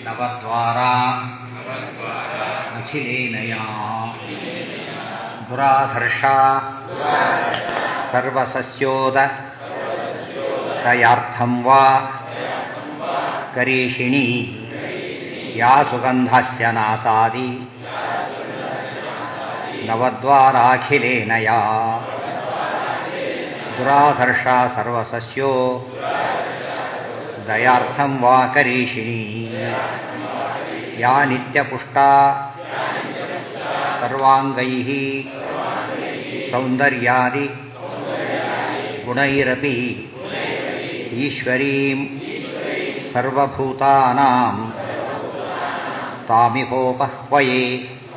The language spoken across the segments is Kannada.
नवद्वारा अखिलेनया दुराधर्षा सर्वसस्योद तयार्थं वा करीषिणी या सुगन्धस्य नासादि नवद्वाराखिलेन या दुराधर्षा सर्वसस्यो दयार्थं वा करीषिणी या नित्यपुष्टा सर्वाङ्गैः सौन्दर्यादि गुणैरपि ईश्वरीं सर्वभूतानां तामिहोपह्वये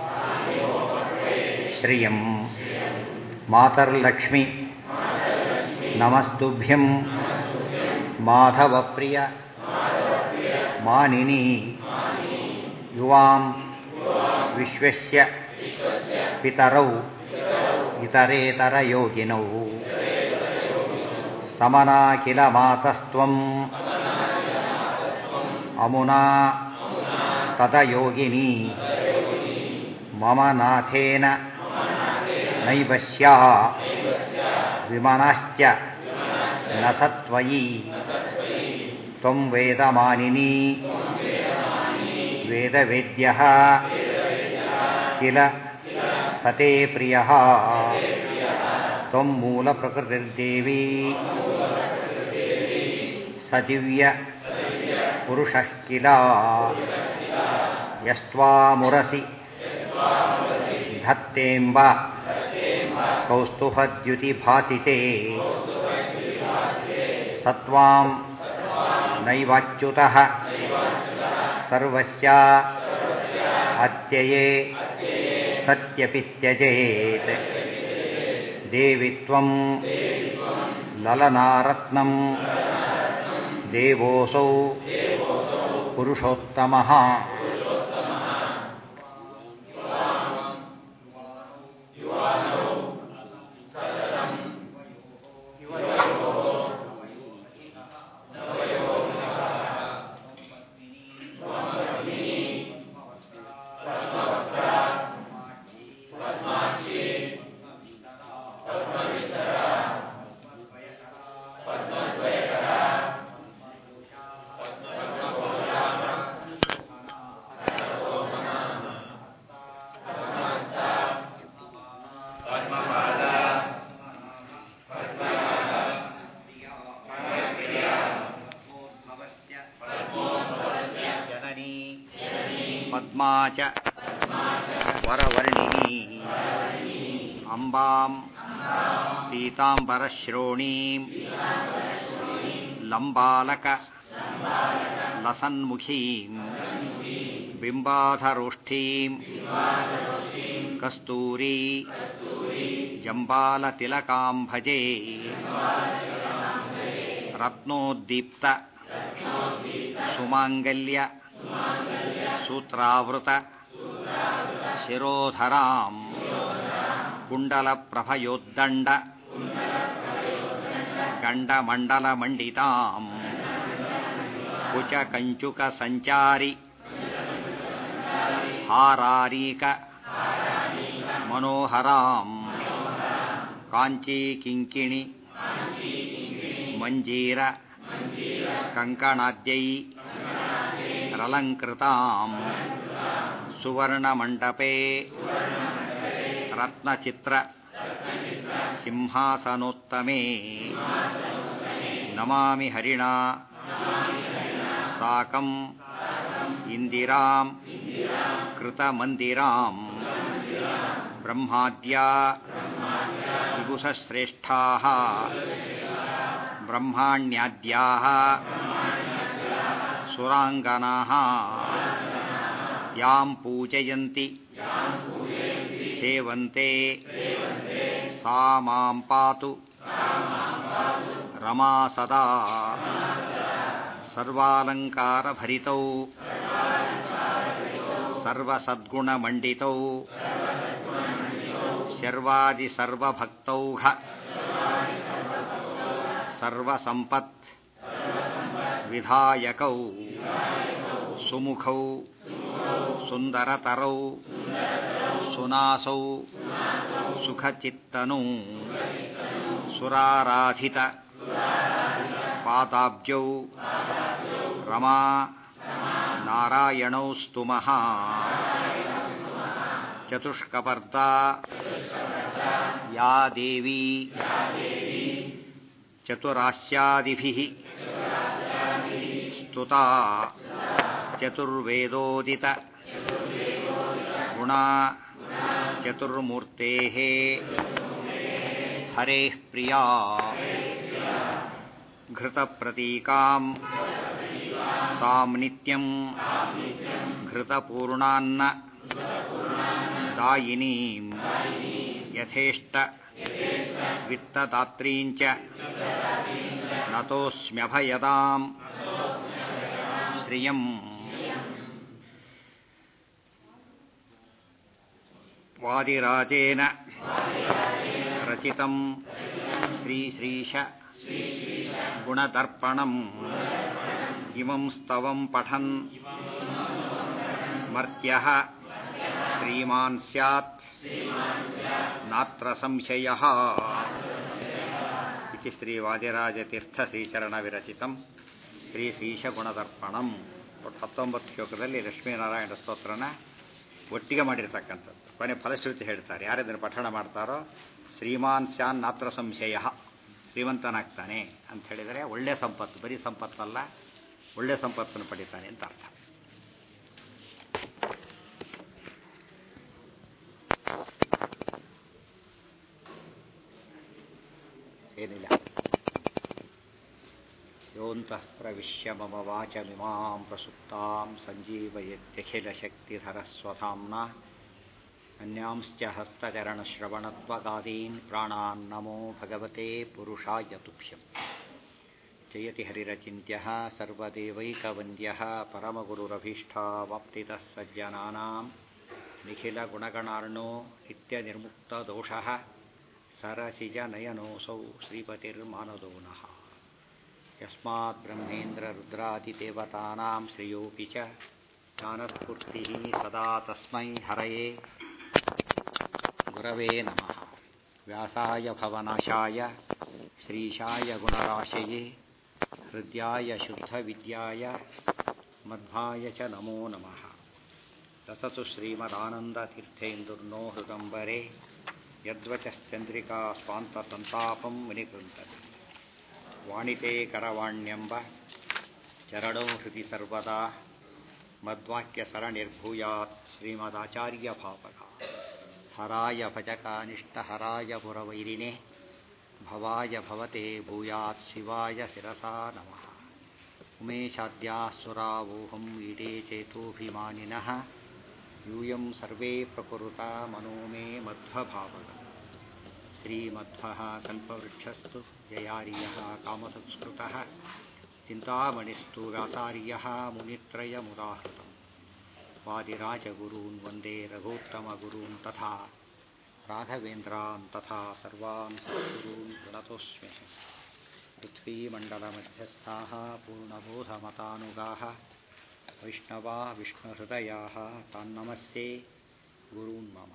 श्रियं मातर्लक्ष्मि नमस्तुभ्यं माधवप्रिय मानिनी युवां विश्वस्य पितरौ इतरेतरयोगिनौ समना किल मातस्त्वम् अमुना तदयोगिनी मम नाथेन नैव स्याः विमनश्च न सत्त्वयि त्वं वेदमानिनी वेदवेद्यः किल सते प्रियः त्वं मूलप्रकृतिर्देवी स दिव्यपुरुषः किल यस्त्वामुरसि धत्तेऽम्ब कौस्तुभद्युतिभासिते सत्वां नैवाच्युतः सर्वस्य अत्यये सत्यपि त्यजेत् देवि त्वं ललनारत्नं देवोऽसौ पुरुषोत्तमः जननी पद्मा च वरवर्णिनी अम्बां पीताम्बरश्रोणीं लम्बालक लसन्मुखीं बिम्बाधरोष्ठीं कस्तूरी जम्बालतिलकां भजे रत्नोद्दीप्त सुमाङ्गल्य सूत्रावृत शिरोधरां कुण्डलप्रभयोद्दण्ड गण्डमण्डलमण्डिताम् कुचकञ्चुकसञ्चारि हारारीक मनोहरां काञ्चीकिङ्किणि मञ्जीर कङ्कणाद्यै रलङ्कृताम् सुवर्णमण्डपे रत्नचित्र सिंहासनोत्तमे नमामि हरिणा साकम् इन्दिरां कृतमन्दिराम् ब्रह्माद्या विभुषश्रेष्ठाः ब्रह्माण्याद्याः सुराङ्गनाः यां पूजयन्ति सेवन्ते सा मां पातु रमा सदा सर्वालङ्कारभरितौ सर्वसद्गुणमण्डितौ शर्वादिसर्वभक्तौघ सर्वसम्पत् विधायकौ ಸುಮುಖೌ ಸುಂದರತರೌ ಸುನಾಸೌ ಸುಖಚಿತ್ತನೂ ಸುರಾರಾಧಿತ ಪಾದಾಬ್ಜೌ ರಮಾ ನಾರಾಯಣೌ ಸ್ತುಮಃ ಚತುಷ್ಕಪರ್ದಾ ಯಾ ದೇವಿ ಚತುರಾಸ್ಯಾದಿಭಿः ಸ್ತುತಾ ಚತುರ್ವೇದೋದಿತ ಗುಣಾ ಚತುರ್ಮೂರ್तेः ಹರೇः ಪ್ರಿಯಾ घृतप्रतीकां तां नित्यं घृतपूर्णान्न दायिनीं यथेष्ट वित्तदात्रीं च नतोऽस्म्यभयदां श्रियम् वादिराजेन रचितं श्रीश्रीश गुणदर्पणम् इमं स्तवं पठन् मर्त्यः श्रीमान् स्यात् नात्र संशयः इति ಶ್ರೀವಾದಿರಾಜತೀರ್ಥಶ್ರೀಚರಣವಿರಚಿತಂ ಶ್ರೀ ಶ್ರೀಶಗುಣದರ್ಪಣಂ ಒಟ್ಟು ಹತ್ತೊಂಬತ್ತು ಶ್ಲೋಕದಲ್ಲಿ ಲಕ್ಷ್ಮೀನಾರಾಯಣ ಸ್ತೋತ್ರನ ಒಟ್ಟಿಗೆ ಮಾಡಿರ್ತಕ್ಕಂಥದ್ದು ಕೊನೆ ಫಲಶ್ರುತಿ ಹೇಳ್ತಾರೆ ಯಾರಿದನ್ನು ಪಠಣ ಮಾಡ್ತಾರೋ ಶ್ರೀಮಾನ್ ಸ್ಯಾನ್ ನಾತ್ರ ಸಂಶಯ ಶ್ರೀಮಂತನಾಗ್ತಾನೆ ಅಂತ ಹೇಳಿದರೆ ಒಳ್ಳೆ ಸಂಪತ್ತು ಬರೀ ಸಂಪತ್ತಲ್ಲ ಒಳ್ಳೆ ಸಂಪತ್ತನ್ನು ಪಡಿತಾನೆ ಅಂತ ಅರ್ಥ ಏನಿಲ್ಲ ಯೋಂತಃ ಪ್ರವಿಶ್ಯ ಮಮ ವಾಚಮಿಮಾಂ ಪ್ರಸುಪ್ತಾಂ ಸಂಜೀವಯತ್ಯಖಿಲಶಕ್ತಿಧರಸ್ವಧಾಮ್ನ ಅನ್ಯಾಂಶ್ಚ ಹಸ್ತಚರಣಶ್ರವಣತ್ವಗಾದೀನ್ ಪ್ರಾಣಾನ್ ನಮೋ ಭಗವತೆ ಪುರುಷಾಯ ತುಭ್ಯಂ ಜಯತಿ ಹರಿರಚಿಂತ್ಯಃ ಸರ್ವದೇವೈಕವಂದ್ಯಃ ಪರಮಗುರುರಭೀಷ್ಟಾವಾಪ್ತಿತಃ ಸಜ್ಜನಾನಾಂ ನಿಖಿಲಗುಣಗಣಾರ್ಣೋ ನಿತ್ಯನಿರ್ಮುಕ್ತದೋಷಃ सरसिजनयनोऽसौ श्रीपतिर्मानदो नः यस्मात् ब्रह्मेन्द्ररुद्रादिदेवतानां श्रियोऽपि च ज्ञानस्फूर्तिः सदा तस्मै हरये गुरवे नमः व्यासाय भवनाशाय श्रीशाय गुणराशये हृद्याय शुद्धविद्याय मध्वाय च नमो नमः रसतु श्रीमदानन्दतीर्थेन्दुर्नो हृदम्बरे ಯದ್ವಚಶ್ಚಂದ್ರಿಕಾ ಸ್ವಾಂತಸಂತಾಪಂ ವಿನಿಕೃಂತದೆ ವಾಣಿತೆ ಕರವಾಣ್ಯಂಬ ಚರಣೋ ಹೃದಿ ಸರ್ವದಾ ಮದ್ವಾಕ್ಯ ಸರಣಿರ್ಭೂಯಾತ್ ಶ್ರೀಮದಾಚಾರ್ಯ ಭಾವಕ ಹರಾಯ ಭಜಕಾನಿಷ್ಠಹರಾಯ ಪುರವೈರಿಣೆ ಭವಾಯ ಭವತೆ ಭೂಯಾತ್ ಶಿವಾಯ ಶಿರಸಾ ನಮಃ ಉಮೇಶಾದ್ಯಾಸುರಾವೋಹಂ ಈಡೇ ಚೇತೋಭಿಮಾನಿನಃ ಯೂಯಂ ಸರ್ವೇ ಪ್ರಕುರುತ ಮನೋ ಮೇ ಮಧ್ವಭಾವಗ ಶ್ರೀಮಧ್ವಃ ಕಲ್ಪವೃಕ್ಷಸ್ತು ಜಯಾರ್ಯಃ ಕಾಮಸಂಸ್ಕೃತಃ ಚಿಂತಾಮಣಿಸ್ತು ವ್ಯಾಸಾರ್ಯಃ ಮುನಿತ್ರಯಮುದಾಹೃತಂ ವಾದಿರಾಜಗುರೂನ್ ವಂದೇ ರಘೋತ್ತಮಗುರೂನ್ ತಥಾ ರಾಘವೇಂದ್ರಾನ್ ತಥಾ ಸರ್ವಾನ್ ಸದ್ಗುರೂನ್ ಪ್ರಣತೋಸ್ಮಿ ಪೃಥ್ವೀಮण्डलमध्यस्थाः पूर्णबोधमतानुगाः ವೈಷ್ಣವಾ ವಿಷ್ಣುಹೃದಯಾ ತಾನ್ನಮಸ್ಯೆ ಗುರೂನ್ ಮಮ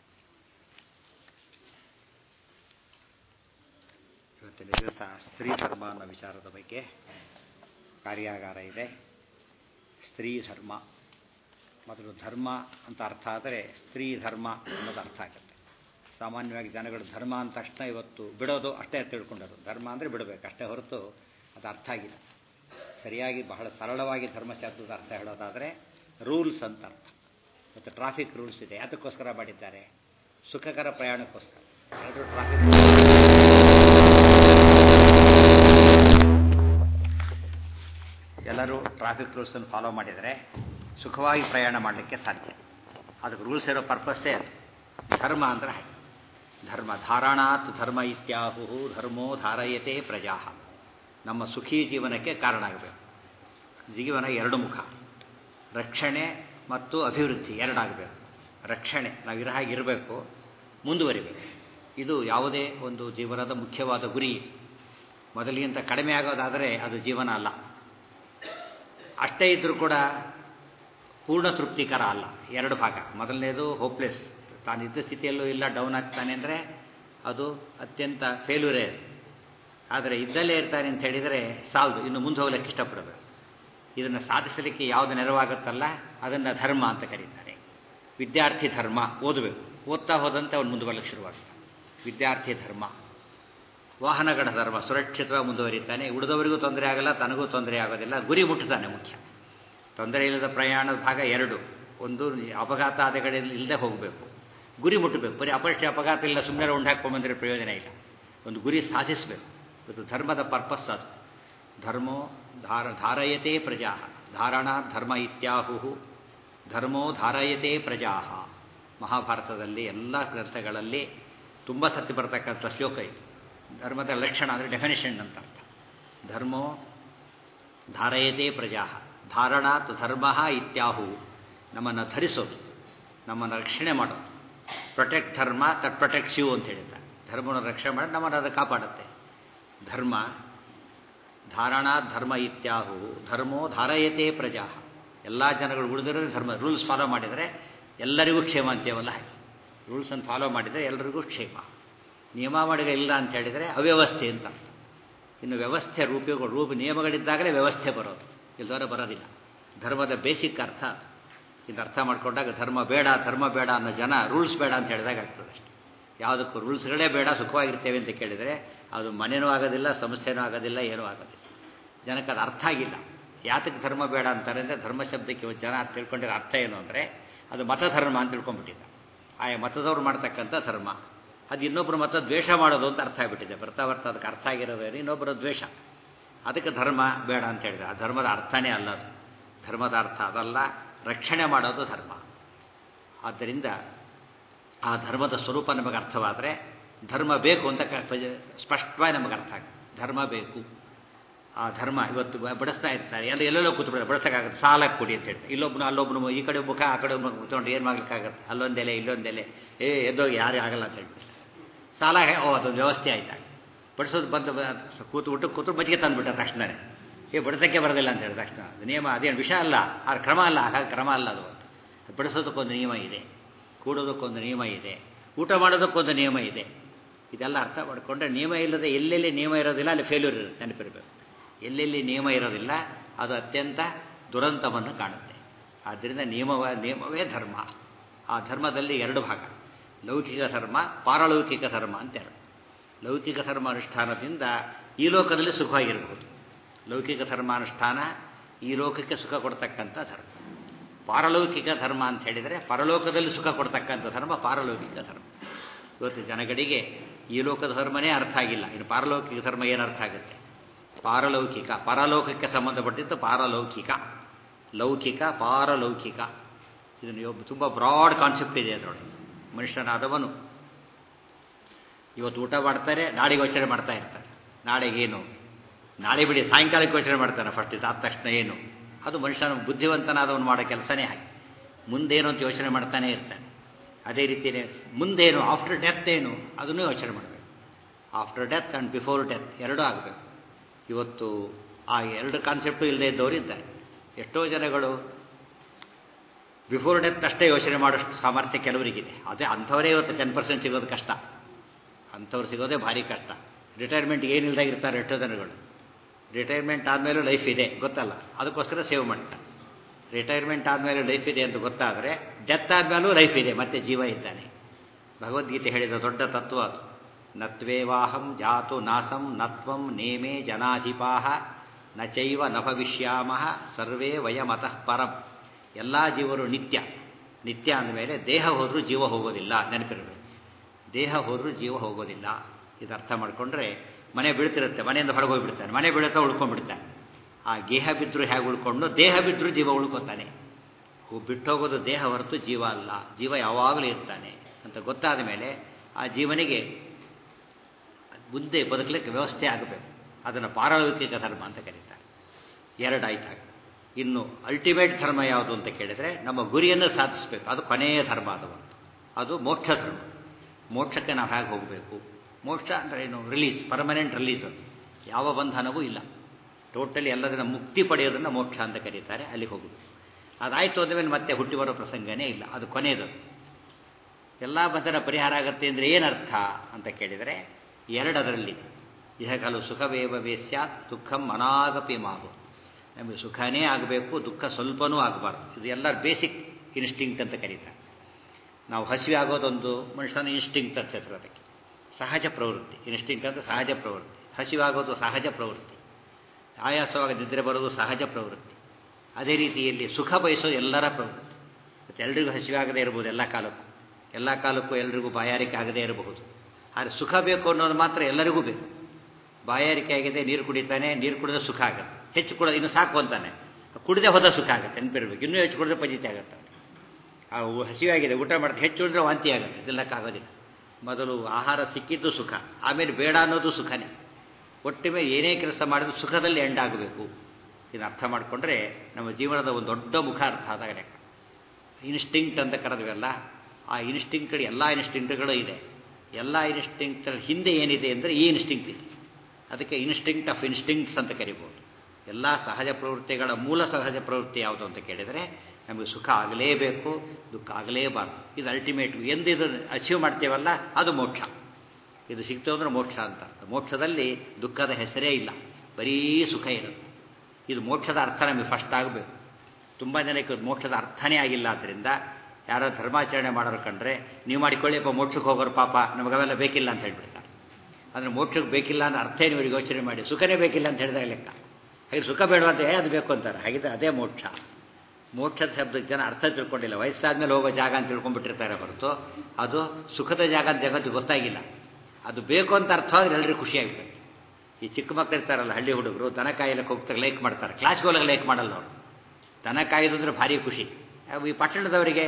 ಇವತ್ತಿನ ದಿವಸ ಸ್ತ್ರೀ ಧರ್ಮ ಅನ್ನೋ ವಿಚಾರದ ಬಗ್ಗೆ ಕಾರ್ಯಾಗಾರ ಇದೆ ಸ್ತ್ರೀ ಧರ್ಮ ಮೊದಲು ಧರ್ಮ ಅಂತ ಅರ್ಥ ಆದರೆ ಸ್ತ್ರೀ ಧರ್ಮ ಅನ್ನೋದು ಅರ್ಥ ಆಗುತ್ತೆ ಸಾಮಾನ್ಯವಾಗಿ ಜನಗಳು ಧರ್ಮ ಅಂದ ತಕ್ಷಣ ಇವತ್ತು ಬಿಡೋದು ಅಷ್ಟೇ ತಿಳ್ಕೊಂಡರು ಧರ್ಮ ಅಂದರೆ ಬಿಡಬೇಕು ಅಷ್ಟೇ ಹೊರತು ಅದು ಅರ್ಥ ಆಗಿಲ್ಲ ಸರಿಯಾಗಿ ಬಹಳ ಸರಳವಾಗಿ ಧರ್ಮಶಾಸ್ತ್ರದ ಅರ್ಥ ಹೇಳೋದಾದರೆ ರೂಲ್ಸ್ ಅಂತ ಅರ್ಥ ಮತ್ತು ಟ್ರಾಫಿಕ್ ರೂಲ್ಸ್ ಇದೆ ಅದಕ್ಕೋಸ್ಕರ ಮಾಡಿದ್ದಾರೆ ಸುಖಕರ ಪ್ರಯಾಣಕ್ಕೋಸ್ಕರ ಎಲ್ಲರೂ ಟ್ರಾಫಿಕ್ ಎಲ್ಲರೂ ಟ್ರಾಫಿಕ್ ರೂಲ್ಸನ್ನು ಫಾಲೋ ಮಾಡಿದರೆ ಸುಖವಾಗಿ ಪ್ರಯಾಣ ಮಾಡಲಿಕ್ಕೆ ಸಾಧ್ಯ ಅದಕ್ಕೆ ರೂಲ್ಸ್ ಇರೋ ಪರ್ಪಸ್ಸೇ ಅದು ಧರ್ಮ ಅಂದರೆ ಹಾಗೆ ಧರ್ಮ ಧಾರಣಾತ್ ಧರ್ಮ ಇತ್ಯಾಹು ಧರ್ಮೋ ಧಾರಯತೆ ಪ್ರಜಾ ನಮ್ಮ ಸುಖಿ ಜೀವನಕ್ಕೆ ಕಾರಣ ಆಗಬೇಕು ಜೀವನ ಎರಡು ಮುಖ ರಕ್ಷಣೆ ಮತ್ತು ಅಭಿವೃದ್ಧಿ ಎರಡಾಗಬೇಕು ರಕ್ಷಣೆ ನಾವಿರೋ ಹಾಗೆ ಇರಬೇಕು ಮುಂದುವರಿಬೇಕು ಇದು ಯಾವುದೇ ಒಂದು ಜೀವನದ ಮುಖ್ಯವಾದ ಗುರಿ ಮೊದಲಿಗಿಂತ ಕಡಿಮೆ ಆಗೋದಾದರೆ ಅದು ಜೀವನ ಅಲ್ಲ ಅಷ್ಟೇ ಇದ್ದರೂ ಕೂಡ ಪೂರ್ಣ ತೃಪ್ತಿಕರ ಅಲ್ಲ ಎರಡು ಭಾಗ ಮೊದಲನೇದು ಹೋಪ್ಲೆಸ್ ತಾನು ಇದ್ದ ಸ್ಥಿತಿಯಲ್ಲೂ ಇಲ್ಲ ಡೌನ್ ಆಗ್ತಾನೆ ಅಂದರೆ ಅದು ಅತ್ಯಂತ ಫೇಲ್ಯೂರೇ ಆದರೆ ಇದ್ದಲ್ಲೇ ಇರ್ತಾನೆ ಅಂತ ಹೇಳಿದರೆ ಸಾಲದು ಇನ್ನು ಮುಂದೆ ಹೋಗ್ಲಿಕ್ಕೆ ಇಷ್ಟಪಡಬೇಕು ಇದನ್ನು ಸಾಧಿಸಲಿಕ್ಕೆ ಯಾವುದು ನೆರವಾಗುತ್ತಲ್ಲ ಅದನ್ನು ಧರ್ಮ ಅಂತ ಕರೀತಾರೆ ವಿದ್ಯಾರ್ಥಿ ಧರ್ಮ ಓದಬೇಕು ಓದ್ತಾ ಹೋದಂತೆ ಅವನು ಮುಂದೆ ಬರ್ಲಿಕ್ಕೆ ಶುರುವಾಗ್ತಾನೆ ವಿದ್ಯಾರ್ಥಿ ಧರ್ಮ ವಾಹನಗಳ ಧರ್ಮ ಸುರಕ್ಷಿತವಾಗಿ ಮುಂದುವರಿತಾನೆ ಉಳಿದವರಿಗೂ ತೊಂದರೆ ಆಗಲ್ಲ ತನಗೂ ತೊಂದರೆ ಆಗೋದಿಲ್ಲ ಗುರಿ ಮುಟ್ಟುತ್ತಾನೆ ಮುಖ್ಯ ತೊಂದರೆ ಇಲ್ಲದ ಪ್ರಯಾಣದ ಭಾಗ ಎರಡು ಒಂದು ಅಪಘಾತ ಆದಗಳಲ್ಲಿ ಇಲ್ಲದೆ ಹೋಗಬೇಕು ಗುರಿ ಮುಟ್ಟಬೇಕು ಬರೀ ಅಪರಿಷ್ಠ ಅಪಘಾತ ಇಲ್ಲ ಸುಮ್ಮನೆ ಉಂಡು ಹಾಕ್ಕೊಂಬಂದ್ರೆ ಪ್ರಯೋಜನ ಇಲ್ಲ ಒಂದು ಗುರಿ ಸಾಧಿಸಬೇಕು ಇವತ್ತು ಧರ್ಮದ ಪರ್ಪಸ್ ಅದು ಧರ್ಮೋ ಧಾರ ಧಾರಯತೆ ಪ್ರಜಾ ಧಾರಣಾ ಧರ್ಮ ಇತ್ಯಾಹು ಧರ್ಮೋ ಧಾರಯತೆ ಪ್ರಜಾ ಮಹಾಭಾರತದಲ್ಲಿ ಎಲ್ಲ ಗ್ರಂಥಗಳಲ್ಲಿ ತುಂಬ ಸತ್ಯ ಬರ್ತಕ್ಕಂಥ ಶ್ಲೋಕ ಇದು ಧರ್ಮದ ಲಕ್ಷಣ ಅಂದರೆ ಡೆಫಿನೇಷನ್ ಅಂತ ಅರ್ಥ ಧರ್ಮೋ ಧಾರಯತೆ ಪ್ರಜಾ ಧಾರಣಾತ್ ಧರ್ಮ ಇತ್ಯಾಹು ನಮ್ಮನ್ನು ಧರಿಸೋದು ನಮ್ಮನ್ನು ರಕ್ಷಣೆ ಮಾಡೋದು ಪ್ರೊಟೆಕ್ಟ್ ಧರ್ಮ ತಟ್ ಪ್ರೊಟೆಕ್ಟ್ಸ್ ಯು ಅಂತ ಹೇಳಿದ್ದಾರೆ ಧರ್ಮವನ್ನು ರಕ್ಷಣೆ ಮಾಡಿ ನಮ್ಮನ್ನು ಅದು ಕಾಪಾಡುತ್ತೆ ಧರ್ಮ ಧಾರಣಾ ಧರ್ಮ ಇತ್ಯಾಹು ಧರ್ಮೋ ಧಾರಯತೆ ಪ್ರಜಾ ಎಲ್ಲ ಜನಗಳು ಉಳಿದಿರೋ ಧರ್ಮ ರೂಲ್ಸ್ ಫಾಲೋ ಮಾಡಿದರೆ ಎಲ್ಲರಿಗೂ ಕ್ಷೇಮ ಅಂತೇವಲ್ಲ ಹಾಗೆ ರೂಲ್ಸನ್ನು ಫಾಲೋ ಮಾಡಿದರೆ ಎಲ್ಲರಿಗೂ ಕ್ಷೇಮ ನಿಯಮಾವಳಿಗಳು ಇಲ್ಲ ಅಂತ ಹೇಳಿದರೆ ಅವ್ಯವಸ್ಥೆ ಅಂತ ಅರ್ಥ ಇನ್ನು ವ್ಯವಸ್ಥೆ ರೂಪ ರೂಪ ನಿಯಮಗಳಿದ್ದಾಗಲೇ ವ್ಯವಸ್ಥೆ ಬರೋದು ಇಲ್ಲದವರೆ ಬರೋದಿಲ್ಲ ಧರ್ಮದ ಬೇಸಿಕ್ ಅರ್ಥ ಅದು ಇದು ಅರ್ಥ ಮಾಡ್ಕೊಂಡಾಗ ಧರ್ಮ ಬೇಡ ಧರ್ಮ ಬೇಡ ಅನ್ನೋ ಜನ ರೂಲ್ಸ್ ಬೇಡ ಅಂತ ಹೇಳಿದಾಗ ಆಗ್ತದೆ ಅಷ್ಟೆ ಯಾವುದಕ್ಕೂ ರೂಲ್ಸ್ಗಳೇ ಬೇಡ ಸುಖವಾಗಿರ್ತೇವೆ ಅಂತ ಕೇಳಿದರೆ ಅದು ಮನೆಯೂ ಆಗೋದಿಲ್ಲ ಸಂಸ್ಥೆನೂ ಆಗೋದಿಲ್ಲ ಏನೂ ಆಗೋದಿಲ್ಲ ಜನಕ್ಕೆ ಅದು ಅರ್ಥ ಆಗಿಲ್ಲ ಯಾತಕ್ಕೆ ಧರ್ಮ ಬೇಡ ಅಂತಾರೆ ಅಂದರೆ ಧರ್ಮ ಶಬ್ದಕ್ಕೆ ಜನ ತಿಳ್ಕೊಂಡಿರೋ ಅರ್ಥ ಏನು ಅಂದರೆ ಅದು ಮತಧರ್ಮ ಅಂತ ತಿಳ್ಕೊಂಡ್ಬಿಟ್ಟಿದ್ದ ಆಯಾ ಮತದವ್ರು ಮಾಡ್ತಕ್ಕಂಥ ಧರ್ಮ ಅದು ಇನ್ನೊಬ್ಬರ ಮತ ದ್ವೇಷ ಮಾಡೋದು ಅಂತ ಅರ್ಥ ಆಗಿಬಿಟ್ಟಿದೆ ಬರ್ತಾ ಬರ್ತಾ ಅದಕ್ಕೆ ಅರ್ಥ ಆಗಿರೋದೇನು ಇನ್ನೊಬ್ಬರ ದ್ವೇಷ ಅದಕ್ಕೆ ಧರ್ಮ ಬೇಡ ಅಂತ ಹೇಳಿದೆ ಆ ಧರ್ಮದ ಅರ್ಥನೇ ಅಲ್ಲ ಅದು ಧರ್ಮದ ಅರ್ಥ ಅದಲ್ಲ ರಕ್ಷಣೆ ಮಾಡೋದು ಧರ್ಮ ಆದ್ದರಿಂದ ಆ ಧರ್ಮದ ಸ್ವರೂಪ ನಮಗೆ ಅರ್ಥವಾದರೆ ಧರ್ಮ ಬೇಕು ಅಂತ ಸ್ಪಷ್ಟವಾಗಿ ನಮಗೆ ಅರ್ಥ ಆಗುತ್ತೆ ಧರ್ಮ ಬೇಕು ಆ ಧರ್ಮ ಇವತ್ತು ಬಡಿಸ್ತಾ ಇರ್ತಾರೆ ಎಲ್ಲ ಎಲ್ಲೆಲ್ಲೋ ಕೂತ್ಬಿಡ್ತಾರೆ ಬಡಿಸೋಕ್ಕಾಗುತ್ತೆ ಸಾಲಕ್ಕೆ ಕೊಡಿ ಅಂತ ಹೇಳ್ತಾರೆ ಇಲ್ಲೊಬ್ಬನು ಅಲ್ಲೊಬ್ಬನು ಈ ಕಡೆ ಮುಖ ಆ ಕಡೆ ಮುಖ ಕೂತ್ಕೊಂಡು ಏನು ಮಾಡ್ಲಿಕ್ಕಾಗತ್ತೆ ಅಲ್ಲೊಂದೆಲೆ ಇಲ್ಲೊಂದೆಲೆ ಏ ಎದ್ದೋಗಿ ಯಾರು ಆಗಲ್ಲ ಅಂತ ಹೇಳ್ಬಿಟ್ಟು ಸಾಲ ಓ ಅದೊಂದು ವ್ಯವಸ್ಥೆ ಆಯ್ತಾಗ ಬಡಿಸೋದು ಬಂದು ಕೂತ್ಬಿಟ್ಟು ಕೂತು ಮಜ್ಜಿಗೆ ತಂದುಬಿಟ್ಟ ತಕ್ಷಣವೇ ಏ ಬಡಿಸೋಕ್ಕೆ ಬರೋದಿಲ್ಲ ಅಂತ ಹೇಳಿದ ತಕ್ಷಣ ಅದು ನಿಯಮ ಅದೇನು ವಿಷಯ ಅಲ್ಲ ಆ ಕ್ರಮ ಅಲ್ಲ ಹಾಗಾಗಿ ಕ್ರಮ ಅಲ್ಲ ಅದು ಬಡಿಸೋದಕ್ಕೊಂದು ನಿಯಮ ಇದೆ ಕೂಡೋದಕ್ಕೊಂದು ನಿಯಮ ಇದೆ ಊಟ ಮಾಡೋದಕ್ಕೊಂದು ನಿಯಮ ಇದೆ ಇದೆಲ್ಲ ಅರ್ಥ ಮಾಡಿಕೊಂಡ್ರೆ ನಿಯಮ ಇಲ್ಲದೆ ಎಲ್ಲೆಲ್ಲಿ ನಿಯಮ ಇರೋದಿಲ್ಲ ಅಲ್ಲಿ ಫೇಲ್ಯೂರ್ ಇರುತ್ತೆ ನೆನಪಿರಬೇಕು ಎಲ್ಲೆಲ್ಲಿ ನಿಯಮ ಇರೋದಿಲ್ಲ ಅದು ಅತ್ಯಂತ ದುರಂತವನ್ನು ಕಾಣುತ್ತೆ ಆದ್ದರಿಂದ ನಿಯಮವ ನಿಯಮವೇ ಧರ್ಮ ಆ ಧರ್ಮದಲ್ಲಿ ಎರಡು ಭಾಗ ಲೌಕಿಕ ಧರ್ಮ ಪಾರಲೌಕಿಕ ಧರ್ಮ ಅಂತೆರಡು ಲೌಕಿಕ ಧರ್ಮಾನುಷ್ಠಾನದಿಂದ ಈ ಲೋಕದಲ್ಲಿ ಸುಖವಾಗಿರಬಹುದು ಲೌಕಿಕ ಧರ್ಮಾನುಷ್ಠಾನ ಈ ಲೋಕಕ್ಕೆ ಸುಖ ಕೊಡ್ತಕ್ಕಂಥ ಧರ್ಮ ಪಾರಲೌಕಿಕ ಧರ್ಮ ಅಂತ ಹೇಳಿದರೆ ಪರಲೋಕದಲ್ಲಿ ಸುಖ ಕೊಡ್ತಕ್ಕಂಥ ಧರ್ಮ ಪಾರಲೌಕಿಕ ಧರ್ಮ ಇವತ್ತು ಜನಗಳಿಗೆ ಈ ಲೋಕದ ಧರ್ಮನೇ ಅರ್ಥ ಆಗಿಲ್ಲ ಇನ್ನು ಪಾರಲೌಕಿಕ ಧರ್ಮ ಏನು ಅರ್ಥ ಆಗುತ್ತೆ ಪಾರಲೌಕಿಕ ಪರಲೋಕಕ್ಕೆ ಸಂಬಂಧಪಟ್ಟಿದ್ದು ಪಾರಲೌಕಿಕ ಲೌಕಿಕ ಪಾರಲೌಕಿಕ ಇದನ್ನು ತುಂಬ ಬ್ರಾಡ್ ಕಾನ್ಸೆಪ್ಟ್ ಇದೆ ಅದರೊಳಗೆ ಮನುಷ್ಯನಾದವನು ಇವತ್ತು ಊಟ ಮಾಡ್ತಾರೆ ನಾಳೆಗೆ ಯೋಚನೆ ಮಾಡ್ತಾ ಇರ್ತಾರೆ ನಾಳೆಗೇನು ನಾಳೆ ಬಿಡಿ ಸಾಯಂಕಾಲಕ್ಕೆ ಯೋಚನೆ ಮಾಡ್ತಾನೆ ಫಸ್ಟ್ ಇದಾದ ತಕ್ಷಣ ಏನು ಅದು ಮನುಷ್ಯನ ಬುದ್ಧಿವಂತನಾದವನು ಮಾಡೋ ಕೆಲಸನೇ ಹಾಗೆ ಮುಂದೇನು ಅಂತ ಯೋಚನೆ ಮಾಡ್ತಾನೆ ಇರ್ತಾನೆ ಅದೇ ರೀತಿಯೇ ಮುಂದೇನು ಆಫ್ಟರ್ ಡೆತ್ ಏನು ಅದನ್ನು ಯೋಚನೆ ಮಾಡಬೇಕು after death and before death ಎರಡೂ ಆಗಬೇಕು ಇವತ್ತು ಆ ಎರಡು ಕಾನ್ಸೆಪ್ಟು ಇಲ್ಲದೆ ಇದ್ದವರು ಇದ್ದಾರೆ ಎಷ್ಟೋ ಜನಗಳು ಬಿಫೋರ್ ಡೆತ್ ಅಷ್ಟೇ ಯೋಚನೆ ಮಾಡೋಷ್ಟು ಸಾಮರ್ಥ್ಯ ಕೆಲವರಿಗಿದೆ ಅದೇ ಅಂಥವರೇ ಇವತ್ತು ಟೆನ್ ಪರ್ಸೆಂಟ್ ಸಿಗೋದು ಕಷ್ಟ ಅಂಥವ್ರು ಸಿಗೋದೇ ಭಾರಿ ಕಷ್ಟ ರಿಟೈರ್ಮೆಂಟ್ ಏನಿಲ್ದಾಗಿರ್ತಾರೆ ಎಷ್ಟೋ ಜನಗಳು ರಿಟೈರ್ಮೆಂಟ್ ಆದಮೇಲೂ ಲೈಫ್ ಇದೆ ಗೊತ್ತಲ್ಲ ಅದಕ್ಕೋಸ್ಕರ ಸೇವ್ ಮಾಡ್ತಾರೆ ರಿಟೈರ್ಮೆಂಟ್ ಆದಮೇಲೆ ಲೈಫ್ ಇದೆ ಅಂತ ಗೊತ್ತಾದರೆ ಡೆತ್ ಆದಮೇಲೂ ಲೈಫ್ ಇದೆ ಮತ್ತೆ ಜೀವ ಇದ್ದಾನೆ ಭಗವದ್ಗೀತೆ ಹೇಳಿದ ದೊಡ್ಡ ತತ್ವ ಅದು ನತ್ವೇವಾಹಂ ಜಾತು ನಾಸಂ ನತ್ವಂ ನೇಮೇ ಜನಾಧಿಪಾಹ ನ ಚೈವ ನ ಭವಿಷ್ಯಾಮಃ ಸರ್ವೇ ವಯಮತಃ ಪರಂ ಎಲ್ಲ ಜೀವರು ನಿತ್ಯ ನಿತ್ಯ ಅಂದಮೇಲೆ ದೇಹ ಹೋದರೂ ಜೀವ ಹೋಗೋದಿಲ್ಲ ನೆನಪಿರಬೇಕು ದೇಹ ಹೋದರೂ ಜೀವ ಹೋಗೋದಿಲ್ಲ ಇದು ಅರ್ಥ ಮಾಡಿಕೊಂಡ್ರೆ ಮನೆ ಬೀಳ್ತಿರುತ್ತೆ ಮನೆಯಿಂದ ಹೊರಗೆ ಹೋಗಿಬಿಡ್ತಾನೆ ಮನೆ ಬೀಳುತ್ತಾ ಉಳ್ಕೊಂಡ್ಬಿಡ್ತಾನೆ ಆ ಗೇಹ ಬಿದ್ದರೂ ಹೇಗೆ ಉಳ್ಕೊಂಡು ದೇಹ ಬಿದ್ದರೂ ಜೀವ ಉಳ್ಕೊತಾನೆ ಬಿಟ್ಟೋಗೋದು ದೇಹ ಹೊರತು ಜೀವ ಅಲ್ಲ ಜೀವ ಯಾವಾಗಲೂ ಇರ್ತಾನೆ ಅಂತ ಗೊತ್ತಾದ ಮೇಲೆ ಆ ಜೀವನಿಗೆ ಮುಂದೆ ಬದುಕಲಿಕ್ಕೆ ವ್ಯವಸ್ಥೆ ಆಗಬೇಕು ಅದನ್ನು ಪಾರಲೌಕಿಕ ಧರ್ಮ ಅಂತ ಕರೀತಾರೆ ಎರಡಾಯ್ತಾಗ ಇನ್ನು ಅಲ್ಟಿಮೇಟ್ ಧರ್ಮ ಯಾವುದು ಅಂತ ಕೇಳಿದರೆ ನಮ್ಮ ಗುರಿಯನ್ನು ಸಾಧಿಸಬೇಕು ಅದು ಕೊನೆಯ ಧರ್ಮ ಅದು ಅದು ಮೋಕ್ಷ ಧರ್ಮ ಮೋಕ್ಷಕ್ಕೆ ನಾವು ಹೇಗೆ ಹೋಗಬೇಕು ಮೋಕ್ಷ ಅಂದರೆ ಏನು ರಿಲೀಸ್ ಪರ್ಮನೆಂಟ್ ರಿಲೀಸ್ ಅದು ಯಾವ ಬಂಧನವೂ ಇಲ್ಲ ಟೋಟಲಿ ಎಲ್ಲದನ್ನ ಮುಕ್ತಿ ಪಡೆಯೋದನ್ನು ಮೋಕ್ಷ ಅಂತ ಕರೀತಾರೆ ಅಲ್ಲಿ ಹೋಗುದು ಅದಾಯಿತು ಅಂದಮೇಲೆ ಮತ್ತೆ ಹುಟ್ಟಿ ಬರೋ ಪ್ರಸಂಗನೇ ಇಲ್ಲ ಅದು ಕೊನೆಯದದು ಎಲ್ಲ ಬಂಧನ ಪರಿಹಾರ ಆಗುತ್ತೆ ಅಂದರೆ ಏನರ್ಥ ಅಂತ ಕೇಳಿದರೆ ಎರಡದರಲ್ಲಿ ಇಹ ಕಲು ಸುಖವೇವ ವೇಸ್ಯಾತ್ ದುಃಖಂ ಅನಾಗಪಿ ಮಾಗು ನಮಗೆ ಸುಖನೇ ಆಗಬೇಕು ದುಃಖ ಸ್ವಲ್ಪನೂ ಆಗಬಾರ್ದು ಇದು ಎಲ್ಲ ಬೇಸಿಕ್ ಇನ್ಸ್ಟಿಂಕ್ಟ್ ಅಂತ ಕರೀತಾರೆ ನಾವು ಹಸಿವೆ ಆಗೋದೊಂದು ಮನುಷ್ಯನ ಇನ್ಸ್ಟಿಂಕ್ಟ್ ಅಂತ ಹೆಸರು ಅದಕ್ಕೆ ಸಹಜ ಪ್ರವೃತ್ತಿ ಇನ್ಸ್ಟಿಂಕ್ಟ್ ಅಂತ ಸಹಜ ಪ್ರವೃತ್ತಿ ಹಸಿವಾಗೋದು ಸಹಜ ಪ್ರವೃತ್ತಿ ಆಯಾಸವಾಗಿ ನಿದ್ರೆ ಬರೋದು ಸಹಜ ಪ್ರವೃತ್ತಿ ಅದೇ ರೀತಿಯಲ್ಲಿ ಸುಖ ಬಯಸೋದು ಎಲ್ಲರ ಪ್ರವೃತ್ತಿ ಮತ್ತು ಎಲ್ರಿಗೂ ಹಸಿವಾಗದೇ ಇರಬಹುದು ಎಲ್ಲ ಕಾಲಕ್ಕೂ ಎಲ್ಲ ಕಾಲಕ್ಕೂ ಎಲ್ರಿಗೂ ಬಾಯಾರಿಕೆ ಆಗದೇ ಇರಬಹುದು ಆದರೆ ಸುಖ ಬೇಕು ಅನ್ನೋದು ಮಾತ್ರ ಎಲ್ಲರಿಗೂ ಬೇಕು ಬಾಯಾರಿಕೆ ಆಗಿದೆ ನೀರು ಕುಡಿತಾನೆ ನೀರು ಕುಡಿದ್ರೆ ಸುಖ ಆಗುತ್ತೆ ಹೆಚ್ಚು ಕುಡಿದ ಇನ್ನು ಸಾಕು ಅಂತಾನೆ ಕುಡಿದೇ ಹೋದ ಸುಖ ಆಗುತ್ತೆ ನೆನಪಿರ್ಬೇಕು ಇನ್ನೂ ಹೆಚ್ಚು ಕುಡಿದ್ರೆ ಪಜಿತಿ ಆಗುತ್ತೆ ಆ ಹಸಿವಾಗಿದೆ ಊಟ ಮಾಡ್ತಾರೆ ಹೆಚ್ಚು ಕುಡಿದ್ರೆ ವಾಂತಿ ಆಗುತ್ತೆ ತಿನ್ನಕ್ಕಾಗೋದಿಲ್ಲ ಮೊದಲು ಆಹಾರ ಸಿಕ್ಕಿದ್ದು ಸುಖ ಆಮೇಲೆ ಬೇಡ ಅನ್ನೋದು ಸುಖನೇ ಒಟ್ಟಿಗೆ ಏನೇ ಕೆಲಸ ಮಾಡಿದ್ರು ಸುಖದಲ್ಲಿ ಎಂಡ್ ಆಗಬೇಕು ಇದನ್ನು ಅರ್ಥ ಮಾಡಿಕೊಂಡ್ರೆ ನಮ್ಮ ಜೀವನದ ಒಂದು ದೊಡ್ಡ ಮುಖ ಅರ್ಥ ಆದಾಗ ಲೆಕ್ಕ ಇನ್ಸ್ಟಿಂಕ್ಟ್ ಅಂತ ಕರೆದ್ವಲ್ಲ ಆ ಇನ್ಸ್ಟಿಂಕ್ಟ್ ಎಲ್ಲ ಇನ್ಸ್ಟಿಂಕ್ಟ್ಗಳು ಇದೆ ಎಲ್ಲ ಇನ್ಸ್ಟಿಂಕ್ಟ್ ಹಿಂದೆ ಏನಿದೆ ಅಂದರೆ ಈ ಇನ್ಸ್ಟಿಂಕ್ಟ್ ಇದೆ ಅದಕ್ಕೆ ಇನ್ಸ್ಟಿಂಕ್ಟ್ ಆಫ್ ಇನ್ಸ್ಟಿಂಕ್ಟ್ಸ್ ಅಂತ ಕರಿಬೋದು ಎಲ್ಲ ಸಹಜ ಪ್ರವೃತ್ತಿಗಳ ಮೂಲ ಸಹಜ ಪ್ರವೃತ್ತಿ ಯಾವುದು ಅಂತ ಕೇಳಿದರೆ ನಮಗೆ ಸುಖ ಆಗಲೇಬೇಕು ದುಃಖ ಆಗಲೇಬಾರ್ದು ಇದು ಅಲ್ಟಿಮೇಟ್ ಎಂದು ಇದು ಅಚೀವ್ ಮಾಡ್ತೇವಲ್ಲ ಅದು ಮೋಕ್ಷ ಇದು ಸಿಗ್ತೇವೆ ಅಂದರೆ ಮೋಕ್ಷ ಅಂತ ಮೋಕ್ಷದಲ್ಲಿ ದುಃಖದ ಹೆಸರೇ ಇಲ್ಲ ಬರೀ ಸುಖ ಇರುತ್ತೆ ಇದು ಮೋಕ್ಷದ ಅರ್ಥ ನಮಗೆ ಫಸ್ಟ್ ಆಗಬೇಕು ತುಂಬ ಜನಕ್ಕೆ ಮೋಕ್ಷದ ಅರ್ಥನೇ ಆಗಿಲ್ಲ ಆದ್ದರಿಂದ ಯಾರೋ ಧರ್ಮಾಚರಣೆ ಮಾಡೋರು ಕಂಡ್ರೆ ನೀವು ಮಾಡಿಕೊಳ್ಳಿಪ್ಪ ಮೋಕ್ಷಕ್ಕೆ ಹೋಗೋರು ಪಾಪ ನಮಗವೆಲ್ಲ ಬೇಕಿಲ್ಲ ಅಂತ ಹೇಳ್ಬಿಡ್ತಾರೆ ಅಂದರೆ ಮೋಕ್ಷಕ್ಕೆ ಬೇಕಿಲ್ಲ ಅನ್ನೋ ಅರ್ಥ ಏನು ಇವರಿಗೆ ಯೋಚನೆ ಮಾಡಿ ಸುಖನೇ ಬೇಕಿಲ್ಲ ಅಂತ ಹೇಳಿದಾಗ ಲೆಕ್ಕ ಹಾಗೆ ಸುಖ ಬೇಡವಂತೆ ಅದು ಬೇಕು ಅಂತಾರೆ ಹಾಗಿದ್ರೆ ಅದೇ ಮೋಕ್ಷ ಮೋಕ್ಷದ ಶಬ್ದಕ್ಕೆ ಜನ ಅರ್ಥ ತಿಳ್ಕೊಂಡಿಲ್ಲ ವಯಸ್ಸಾದ್ಮೇಲೆ ಹೋಗೋ ಜಾಗ ಅಂತ ತಿಳ್ಕೊಂಡ್ಬಿಟ್ಟಿರ್ತಾರೆ ಹೊರತು ಅದು ಸುಖದ ಜಾಗ ಅಂತ ಜಗತ್ತು ಗೊತ್ತಾಗಿಲ್ಲ ಅದು ಬೇಕು ಅಂತ ಅರ್ಥ ಆದರೆ ಎಲ್ಲರಿಗೂ ಖುಷಿಯಾಗ್ತದೆ ಈ ಚಿಕ್ಕ ಮಕ್ಕಳು ಇರ್ತಾರಲ್ಲ ಹಳ್ಳಿ ಹುಡುಗರು ದನ ಕಾಯಿಲಕ್ಕೆ ಹೋಗ್ತಾರೆ ಲೈಕ್ ಮಾಡ್ತಾರೆ ಕ್ಲಾಸ್ಗೆ ಹೋಗಕ್ಕೆ ಲೈಕ್ ಮಾಡಲ್ಲ ಅವರು ದನ ಕಾಯ್ದು ಅಂದರೆ ಭಾರಿ ಖುಷಿ ಈ ಪಟ್ಟಣದವರಿಗೆ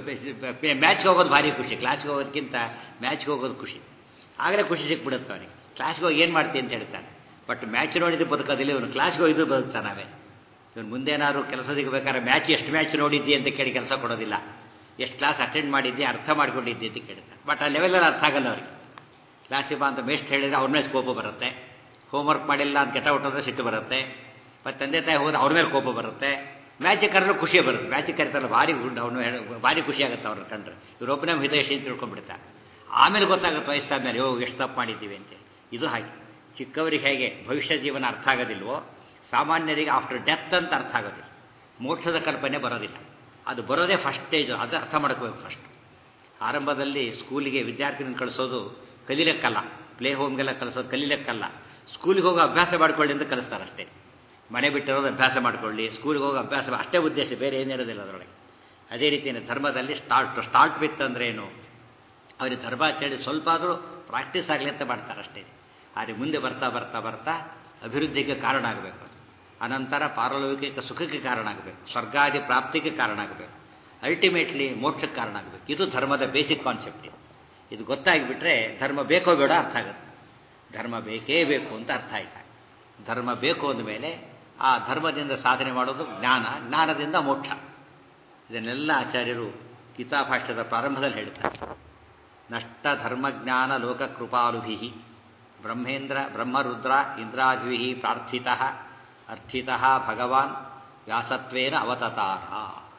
ಮ್ಯಾಚ್ಗೆ ಹೋಗೋದು ಭಾರಿ ಖುಷಿ ಕ್ಲಾಸ್ಗೆ ಹೋಗೋದಕ್ಕಿಂತ ಮ್ಯಾಚ್ಗೆ ಹೋಗೋದು ಖುಷಿ ಆಗಲೇ ಖುಷಿ ಸಿಕ್ಬಿಡುತ್ತೆ ಅವನಿಗೆ ಕ್ಲಾಸ್ಗೆ ಹೋಗಿ ಏನು ಮಾಡ್ತೀನಿ ಅಂತ ಹೇಳ್ತಾನೆ ಬಟ್ ಮ್ಯಾಚ್ ನೋಡಿದ್ರೆ ಬದುಕೋದಿಲ್ಲ ಇವನು ಕ್ಲಾಸ್ಗೆ ಹೋಗಿದ್ದು ಬದುಕ್ತಾನೆ ನಾವೇ ಇವನು ಮುಂದೇನಾದ್ರು ಕೆಲಸ ಸಿಗಬೇಕಾದ್ರೆ ಮ್ಯಾಚ್ ಎಷ್ಟು ಮ್ಯಾಚ್ ನೋಡಿದ್ದಿ ಅಂತ ಕೇಳಿ ಕೆಲಸ ಕೊಡೋದಿಲ್ಲ ಎಷ್ಟು ಕ್ಲಾಸ್ ಅಟೆಂಡ್ ಮಾಡಿದ್ದೆ ಅರ್ಥ ಮಾಡ್ಕೊಂಡಿದ್ದೆ ಅಂತ ಕೇಳ್ತಾರೆ ಬಟ್ ಆ ಲೆವೆಲಲ್ಲಿ ಅರ್ಥ ಆಗಲ್ಲ ಅವರಿಗೆ ಕ್ಲಾಸಿಗೆ ಬಾ ಅಂತ ಮೇಸ್ಟ್ ಹೇಳಿದರೆ ಅವ್ರ ಮೇಲೆ ಕೋಪ ಬರುತ್ತೆ ಹೋಮ್ವರ್ಕ್ ಮಾಡಿಲ್ಲ ಅಂತ ಕೆಟ್ಟ ಹೊಟ್ಟೋದ್ರೆ ಸಿಟ್ಟು ಬರುತ್ತೆ ಮತ್ತು ತಂದೆ ತಾಯಿ ಹೋದ್ರೆ ಅವ್ರ ಮೇಲೆ ಕೋಪ ಬರುತ್ತೆ ಮ್ಯಾಚಿಗೆ ಕರೆದ್ರೆ ಖುಷಿ ಬರುತ್ತೆ ಮ್ಯಾಚಿಗೆ ಕರಿತಾರಲ್ಲ ಭಾರಿ ಗುಡ್ ಅವನು ಭಾರಿ ಖುಷಿ ಆಗುತ್ತೆ ಅವ್ರ ಕಂಡ್ರೆ ಇವರೊಬ್ಬನೇ ಹಿತೈಷಿ ಅಂತ ತಿಳ್ಕೊಂಡ್ಬಿಡ್ತಾರೆ ಆಮೇಲೆ ಗೊತ್ತಾಗುತ್ತೆ ವಯಸ್ಸಾದ್ಮೇಲೆ ಓ ಎಷ್ಟು ತಪ್ಪು ಮಾಡಿದ್ದೀವಿ ಅಂತ ಇದು ಹಾಗೆ ಚಿಕ್ಕವರಿಗೆ ಹೇಗೆ ಭವಿಷ್ಯ ಜೀವನ ಅರ್ಥ ಆಗೋದಿಲ್ವೋ ಸಾಮಾನ್ಯರಿಗೆ ಆಫ್ಟರ್ ಡೆತ್ ಅಂತ ಅರ್ಥ ಆಗೋದಿಲ್ಲ ಮೋಕ್ಷದ ಕಲ್ಪನೆ ಬರೋದಿಲ್ಲ ಅದು ಬರೋದೇ ಫಸ್ಟ್ ಸ್ಟೇಜು ಅದು ಅರ್ಥ ಮಾಡ್ಕೋಬೇಕು ಫಸ್ಟ್ ಆರಂಭದಲ್ಲಿ ಸ್ಕೂಲಿಗೆ ವಿದ್ಯಾರ್ಥಿನ ಕಳಿಸೋದು ಕಲೀಲಿಕ್ಕಲ್ಲ ಪ್ಲೇ ಹೋಮ್ಗೆಲ್ಲ ಕಲಿಸೋದು ಕಲೀಲಿಕ್ಕಲ್ಲ ಸ್ಕೂಲಿಗೆ ಹೋಗೋ ಅಭ್ಯಾಸ ಮಾಡ್ಕೊಳ್ಳಿ ಅಂತ ಕಲಿಸ್ತಾರೆ ಅಷ್ಟೇ ಮನೆ ಬಿಟ್ಟಿರೋದು ಅಭ್ಯಾಸ ಮಾಡ್ಕೊಳ್ಳಿ ಸ್ಕೂಲಿಗೆ ಹೋಗೋ ಅಭ್ಯಾಸ ಅಷ್ಟೇ ಉದ್ದೇಶ ಬೇರೆ ಏನಿರೋದಿಲ್ಲ ಅದರೊಳಗೆ ಅದೇ ರೀತಿಯ ಧರ್ಮದಲ್ಲಿ ಸ್ಟಾರ್ಟ್ ಸ್ಟಾರ್ಟ್ ವಿತ್ ಅಂದ್ರೆ ಏನು ಅವರಿಗೆ ಧರ್ಮಾಚರಣೆ ಸ್ವಲ್ಪ ಆದರೂ ಪ್ರಾಕ್ಟೀಸ್ ಆಗಲಿ ಅಂತ ಮಾಡ್ತಾರೆ ಅಷ್ಟೇ ಆದರೆ ಮುಂದೆ ಬರ್ತಾ ಬರ್ತಾ ಬರ್ತಾ ಅಭಿವೃದ್ಧಿಗೆ ಕಾರಣ ಆಗಬೇಕು ಅದು ಅನಂತರ ಪಾರಲೌಕಿಕ ಸುಖಕ್ಕೆ ಕಾರಣ ಆಗಬೇಕು ಸ್ವರ್ಗಾದಿ ಪ್ರಾಪ್ತಿಗೆ ಕಾರಣ ಆಗಬೇಕು ಅಲ್ಟಿಮೇಟ್ಲಿ ಮೋಕ್ಷಕ್ಕೆ ಕಾರಣ ಆಗಬೇಕು ಇದು ಧರ್ಮದ ಬೇಸಿಕ್ ಕಾನ್ಸೆಪ್ಟ್ ಇದು ಇದು ಗೊತ್ತಾಗಿಬಿಟ್ರೆ ಧರ್ಮ ಬೇಕೋ ಬೇಡ ಅರ್ಥ ಆಗುತ್ತೆ ಧರ್ಮ ಬೇಕೇ ಬೇಕು ಅಂತ ಅರ್ಥ ಆಯ್ತು ಧರ್ಮ ಬೇಕು ಅಂದಮೇಲೆ ಆ ಧರ್ಮದಿಂದ ಸಾಧನೆ ಮಾಡೋದು ಜ್ಞಾನ ಜ್ಞಾನದಿಂದ ಮೋಕ್ಷ ಇದನ್ನೆಲ್ಲ ಆಚಾರ್ಯರು ಗೀತಾಭಾಷ್ಯದ ಪ್ರಾರಂಭದಲ್ಲಿ ಹೇಳ್ತಾರೆ ನಷ್ಟ ಧರ್ಮಜ್ಞಾನ ಲೋಕಕೃಪಾಲುಭಿ ಬ್ರಹ್ಮೇಂದ್ರ ಬ್ರಹ್ಮರುದ್ರ ಇಂದ್ರಾಧಿಭಿ ಪ್ರಾರ್ಥಿತ ಅರ್ಥಿತ ಭಗವಾನ್ ವ್ಯಾಸತ್ವೇನ ಅವತತಾರ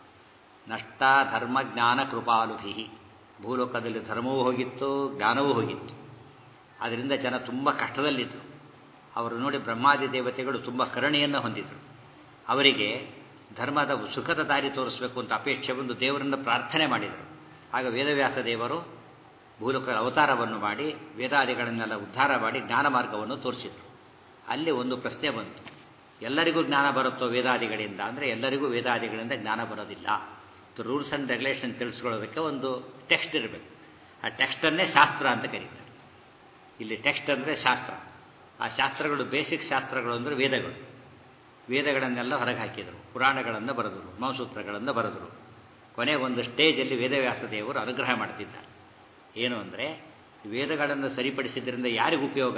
ನಷ್ಟ ಧರ್ಮಜ್ಞಾನ ಕೃಪಾಲುಭಿ ಭೂಲೋಕದಲ್ಲಿ ಧರ್ಮವೂ ಹೋಗಿತ್ತು ಜ್ಞಾನವೂ ಹೋಗಿತ್ತು ಅದರಿಂದ ಜನ ತುಂಬ ಕಷ್ಟದಲ್ಲಿದ್ದರು ಅವರು ನೋಡಿ ಬ್ರಹ್ಮಾದಿ ದೇವತೆಗಳು ತುಂಬ ಕರುಣೆಯನ್ನು ಹೊಂದಿದರು ಅವರಿಗೆ ಧರ್ಮದ ಸುಖದ ದಾರಿ ತೋರಿಸಬೇಕು ಅಂತ ಅಪೇಕ್ಷೆ ಬಂದು ದೇವರನ್ನು ಪ್ರಾರ್ಥನೆ ಮಾಡಿದರು ಆಗ ವೇದವ್ಯಾಸ ದೇವರು ಭೂಲೋಕದ ಅವತಾರವನ್ನು ಮಾಡಿ ವೇದಾದಿಗಳನ್ನೆಲ್ಲ ಉದ್ಧಾರ ಮಾಡಿ ಜ್ಞಾನ ಮಾರ್ಗವನ್ನು ತೋರಿಸಿದರು ಅಲ್ಲಿ ಒಂದು ಪ್ರಶ್ನೆ ಬಂತು ಎಲ್ಲರಿಗೂ ಜ್ಞಾನ ಬರುತ್ತೋ ವೇದಾದಿಗಳಿಂದ ಅಂದರೆ ಎಲ್ಲರಿಗೂ ವೇದಾದಿಗಳಿಂದ ಜ್ಞಾನ ಬರೋದಿಲ್ಲ ರೂಲ್ಸ್ ಆ್ಯಂಡ್ ರೆಗ್ಯುಲೇಷನ್ ತಿಳಿಸ್ಕೊಳ್ಳೋದಕ್ಕೆ ಒಂದು ಟೆಕ್ಸ್ಟ್ ಇರಬೇಕು ಆ ಟೆಕ್ಸ್ಟನ್ನೇ ಶಾಸ್ತ್ರ ಅಂತ ಕರೀತಾರೆ ಇಲ್ಲಿ ಟೆಕ್ಸ್ಟ್ ಅಂದರೆ ಶಾಸ್ತ್ರ ಆ ಶಾಸ್ತ್ರಗಳು ಬೇಸಿಕ್ ಶಾಸ್ತ್ರಗಳು ಅಂದರೆ ವೇದಗಳು ವೇದಗಳನ್ನೆಲ್ಲ ಹೊರಗೆ ಹಾಕಿದರು ಪುರಾಣಗಳನ್ನು ಬರೆದರು ಮೌಸೂತ್ರಗಳನ್ನು ಬರೆದರು ಕೊನೆಗೆ ಒಂದು ಸ್ಟೇಜಲ್ಲಿ ವೇದವ್ಯಾಸ ದೇವರು ಅನುಗ್ರಹ ಮಾಡ್ತಿದ್ದಾರೆ ಏನು ಅಂದರೆ ವೇದಗಳನ್ನು ಸರಿಪಡಿಸಿದ್ರಿಂದ ಯಾರಿಗೂ ಉಪಯೋಗ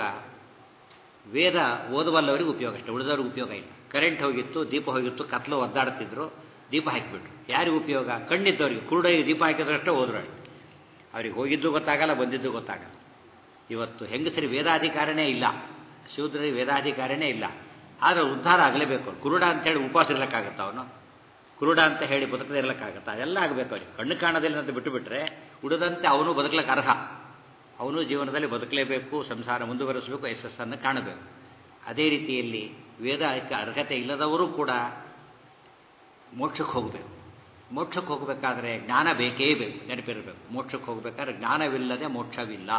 ವೇದ ಓದುವಲ್ಲವರಿಗೆ ಉಪಯೋಗ ಅಷ್ಟೇ ಉಳಿದವ್ರಿಗೆ ಉಪಯೋಗ ಇಲ್ಲ ಕರೆಂಟ್ ಹೋಗಿತ್ತು ದೀಪ ಹೋಗಿತ್ತು ಕತ್ಲು ಒದ್ದಾಡ್ತಿದ್ರು ದೀಪ ಹಾಕಿಬಿಟ್ರು ಯಾರಿಗೂ ಉಪಯೋಗ ಕಣ್ಣಿದ್ದವರಿಗೆ ಕುರುಡರಿಗೆ ದೀಪ ಹಾಕಿದ್ರಷ್ಟೇ ಹೋದ್ರು ಅವ್ರಿಗೆ ಹೋಗಿದ್ದು ಗೊತ್ತಾಗಲ್ಲ ಬಂದಿದ್ದು ಗೊತ್ತಾಗಲ್ಲ ಇವತ್ತು ಹೆಂಗಸರಿ ವೇದಾಧಿಕಾರನೇ ಇಲ್ಲ ಶೂದ್ರರಿಗೆ ವೇದಾಧಿಕಾರನೇ ಇಲ್ಲ ಆದರೆ ಉದ್ಧಾರ ಆಗಲೇಬೇಕು ಕುರುಡ ಅಂತೇಳಿ ಉಪವಾಸ ಇರ್ಲಿಕ್ಕಾಗತ್ತ ಅವನು ಕುರುಡ ಅಂತ ಹೇಳಿ ಬದುಕದೇ ಇರಲಿಕ್ಕಾಗತ್ತಾ ಅದೆಲ್ಲ ಆಗಬೇಕು ಅವ್ರಿಗೆ ಕಣ್ಣು ಕಾಣೋದಿಲ್ಲ ಅಂತ ಬಿಟ್ಟು ಬಿಟ್ಟರೆ ಉಳಿದಂತೆ ಅವನು ಬದುಕಲಿಕ್ಕೆ ಅರ್ಹ ಅವನು ಜೀವನದಲ್ಲಿ ಬದುಕಲೇಬೇಕು ಸಂಸಾರ ಮುಂದುವರಿಸಬೇಕು ಯಶಸ್ಸನ್ನು ಕಾಣಬೇಕು ಅದೇ ರೀತಿಯಲ್ಲಿ ವೇದಕ್ಕೆ ಅರ್ಹತೆ ಇಲ್ಲದವರು ಕೂಡ ಮೋಕ್ಷಕ್ಕೆ ಹೋಗಬೇಕು ಮೋಕ್ಷಕ್ಕೆ ಹೋಗಬೇಕಾದ್ರೆ ಜ್ಞಾನ ಬೇಕೇ ಬೇಕು ನೆನಪಿರಬೇಕು ಮೋಕ್ಷಕ್ಕೆ ಹೋಗಬೇಕಾದ್ರೆ ಜ್ಞಾನವಿಲ್ಲದೆ ಮೋಕ್ಷವಿಲ್ಲ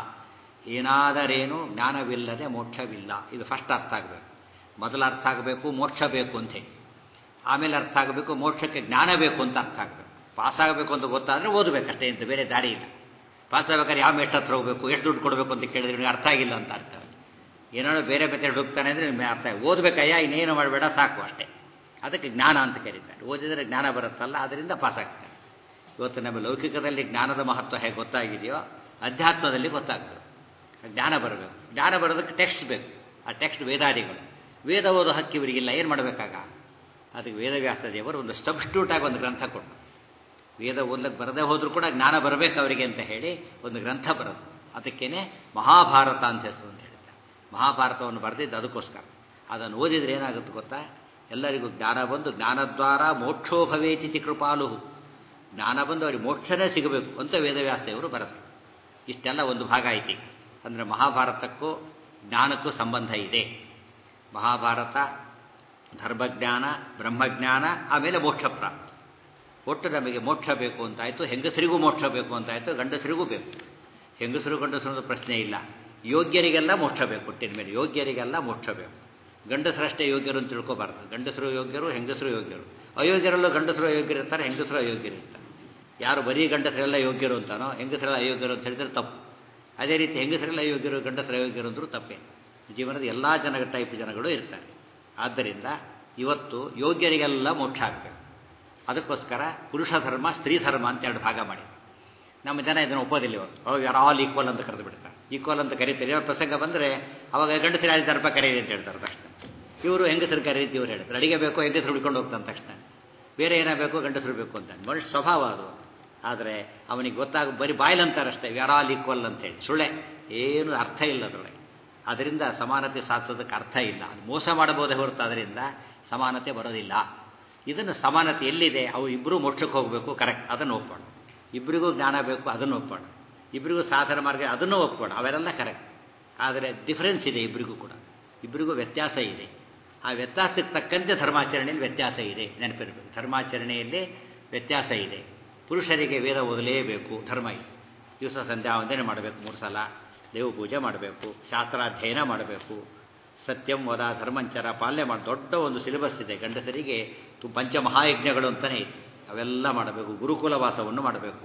ಏನಾದರೇನು ಜ್ಞಾನವಿಲ್ಲದೆ ಮೋಕ್ಷವಿಲ್ಲ ಇದು ಫಸ್ಟ್ ಅರ್ಥ ಆಗಬೇಕು ಮೊದಲು ಅರ್ಥ ಆಗಬೇಕು ಮೋಕ್ಷ ಬೇಕು ಅಂತ ಹೇಳಿ ಆಮೇಲೆ ಅರ್ಥ ಆಗಬೇಕು ಮೋಕ್ಷಕ್ಕೆ ಜ್ಞಾನ ಬೇಕು ಅಂತ ಅರ್ಥ ಆಗಬೇಕು ಪಾಸ್ ಆಗಬೇಕು ಅಂತ ಗೊತ್ತಾದರೆ ಓದಬೇಕಷ್ಟೇ ಅಂತ ಬೇರೆ ದಾರಿ ಇಲ್ಲ ಪಾಸ್ ಆಗ್ಬೇಕಾದ್ರೆ ಯಾವ ಎಷ್ಟು ಹತ್ರ ಹೋಗಬೇಕು ಎಷ್ಟು ದುಡ್ಡು ಕೊಡಬೇಕು ಅಂತ ಕೇಳಿದ್ರೆ ನಿಮಗೆ ಅರ್ಥ ಆಗಿಲ್ಲ ಅಂತ ಅರ್ಥ ಏನಾದ್ರು ಬೇರೆ ಬೇರೆ ಹುಡುಕ್ತಾನೆ ಅಂದರೆ ನಿಮಗೆ ಅರ್ಥ ಓದಬೇಕಯ್ಯ ಇನ್ನೇನು ಮಾಡಬೇಡ ಸಾಕು ಅಷ್ಟೇ ಅದಕ್ಕೆ ಜ್ಞಾನ ಅಂತ ಕರೀತಾರೆ ಓದಿದರೆ ಜ್ಞಾನ ಬರುತ್ತಲ್ಲ ಅದರಿಂದ ಪಾಸ್ ಆಗ್ತಾರೆ ಇವತ್ತು ನಮ್ಮ ಲೌಕಿಕದಲ್ಲಿ ಜ್ಞಾನದ ಮಹತ್ವ ಹೇಗೆ ಗೊತ್ತಾಗಿದೆಯೋ ಅಧ್ಯಾತ್ಮದಲ್ಲಿ ಗೊತ್ತಾಗಬೇಕು ಜ್ಞಾನ ಬರಬೇಕು ಜ್ಞಾನ ಬರೋದಕ್ಕೆ ಟೆಕ್ಸ್ಟ್ ಬೇಕು ಆ ಟೆಕ್ಸ್ಟ್ ವೇದಾದಿಗಳು ವೇದ ಓದೋ ಹಕ್ಕಿ ಇವರಿಗಿಲ್ಲ ಏನು ಮಾಡಬೇಕಾಗ ಅದಕ್ಕೆ ವೇದವ್ಯಾಸ ದೇವರು ಒಂದು ಸಬ್ಸ್ಟ್ಯೂಟ್ ಆಗಿ ಒಂದು ಗ್ರಂಥ ಕೊಟ್ಟು ವೇದ ಓದಕ್ಕೆ ಬರದೇ ಹೋದರೂ ಕೂಡ ಜ್ಞಾನ ಬರಬೇಕು ಅವರಿಗೆ ಅಂತ ಹೇಳಿ ಒಂದು ಗ್ರಂಥ ಬರೋದು ಅದಕ್ಕೇನೆ ಮಹಾಭಾರತ ಅಂತ ಹೆಸರು ಅಂತ ಹೇಳ್ತಾರೆ ಮಹಾಭಾರತವನ್ನು ಬರೆದಿದ್ದು ಅದಕ್ಕೋಸ್ಕರ ಅದನ್ನು ಓದಿದ್ರೆ ಏನಾಗುತ್ತೆ ಗೊತ್ತಾ ಎಲ್ಲರಿಗೂ ಜ್ಞಾನ ಬಂದು ಜ್ಞಾನದ್ವಾರ ಮೋಕ್ಷೋ ಭವೇತಿಥಿ ಕೃಪಾಲು ಜ್ಞಾನ ಬಂದು ಅವರಿಗೆ ಮೋಕ್ಷನೇ ಸಿಗಬೇಕು ಅಂತ ವೇದವ್ಯಾಸ ದೇವರು ಬರೆದರು ಇಷ್ಟೆಲ್ಲ ಒಂದು ಭಾಗ ಐತಿ ಅಂದರೆ ಮಹಾಭಾರತಕ್ಕೂ ಜ್ಞಾನಕ್ಕೂ ಸಂಬಂಧ ಇದೆ ಮಹಾಭಾರತ ಧರ್ಮಜ್ಞಾನ ಬ್ರಹ್ಮಜ್ಞಾನ ಆಮೇಲೆ ಮೋಕ್ಷ ಪ್ರಾಪ್ತಿ ಒಟ್ಟು ನಮಗೆ ಮೋಕ್ಷ ಬೇಕು ಅಂತಾಯಿತು ಹೆಂಗಸರಿಗೂ ಮೋಕ್ಷ ಬೇಕು ಅಂತಾಯಿತು ಗಂಡಸರಿಗೂ ಬೇಕು ಹೆಂಗಸರು ಗಂಡಸರು ಪ್ರಶ್ನೆ ಇಲ್ಲ ಯೋಗ್ಯರಿಗೆಲ್ಲ ಮೋಕ್ಷ ಬೇಕು ಹುಟ್ಟಿನ ಮೇಲೆ ಯೋಗ್ಯರಿಗೆಲ್ಲ ಮೋಕ್ಷ ಬೇಕು ಗಂಡಸರಷ್ಟೇ ಯೋಗ್ಯರು ಅಂತ ತಿಳ್ಕೊಬಾರ್ದು ಗಂಡಸರು ಯೋಗ್ಯರು ಹೆಂಗಸರು ಯೋಗ್ಯರು ಅಯೋಗ್ಯರಲ್ಲೂ ಗಂಡಸರು ಅಯೋಗ್ಯರಿರ್ತಾರೆ ಹೆಂಗಸರು ಅಯೋಗ್ಯರಿರ್ತಾರೆ ಯಾರು ಬರೀ ಗಂಡಸರೆಲ್ಲ ಯೋಗ್ಯರು ಅಂತಾನೋ ಹೆಂಗಸರೆಲ್ಲ ಅಯೋಗ್ಯರು ಅಂತ ಹೇಳಿದ್ರೆ ತಪ್ಪು ಅದೇ ರೀತಿ ಹೆಂಗಸರೆಲ್ಲ ಅಯೋಗ್ಯರು ಗಂಡಸರು ಅಯೋಗ್ಯರು ಅಂದರೂ ತಪ್ಪೇ ಜೀವನದ ಎಲ್ಲ ಜನ ಟೈಪ್ ಜನಗಳು ಇರ್ತಾರೆ ಆದ್ದರಿಂದ ಇವತ್ತು ಯೋಗ್ಯರಿಗೆಲ್ಲ ಮೋಕ್ಷ ಆಗಬೇಕು ಅದಕ್ಕೋಸ್ಕರ ಪುರುಷ ಧರ್ಮ ಸ್ತ್ರೀ ಧರ್ಮ ಅಂತ ಎರಡು ಭಾಗ ಮಾಡಿ ನಮ್ಮ ಜನ ಇದನ್ನು ಒಪ್ಪೋದಿಲ್ಲ ಇವತ್ತು ಅವಾಗ ಯಾರು ಆಲ್ ಈಕ್ವಲ್ ಅಂತ ಕರೆದು ಬಿಡ್ತಾರೆ ಈಕ್ವಲ್ ಅಂತ ಕರೀತಾರೆ ಯಾವ ಪ್ರಸಂಗ ಬಂದರೆ ಅವಾಗ ಗಂಡಸರು ಐದು ರೂಪಾಯಿ ಕರೀರಿ ಅಂತ ಹೇಳ್ತಾರೆ ತಕ್ಷಣ ಇವರು ಹೆಂಗಸರು ಕರೀತಿ ಇವ್ರು ಹೇಳ್ತಾರೆ ಅಡಿಗೆ ಬೇಕು ಹೆಂಗಸರು ಹುಡ್ಕೊಂಡು ಹೋಗ್ತಾನೆ ತಕ್ಷಣ ಬೇರೆ ಏನಾಗಬೇಕು ಗಂಡಸರು ಬೇಕು ಅಂತ ಮನುಷ್ಯ ಸ್ವಭಾವ ಅದು ಆದರೆ ಅವನಿಗೆ ಗೊತ್ತಾಗ ಬರೀ ಬಾಯ್ಲಂತಾರಷ್ಟೇ ಯಾರು ಆಲ್ ಈಕ್ವಲ್ ಅಂತೇಳಿ ಸುಳ್ಳೆ ಏನು ಅರ್ಥ ಇಲ್ಲ ಅದರೊಳಗೆ ಅದರಿಂದ ಸಮಾನತೆ ಸಾಧಿಸೋದಕ್ಕೆ ಅರ್ಥ ಇಲ್ಲ ಅದು ಮೋಸ ಮಾಡಬಹುದೇ ಹೊರತು ಅದರಿಂದ ಸಮಾನತೆ ಬರೋದಿಲ್ಲ ಇದನ್ನು ಸಮಾನತೆ ಎಲ್ಲಿದೆ ಅವು ಇಬ್ಬರೂ ಮೋಕ್ಷಕ್ಕೆ ಹೋಗಬೇಕು ಕರೆಕ್ಟ್ ಅದನ್ನು ಒಪ್ಪೋಣ ಇಬ್ಬರಿಗೂ ಜ್ಞಾನ ಬೇಕು ಅದನ್ನು ಒಪ್ಪೋಣ ಇಬ್ಬರಿಗೂ ಸಾಧನ ಮಾರ್ಗ ಅದನ್ನು ಒಪ್ಪೋಣ ಅವೆಲ್ಲ ಕರೆಕ್ಟ್ ಆದರೆ ಡಿಫರೆನ್ಸ್ ಇದೆ ಇಬ್ಬರಿಗೂ ಕೂಡ ಇಬ್ಬರಿಗೂ ವ್ಯತ್ಯಾಸ ಇದೆ ಆ ವ್ಯತ್ಯಾಸಕ್ಕೆ ತಕ್ಕಂತೆ ಧರ್ಮಾಚರಣೆಯಲ್ಲಿ ವ್ಯತ್ಯಾಸ ಇದೆ ನೆನಪಿರಬೇಕು ಧರ್ಮಾಚರಣೆಯಲ್ಲಿ ವ್ಯತ್ಯಾಸ ಇದೆ ಪುರುಷರಿಗೆ ವೇದ ಓದಲೇಬೇಕು ಧರ್ಮ ಇದೆ ದಿವಸ ಸಂಧ್ಯಾ ವಂದನೆ ಮಾಡಬೇಕು ಮೂರು ಸಲ ದೇವ ಪೂಜೆ ಮಾಡಬೇಕು ಶಾಸ್ತ್ರಾಧ್ಯಯನ ಮಾಡಬೇಕು ಸತ್ಯಂ ವದ ಧರ್ಮಂಚರ ಪಾಲನೆ ಮಾಡಿ ದೊಡ್ಡ ಒಂದು ಸಿಲೆಬಸ್ ಇದೆ ಗಂಡಸರಿಗೆ ಪಂಚಮಹಾಯಜ್ಞಗಳು ಅಂತಲೇ ಇದೆ ಅವೆಲ್ಲ ಮಾಡಬೇಕು ಗುರುಕುಲ ವಾಸವನ್ನು ಮಾಡಬೇಕು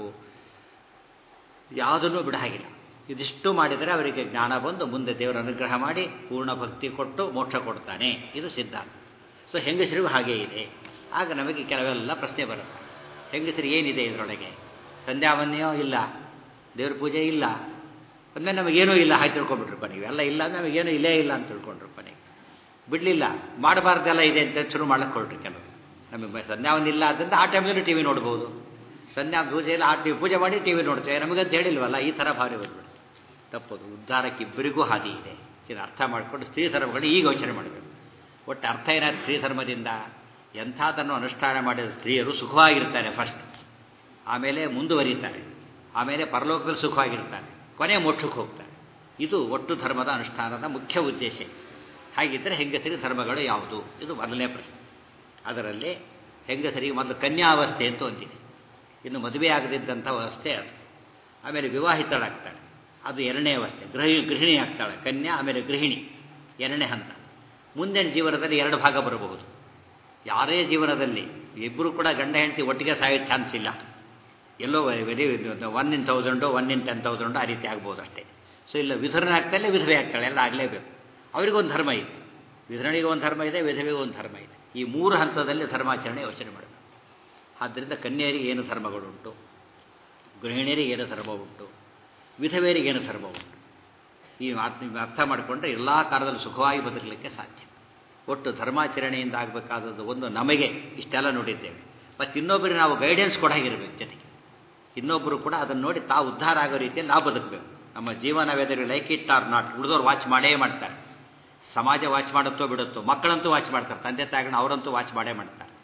ಯಾವುದನ್ನು ಬಿಡ ಹಾಗಿಲ್ಲ ಇದಿಷ್ಟು ಮಾಡಿದರೆ ಅವರಿಗೆ ಜ್ಞಾನ ಬಂದು ಮುಂದೆ ದೇವರ ಅನುಗ್ರಹ ಮಾಡಿ ಪೂರ್ಣ ಭಕ್ತಿ ಕೊಟ್ಟು ಮೋಕ್ಷ ಕೊಡ್ತಾನೆ ಇದು ಸಿದ್ಧಾಂತ ಸೊ ಹೆಂಗಸರಿಗೂ ಹಾಗೇ ಇದೆ ಆಗ ನಮಗೆ ಕೆಲವೆಲ್ಲ ಪ್ರಶ್ನೆ ಬರುತ್ತೆ ಹೆಂಗಸರಿಗೆ ಏನಿದೆ ಇದರೊಳಗೆ ಸಂಧ್ಯಾವನ್ಯೋ ಇಲ್ಲ ದೇವ್ರ ಪೂಜೆ ಇಲ್ಲ ಅಂದಮೇಲೆ ನಮಗೇನೂ ಇಲ್ಲ ಹಾಗೆ ತಿಳ್ಕೊಂಡ್ಬಿಟ್ರಪ್ಪ ನೀವು ಎಲ್ಲ ಇಲ್ಲ ನಮಗೇನೂ ಇಲ್ಲೇ ಇಲ್ಲ ಅಂತ ತಿಳ್ಕೊಂಡ್ರಪ್ಪ ನೀವು ಬಿಡಲಿಲ್ಲ ಮಾಡಬಾರ್ದೆಲ್ಲ ಇದೆ ಅಂತ ಶುರು ಮಾಡಕ್ಕೆ ಹೊರಟ್ರಿ ಕೆಲವು ನಮಗೆ ಸಂಧ್ಯಾವನ್ನ ಇಲ್ಲ ಆದ್ದರಿಂದ ಆ ಟೈಮಲ್ಲೂ ಟಿ ವಿ ನೋಡ್ಬೋದು ಸಂಧ್ಯಾ ಪೂಜೆಯಲ್ಲಿ ಆ ಟಿ ಪೂಜೆ ಮಾಡಿ ಟಿ ವಿ ನೋಡ್ತೇವೆ ನಮಗಂತ ಹೇಳಿಲ್ವಲ್ಲ ಈ ಥರ ಭಾರಿ ಬಂದ್ಬಿಡು ತಪ್ಪದು ಉದ್ಧಾರಕ್ಕೆ ಇಬ್ಬರಿಗೂ ಹಾದಿ ಇದೆ ಇದನ್ನು ಅರ್ಥ ಮಾಡಿಕೊಂಡು ಸ್ತ್ರೀ ಧರ್ಮಗಳು ಈಗ ಯೋಚನೆ ಮಾಡಬೇಕು ಒಟ್ಟು ಅರ್ಥ ಏನಾದ್ರು ಸ್ತ್ರೀ ಧರ್ಮದಿಂದ ಎಂಥದನ್ನು ಅನುಷ್ಠಾನ ಮಾಡಿದ ಸ್ತ್ರೀಯರು ಸುಖವಾಗಿರ್ತಾರೆ ಫಸ್ಟ್ ಆಮೇಲೆ ಮುಂದುವರಿತಾರೆ ಆಮೇಲೆ ಪರಲೋಕದಲ್ಲಿ ಸುಖವಾಗಿರ್ತಾರೆ ಕೊನೆ ಮೋಕ್ಷಕ್ಕೆ ಹೋಗ್ತಾರೆ ಇದು ಒಟ್ಟು ಧರ್ಮದ ಅನುಷ್ಠಾನದ ಮುಖ್ಯ ಉದ್ದೇಶ ಹಾಗಿದ್ದರೆ ಹೆಂಗಸರಿಗೆ ಧರ್ಮಗಳು ಯಾವುದು ಇದು ಮೊದಲನೇ ಪ್ರಶ್ನೆ ಅದರಲ್ಲಿ ಹೆಂಗಸರಿಗೆ ಮೊದಲು ಕನ್ಯಾವಸ್ಥೆ ಅಂತ ಒಂದಿದೆ ಇನ್ನು ಮದುವೆ ಆಗದಿದ್ದಂಥ ಅವಸ್ಥೆ ಅದು ಆಮೇಲೆ ವಿವಾಹಿತಳಾಗ್ತಾಳೆ ಅದು ಎರಡನೇ ಅವಸ್ಥೆ ಗೃಹಿ ಗೃಹಿಣಿ ಆಗ್ತಾಳೆ ಕನ್ಯಾ ಆಮೇಲೆ ಗೃಹಿಣಿ ಎರಡನೇ ಹಂತ ಮುಂದಿನ ಜೀವನದಲ್ಲಿ ಎರಡು ಭಾಗ ಬರಬಹುದು ಯಾರೇ ಜೀವನದಲ್ಲಿ ಇಬ್ಬರು ಕೂಡ ಗಂಡ ಹೆಂಡತಿ ಒಟ್ಟಿಗೆ ಸಾಯೋ ಚಾನ್ಸ್ ಇಲ್ಲ ಎಲ್ಲೋ very one in thousand one in ten thousand ಆ ರೀತಿ ಆಗ್ಬೋದು ಅಷ್ಟೇ ಸೊ ಇಲ್ಲ ವಿಧರಣೆ ಆಗ್ತಾಳೆ ವಿಧವೆ ಆಗ್ತಾಳೆ ಎಲ್ಲ ಆಗಲೇಬೇಕು ಅವರಿಗೊಂದು ಧರ್ಮ ಇದೆ ವಿಧರಣಿಗೆ ಒಂದು ಧರ್ಮ ಇದೆ ವಿಧವೆಗೆ ಒಂದು ಧರ್ಮ ಇದೆ ಈ ಮೂರು ಹಂತದಲ್ಲಿ ಧರ್ಮಾಚರಣೆ ಯೋಚನೆ ಮಾಡಬೇಕು ಆದ್ದರಿಂದ ಕನ್ಯರಿಗೆ ಏನು ಧರ್ಮಗಳುಂಟು ಗೃಹಿಣಿಯರಿಗೆ ಏನು ಧರ್ಮ ಉಂಟು ವಿಧವೆಯರಿಗೆ ಏನು ಧರ್ಮ ಉಂಟು ಈ ನೀವು ಅರ್ಥ ಮಾಡಿಕೊಂಡ್ರೆ ಎಲ್ಲ ಕಾಲದಲ್ಲಿ ಸುಖವಾಗಿ ಬದುಕಲಿಕ್ಕೆ ಸಾಧ್ಯ ಒಟ್ಟು ಧರ್ಮಾಚರಣೆಯಿಂದ ಆಗಬೇಕಾದದ್ದು ಒಂದು ನಮಗೆ ಇಷ್ಟೆಲ್ಲ ನೋಡಿದ್ದೇವೆ ಮತ್ತು ಇನ್ನೊಬ್ಬರಿಗೆ ನಾವು ಗೈಡೆನ್ಸ್ ಕೊಡಾಗಿರ್ಬೇಕು ಜೊತೆಗೆ ಇನ್ನೊಬ್ಬರು ಕೂಡ ಅದನ್ನು ನೋಡಿ ತಾವು ಉದ್ಧಾರ ಆಗೋ ರೀತಿಯಲ್ಲಿ ನಾವು ಬದುಕಬೇಕು ನಮ್ಮ ಜೀವನ whether like it or not ಉಳಿದವ್ರು ವಾಚ್ ಮಾಡೇ ಮಾಡ್ತಾರೆ ಸಮಾಜ ವಾಚ್ ಮಾಡುತ್ತೋ ಬಿಡುತ್ತೋ ಮಕ್ಕಳಂತೂ ವಾಚ್ ಮಾಡ್ತಾರೆ ತಂದೆ ತಾಯಿಗಳನ್ನ ಅವರಂತೂ ವಾಚ್ ಮಾಡೇ ಮಾಡ್ತಾರೆ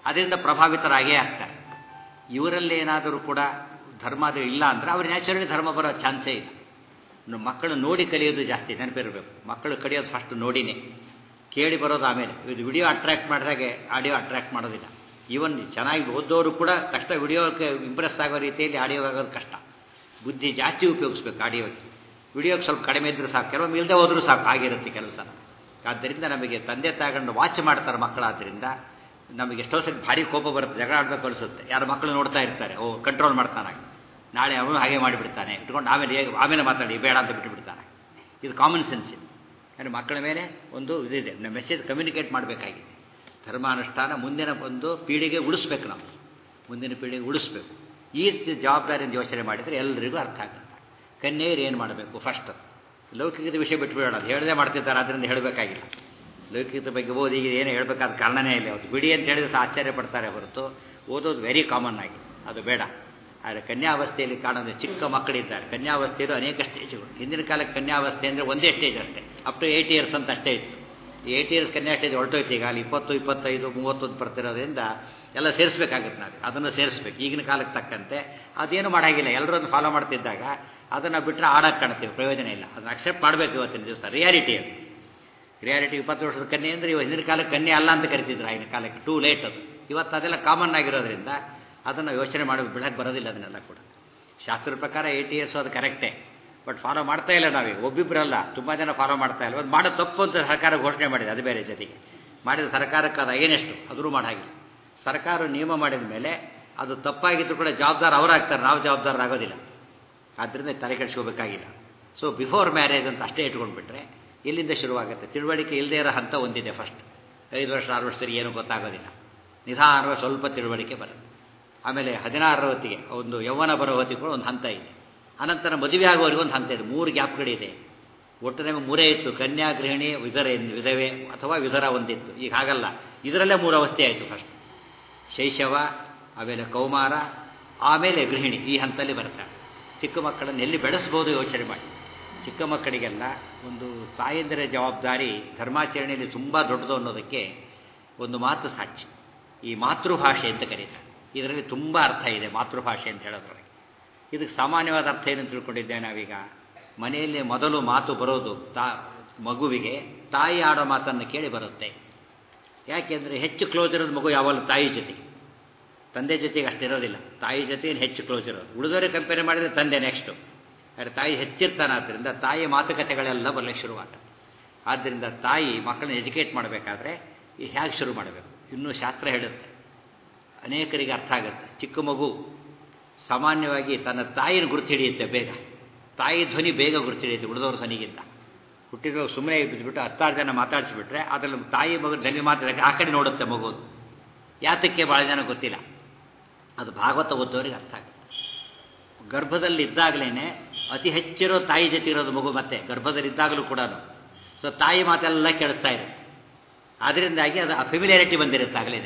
ಅದರಿಂದ ಪ್ರಭಾವಿತರಾಗೇ ಆಗ್ತಾರೆ ಇವರಲ್ಲಿ ಏನಾದರೂ ಕೂಡ ಧರ್ಮ ಅದು ಇಲ್ಲ ಅಂದರೆ ಅವ್ರು ನ್ಯಾಚುರಲಿ ಧರ್ಮ ಬರೋ ಚಾನ್ಸೇ ಇಲ್ಲ ಇನ್ನು ಮಕ್ಕಳು ನೋಡಿ ಕಲಿಯೋದು ಜಾಸ್ತಿ ನೆನಪಿರಬೇಕು ಮಕ್ಕಳು ಕಲಿಯೋದು ಫಸ್ಟ್ ನೋಡಿನೇ ಕೇಳಿ ಬರೋದು ಆಮೇಲೆ ಇದು ವಿಡಿಯೋ ಅಟ್ರಾಕ್ಟ್ ಮಾಡಿದಾಗೆ ಆಡಿಯೋ ಅಟ್ರಾಕ್ಟ್ ಮಾಡೋದಿಲ್ಲ ಈವನ್ ಚೆನ್ನಾಗಿ ಓದೋರು ಕೂಡ ಕಷ್ಟ ವಿಡಿಯೋಕ್ಕೆ ಇಂಪ್ರೆಸ್ ಆಗೋ ರೀತಿಯಲ್ಲಿ ಆಡಿಯೋ ಆಗೋದು ಕಷ್ಟ ಬುದ್ಧಿ ಜಾಸ್ತಿ ಉಪಯೋಗಿಸ್ಬೇಕು ಆಡಿಯೋಗೆ ವಿಡಿಯೋಗೆ ಸ್ವಲ್ಪ ಕಡಿಮೆ ಇದ್ರೂ ಸಾಕು ಕೆಲವೊಮ್ಮೆ ಇಲ್ಲದೆ ಹೋದರೂ ಸಾಕು ಆಗಿರುತ್ತೆ ಕೆಲವು ಸಲ ಆದ್ದರಿಂದ ನಮಗೆ ತಂದೆ ತಾಯಿಗಳನ್ನ ವಾಚ್ ಮಾಡ್ತಾರೆ ಮಕ್ಕಳಾದ್ದರಿಂದ ನಮಗೆ ಎಷ್ಟೋ ಸರಿ ಭಾರಿ ಕೋಪ ಬರುತ್ತೆ ಜಗಳ ಆಡಬೇಕು ಅನಿಸುತ್ತೆ ಯಾರು ಮಕ್ಕಳು ನೋಡ್ತಾ ಇರ್ತಾರೆ ಓ ಕಂಟ್ರೋಲ್ ಮಾಡ್ತಾನೆ ನಾಳೆ ಅವನು ಹಾಗೆ ಮಾಡಿಬಿಡ್ತಾನೆ ಇಟ್ಕೊಂಡು ಆಮೇಲೆ ಹೇಗೆ ಆಮೇಲೆ ಮಾತಾಡಿ ಬೇಡ ಅಂತ ಬಿಟ್ಟು ಬಿಡ್ತಾನೆ ಇದು ಕಾಮನ್ ಸೆನ್ಸ್ ಇದು ಅಂದರೆ ಮಕ್ಕಳ ಮೇಲೆ ಒಂದು ಇದಿದೆ ಮೆಸೇಜ್ ಕಮ್ಯುನಿಕೇಟ್ ಮಾಡಬೇಕಾಗಿದೆ ಧರ್ಮಾನುಷ್ಠಾನ ಮುಂದಿನ ಒಂದು ಪೀಳಿಗೆ ಉಳಿಸ್ಬೇಕು ನಾವು ಮುಂದಿನ ಪೀಳಿಗೆ ಉಳಿಸ್ಬೇಕು ಈ ರೀತಿ ಜವಾಬ್ದಾರಿಯಿಂದ ಯೋಚನೆ ಮಾಡಿದರೆ ಎಲ್ಲರಿಗೂ ಅರ್ಥ ಆಗುತ್ತೆ ಕನ್ಯೆಯರು ಏನು ಮಾಡಬೇಕು ಫಸ್ಟ್ ಲೌಕಿಕದ ವಿಷಯ ಬಿಟ್ಬಿಡೋಣ ಅದು ಹೇಳದೆ ಮಾಡ್ತಿದ್ದಾರೆ ಅದರಿಂದ ಹೇಳಬೇಕಾಗಿಲ್ಲ ಲೌಕಿಕದ ಬಗ್ಗೆ ಓದಿ ಏನು ಹೇಳಬೇಕಾದ ಕಾರಣನೇ ಇಲ್ಲ ಅವತ್ತು ಬಿಡಿ ಅಂತ ಹೇಳಿದ್ರೆ ಸಹ ಆಶ್ಚರ್ಯ ಪಡ್ತಾರೆ ಹೊರತು ಓದೋದು ವೆರಿ ಕಾಮನ್ ಆಗಿ ಅದು ಬೇಡ ಆದರೆ ಕನ್ಯಾವಸ್ಥೆಯಲ್ಲಿ ಕಾಣೋದು ಚಿಕ್ಕ ಮಕ್ಕಳಿದ್ದಾರೆ ಕನ್ಯಾವಸ್ಥೆಯದು ಅನೇಕ ಸ್ಟೇಜ್ಗಳು ಹಿಂದಿನ ಕಾಲಕ್ಕೆ ಕನ್ಯಾವಸ್ಥೆ ಅಂದರೆ ಒಂದೇ ಸ್ಟೇಜ್ ಅಷ್ಟೇ ಅಪ್ ಟು ಏಯ್ಟ್ ಇಯರ್ಸ್ ಅಂತ ಅಷ್ಟೇ ಇತ್ತು ಏಯ್ಟ್ ಇಯರ್ಸ್ ಕನ್ಯಾ ಸ್ಟೇಜ್ ಹೊರಟೋಯ್ತು ಈಗ ಅಲ್ಲಿ ಇಪ್ಪತ್ತು ಇಪ್ಪತ್ತೈದು ಮೂವತ್ತೊಂದು ಬರ್ತಿರೋದ್ರಿಂದ ಎಲ್ಲ ಸೇರಿಸ್ಬೇಕಾಗುತ್ತೆ ನಾವು ಅದನ್ನು ಸೇರಿಸ್ಬೇಕು ಈಗಿನ ಕಾಲಕ್ಕೆ ತಕ್ಕಂತೆ ಅದೇನು ಮಾಡಾಗಿಲ್ಲ ಎಲ್ಲರನ್ನು ಫಾಲೋ ಮಾಡ್ತಿದ್ದಾಗ ಅದನ್ನು ಬಿಟ್ಟರೆ ಆಡಕ್ಕೆ ಕಾಣ್ತೀವಿ ಪ್ರಯೋಜನ ಇಲ್ಲ ಅದನ್ನು ಅಕ್ಸೆಪ್ಟ್ ಮಾಡಬೇಕು ಇವತ್ತಿನ ದಿವಸ ರಿಯಾಲಿಟಿ ಅದು ರಿಯಾಲಿಟಿ ಇಪ್ಪತ್ತು ವರ್ಷದ ಕನ್ಯೆ ಅಂದರೆ ಇವ ಹಿಂದಿನ ಕಾಲಕ್ಕೆ ಕನ್ಯೆ ಅಲ್ಲ ಅಂತ ಕರಿತಿದ್ರು ಆಗಿನ ಕಾಲಕ್ಕೆ ಟೂ ಲೇಟ್ ಅದು ಇವತ್ತು ಅದೆಲ್ಲ ಕಾಮನ್ ಆಗಿರೋದ್ರಿಂದ ಅದನ್ನು ಯೋಚನೆ ಮಾಡಿ ಬಿಡಕ್ಕೆ ಬರೋದಿಲ್ಲ ಅದನ್ನೆಲ್ಲ ಕೂಡ ಶಾಸ್ತ್ರದ ಪ್ರಕಾರ ಏಯ್ಟ್ ಇಯರ್ಸು ಅದು ಕರೆಕ್ಟೇ ಬಟ್ ಫಾಲೋ ಮಾಡ್ತಾ ಇಲ್ಲ ನಾವೀಗ ಒಬ್ಬಿಬ್ಬರಲ್ಲ ತುಂಬ ಜನ ಫಾಲೋ ಮಾಡ್ತಾ ಇಲ್ಲ ಅದು ಮಾಡೋ ತಪ್ಪು ಅಂತ ಸರ್ಕಾರ ಘೋಷಣೆ ಮಾಡಿದೆ ಅದು ಬೇರೆ ಜೊತೆಗೆ ಮಾಡಿದ ಸರ್ಕಾರಕ್ಕೆ ಅದು ಏನೆಷ್ಟು ಅದರೂ ಮಾಡಾಗಿಲ್ಲ ಸರ್ಕಾರ ನಿಯಮ ಮಾಡಿದ ಮೇಲೆ ಅದು ತಪ್ಪಾಗಿದ್ರು ಕೂಡ ಜವಾಬ್ದಾರ ಅವರಾಗ್ತಾರೆ ನಾವು ಜವಾಬ್ದಾರರಾಗೋದಿಲ್ಲ ಆದ್ದರಿಂದ ತಲೆ ಕೆಡಿಸ್ಕೋಬೇಕಾಗಿಲ್ಲ ಸೊ ಬಿಫೋರ್ ಮ್ಯಾರೇಜ್ ಅಂತ ಅಷ್ಟೇ ಇಟ್ಕೊಂಡ್ಬಿಟ್ರೆ ಎಲ್ಲಿಂದ ಶುರುವಾಗುತ್ತೆ ತಿಳುವಳಿಕೆ ಇಲ್ಲದೇ ಇರೋ ಹಂತ ಒಂದಿದೆ ಫಸ್ಟ್ ಐದು ವರ್ಷ ಆರು ವರ್ಷದಲ್ಲಿ ಏನೂ ಗೊತ್ತಾಗೋದಿಲ್ಲ ನಿಧಾನವಾಗಿ ಸ್ವಲ್ಪ ತಿಳುವಳಿಕೆ ಬರುತ್ತೆ ಆಮೇಲೆ ಹದಿನಾರರ ಹೊತ್ತಿಗೆ ಒಂದು ಯೌವನ ಬರೋ ಹೊತ್ತಿಗೆ ಕೂಡ ಒಂದು ಹಂತ ಇದೆ ಅನಂತರ ಮದುವೆ ಆಗೋವರೆಗೂ ಒಂದು ಹಂತ ಇದೆ ಮೂರು ಗ್ಯಾಪ್ಗಳಿದೆ ಒಟ್ಟು ನಮಗೆ ಮೂರೇ ಇತ್ತು ಕನ್ಯಾ ಗೃಹಿಣಿ ವಿಧರೆ ವಿಧವೆ ಅಥವಾ ವಿಧರ ಒಂದಿತ್ತು ಈಗ ಹಾಗಲ್ಲ ಇದರಲ್ಲೇ ಮೂರು ಅವಸ್ಥೆ ಆಯಿತು ಫಸ್ಟ್ ಶೈಶವ ಆಮೇಲೆ ಕೌಮಾರ ಆಮೇಲೆ ಗೃಹಿಣಿ ಈ ಹಂತದಲ್ಲಿ ಬರ್ತಾರೆ ಚಿಕ್ಕ ಮಕ್ಕಳನ್ನು ಎಲ್ಲಿ ಬೆಳೆಸ್ಬೋದು ಯೋಚನೆ ಮಾಡಿ ಚಿಕ್ಕ ಮಕ್ಕಳಿಗೆಲ್ಲ ಒಂದು ತಾಯಂದಿರ ಜವಾಬ್ದಾರಿ ಧರ್ಮಾಚರಣೆಯಲ್ಲಿ ತುಂಬ ದೊಡ್ಡದು ಅನ್ನೋದಕ್ಕೆ ಒಂದು ಮಾತು ಸಾಕ್ಷಿ ಈ ಮಾತೃಭಾಷೆ ಅಂತ ಕರೀತಾರೆ ಇದರಲ್ಲಿ ತುಂಬ ಅರ್ಥ ಇದೆ ಮಾತೃಭಾಷೆ ಅಂತ ಹೇಳೋದ್ರೊಳಗೆ ಇದಕ್ಕೆ ಸಾಮಾನ್ಯವಾದ ಅರ್ಥ ಏನು ತಿಳ್ಕೊಂಡಿದ್ದೇವೆ ನಾವೀಗ ಮನೆಯಲ್ಲಿ ಮೊದಲು ಮಾತು ಬರೋದು ತಾ ಮಗುವಿಗೆ ತಾಯಿ ಆಡೋ ಮಾತನ್ನು ಕೇಳಿ ಬರುತ್ತೆ ಯಾಕೆಂದರೆ ಹೆಚ್ಚು ಕ್ಲೋಸ್ ಇರೋದು ಮಗು ಯಾವಾಗಲೂ ತಾಯಿ ಜೊತೆ ತಂದೆ ಜೊತೆಗೆ ಅಷ್ಟಿರೋದಿಲ್ಲ ತಾಯಿ ಜೊತೆ ಹೆಚ್ಚು ಕ್ಲೋಸ್ ಇರೋದು ಉಳಿದವರೇ ಕಂಪೇರ್ ಮಾಡಿದರೆ ತಂದೆ ನೆಕ್ಸ್ಟು ಆದರೆ ತಾಯಿ ಹೆಚ್ಚಿರ್ತಾನೆ ಆದ್ದರಿಂದ ತಾಯಿ ಮಾತುಕತೆಗಳೆಲ್ಲ ಬರಲಿಕ್ಕೆ ಶುರುವಾಗುತ್ತೆ ಆದ್ದರಿಂದ ತಾಯಿ ಮಕ್ಕಳನ್ನ ಎಜುಕೇಟ್ ಮಾಡಬೇಕಾದ್ರೆ ಹೇಗೆ ಶುರು ಮಾಡಬೇಕು ಇನ್ನೂ ಶಾಸ್ತ್ರ ಹೇಳುತ್ತೆ ಅನೇಕರಿಗೆ ಅರ್ಥ ಆಗುತ್ತೆ ಚಿಕ್ಕ ಮಗು ಸಾಮಾನ್ಯವಾಗಿ ತನ್ನ ತಾಯಿನ ಗುರುತು ಹಿಡಿಯುತ್ತೆ ಬೇಗ ತಾಯಿ ಧ್ವನಿ ಬೇಗ ಗುರುತು ಹಿಡಿಯುತ್ತೆ ಉಳಿದವ್ರ ಧ್ವನಿಗಿಂತ ಹುಟ್ಟಿದ ಸುಮ್ಮನೆ ಬಿದ್ದುಬಿಟ್ಟು ಹತ್ತಾರು ಜನ ಮಾತಾಡಿಸ್ಬಿಟ್ರೆ ಅದರಲ್ಲಿ ತಾಯಿ ಮಗು ಧ್ವನಿ ಮಾತಾಡೋಕ್ಕೆ ಆ ಕಡೆ ನೋಡುತ್ತೆ ಮಗು ಯಾತಕ್ಕೆ ಭಾಳ ಜನ ಗೊತ್ತಿಲ್ಲ ಅದು ಭಾಗವತ ಓದೋರಿಗೆ ಅರ್ಥ ಆಗುತ್ತೆ ಗರ್ಭದಲ್ಲಿ ಇದ್ದಾಗಲೇ ಅತಿ ಹೆಚ್ಚಿರೋ ತಾಯಿ ಜೊತೆ ಇರೋದು ಮಗು ಮತ್ತೆ ಗರ್ಭದಲ್ಲಿದ್ದಾಗಲೂ ಕೂಡ ಸೊ ತಾಯಿ ಮಾತೆಲ್ಲ ಕೇಳಿಸ್ತಾ ಇರುತ್ತೆ ಅದರಿಂದಾಗಿ ಅದು ಫೆಮಿಲಿಯಾರಿಟಿ ಬಂದಿರುತ್ತೆ ಆಗಲೇ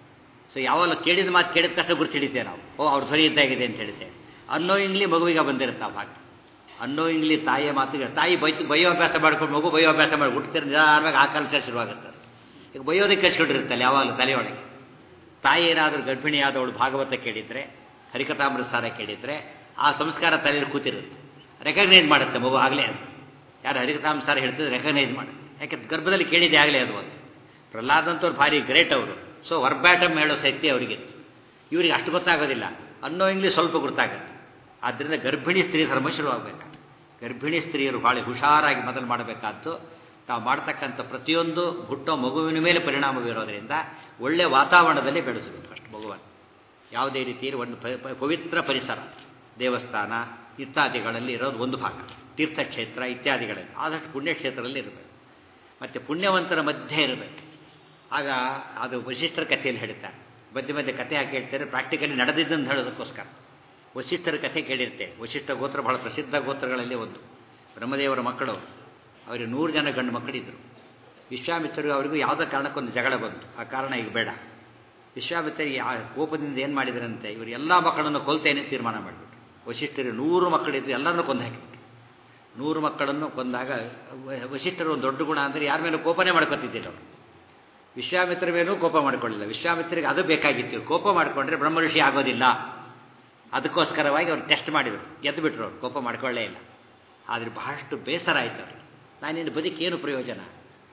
ಸೊ ಯಾವಾಗ ಕೇಳಿದ ಮಾತು ಕೇಳಿದ ತಕ್ಷಣ ಗುರುತು ಹಿಡಿತೇವೆ ನಾವು ಓ ಅವ್ರ ಧ್ವನಿ ಇದ್ದಾಗಿದೆ ಅಂತ ಹೇಳ್ತೇವೆ ಅನ್ನೋಯಿಂಗ್ಲಿ ಮಗುವಿಗೆ ಬಂದಿರುತ್ತೆ ಆ ಭಾಗ ಅನ್ನೋಯಿಂಗ್ಲಿ ತಾಯಿಯ ಮಾತಿಗೆ ತಾಯಿ ಬೈ ಬೈಯೋ ಅಭ್ಯಾಸ ಮಾಡ್ಕೊಂಡು ಮಗು ಬೈಯೋ ಅಭ್ಯಾಸ ಮಾಡಿ ಹುಟ್ಟಿದ್ರೆ ನಿಧಾನವಾಗಿ ಆ ಕಲ್ಚರ್ ಶುರುವಾಗುತ್ತೆ ಈಗ ಬೈಯೋದಕ್ಕೆ ಕಳ್ಸ್ಕೊಂಡಿರುತ್ತಲ್ಲ ಯಾವಾಗಲೂ ತಲೆಯೊಳಗೆ ತಾಯಿ ಏನಾದರೂ ಗರ್ಭಿಣಿಯಾದವಳು ಭಾಗವತ ಕೇಳಿದರೆ ಹರಿಕಥಾಮೃತ ಸಾರ ಕೇಳಿದರೆ ಆ ಸಂಸ್ಕಾರ ತಲೆಯಲ್ಲಿ ಕೂತಿರುತ್ತೆ ರೆಕಗ್ನೈಸ್ ಮಾಡುತ್ತೆ ಮಗು ಆಗಲೇ ಅದು ಯಾರು ಹರಿಕಥಾಮೃತ ಹೇಳ್ತಿದ್ರೆ ರೆಕಗ್ನೈಸ್ ಮಾಡುತ್ತೆ ಯಾಕೆ ಗರ್ಭದಲ್ಲಿ ಕೇಳಿದೆ ಆಗಲೇ ಅದು ಒಂದು ಪ್ರಹ್ಲಾದಂತವ್ರು ಭಾರಿ ಗ್ರೇಟ್ ಅವರು ಸೊ ವರ್ಬ್ಯಾಟಮ್ ಹೇಳೋ ಶಕ್ತಿ ಅವರಿಗಿತ್ತು ಇವರಿಗೆ ಅಷ್ಟು ಗೊತ್ತಾಗೋದಿಲ್ಲ ಅನ್ನೋ ಇಂಗ್ಲೀಷ್ ಸ್ವಲ್ಪ ಗೊತ್ತಾಗುತ್ತೆ ಆದ್ದರಿಂದ ಗರ್ಭಿಣಿ ಸ್ತ್ರೀ ಧರ್ಮ ಶುರುವಾಗಬೇಕು ಗರ್ಭಿಣಿ ಸ್ತ್ರೀಯರು ಭಾಳ ಹುಷಾರಾಗಿ ಮೊದಲು ಮಾಡಬೇಕಾದ್ದು ತಾವು ಮಾಡ್ತಕ್ಕಂಥ ಪ್ರತಿಯೊಂದು ಹುಟ್ಟೋ ಮಗುವಿನ ಮೇಲೆ ಪರಿಣಾಮ ಬೀರೋದರಿಂದ ಒಳ್ಳೆಯ ವಾತಾವರಣದಲ್ಲಿ ಬೆಳೆಸಬೇಕು ಅಷ್ಟು ಮಗುವನ್ನು ಯಾವುದೇ ರೀತಿಯಲ್ಲಿ ಒಂದು ಪವಿತ್ರ ಪರಿಸರ ದೇವಸ್ಥಾನ ಇತ್ಯಾದಿಗಳಲ್ಲಿ ಇರೋದು ಒಂದು ಭಾಗ ತೀರ್ಥಕ್ಷೇತ್ರ ಇತ್ಯಾದಿಗಳಲ್ಲಿ ಆದಷ್ಟು ಪುಣ್ಯಕ್ಷೇತ್ರದಲ್ಲಿ ಇರಬೇಕು ಮತ್ತು ಪುಣ್ಯವಂತರ ಮಧ್ಯೆ ಇರಬೇಕು ಆಗ ಅದು ವಶಿಷ್ಠರ ಕಥೆಯಲ್ಲಿ ಹೇಳ್ತಾರೆ ಮಧ್ಯೆ ಮಧ್ಯೆ ಕಥೆ ಹಾಕಿ ಹೇಳ್ತಾರೆ ಪ್ರಾಕ್ಟಿಕಲಿ ನಡೆದಿದ್ದಂತ ಹೇಳೋದಕ್ಕೋಸ್ಕರ ವಶಿಷ್ಠರ ಕಥೆ ಕೇಳಿರ್ತೇವೆ ವಶಿಷ್ಠ ಗೋತ್ರ ಬಹಳ ಪ್ರಸಿದ್ಧ ಗೋತ್ರಗಳಲ್ಲಿ ಒಂದು ಬ್ರಹ್ಮದೇವರ ಮಕ್ಕಳು ಅವರಿಗೆ ನೂರು ಜನ ಗಂಡು ಮಕ್ಕಳಿದ್ದರು ವಿಶ್ವಾಮಿತ್ರರು ಅವರಿಗೂ ಯಾವುದೋ ಕಾರಣಕ್ಕೊಂದು ಜಗಳ ಬಂತು ಆ ಕಾರಣ ಈಗ ಬೇಡ ವಿಶ್ವಾಮಿತ್ರರಿಗೆ ಆ ಕೋಪದಿಂದ ಏನು ಮಾಡಿದರಂತೆ ಇವರು ಎಲ್ಲ ಮಕ್ಕಳನ್ನು ಕೊಲ್ತೇನೆ ತೀರ್ಮಾನ ಮಾಡಿಬಿಟ್ರು ವಶಿಷ್ಠರು ನೂರು ಮಕ್ಕಳಿದ್ದು ಎಲ್ಲರನ್ನೂ ಕೊಂದು ಹಾಕಿಬಿಟ್ರು ನೂರು ಮಕ್ಕಳನ್ನು ಕೊಂದಾಗ ವಶಿಷ್ಠರು ಒಂದು ದೊಡ್ಡ ಗುಣ ಅಂದರೆ ಯಾರ ಮೇಲೆ ಕೋಪನೇ ಮಾಡ್ಕೊತಿದ್ದಿಲ್ಲ ಅವರು ವಿಶ್ವಾಮಿತ್ರವೇನೂ ಕೋಪ ಮಾಡ್ಕೊಳ್ಳಿಲ್ಲ ವಿಶ್ವಾಮಿತ್ರಿಗೆ ಅದು ಬೇಕಾಗಿತ್ತು ಕೋಪ ಮಾಡಿಕೊಂಡ್ರೆ ಬ್ರಹ್ಮ ಋಷಿ ಆಗೋದಿಲ್ಲ ಅದಕ್ಕೋಸ್ಕರವಾಗಿ ಅವ್ರು ಟೆಸ್ಟ್ ಮಾಡಿದರು ಗೆದ್ದು ಬಿಟ್ರು ಅವ್ರು ಕೋಪ ಮಾಡ್ಕೊಳ್ಳೇ ಇಲ್ಲ ಆದರೆ ಬಹಳಷ್ಟು ಬೇಸರ ಆಯ್ತು ಅವ್ರಿಗೆ ನಾನಿನ್ನು ಬದುಕೇನು ಪ್ರಯೋಜನ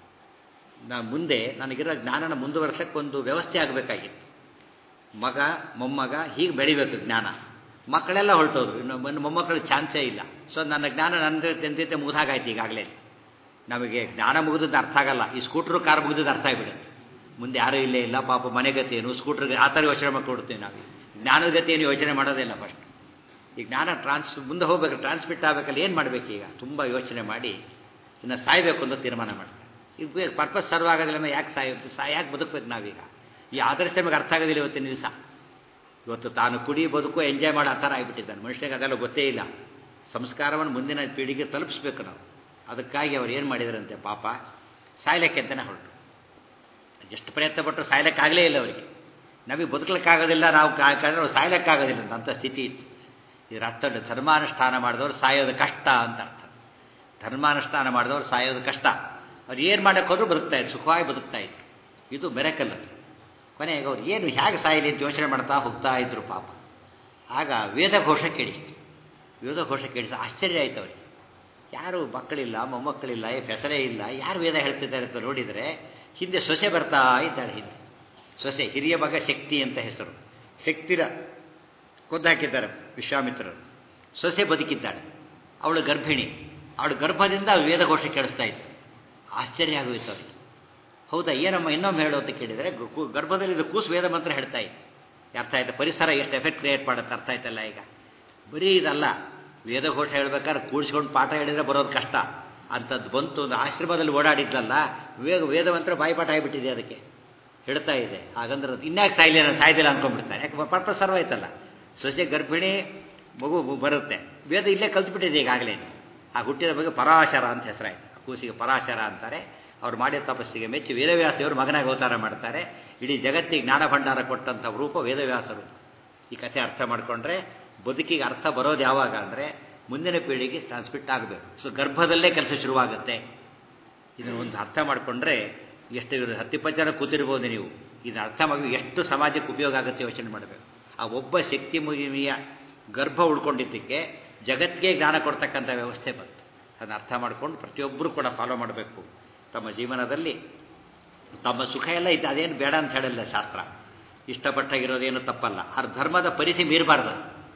ನಾನು ಮುಂದೆ ನನಗಿರೋ ಜ್ಞಾನನ ಮುಂದುವರ್ಸಕ್ಕೆ ಒಂದು ವ್ಯವಸ್ಥೆ ಆಗಬೇಕಾಗಿತ್ತು ಮಗ ಮೊಮ್ಮಗ ಹೀಗೆ ಬೆಳಿಬೇಕು ಜ್ಞಾನ ಮಕ್ಕಳೆಲ್ಲ ಹೊರಟೋದ್ರು ಇನ್ನು ಮೊನ್ನೆ ಮೊಮ್ಮಕ್ಕಳು ಚಾನ್ಸೇ ಇಲ್ಲ ಸೊ ನನ್ನ ಜ್ಞಾನ ನನ್ನ ತಂದೆ ಮುಗಿದಾಗಾಯ್ತು ಈಗಾಗಲೇ ನಮಗೆ ಜ್ಞಾನ ಮುಗಿದದ್ದು ಅರ್ಥ ಆಗಲ್ಲ ಈ ಸ್ಕೂಟ್ರು ಕಾರ್ ಮುಗಿದದ್ದು ಅರ್ಥ ಆಗಿಬಿಡುತ್ತೆ ಮುಂದೆ ಯಾರೂ ಇಲ್ಲೇ ಇಲ್ಲ ಪಾಪ ಮನೆಗತಿ ಏನು ಸ್ಕೂಟ್ರಿಗೆ ಆ ಥರ ಯೋಚನೆ ಮಾಡ್ಕೊಡ್ತೀವಿ ನಾವು ಜ್ಞಾನದ ಗತಿ ಏನು ಯೋಚನೆ ಮಾಡೋದಿಲ್ಲ ಫಸ್ಟ್ ಈ ಜ್ಞಾನ ಟ್ರಾನ್ಸ್ ಮುಂದೆ ಹೋಗ್ಬೇಕು ಟ್ರಾನ್ಸ್ಮಿಟ್ ಆಗಬೇಕಲ್ಲ ಏನು ಮಾಡಬೇಕು ಈಗ ತುಂಬ ಯೋಚನೆ ಮಾಡಿ ಇನ್ನು ಸಾಯಬೇಕು ಅಂತ ತೀರ್ಮಾನ ಮಾಡ್ತಾರೆ ಈಗ ಪರ್ಪಸ್ ಸರ್ವ್ ಆಗೋದಿಲ್ಲ ಯಾಕೆ ಸಾಯೋದು ಸಾ ಯಾಕೆ ಬದುಕಬೇಕು ನಾವೀಗ ಈ ಆದರ್ಶ ನಮಗೆ ಅರ್ಥ ಆಗೋದಿಲ್ಲ ಇವತ್ತಿನ ದಿವಸ ಇವತ್ತು ತಾನು ಕುಡಿ ಬದುಕು ಎಂಜಾಯ್ ಮಾಡೋ ಆ ಥರ ಆಗಿಬಿಟ್ಟಿದ್ದಾನೆ ಮನುಷ್ಯನಿಗೆ ಅದೆಲ್ಲ ಗೊತ್ತೇ ಇಲ್ಲ ಸಂಸ್ಕಾರವನ್ನು ಮುಂದಿನ ಪೀಳಿಗೆ ತಲುಪಿಸ್ಬೇಕು ನಾವು ಅದಕ್ಕಾಗಿ ಅವ್ರು ಏನು ಮಾಡಿದರಂತೆ ಪಾಪ ಸಾಯ್ಲಿಕ್ಕೆ ಅಂತಲೇ ಹೊರಟು ಎಷ್ಟು ಪ್ರಯತ್ನ ಪಟ್ಟರು ಸಾಯ್ಲಿಕ್ಕಾಗಲೇ ಇಲ್ಲ ಅವರಿಗೆ ನಮಗೆ ಬದುಕಲಿಕ್ಕಾಗೋದಿಲ್ಲ ನಾವು ಕಾಯ್ಕೊಂಡ್ರೆ ಅವ್ರು ಸಾಯ್ಲಿಕ್ಕಾಗೋದಿಲ್ಲ ಅಂತ ಅಂಥ ಸ್ಥಿತಿ ಇತ್ತು ಇದರ ಅರ್ಥ ಧರ್ಮಾನುಷ್ಠಾನ ಮಾಡಿದವರು ಸಾಯೋದು ಕಷ್ಟ ಅಂತ ಅರ್ಥ ಧರ್ಮಾನುಷ್ಠಾನ ಮಾಡಿದವರು ಸಾಯೋದು ಕಷ್ಟ ಅವ್ರು ಏನು ಮಾಡೋಕ್ಕೆ ಹೋದ್ರು ಬದುಕ್ತಾ ಇದ್ರು ಸುಖವಾಗಿ ಬದುಕ್ತಾ ಇದ್ರು ಇದು ಮೆರಕಲ್ ಅದು ಕೊನೆಗೆ ಅವ್ರು ಏನು ಹೇಗೆ ಸಾಯಲಿ ಅಂತ ಯೋಚನೆ ಮಾಡ್ತಾ ಹೋಗ್ತಾ ಇದ್ರು ಪಾಪ ಆಗ ವೇದಘೋಷ ಕೇಳಿಸ್ತು ವೇದಘೋಷ ಕೇಳಿಸ ಆಶ್ಚರ್ಯ ಆಯ್ತು ಅವರಿಗೆ ಯಾರು ಮಕ್ಕಳಿಲ್ಲ ಮೊಮ್ಮಕ್ಕಳಿಲ್ಲ ಹೆಸರೇ ಇಲ್ಲ ಯಾರು ವೇದ ಹೇಳ್ತಿದ್ದಾರೆ ಅಂತ ನೋಡಿದರೆ ಹಿಂದೆ ಸೊಸೆ ಬರ್ತಾ ಇದ್ದಾಳೆ ಹಿಂದೆ ಸೊಸೆ ಹಿರಿಯ ಮಗ ಶಕ್ತಿ ಅಂತ ಹೆಸರು ಶಕ್ತಿರ ಕೊಂದಾಕಿದ್ದಾರೆ ವಿಶ್ವಾಮಿತ್ರರು ಸೊಸೆ ಬದುಕಿದ್ದಾಳೆ ಅವಳು ಗರ್ಭಿಣಿ ಅವಳ ಗರ್ಭದಿಂದ ವೇದಘೋಷ ಕೇಳಿಸ್ತಾ ಇತ್ತು ಆಶ್ಚರ್ಯ ಆಗೋಯ್ತು ಅವರಿಗೆ ಹೌದಾ ಏನಮ್ಮ ಇನ್ನೊಮ್ಮೆ ಹೇಳು ಅಂತ ಕೇಳಿದರೆ ಗರ್ಭದಲ್ಲಿ ಇದು ಕೂಸು ವೇದ ಮಂತ್ರ ಹೇಳ್ತಾ ಇತ್ತು ಅರ್ಥ ಆಯ್ತು ಪರಿಸರ ಎಷ್ಟು ಎಫೆಕ್ಟ್ ಕ್ರಿಯೇಟ್ ಮಾಡುತ್ತೆ ಅರ್ಥ ಆಯ್ತಲ್ಲ ಈಗ ಬರೀ ಇದಲ್ಲ ವೇದಘೋಷ ಹೇಳ್ಬೇಕಾದ್ರೆ ಕೂಡಿಸ್ಕೊಂಡು ಪಾಠ ಹೇಳಿದ್ರೆ ಬರೋದು ಕಷ್ಟ ಅಂಥದ್ದು ಬಂತು ಒಂದು ಆಶ್ರಮದಲ್ಲಿ ಓಡಾಡಿದ್ಲಲ್ಲ ವೇದ ವೇದಮಂತ್ರ ಬಾಯಿಪಾಠ ಆಗಿಬಿಟ್ಟಿದೆ ಅದಕ್ಕೆ ಹೇಳ್ತಾ ಇದೆ ಹಾಗಂದ್ರೆ ಇನ್ಯಾಕೆ ಸಾಯ್ಲಿಲ್ಲ ಸಾಯ್ದಿಲ್ಲ ಅನ್ಕೊಂಡ್ಬಿಡ್ತಾರೆ ಯಾಕೆ ಪರ್ಪಸ್ ಸರ್ವ ಆಯ್ತಲ್ಲ ಸೊಸೆ ಗರ್ಭಿಣಿ ಮಗು ಬರುತ್ತೆ ವೇದ ಇಲ್ಲೇ ಕಲ್ತ್ಬಿಟ್ಟಿದೆ ಈಗಾಗಲೇ ಆ ಹುಟ್ಟಿದ ಬಗ್ಗೆ ಪರಾಶರ ಅಂತ ಹೆಸರಾಯ್ತು ಕೂಸಿಗೆ ಪರಾಶರ ಅಂತಾರೆ ಅವ್ರು ಮಾಡಿದ ತಪಸ್ಸಿಗೆ ಮೆಚ್ಚಿ ವೇದವ್ಯಾಸದೇವರು ಮಗನಾಗಿ ಅವತಾರ ಮಾಡ್ತಾರೆ ಇಡೀ ಜಗತ್ತಿಗೆ ಜ್ಞಾನ ಭಂಡಾರ ಕೊಟ್ಟಂಥ ರೂಪ ವೇದವ್ಯಾಸರು ಈ ಕಥೆ ಅರ್ಥ ಮಾಡಿಕೊಂಡ್ರೆ ಬದುಕಿಗೆ ಅರ್ಥ ಬರೋದು ಯಾವಾಗ ಅಂದರೆ ಮುಂದಿನ ಪೀಳಿಗೆ ಟ್ರಾನ್ಸ್ಮಿಟ್ ಆಗಬೇಕು ಸೊ ಗರ್ಭದಲ್ಲೇ ಕೆಲಸ ಶುರುವಾಗುತ್ತೆ ಇದನ್ನು ಒಂದು ಅರ್ಥ ಮಾಡಿಕೊಂಡ್ರೆ ಎಷ್ಟು ಹತ್ತಿಪ್ಪತ್ತು ಜನ ಕೂತಿರ್ಬೋದು ನೀವು ಇದನ್ನು ಅರ್ಥ ಮಾಡಿ ಎಷ್ಟು ಸಮಾಜಕ್ಕೆ ಉಪಯೋಗ ಆಗುತ್ತೆ ಯೋಚನೆ ಮಾಡಬೇಕು ಆ ಒಬ್ಬ ಶಕ್ತಿ ಮುಗಿಮಿಯ ಗರ್ಭ ಉಳ್ಕೊಂಡಿದ್ದಕ್ಕೆ ಜಗತ್ತಿಗೆ ಜ್ಞಾನ ಕೊಡ್ತಕ್ಕಂಥ ವ್ಯವಸ್ಥೆ ಬಂತು ಅದನ್ನು ಅರ್ಥ ಮಾಡಿಕೊಂಡು ಪ್ರತಿಯೊಬ್ಬರು ಕೂಡ ಫಾಲೋ ಮಾಡಬೇಕು ತಮ್ಮ ಜೀವನದಲ್ಲಿ ತಮ್ಮ ಸುಖ ಎಲ್ಲ ಇತ್ತು ಅದೇನು ಬೇಡ ಅಂತ ಹೇಳಿಲ್ಲ ಶಾಸ್ತ್ರ ಇಷ್ಟಪಟ್ಟಾಗಿರೋದೇನು ತಪ್ಪಲ್ಲ ಆ ಧರ್ಮದ ಪರಿಧಿ ಮೀರಬಾರ್ದು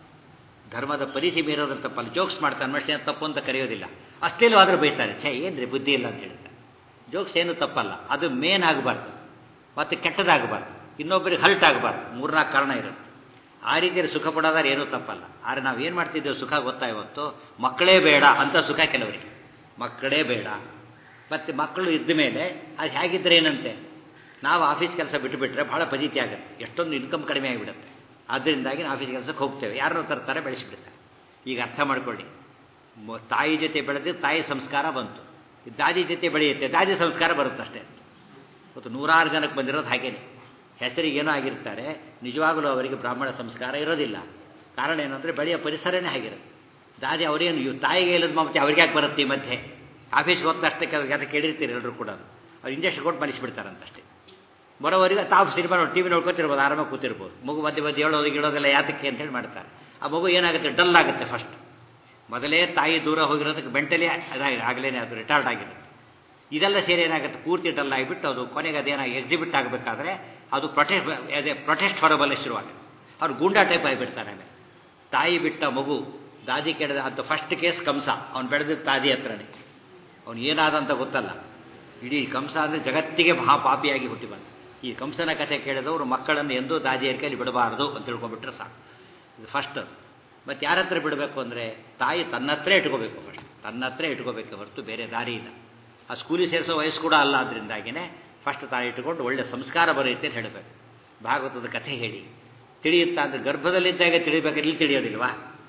ಧರ್ಮದ ಪರಿಧಿ ಮೀರೋದ್ರ ತಪ್ಪಲ್ಲ ಜೋಕ್ಸ್ ಮಾಡ್ತಾನೆ ಮನುಷ್ಯನ ತಪ್ಪು ಅಂತ ಕರೆಯೋದಿಲ್ಲ ಅಷ್ಟೇಲೂ ಬೈತಾರೆ ಛೇ ಏನ್ರಿ ಬುದ್ಧಿ ಇಲ್ಲ ಅಂತ ಹೇಳ್ತಾರೆ ಜೋಕ್ಸ್ ಏನು ತಪ್ಪಲ್ಲ ಅದು ಮೇನ್ ಆಗಬಾರ್ದು ಮತ್ತು ಕೆಟ್ಟದಾಗಬಾರ್ದು ಇನ್ನೊಬ್ಬರಿಗೆ ಹಲ್ಟ್ ಆಗಬಾರ್ದು ಮೂರ್ನಾಲ್ಕು ಕಾರಣ ಇರುತ್ತೆ ಆ ರೀತಿಯಲ್ಲಿ ಸುಖ ಪಡೋದಾದ್ರೆ ಏನೂ ತಪ್ಪಲ್ಲ ಆದರೆ ನಾವು ಏನು ಮಾಡ್ತಿದ್ದೇವೆ ಸುಖ ಗೊತ್ತಾ ಇವತ್ತು ಮಕ್ಕಳೇ ಬೇಡ ಅಂತ ಸುಖ ಕೆಲವರಿಗೆ ಮಕ್ಕಳೇ ಬೇಡ ಮತ್ತು ಮಕ್ಕಳು ಇದ್ದ ಮೇಲೆ ಅದು ಹೇಗಿದ್ರೆ ಏನಂತೆ ನಾವು ಆಫೀಸ್ ಕೆಲಸ ಬಿಟ್ಟುಬಿಟ್ರೆ ಭಾಳ ಫಜೀತಿ ಆಗುತ್ತೆ ಎಷ್ಟೊಂದು ಇನ್ಕಮ್ ಕಡಿಮೆ ಆಗಿಬಿಡುತ್ತೆ ಆದ್ದರಿಂದಾಗಿ ನಾವು ಆಫೀಸ್ ಕೆಲಸಕ್ಕೆ ಹೋಗ್ತೇವೆ ಯಾರನ್ನೂ ತರ್ತಾರೆ ಬೆಳೆಸಿಬಿಡ್ತಾರೆ ಈಗ ಅರ್ಥ ಮಾಡ್ಕೊಳ್ಳಿ ತಾಯಿ ಜೊತೆ ಬೆಳೆದು ತಾಯಿ ಸಂಸ್ಕಾರ ಬಂತು ದಾದಿ ಜೊತೆ ಬೆಳೆಯುತ್ತೆ ದಾದಿ ಸಂಸ್ಕಾರ ಬರುತ್ತಷ್ಟೇ ಮತ್ತು ನೂರಾರು ಜನಕ್ಕೆ ಬಂದಿರೋದು ಹಾಗೇನೆ ಹೆಸರಿಗೆ ಏನೋ ಆಗಿರ್ತಾರೆ ನಿಜವಾಗಲೂ ಅವರಿಗೆ ಬ್ರಾಹ್ಮಣ ಸಂಸ್ಕಾರ ಇರೋದಿಲ್ಲ ಕಾರಣ ಏನಂದರೆ ಬೆಳೆಯೋ ಪರಿಸರನೇ ಆಗಿರುತ್ತೆ ದಾದಿ ಅವರೇನು ಇವು ತಾಯಿಗೆ ಇಲ್ಲದ ಮಮತೆ ಅವ್ರಿಗೆ ಯಾಕೆ ಬರುತ್ತೆ ಈ ಮಧ್ಯೆ ಆಫೀಸ್ಗೆ ಹೋಗ್ತಾ ಅಷ್ಟಕ್ಕೆ ಅವ್ರಿಗೆ ಅದಕ್ಕೆ ಕೇಳಿರ್ತೀರಿ ಎಲ್ಲರೂ ಕೂಡ ಅವ್ರು ಇಂಜೆಕ್ಷನ್ ಕೊಟ್ಟು ಮಲಿಸಿಬಿಡ್ತಾರಂತಷ್ಟೇ ಬರೋವರೆಗೆ ತಾವು ಸಿನಿಮಾ ನೋಡಿ ಟಿ ವಿ ನೋಡ್ಕೊತಿರ್ಬೋದು ಆರಾಮಾಗಿ ಕೂತಿರ್ಬೋದು ಮಗು ಮಧ್ಯೆ ಮಧ್ಯೆ ಹೇಳೋದು ಗಿಡೋದೆಲ್ಲ ಯಾತಕ್ಕೆ ಅಂತೇಳಿ ಮಾಡ್ತಾರೆ ಆ ಮಗು ಏನಾಗುತ್ತೆ ಡಲ್ ಆಗುತ್ತೆ ಫಸ್ಟ್ ಮೊದಲೇ ತಾಯಿ ದೂರ ಹೋಗಿರೋದಕ್ಕೆ ಮೆಂಟಲಿ ಅದಾಗಿ ಆಗಲೇ ಅದು ರಿಟಾರ್ಡ್ ಆಗಿರುತ್ತೆ ಇದೆಲ್ಲ ಸೇರಿ ಏನಾಗುತ್ತೆ ಪೂರ್ತಿ ಡಲ್ ಆಗಿಬಿಟ್ಟು ಅದು ಕೊನೆಗೆ ಅದೇನಾಗಿ ಎಕ್ಸಿಬಿಟ್ ಆಗಬೇಕಾದ್ರೆ ಅದು ಪ್ರೊಟೆಸ್ಟ್ ಅದೇ ಪ್ರೊಟೆಸ್ಟ್ ಹೊರಬಲ್ಲ ಶುರುವಾಗುತ್ತೆ ಅವ್ರು ಗೂಂಡಾ ಟೈಪ್ ಆಗಿಬಿಡ್ತಾನೆ ಆಮೇಲೆ ತಾಯಿ ಬಿಟ್ಟ ಮಗು ದಾದಿ ಕೆಡದ ಅಂತ ಫಸ್ಟ್ ಕೇಸ್ ಕಂಸ ಅವ್ನು ಬೆಳೆದಿದ್ದ ತಾದಿ ಹತ್ರನೇ ಅವನು ಏನಾದ ಅಂತ ಗೊತ್ತಲ್ಲ ಇಡೀ ಕಂಸ ಅಂದರೆ ಜಗತ್ತಿಗೆ ಮಹಾ ಪಾಪಿಯಾಗಿ ಹುಟ್ಟಿ ಬಂದ ಈ ಕಂಸನ ಕಥೆ ಕೇಳಿದವರು ಮಕ್ಕಳನ್ನು ಎಂದೂ ದಾದಿಯರ ಕೈಲಿ ಬಿಡಬಾರ್ದು ಅಂತ ತಿಳ್ಕೊಂಡ್ಬಿಟ್ರೆ ಸಾಕು ಇದು ಫಸ್ಟ್ ಅದು ಮತ್ತು ಯಾರ ಹತ್ರ ಬಿಡಬೇಕು ಅಂದರೆ ತಾಯಿ ತನ್ನ ಹತ್ರ ಇಟ್ಕೋಬೇಕು ಫಸ್ಟ್ ತನ್ನ ಹತ್ರ ಇಟ್ಕೋಬೇಕು ಹೊರತು ಬೇರೆ ದಾರಿ ಇಲ್ಲ ಆ ಸ್ಕೂಲಿಗೆ ಸೇರಿಸೋ ವಯಸ್ಸು ಕೂಡ ಅಲ್ಲ ಅದರಿಂದಾಗಿನೇ ಫಸ್ಟ್ ತಾಯಿ ಇಟ್ಕೊಂಡು ಒಳ್ಳೆ ಸಂಸ್ಕಾರ ಬರೆಯುತ್ತೆ ಅಂತ ಹೇಳಬೇಕು ಭಾಗವತದ ಕಥೆ ಹೇಳಿ ತಿಳಿಯುತ್ತಾ ಅಂದರೆ ಗರ್ಭದಲ್ಲಿದ್ದಾಗ ತಿಳಿಬೇಕು ಇಲ್ಲಿ ತಿಳಿಯೋದಿಲ್ವಾ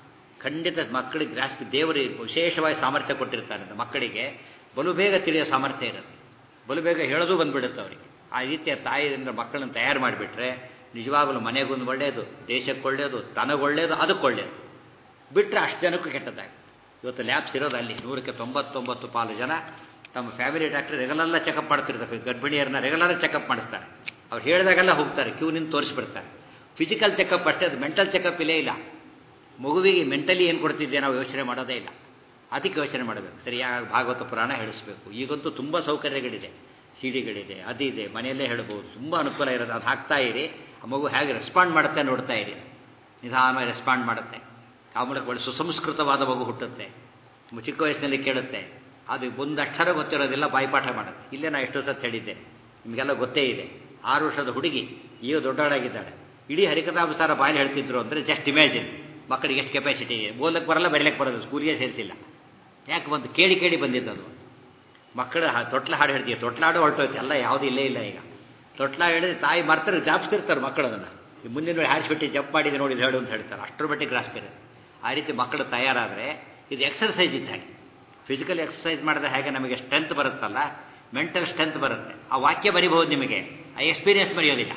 ಖಂಡಿತ ಮಕ್ಕಳಿಗೆ ಗ್ರಾಸ್ಪ್ ದೇವರು ವಿಶೇಷವಾಗಿ ಸಾಮರ್ಥ್ಯ ಕೊಟ್ಟಿರ್ತಾರೆ ಮಕ್ಕಳಿಗೆ ಬಲು ಬೇಗ ತಿಳಿಯೋ ಸಾಮರ್ಥ್ಯ ಇರುತ್ತೆ ಬಲು ಬೇಗ ಹೇಳೋದು ಬಂದ್ಬಿಡುತ್ತೆ ಅವರಿಗೆ ಆ ರೀತಿಯ ತಾಯಿಯಿಂದ ಮಕ್ಕಳನ್ನು ತಯಾರು ಮಾಡಿಬಿಟ್ರೆ ನಿಜವಾಗಲೂ ಮನೆಗೊಂದು ಒಳ್ಳೆಯದು ದೇಶಕ್ಕೆ ಒಳ್ಳೆಯದು ತನಗೊಳ್ಳೆಯದು ಅದಕ್ಕೆ ಒಳ್ಳೆಯದು ಬಿಟ್ಟರೆ ಅಷ್ಟು ಜನಕ್ಕೂ ಕೆಟ್ಟದ್ದಾಗುತ್ತೆ ಇವತ್ತು ಲ್ಯಾಬ್ಸ್ ಇರೋದು ಅಲ್ಲಿ ನೂರಕ್ಕೆ ತೊಂಬತ್ತೊಂಬತ್ತು ಪಾಲು ಜನ ತಮ್ಮ ಫ್ಯಾಮಿಲಿ ಡಾಕ್ಟರ್ ರೆಗ್ಯುಲರ್ಲ್ಲ ಚೆಕಪ್ ಮಾಡ್ತಿರ್ತಾರೆ ಗರ್ಭಿಣಿಯರನ್ನ ರೆಗ್ಯುಲರ್ ಚೆಕಪ್ ಮಾಡಿಸ್ತಾರೆ ಅವ್ರು ಹೇಳಿದಾಗೆಲ್ಲ ಹೋಗ್ತಾರೆ ಕ್ಯೂ ನಿಂತು ತೋರಿಸ್ಬಿಡ್ತಾರೆ ಫಿಸಿಕಲ್ ಚೆಕಪ್ ಅಷ್ಟೇ ಅದು ಮೆಂಟಲ್ ಚೆಕಪ್ ಇಲ್ಲೇ ಇಲ್ಲ ಮಗುವಿಗೆ ಮೆಂಟಲಿ ಏನು ಕೊಡ್ತಿದ್ದೆ ನಾವು ಯೋಚನೆ ಮಾಡೋದೇ ಇಲ್ಲ ಅದಕ್ಕೆ ಯೋಚನೆ ಮಾಡಬೇಕು ಸರಿಯಾಗಿ ಭಾಗವತ ಪುರಾಣ ಹೇಳಿಸ್ಬೇಕು ಈಗಂತೂ ತುಂಬ ಸೌಕರ್ಯಗಳಿದೆ ಸಿ ಡಿಗಳಿದೆ ಅದಿದೆ ಮನೆಯಲ್ಲೇ ಹೇಳ್ಬೋದು ತುಂಬ ಅನುಕೂಲ ಇರೋದು ಅದು ಹಾಕ್ತಾ ಇರಿ ಆ ಮಗು ಹೇಗೆ ರೆಸ್ಪಾಂಡ್ ಮಾಡುತ್ತೆ ನೋಡ್ತಾ ಇರಿ ನಿಧಾನವಾಗಿ ರೆಸ್ಪಾಂಡ್ ಮಾಡುತ್ತೆ ಆ ಮೂಲಕ ಒಳ್ಳೆ ಸುಸಂಸ್ಕೃತವಾದ ಮಗು ಹುಟ್ಟುತ್ತೆ ಚಿಕ್ಕ ವಯಸ್ಸಿನಲ್ಲಿ ಕೇಳುತ್ತೆ ಅದು ಒಂದು ಅಕ್ಷರ ಗೊತ್ತಿರೋದಿಲ್ಲ ಬಾಯಿಪಾಠ ಮಾಡುತ್ತೆ ಇಲ್ಲೇ ನಾನು ಎಷ್ಟೋ ಸತ್ತು ಹೇಳಿದ್ದೆ ನಿಮಗೆಲ್ಲ ಗೊತ್ತೇ ಇದೆ ಆರು ವರ್ಷದ ಹುಡುಗಿ ಈಗ ದೊಡ್ಡವಳಾಗಿದ್ದಾಳೆ ಇಡೀ ಹರಿಕಥಾಂಸಾರ ಬಾಯಲ್ಲಿ ಹೇಳ್ತಿದ್ರು ಅಂದರೆ ಜಸ್ಟ್ ಇಮ್ಯಾಜಿನ್ ಮಕ್ಕಳಿಗೆ ಎಷ್ಟು ಕೆಪಾಸಿಟಿ ಇದೆ ಓದಕ್ಕೆ ಬರಲ್ಲ ಬರೀಲಿಕ್ಕೆ ಬರೋದು ಸ್ಕೂಲಿಗೆ ಸೇರಿಸಿಲ್ಲ ಯಾಕೆ ಬಂದು ಕೇಳಿ ಕೇಳಿ ಬಂದಿದ್ದದು ಮಕ್ಕಳು ತೊಟ್ಲ ಹಾಡು ಹೇಳ್ತೀವಿ ತೊಟ್ಲ ಹಾಡು ಹೊರಟೋಯ್ತು ಎಲ್ಲ ಯಾವುದೂ ಇಲ್ಲೇ ಇಲ್ಲ ಈಗ ತೊಟ್ಲ ಹೇಳಿದ್ರೆ ತಾಯಿ ಮರ್ತಾರೆ ಜಾಪಿಸ್ತಿರ್ತಾರೆ ಮಕ್ಕಳು ಅದನ್ನು ಈ ಮುಂದಿನ ವೇಳೆ ಹಾರಿಸ್ಬಿಟ್ಟು ಜಂಪ್ ಮಾಡಿದೆ ನೋಡಿ ಹೇಳು ಅಂತ ಹೇಳ್ತಾರೆ ಅಷ್ಟರ ಮಟ್ಟಿಗೆ ಗ್ರಾಸ್ಪ್ ಇರುತ್ತೆ ಆ ರೀತಿ ಮಕ್ಕಳು ತಯಾರಾದರೆ ಇದು ಎಕ್ಸರ್ಸೈಸ್ ಇದ್ದ ಹಾಗೆ ಫಿಸಿಕಲ್ ಎಕ್ಸರ್ಸೈಸ್ ಮಾಡಿದ್ರೆ ಹೇಗೆ ನಮಗೆ ಸ್ಟ್ರೆಂತ್ ಬರುತ್ತಲ್ಲ ಮೆಂಟಲ್ ಸ್ಟ್ರೆಂತ್ ಬರುತ್ತೆ ಆ ವಾಕ್ಯ ಬರಿಬಹುದು ನಿಮಗೆ ಆ ಎಕ್ಸ್ಪೀರಿಯನ್ಸ್ ಬರೆಯೋದಿಲ್ಲ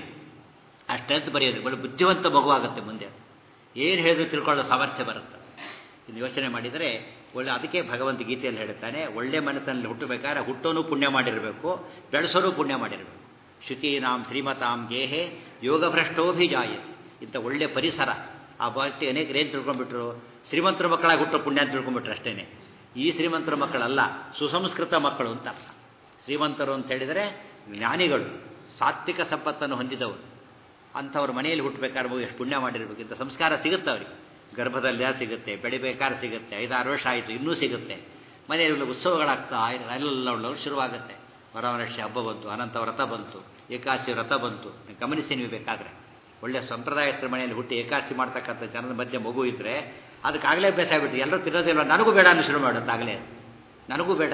ಆ ಸ್ಟ್ರೆಂತ್ ಬರೆಯೋದು ಬರೀ ಬುದ್ಧಿವಂತ ಮಗುವಾಗುತ್ತೆ ಮುಂದೆ ಏನು ಹೇಳಿದ್ರು ತಿಳ್ಕೊಳ್ಳೋ ಸಾಮರ್ಥ್ಯ ಬರುತ್ತೆ ಇದು ಯೋಚನೆ ಮಾಡಿದರೆ ಒಳ್ಳೆ ಅದಕ್ಕೆ ಭಗವಂತ ಗೀತೆಯಲ್ಲಿ ಹೇಳ್ತಾನೆ ಒಳ್ಳೆ ಮನಸ್ಸಿನಲ್ಲಿ ಹುಟ್ಟಬೇಕಾದ್ರೆ ಹುಟ್ಟೋನು ಪುಣ್ಯ ಮಾಡಿರಬೇಕು ಬೆಳೆಸೋನು ಪುಣ್ಯ ಮಾಡಿರಬೇಕು ಶ್ರುತೀನಾಂ ಶ್ರೀಮತಾಂ ಗೇಹೆ ಯೋಗಭ್ರಷ್ಟೋಭಿಜಾಯತೆ ಇಂಥ ಒಳ್ಳೆ ಪರಿಸರ ಆ ಭಕ್ತಿ ಅನೇಕರು ಏನು ತಿಳ್ಕೊಂಡ್ಬಿಟ್ರು ಶ್ರೀಮಂತರ ಮಕ್ಕಳಾಗಿ ಹುಟ್ಟೋ ಪುಣ್ಯ ಅಂತ ತಿಳ್ಕೊಂಡ್ಬಿಟ್ರು ಅಷ್ಟೇ ಈ ಶ್ರೀಮಂತರ ಮಕ್ಕಳಲ್ಲ ಸುಸಂಸ್ಕೃತ ಮಕ್ಕಳು ಅಂತ ಅರ್ಥ ಶ್ರೀಮಂತರು ಅಂತ ಹೇಳಿದರೆ ಜ್ಞಾನಿಗಳು ಸಾತ್ವಿಕ ಸಂಪತ್ತನ್ನು ಹೊಂದಿದವರು ಅಂಥವ್ರ ಮನೆಯಲ್ಲಿ ಹುಟ್ಟಬೇಕಾದ್ರೆ ಎಷ್ಟು ಪುಣ್ಯ ಮಾಡಿರ್ಬೇಕು ಇಂಥ ಸಂಸ್ಕಾರ ಸಿಗುತ್ತೆ ಅವ್ರಿಗೆ ಗರ್ಭದಲ್ಲಿ ಸಿಗುತ್ತೆ ಬೆಳಿಬೇಕಾದ್ರೆ ಸಿಗುತ್ತೆ ಐದಾರು ವರ್ಷ ಆಯಿತು ಇನ್ನೂ ಸಿಗುತ್ತೆ ಮನೆಯಲ್ಲಿ ಉತ್ಸವಗಳಾಗ್ತಾ ಎಲ್ಲ ಉಳ್ಳವರು ಶುರುವಾಗುತ್ತೆ ವರವರಕ್ಷೆ ಹಬ್ಬ ಬಂತು ಅನಂತ ವ್ರತ ಬಂತು ಏಕಾಸಿ ವ್ರತ ಬಂತು ಗಮನಿಸಿ ನೀವು ಬೇಕಾದರೆ ಒಳ್ಳೆ ಸಂಪ್ರದಾಯಸ್ಥರ ಮನೆಯಲ್ಲಿ ಹುಟ್ಟಿ ಏಕಾಸಿ ಮಾಡ್ತಕ್ಕಂಥ ಜನದ ಮಧ್ಯೆ ಮಗು ಇದ್ದರೆ ಅದಕ್ಕಾಗಲೇ ಬೇಸಾಗ್ಬಿಟ್ಟು ಎಲ್ಲರೂ ತಿನ್ನೋದಿಲ್ಲ ನನಗೂ ಬೇಡ ಅನ್ನೋ ಶುರು ಮಾಡುತ್ತೆ ಆಗಲೇ ನನಗೂ ಬೇಡ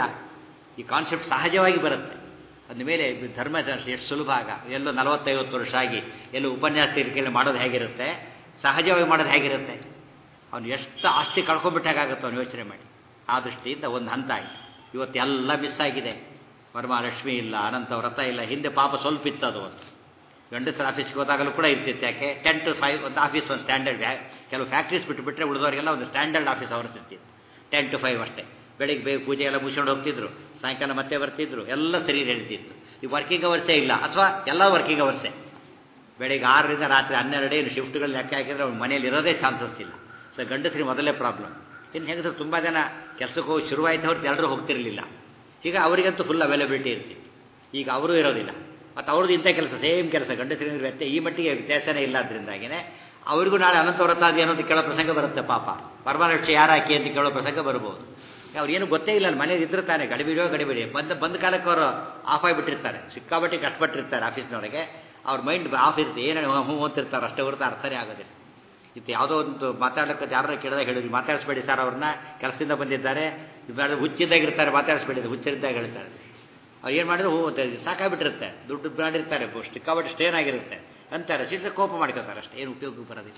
ಈ ಕಾನ್ಸೆಪ್ಟ್ ಸಹಜವಾಗಿ ಬರುತ್ತೆ ಅದ ಮೇಲೆ ಧರ್ಮ ಎಷ್ಟು ಸುಲಭ ಆಗ ಎಲ್ಲೋ ನಲವತ್ತೈವತ್ತು ವರ್ಷ ಆಗಿ ಎಲ್ಲೋ ಉಪನ್ಯಾಸ ತೀರಿಕೆಯಲ್ಲಿ ಮಾಡೋದು ಹೇಗಿರುತ್ತೆ ಸಹಜವಾಗಿ ಮಾಡೋದು ಹೇಗಿರುತ್ತೆ ಅವನು ಎಷ್ಟು ಆಸ್ತಿ ಕಳ್ಕೊಂಡ್ಬಿಟ್ಟಾಗುತ್ತೆ ಅವನು ಯೋಚನೆ ಮಾಡಿ ಆ ದೃಷ್ಟಿಯಿಂದ ಒಂದು ಹಂತ ಆಯಿತು ಇವತ್ತು ಎಲ್ಲ ಮಿಸ್ ಆಗಿದೆ ವರಮಹಾಲಕ್ಷ್ಮಿ ಇಲ್ಲ ಅನಂತ ವ್ರತ ಇಲ್ಲ ಹಿಂದೆ ಪಾಪ ಸ್ವಲ್ಪ ಇತ್ತು ಅದು ಒಂದು ಗಂಡಸರ ಆಫೀಸ್ಗೆ ಹೋದಾಗಲೂ ಕೂಡ ಇರ್ತಿತ್ತು ಯಾಕೆ ಟೆನ್ ಟು ಫೈವ್ ಒಂದು ಆಫೀಸ್ ಒಂದು ಸ್ಟ್ಯಾಂಡರ್ಡ್ ಕೆಲವು ಫ್ಯಾಕ್ಟ್ರೀಸ್ ಬಿಟ್ಟುಬಿಟ್ರೆ ಉಳಿದವರಿಗೆಲ್ಲ ಒಂದು ಸ್ಟ್ಯಾಂಡರ್ಡ್ ಆಫೀಸ್ ಅವರ್ಸ್ ಇರ್ತಿತ್ತು ಟೆನ್ ಟು ಫೈವ್ ಅಷ್ಟೇ ಬೆಳಿಗ್ಗೆ ಬೇಗ ಪೂಜೆ ಎಲ್ಲ ಮುಗಿಸ್ಕೊಂಡು ಹೋಗ್ತಿದ್ರು ಸಾಯಂಕಾಲ ಮತ್ತೆ ಬರ್ತಿದ್ರು ಎಲ್ಲ ಸರಿ ನಡೀತಿತ್ತು ಈ ವರ್ಕಿಂಗ್ ಅವರ್ಸೇ ಇಲ್ಲ ಅಥವಾ ಎಲ್ಲ ವರ್ಕಿಂಗ್ ಅವರ್ಸೇ ಬೆಳಿಗ್ಗೆ ಆರರಿಂದ ರಾತ್ರಿ ಹನ್ನೆರಡು ಏನು ಶಿಫ್ಟ್ಗಳು ಲೆಕ್ಕ ಹಾಕಿದ್ರೆ ಅವ್ನ ಮನೇಲಿ ಇರೋದೇ ಚಾನ್ಸಸ್ ಇಲ್ಲ ಸೊ ಗಂಡಸರಿಗೆ ಮೊದಲೇ ಪ್ರಾಬ್ಲಮ್ ಇನ್ನು ಹೆಂಗಸರು ತುಂಬ ಜನ ಕೆಲಸಕ್ಕೆ ಹೋಗಿ ಶುರುವಾಯ್ತು ಹೊರತು ಎಲ್ಲರೂ ಹೋಗ್ತಿರಲಿಲ್ಲ ಈಗ ಅವರಿಗಂತೂ ಫುಲ್ ಅವೈಲಬಿಲಿಟಿ ಇರ್ತಿತ್ತು ಈಗ ಅವರು ಇರೋದಿಲ್ಲ ಮತ್ತು ಅವ್ರದ್ದು ಇಂಥ ಕೆಲಸ ಸೇಮ್ ಕೆಲಸ ಗಂಡಸರಿಂದ ವ್ಯತ್ಯ ಈ ಮಟ್ಟಿಗೆ ವ್ಯತ್ಯಾಸನೇ ಇಲ್ಲ ಅದರಿಂದಾಗಿನೇ ಅವರಿಗೂ ನಾಳೆ ಅನಂತ ವ್ರತ ಅದು ಏನೋ ಕೇಳೋ ಪ್ರಸಂಗ ಬರುತ್ತೆ ಪಾಪ ಪರಮಾನಕ್ಷೆ ಯಾರು ಹಾಕಿ ಅಂತ ಕೇಳೋ ಪ್ರಸಂಗ ಬರ್ಬೋದು ಅವ್ರೇನು ಗೊತ್ತೇ ಇಲ್ಲ ಮನೇಲಿ ಇದ್ರೆ ತಾನೆ ಗಡಿಬಿಡಿಯೋ ಗಡಿಬಿಡಿ ಬಂದ ಬಂದ ಕಾಲಕ್ಕೆ ಅವರು ಆಫ್ ಆಗಿಬಿಟ್ಟಿರ್ತಾರೆ ಸಿಕ್ಕಾಬಟ್ಟಿ ಕಷ್ಟಪಟ್ಟಿರ್ತಾರೆ ಆಫೀಸ್ನೊಳಗೆ ಅವ್ರ ಮೈಂಡ್ ಆಫ್ ಇರುತ್ತೆ ಏನು ಹ್ಞೂ ಓದ್ತಿರ್ತಾರೆ ಅಷ್ಟೇ ಹೊರತು ಅರ್ಥನೇ ಆಗೋದಿಲ್ಲ ಇದು ಯಾವುದೋ ಒಂದು ಮಾತಾಡೋಕ್ಕೆ ಯಾರನ್ನ ಕೇಳಿದಾಗ ಹೇಳಿದ್ವಿ ಮಾತಾಡಿಸ್ಬೇಡಿ ಸರ್ ಅವ್ರನ್ನ ಕೆಲಸದಿಂದ ಬಂದಿದ್ದಾರೆ ಹುಚ್ಚಿದ್ದಾಗಿರ್ತಾರೆ ಮಾತಾಡಿಸ್ಬೇಡಿ ಹುಚ್ಚಿದ್ದಾಗ ಹೇಳ್ತಾರೆ ಅವ್ರು ಏನು ಮಾಡಿದ್ರು ಹ್ಞೂ ಸಾಕಾಗ್ಬಿಟ್ಟಿರುತ್ತೆ ದುಡ್ಡು ಮಾಡಿರ್ತಾರೆ ಸಿಕ್ಕಾಬಟ್ಟು ಸ್ಟೇನ್ ಆಗಿರುತ್ತೆ ಅಂತಾರೆ ಸಿಟ್ಟು ಕೋಪ ಮಾಡ್ಕೋತಾರೆ ಅಷ್ಟೇ ಏನು ಉಪಯೋಗ ಬರೋದಿಲ್ಲ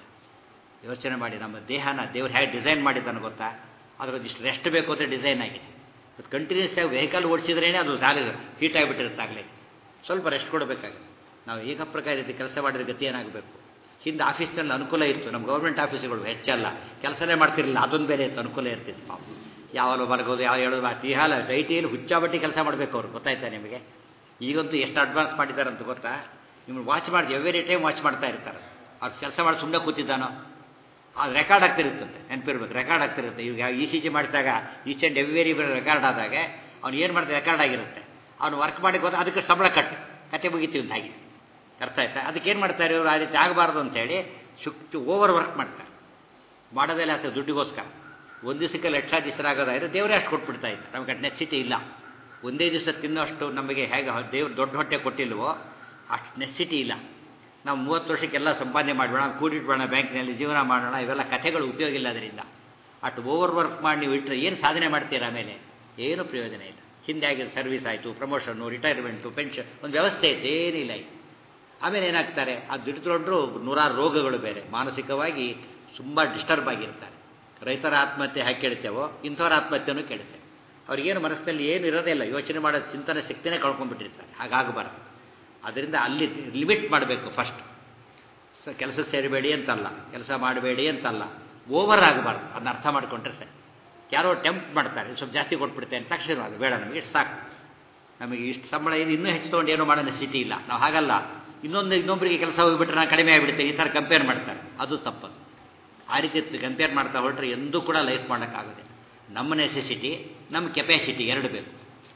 ಯೋಚನೆ ಮಾಡಿ ನಮ್ಮ ದೇಹನ ದೇವ್ರು ಹೇಗೆ ಡಿಸೈನ್ ಮಾಡಿದ್ದಾನೆ ಗೊತ್ತಾ ಅದ್ರದ್ದು ಇಷ್ಟು ರೆಸ್ಟ್ ಬೇಕು ಅಂತ ಡಿಸೈನ್ ಆಗಿದೆ ಅದು ಕಂಟಿನ್ಯೂಸ್ ಆಗಿ ವೆಹಿಕಲ್ ಓಡಿಸಿದ್ರೇ ಅದು ಸಾಲ ಹೀಟ್ ಆಗಿಬಿಟ್ಟಿರುತ್ತೆ ಆಗಲೇ ಸ್ವಲ್ಪ ರೆಸ್ಟ್ ಕೊಡಬೇಕಾಗುತ್ತೆ ನಾವು ಏಕ ಪ್ರಕಾರ ರೀತಿ ಕೆಲಸ ಮಾಡಿದ್ರೆ ಗತಿ ಏನಾಗಬೇಕು ಹಿಂದೆ ಆಫೀಸ್ನಲ್ಲಿ ಅನುಕೂಲ ಇತ್ತು ನಮ್ಮ ಗೌರ್ಮೆಂಟ್ ಆಫೀಸ್ಗಳು ಹೆಚ್ಚಲ್ಲ ಕೆಲಸನೇ ಮಾಡ್ತಿರಲಿಲ್ಲ ಅದೊಂದು ಬೇರೆ ಇತ್ತು ಅನುಕೂಲ ಇರ್ತಿತ್ತು ಪಾಪ ಯಾವಾಗಲೂ ಮಲಗೋದು ಯಾವ ಹೇಳೋದು ಆ ತೀಹಾಲ ಟೈಟಿಯಲ್ಲಿ ಹುಚ್ಚಾಬಟ್ಟಿ ಕೆಲಸ ಮಾಡಬೇಕು ಅವ್ರು ಗೊತ್ತಾಯ್ತಾ ನಿಮಗೆ ಈಗಂತೂ ಎಷ್ಟು ಅಡ್ವಾನ್ಸ್ ಮಾಡಿದ್ದಾರೆ ಅಂತ ಗೊತ್ತಾ ನಿಮ್ಮನ್ನು ವಾಚ್ ಮಾಡಿ ಎವ್ರಿ ಟೈಮ್ ವಾಚ್ ಮಾಡ್ತಾ ಇರ್ತಾರೆ ಅವ್ರು ಕೆಲಸ ಮಾಡಿ ಸುಮ್ಮನೆ ಕೂತಿದ್ದಾನೋ ಅದು ರೆಕಾರ್ಡ್ ಆಗ್ತಿರುತ್ತಂತೆ ನೆನಪಿರ್ಬೇಕು ರೆಕಾರ್ಡ್ ಆಗ್ತಿರುತ್ತೆ ಈಗ ಇ ಸಿ ಜಿ ಮಾಡಿದಾಗ ಈಚ್ ಆ್ಯಂಡ್ ಎವ್ರಿ ರೆಕಾರ್ಡ್ ಆದಾಗ ಅವ್ನು ಏನು ಮಾಡ್ತಾರೆ ರೆಕಾರ್ಡ್ ಆಗಿರುತ್ತೆ ಅವ್ನು ವರ್ಕ್ ಮಾಡಿ ಹೋದ ಅದಕ್ಕೆ ಸಂಬಳ ಕಟ್ ಕತೆ ಮುಗಿತೀವಿ ಅಂತ ಹಾಗೆ ಅರ್ಥ ಆಯ್ತಾ ಅದಕ್ಕೆ ಏನು ಮಾಡ್ತಾರೆ ಇವರು ಆ ರೀತಿ ಆಗಬಾರ್ದು ಅಂತೇಳಿ ಶುಕ್ತಿ ಓವರ್ ವರ್ಕ್ ಮಾಡ್ತಾರೆ ಮಾಡೋದೆಲ್ಲ ಆಗ್ತದೆ ದುಡ್ಡಿಗೋಸ್ಕರ ಒಂದು ದಿವಸಕ್ಕೆ ಲಕ್ಷಾಧೀಶರಾಗೋದಾದ್ರೆ ದೇವರೇ ಅಷ್ಟು ಕೊಟ್ಬಿಡ್ತಾ ಇತ್ತು ನಮಗೆ ನೆಸಿಟಿ ಇಲ್ಲ ಒಂದೇ ದಿವಸ ತಿನ್ನೋಷ್ಟು ನಮಗೆ ಹೇಗೆ ದೇವ್ರು ದೊಡ್ಡ ಹೊಟ್ಟೆ ಕೊಟ್ಟಿಲ್ವೋ ಅಷ್ಟು ನೆಸಿಟಿ ಇಲ್ಲ ನಾವು ಮೂವತ್ತು ವರ್ಷಕ್ಕೆಲ್ಲ ಸಂಪಾದನೆ ಮಾಡಬೇಡ ಕೂಡಿಟ್ಬೇಡ ಬ್ಯಾಂಕ್ನಲ್ಲಿ ಜೀವನ ಮಾಡೋಣ ಇವೆಲ್ಲ ಕಥೆಗಳು ಉಪಯೋಗ ಇಲ್ಲ ಅದರಿಂದ ಅಷ್ಟು ಓವರ್ ವರ್ಕ್ ಮಾಡಿ ನೀವು ಇಟ್ಟರೆ ಏನು ಸಾಧನೆ ಮಾಡ್ತೀರಾ ಆಮೇಲೆ ಏನೂ ಪ್ರಯೋಜನ ಇಲ್ಲ ಹಿಂದೆ ಆಗಿರೋ ಸರ್ವಿಸ್ ಆಯಿತು ಪ್ರಮೋಷನ್ನು ರಿಟೈರ್ಮೆಂಟು ಪೆನ್ಷನ್ ಒಂದು ವ್ಯವಸ್ಥೆ ಇತ್ತು ಏನಿಲ್ಲ ಈಗ ಆಮೇಲೆ ಏನಾಗ್ತಾರೆ ಅದು ದುಡಿದುಕೊಂಡ್ರು ನೂರಾರು ರೋಗಗಳು ಬೇರೆ ಮಾನಸಿಕವಾಗಿ ತುಂಬ ಡಿಸ್ಟರ್ಬ್ ಆಗಿರ್ತಾರೆ ರೈತರ ಆತ್ಮಹತ್ಯೆ ಹೇಗೆ ಕೇಳ್ತೇವೋ ಇಂಥವ್ರ ಆತ್ಮಹತ್ಯೆನೂ ಕೇಳ್ತೇವೆ ಅವ್ರಿಗೇನು ಮನಸ್ಸಿನಲ್ಲಿ ಏನು ಇರೋದೇ ಇಲ್ಲ ಯೋಚನೆ ಮಾಡೋ ಚಿಂತನೆ ಶಕ್ತಿನೇ ಕಳ್ಕೊಂಡ್ಬಿಟ್ಟಿರ್ತಾರೆ ಹಾಗಾಗಬಾರ್ದು ಅದರಿಂದ ಅಲ್ಲಿ ಲಿಮಿಟ್ ಮಾಡಬೇಕು ಫಸ್ಟ್ ಸೊ ಕೆಲಸ ಸೇರಬೇಡಿ ಅಂತಲ್ಲ ಕೆಲಸ ಮಾಡಬೇಡಿ ಅಂತಲ್ಲ ಓವರ್ ಆಗಬಾರ್ದು ಅದನ್ನ ಅರ್ಥ ಮಾಡಿಕೊಂಡ್ರೆ ಸರಿ ಯಾರೋ ಟೆಂಪ್ಟ್ ಮಾಡ್ತಾರೆ ಸ್ವಲ್ಪ ಜಾಸ್ತಿ ಕೊಟ್ಬಿಡ್ತೇನೆ ತಕ್ಷಣ ಅದು ಬೇಡ ನಮಗೆ ಸಾಕು ನಮಗೆ ಇಷ್ಟು ಸಂಬಳ ಇದು ಇನ್ನೂ ಹೆಚ್ಚು ತೊಗೊಂಡು ಏನೋ ಮಾಡೋ ಸ್ಥಿತಿ ಇಲ್ಲ ನಾವು ಹಾಗಲ್ಲ ಇನ್ನೊಂದು ಇನ್ನೊಬ್ಬರಿಗೆ ಕೆಲಸ ಹೋಗಿಬಿಟ್ರೆ ನಾನು ಕಡಿಮೆ ಆಗಿಬಿಡ್ತೇನೆ ಈ ಥರ ಕಂಪೇರ್ ಮಾಡ್ತಾರೆ ಅದು ತಪ್ಪದು ಆ ರೀತಿ ಕಂಪೇರ್ ಮಾಡ್ತಾ ಹೊರಟ್ರೆ ಎಂದೂ ಕೂಡ ಲೈಫ್ ಮಾಡೋಕ್ಕಾಗೋದಿಲ್ಲ ನಮ್ಮ ನೆಸೆಸಿಟಿ ನಮ್ಮ ಕೆಪಾಸಿಟಿ ಎರಡು ಬೇಕು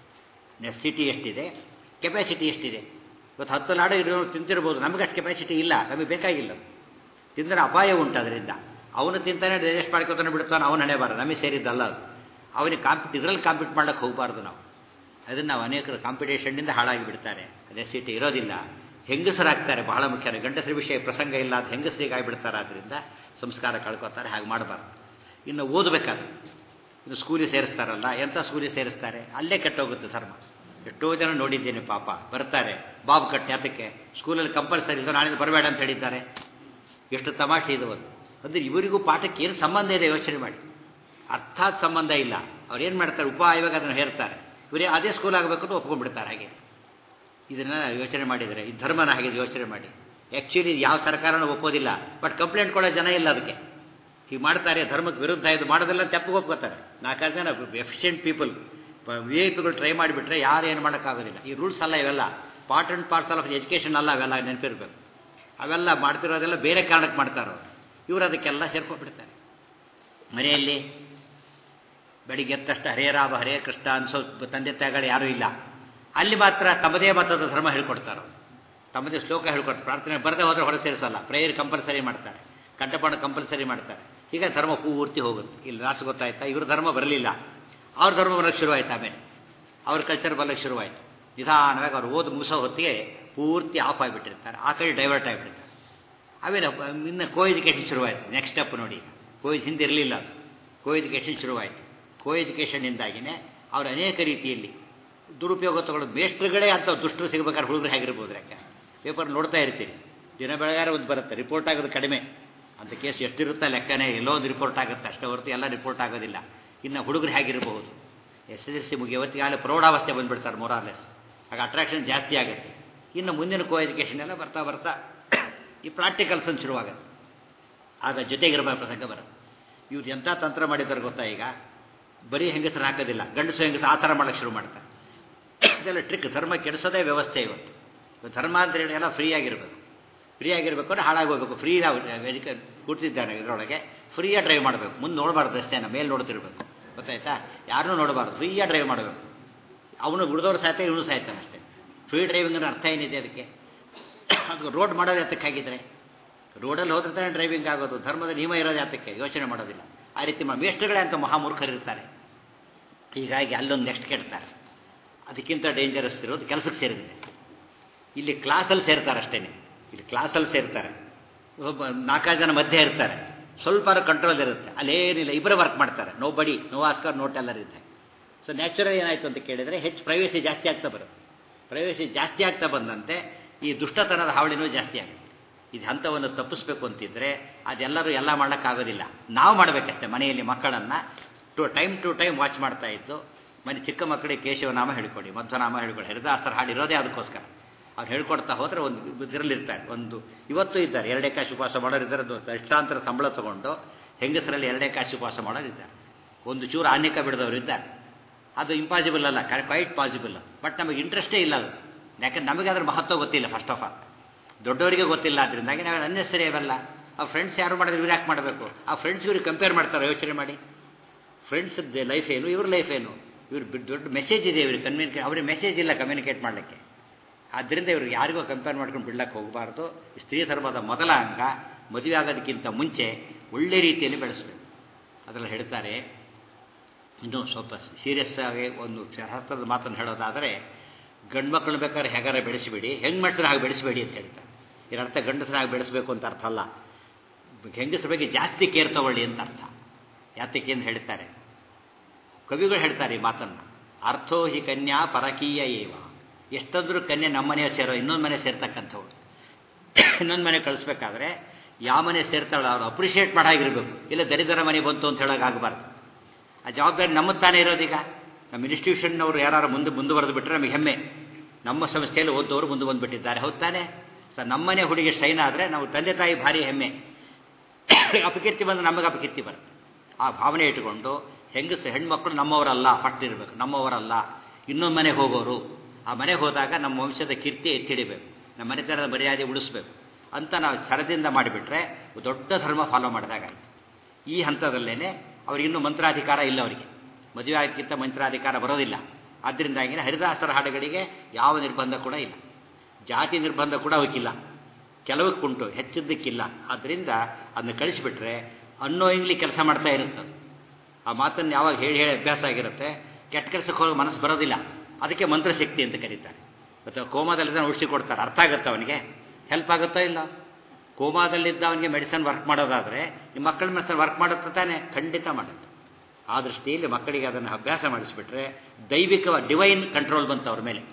ನೆಸಿಟಿ ಎಷ್ಟಿದೆ ಕೆಪಾಸಿಟಿ ಎಷ್ಟಿದೆ ಇವತ್ತು ಹತ್ತು ಲಾಡು ಇರೋ ತಿಂತಿರ್ಬೋದು ನಮಗೆ ಅಷ್ಟು ಕೆಪಾಸಿಟಿ ಇಲ್ಲ ನಮಗೆ ಬೇಕಾಗಿಲ್ಲ ತಿಂದರೆ ಅಪಾಯ ಉಂಟು ಅದರಿಂದ ಅವನು ತಿಂತಾನೆ ಡೈಜೆಸ್ಟ್ ಮಾಡ್ಕೊತಾನೆ ಬಿಡ್ತಾನೆ ಅವನು ಹಣೆಬಾರ ನಮಗೆ ಸೇರಿದ್ದಲ್ಲ ಅದು ಅವನಿಗೆ ಕಾಂಪಿಟ್ ಇದರಲ್ಲಿ ಕಾಂಪೀಟ್ ಮಾಡೋಕ್ಕೆ ಹೋಗಬಾರ್ದು ನಾವು ಅದನ್ನು ನಾವು ಅನೇಕರು ಕಾಂಪಿಟೇಷನ್ನಿಂದ ಹಾಳಾಗಿ ಬಿಡ್ತಾರೆ ನೆಸಿಟಿ ಇರೋದಿಲ್ಲ ಹೆಂಗಸರಾಗ್ತಾರೆ ಬಹಳ ಮುಖ್ಯ ಗಂಡಸರ ವಿಷಯ ಪ್ರಸಂಗ ಇಲ್ಲ ಅದು ಹೆಂಗಸರಿಗೆ ಆಗಿಬಿಡ್ತಾರೆ ಆದ್ದರಿಂದ ಸಂಸ್ಕಾರ ಕಳ್ಕೊತಾರೆ ಹಾಗೆ ಮಾಡಬಾರ್ದು ಇನ್ನು ಓದಬೇಕಾದ್ರೆ ಇನ್ನು ಸ್ಕೂಲಿಗೆ ಸೇರಿಸ್ತಾರಲ್ಲ ಎಂಥ ಸ್ಕೂಲಿಗೆ ಸೇರಿಸ್ತಾರೆ ಅಲ್ಲೇ ಕೆಟ್ಟೋಗುತ್ತೆ ಧರ್ಮ ಎಷ್ಟೋ ಜನ ನೋಡಿದ್ದೇನೆ ಪಾಪ ಬರ್ತಾರೆ ಬಾಬು ಕಟ್ಟಿ ಅದಕ್ಕೆ ಸ್ಕೂಲಲ್ಲಿ ಕಂಪಲ್ಸರಿ ಇಲ್ಲ ನಾಳೆ ಬರಬೇಡ ಅಂತ ಹೇಳಿದ್ದಾರೆ ಎಷ್ಟು ತಮಾಷೆ ಇದು ಒಂದು ಅಂದರೆ ಇವರಿಗೂ ಪಾಠಕ್ಕೆ ಏನು ಸಂಬಂಧ ಇದೆ ಯೋಚನೆ ಮಾಡಿ ಅರ್ಥಾತ್ ಸಂಬಂಧ ಇಲ್ಲ ಅವ್ರು ಏನು ಮಾಡ್ತಾರೆ ಉಪಾಯವಾಗಿ ಅದನ್ನು ಹೇರ್ತಾರೆ ಇವರೇ ಅದೇ ಸ್ಕೂಲ್ ಆಗಬೇಕು ಅಂತ ಒಪ್ಕೊಂಡ್ಬಿಡ್ತಾರೆ ಹಾಗೆ ಇದನ್ನು ಯೋಚನೆ ಮಾಡಿದರೆ ಈ ಧರ್ಮನ ಹಾಗೆ ಯೋಚನೆ ಮಾಡಿ ಆ್ಯಕ್ಚುಲಿ ಯಾವ ಸರ್ಕಾರನೂ ಒಪ್ಪೋದಿಲ್ಲ ಬಟ್ ಕಂಪ್ಲೇಂಟ್ ಕೊಡೋ ಜನ ಇಲ್ಲ ಅದಕ್ಕೆ ಹೀಗೆ ಮಾಡ್ತಾರೆ ಧರ್ಮಕ್ಕೆ ವಿರುದ್ಧ ಇದು ಮಾಡೋದೆಲ್ಲ ತಪ್ಪಿಗೆ ಒಪ್ಕೋತಾರೆ ನಾಲ್ಕಾರು ಜನ ಎಫಿಷಿಯೆಂಟ್ ಪೀಪಲ್ ವಿ ಐ ಪಿಗಳು ಟ್ರೈ ಮಾಡಿಬಿಟ್ರೆ ಯಾರು ಏನು ಮಾಡೋಕ್ಕಾಗೋದಿಲ್ಲ ಈ ರೂಲ್ಸ್ ಅಲ್ಲ ಇವೆಲ್ಲ part and parcel of education ಅಲ್ಲ ಅವೆಲ್ಲ ನೆನಪಿರ್ಬೇಕು ಅವೆಲ್ಲ ಮಾಡ್ತಿರೋದೆಲ್ಲ ಬೇರೆ ಕಾರಣಕ್ಕೆ ಮಾಡ್ತಾರೆ ಅವರು ಇವರು ಅದಕ್ಕೆಲ್ಲ ಸೇರ್ಕೊಂಡ್ಬಿಡ್ತಾರೆ ಮನೆಯಲ್ಲಿ ಬೆಳಿಗ್ಗೆ ಎದ್ದ ತಕ್ಷಣ ಹರೇ ರಾಮ ಹರೇ ಕೃಷ್ಣ ಅನ್ಸೋ ತಂದೆ ತಾಯಿಗಳು ಯಾರೂ ಇಲ್ಲ ಅಲ್ಲಿ ಮಾತ್ರ ತಮ್ಮದೇ ಮತದ ಧರ್ಮ ಹೇಳ್ಕೊಡ್ತಾರೆ ಅವರು ತಮ್ಮದೇ ಶ್ಲೋಕ ಹೇಳ್ಕೊಡ್ತಾರೆ ಪ್ರಾರ್ಥನೆ ಬರದೆ ಹೋದರೆ ಹೊರ ಸೇರಿಸಲ್ಲ ಪ್ರೇಯರ್ ಕಂಪಲ್ಸರಿ ಮಾಡ್ತಾರೆ ಕಂಠಪಾಠ ಕಂಪಲ್ಸರಿ ಮಾಡ್ತಾರೆ ಈಗ ಧರ್ಮ ಪೂರ್ತಿ ಹೋಗುತ್ತೆ ಇಲ್ಲಿ ಲಾಸ್ಟ್ ಗೊತ್ತಾಯ್ತಾ ಇವ್ರ ಧರ್ಮ ಬರಲಿಲ್ಲ ಅವ್ರ ಧರ್ಮ ಬರೋಕ್ಕೆ ಶುರುವಾಯ್ತು ಆಮೇಲೆ ಅವ್ರ ಕಲ್ಚರ್ ಬರೋಕ್ಕೆ ಶುರುವಾಯಿತು ನಿಧಾನವಾಗಿ ಅವ್ರು ಓದು ಮುಗಿಸೋ ಹೊತ್ತಿಗೆ ಪೂರ್ತಿ ಆಫ್ ಆಗಿಬಿಟ್ಟಿರ್ತಾರೆ ಆ ಕಡೆ ಡೈವರ್ಟ್ ಆಗಿಬಿಟ್ಟಿರ್ತಾರೆ ಆಮೇಲೆ ಇನ್ನು ಕೋ ಎಜುಕೇಷನ್ ಶುರುವಾಯಿತು ನೆಕ್ಸ್ಟ್ ಸ್ಟೆಪ್ ನೋಡಿ ಕೋ ಹಿಂದೆ ಇರಲಿಲ್ಲ ಅದು ಕೋ ಎಜುಕೇಷನ್ ಶುರುವಾಯಿತು ಕೋ ಎಜುಕೇಷನ್ನಿಂದಾಗಿಯೇ ಅವರು ಅನೇಕ ರೀತಿಯಲ್ಲಿ ದುರುಪಯೋಗ ತಗೊಳ್ಳೋದು ಮೇಷ್ಟ್ರುಗಳೇ ಅಂತ ದುಷ್ಟರು ಸಿಗಬೇಕಾದ್ರೆ ಹುಡುಗರು ಹೇಗಿರ್ಬೋದು ಯಾಕೆ ಪೇಪರ್ ನೋಡ್ತಾ ಇರ್ತೀರಿ ದಿನ ಬೆಳಗಾರ ಒಂದು ಬರುತ್ತೆ ರಿಪೋರ್ಟ್ ಆಗೋದು ಕಡಿಮೆ ಅಂತ ಕೇಸ್ ಎಷ್ಟಿರುತ್ತಾ ಲೆಕ್ಕನೇ ಎಲ್ಲೋ ಒಂದು ರಿಪೋರ್ಟ್ ಆಗುತ್ತೆ ಅಷ್ಟೇ ಹೊರತು ಎಲ್ಲ ರಿಪೋರ್ಟ್ ಆಗೋದಿಲ್ಲ ಇನ್ನು ಹುಡುಗರು ಹೇಗಿರಬಹುದು ಎಸ್ ಎಸ್ ಎಲ್ ಸಿ ಮುಗಿಯವತ್ತಿಗೆ ಆಗಲೇ ಪ್ರೌಢಾವಸ್ಥೆ ಬಂದುಬಿಡ್ತಾರೆ ಮೊರಾರ್ಲೆಸ್ ಆಗ ಅಟ್ರಾಕ್ಷನ್ ಜಾಸ್ತಿ ಆಗುತ್ತೆ ಇನ್ನು ಮುಂದಿನ ಕೋ ಎಜುಕೇಷನ್ ಎಲ್ಲ ಬರ್ತಾ ಬರ್ತಾ ಈ ಪ್ರಾಕ್ಟಿಕಲ್ಸ್ ಅಂತ ಶುರುವಾಗುತ್ತೆ ಆಗ ಜೊತೆಗಿರೋ ಪ್ರಸಂಗ ಬರುತ್ತೆ ಇವ್ರು ಎಂಥ ತಂತ್ರ ಮಾಡಿದ್ದಾರೆ ಗೊತ್ತಾ ಈಗ ಬರೀ ಹೆಂಗಸರು ಹಾಕೋದಿಲ್ಲ ಗಂಡಸು ಹೆಂಗಸರು ಆ ಥರ ಮಾಡೋಕ್ಕೆ ಶುರು ಮಾಡ್ತಾರೆ ಇದೆಲ್ಲ ಟ್ರಿಕ್ ಧರ್ಮ ಕೆಡಿಸೋದೇ ವ್ಯವಸ್ಥೆ ಇವತ್ತು ಧರ್ಮ ಅಂತ ಹೇಳಿ ಎಲ್ಲ ಫ್ರೀ ಆಗಿರಬೇಕು ಫ್ರೀ ಆಗಿರಬೇಕು ಅಂದರೆ ಹಾಳಾಗಿ ಹೋಗಬೇಕು ಫ್ರೀ ವೆಹಿಕಲ್ ಕೂರ್ತಿದ್ದಾನೆ ಇದರೊಳಗೆ ಫ್ರೀಯಾಗಿ ಡ್ರೈವ್ ಮಾಡಬೇಕು ಮುಂದೆ ನೋಡಬಾರ್ದು ಅಷ್ಟೇ ಮೇಲೆ ನೋಡ್ತಿರ್ಬೇಕು ಗೊತ್ತಾಯ್ತಾ ಯಾರನ್ನೂ ನೋಡಬಾರ್ದು ಫ್ರೀಯಾಗಿ ಡ್ರೈವ್ ಮಾಡಬೇಕು ಅವನು ಗುಡ್ದವ್ರು ಸಾಯ್ತಾ ಇವನು ಸಾಯ್ತಾನೆ ಅಷ್ಟೇ ಫ್ರೀ ಡ್ರೈವಿಂಗ್ ಅಂದ್ರೆ ಅರ್ಥ ಏನಿದೆ ಅದಕ್ಕೆ ಅದು ರೋಡ್ ಮಾಡೋದು ಯಾತಕ್ಕಾಗಿದ್ರೆ ರೋಡಲ್ಲಿ ಹೋದ್ರೆ ತಾನೇ ಡ್ರೈವಿಂಗ್ ಆಗೋದು ಧರ್ಮದ ನಿಯಮ ಇರೋದು ಯಾತಕ್ಕೆ ಯೋಚನೆ ಮಾಡೋದಿಲ್ಲ ಆ ರೀತಿ ಮೇಷ್ಟ್ರುಗಳೇ ಅಂತ ಮಹಾಮೂರ್ಖರಿರ್ತಾರೆ ಹೀಗಾಗಿ ಅಲ್ಲೊಂದು ನೆಕ್ಸ್ಟ್ ಕೆಡ್ತಾರೆ ಅದಕ್ಕಿಂತ ಡೇಂಜರಸ್ ಇರೋದು ಕೆಲಸಕ್ಕೆ ಸೇರಿದೆ ಇಲ್ಲಿ ಕ್ಲಾಸಲ್ಲಿ ಸೇರ್ತಾರೆ ಅಷ್ಟೇ ಇಲ್ಲಿ ಕ್ಲಾಸಲ್ಲಿ ಸೇರ್ತಾರೆ ಒಬ್ಬ ನಾಲ್ಕಾರು ಜನ ಮಧ್ಯೆ ಇರ್ತಾರೆ ಸ್ವಲ್ಪ ಕಂಟ್ರೋಲ್ ಇರುತ್ತೆ ಅಲ್ಲೇನಿಲ್ಲ ಇಬ್ಬರೇ ವರ್ಕ್ ಮಾಡ್ತಾರೆ nobody no asker no teller ಇರುತ್ತೆ ಸೊ ನ್ಯಾಚುರಲ್ ಏನಾಯಿತು ಅಂತ ಕೇಳಿದರೆ ಹೆಚ್ಚು ಪ್ರೈವೇಸಿ ಜಾಸ್ತಿ ಆಗ್ತಾ ಬರುತ್ತೆ ಪ್ರೈವೇಸಿ ಜಾಸ್ತಿ ಆಗ್ತಾ ಬಂದಂತೆ ಈ ದುಷ್ಟತನದ ಹಾವಳಿನೂ ಜಾಸ್ತಿ ಆಗುತ್ತೆ ಇದು ಹಂತವನ್ನು ತಪ್ಪಿಸ್ಬೇಕು ಅಂತಿದ್ರೆ ಅದೆಲ್ಲರೂ ಎಲ್ಲ ಮಾಡೋಕ್ಕಾಗೋದಿಲ್ಲ ನಾವು ಮಾಡಬೇಕಷ್ಟೆ ಮನೆಯಲ್ಲಿ ಮಕ್ಕಳನ್ನು to time to time watch ಮಾಡ್ತಾ ಇದ್ದು ಮನೆ ಚಿಕ್ಕ ಮಕ್ಕಳಿಗೆ ಕೇಶವನಾಮ ಹೇಳ್ಕೊಡಿ ಮಧ್ವನಾಮ ಹೇಳ್ಕೊಡಿ ಹರಿದಾಸರ ಹಾಡಿರೋದೇ ಅದಕ್ಕೋಸ್ಕರ ಅವ್ರು ಹೇಳ್ಕೊಡ್ತಾ ಹೋದರೆ ಒಂದು ಇದರಲ್ಲಿರ್ತಾರೆ ಒಂದು ಇವತ್ತು ಇದ್ದಾರೆ ಎರಡೇ ಕಾಶಿ ಉಪವಾಸ ಮಾಡೋರು ಇದ್ದಾರೆ ಲಕ್ಷಾಂತರ ಸಂಬಳ ತಗೊಂಡು ಹೆಂಗಸರಲ್ಲಿ ಎರಡೇ ಕಾಶಿ ಉಪವಾಸ ಮಾಡೋರು ಇದ್ದಾರೆ ಒಂದು ಚೂರು ಆನ್ಯಕ ಬಿಡದವರು ಇದ್ದಾರೆ ಅದು ಇಂಪಾಸಿಬಲ್ ಅಲ್ಲ ಕ್ವೈಟ್ ಪಾಸಿಬಲ್ ಬಟ್ ನಮಗೆ ಇಂಟ್ರೆಸ್ಟೇ ಇಲ್ಲ ಅದು ಯಾಕಂದ್ರೆ ನಮಗೆ ಅದ್ರ ಮಹತ್ವ ಗೊತ್ತಿಲ್ಲ ಫಸ್ಟ್ ಆಫ್ ಆಲ್ ದೊಡ್ಡವರಿಗೆ ಗೊತ್ತಿಲ್ಲ ಅದರಿಂದಾಗಿ ನಾವು ಅನ್ನೆಸರಿ ಅವೆಲ್ಲ ಆ ಫ್ರೆಂಡ್ಸ್ ಯಾರು ಮಾಡಿದ್ರೆ ಇವ್ರು ಯಾಕೆ ಮಾಡಬೇಕು ಆ ಫ್ರೆಂಡ್ಸ್ ಇವ್ರಿಗೆ ಕಂಪೇರ್ ಮಾಡ್ತಾರೆ ಯೋಚನೆ ಮಾಡಿ ಫ್ರೆಂಡ್ಸ್ ಲೈಫ್ ಏನು ಇವ್ರ ಲೈಫ್ ಏನು ಇವ್ರು ದೊಡ್ಡ ಮೆಸೇಜ್ ಇದೆ ಇವ್ರಿಗೆ ಕಮ್ಯುನಿಕೇಟ್ ಅವ್ರಿಗೆ ಮೆಸೇಜ್ ಇಲ್ಲ ಕಮ್ಯುನಿಕೇಟ್ ಮಾಡಲಿಕ್ಕೆ ಆದ್ದರಿಂದ ಇವ್ರಿಗೆ ಯಾರಿಗೂ ಕಂಪೇರ್ ಮಾಡ್ಕೊಂಡು ಬಿಡ್ಲಕ್ಕೆ ಹೋಗಬಾರ್ದು ಸ್ತ್ರೀ ಧರ್ಮದ ಮೊದಲ ಅಂಗ ಮದುವೆ ಆಗೋದಕ್ಕಿಂತ ಮುಂಚೆ ಒಳ್ಳೆ ರೀತಿಯಲ್ಲಿ ಬೆಳೆಸಬೇಕು ಅದರಲ್ಲಿ ಹೇಳ್ತಾರೆ ಇನ್ನೂ ಸ್ವಲ್ಪ ಸೀರಿಯಸ್ ಆಗಿ ಒಂದು ಶಾಸ್ತ್ರದ ಮಾತನ್ನು ಹೇಳೋದಾದರೆ ಗಂಡು ಮಕ್ಕಳು ಬೇಕಾದ್ರೆ ಹೇಗಾರ ಬೆಳೆಸಿಬಿಡಿ ಹೆಂಗೆ ಮಾಡ್ತಾರೆ ಹಾಗೆ ಬೆಳೆಸಬೇಡಿ ಅಂತ ಹೇಳ್ತಾರೆ ಇದರ ಅರ್ಥ ಗಂಡಸರಾಗಿ ಬೆಳೆಸಬೇಕು ಅಂತ ಅರ್ಥ ಅಲ್ಲ ಹೆಂಗಸರ ಬಗ್ಗೆ ಜಾಸ್ತಿ ಕೇರ್ ತಗೊಳ್ಳಿ ಅಂತ ಅರ್ಥ ಯಾತಕ್ಕೆ ಅಂತ ಹೇಳ್ತಾರೆ ಕವಿಗಳು ಹೇಳ್ತಾರೆ ಈ ಮಾತನ್ನು ಅರ್ಥೋ ಹಿ ಕನ್ಯಾ ಪರಕೀಯ ಏವ ಎಷ್ಟಂದ್ರೂ ಕನ್ಯೆ ನಮ್ಮ ಮನೆಯ ಸೇರೋ ಇನ್ನೊಂದು ಮನೆ ಸೇರ್ತಕ್ಕಂಥವ್ರು ಇನ್ನೊಂದು ಮನೆ ಕಳಿಸ್ಬೇಕಾದ್ರೆ ಯಾವ ಮನೆ ಸೇರ್ತಾಳೆ ಅವ್ರು ಅಪ್ರಿಷಿಯೇಟ್ ಮಾಡಾಗಿರ್ಬೇಕು ಇಲ್ಲ ದರಿದ್ರ ಮನೆ ಬಂತು ಅಂತ ಹೇಳೋಕ್ಕಾಗಬಾರ್ದು ಆ ಜವಾಬ್ದಾರಿ ನಮ್ಮದು ತಾನೇ ಇರೋದೀಗ ನಮ್ಮ ಇನ್ಸ್ಟಿಟ್ಯೂಷನ್ನವರು ಯಾರು ಮುಂದೆ ಮುಂದುವರೆದು ಬಿಟ್ಟರೆ ನಮಗೆ ಹೆಮ್ಮೆ ನಮ್ಮ ಸಂಸ್ಥೆಯಲ್ಲಿ ಓದೋರು ಮುಂದೆ ಬಂದುಬಿಟ್ಟಿದ್ದಾರೆ ಹೌದು ತಾನೇ ಸರ್ ನಮ್ಮನೆ ಹುಡುಗಿ ಶೈನ್ ಆದರೆ ನಾವು ತಂದೆ ತಾಯಿ ಭಾರಿ ಹೆಮ್ಮೆ ಅಪಕೀರ್ತಿ ಬಂದು ನಮಗೆ ಅಪಕೀರ್ತಿ ಬರುತ್ತೆ ಆ ಭಾವನೆ ಇಟ್ಟುಕೊಂಡು ಹೆಂಗಸ ಹೆಣ್ಮಕ್ಳು ನಮ್ಮವರಲ್ಲ ಫಸ್ಟ್ ಇರಬೇಕು ನಮ್ಮವರಲ್ಲ ಇನ್ನೊಂದು ಮನೆಗೆ ಹೋಗೋರು ಆ ಮನೆಗೆ ಹೋದಾಗ ನಮ್ಮ ವಂಶದ ಕೀರ್ತಿ ಎತ್ತಿಡಿಬೇಕು ನಮ್ಮ ಮನೆತನದ ಮರ್ಯಾದೆ ಉಳಿಸ್ಬೇಕು ಅಂತ ನಾವು ಸರದಿಂದ ಮಾಡಿಬಿಟ್ರೆ ದೊಡ್ಡ ಧರ್ಮ ಫಾಲೋ ಮಾಡಿದಾಗಾಯ್ತು ಈ ಹಂತದಲ್ಲೇನೆ ಅವ್ರಿಗಿನ್ನೂ ಮಂತ್ರಾಧಿಕಾರ ಇಲ್ಲ ಅವರಿಗೆ ಮದುವೆ ಆಗೋದಕ್ಕಿಂತ ಮಂತ್ರಾಧಿಕಾರ ಬರೋದಿಲ್ಲ ಆದ್ದರಿಂದಾಗಿನೇ ಹರಿದಾಸರ ಹಾಡುಗಳಿಗೆ ಯಾವ ನಿರ್ಬಂಧ ಕೂಡ ಇಲ್ಲ ಜಾತಿ ನಿರ್ಬಂಧ ಕೂಡ ಅವಕ್ಕಿಲ್ಲ ಕೆಲವಕ್ಕುಂಟು ಹೆಚ್ಚಿದ್ದಕ್ಕಿಲ್ಲ ಆದ್ದರಿಂದ ಅದನ್ನ ಕಳಿಸಿಬಿಟ್ರೆ ಅನ್ನೋಯಿಂಗ್ಲಿ ಕೆಲಸ ಮಾಡ್ತಾ ಇರುತ್ತೆ ಅದು. ಆ ಮಾತನ್ನು ಯಾವಾಗ ಹೇಳಿ ಹೇಳಿ ಅಭ್ಯಾಸ ಆಗಿರುತ್ತೆ ಕೆಟ್ಟ ಕೆಲಸಕ್ಕೆ ಹೋಗಿ ಮನಸ್ಸು ಬರೋದಿಲ್ಲ ಅದಕ್ಕೆ ಮಂತ್ರಶಕ್ತಿ ಅಂತ ಕರೀತಾರೆ ಮತ್ತು ಕೋಮಾದಲ್ಲಿದ್ದ ಔಷಧಿ ಕೊಡ್ತಾರೆ ಅರ್ಥ ಆಗುತ್ತೆ ಅವನಿಗೆ ಹೆಲ್ಪ್ ಆಗುತ್ತೋ ಇಲ್ಲ ಕೋಮಾದಲ್ಲಿದ್ದ ಅವನಿಗೆ ಮೆಡಿಸನ್ ವರ್ಕ್ ಮಾಡೋದಾದರೆ ನಿಮ್ಮ ಮಕ್ಕಳ ಮೆಡಿಸನ್ ವರ್ಕ್ ಮಾಡುತ್ತೆ ತಾನೆ ಖಂಡಿತ ಮಾಡುತ್ತೆ ಆ ದೃಷ್ಟಿಯಲ್ಲಿ ಮಕ್ಕಳಿಗೆ ಅದನ್ನು ಅಭ್ಯಾಸ ಮಾಡಿಸ್ಬಿಟ್ರೆ ದೈವಿಕ ಡಿವೈನ್ ಕಂಟ್ರೋಲ್ ಬಂತು ಅವ್ರ ಮೇಲೆ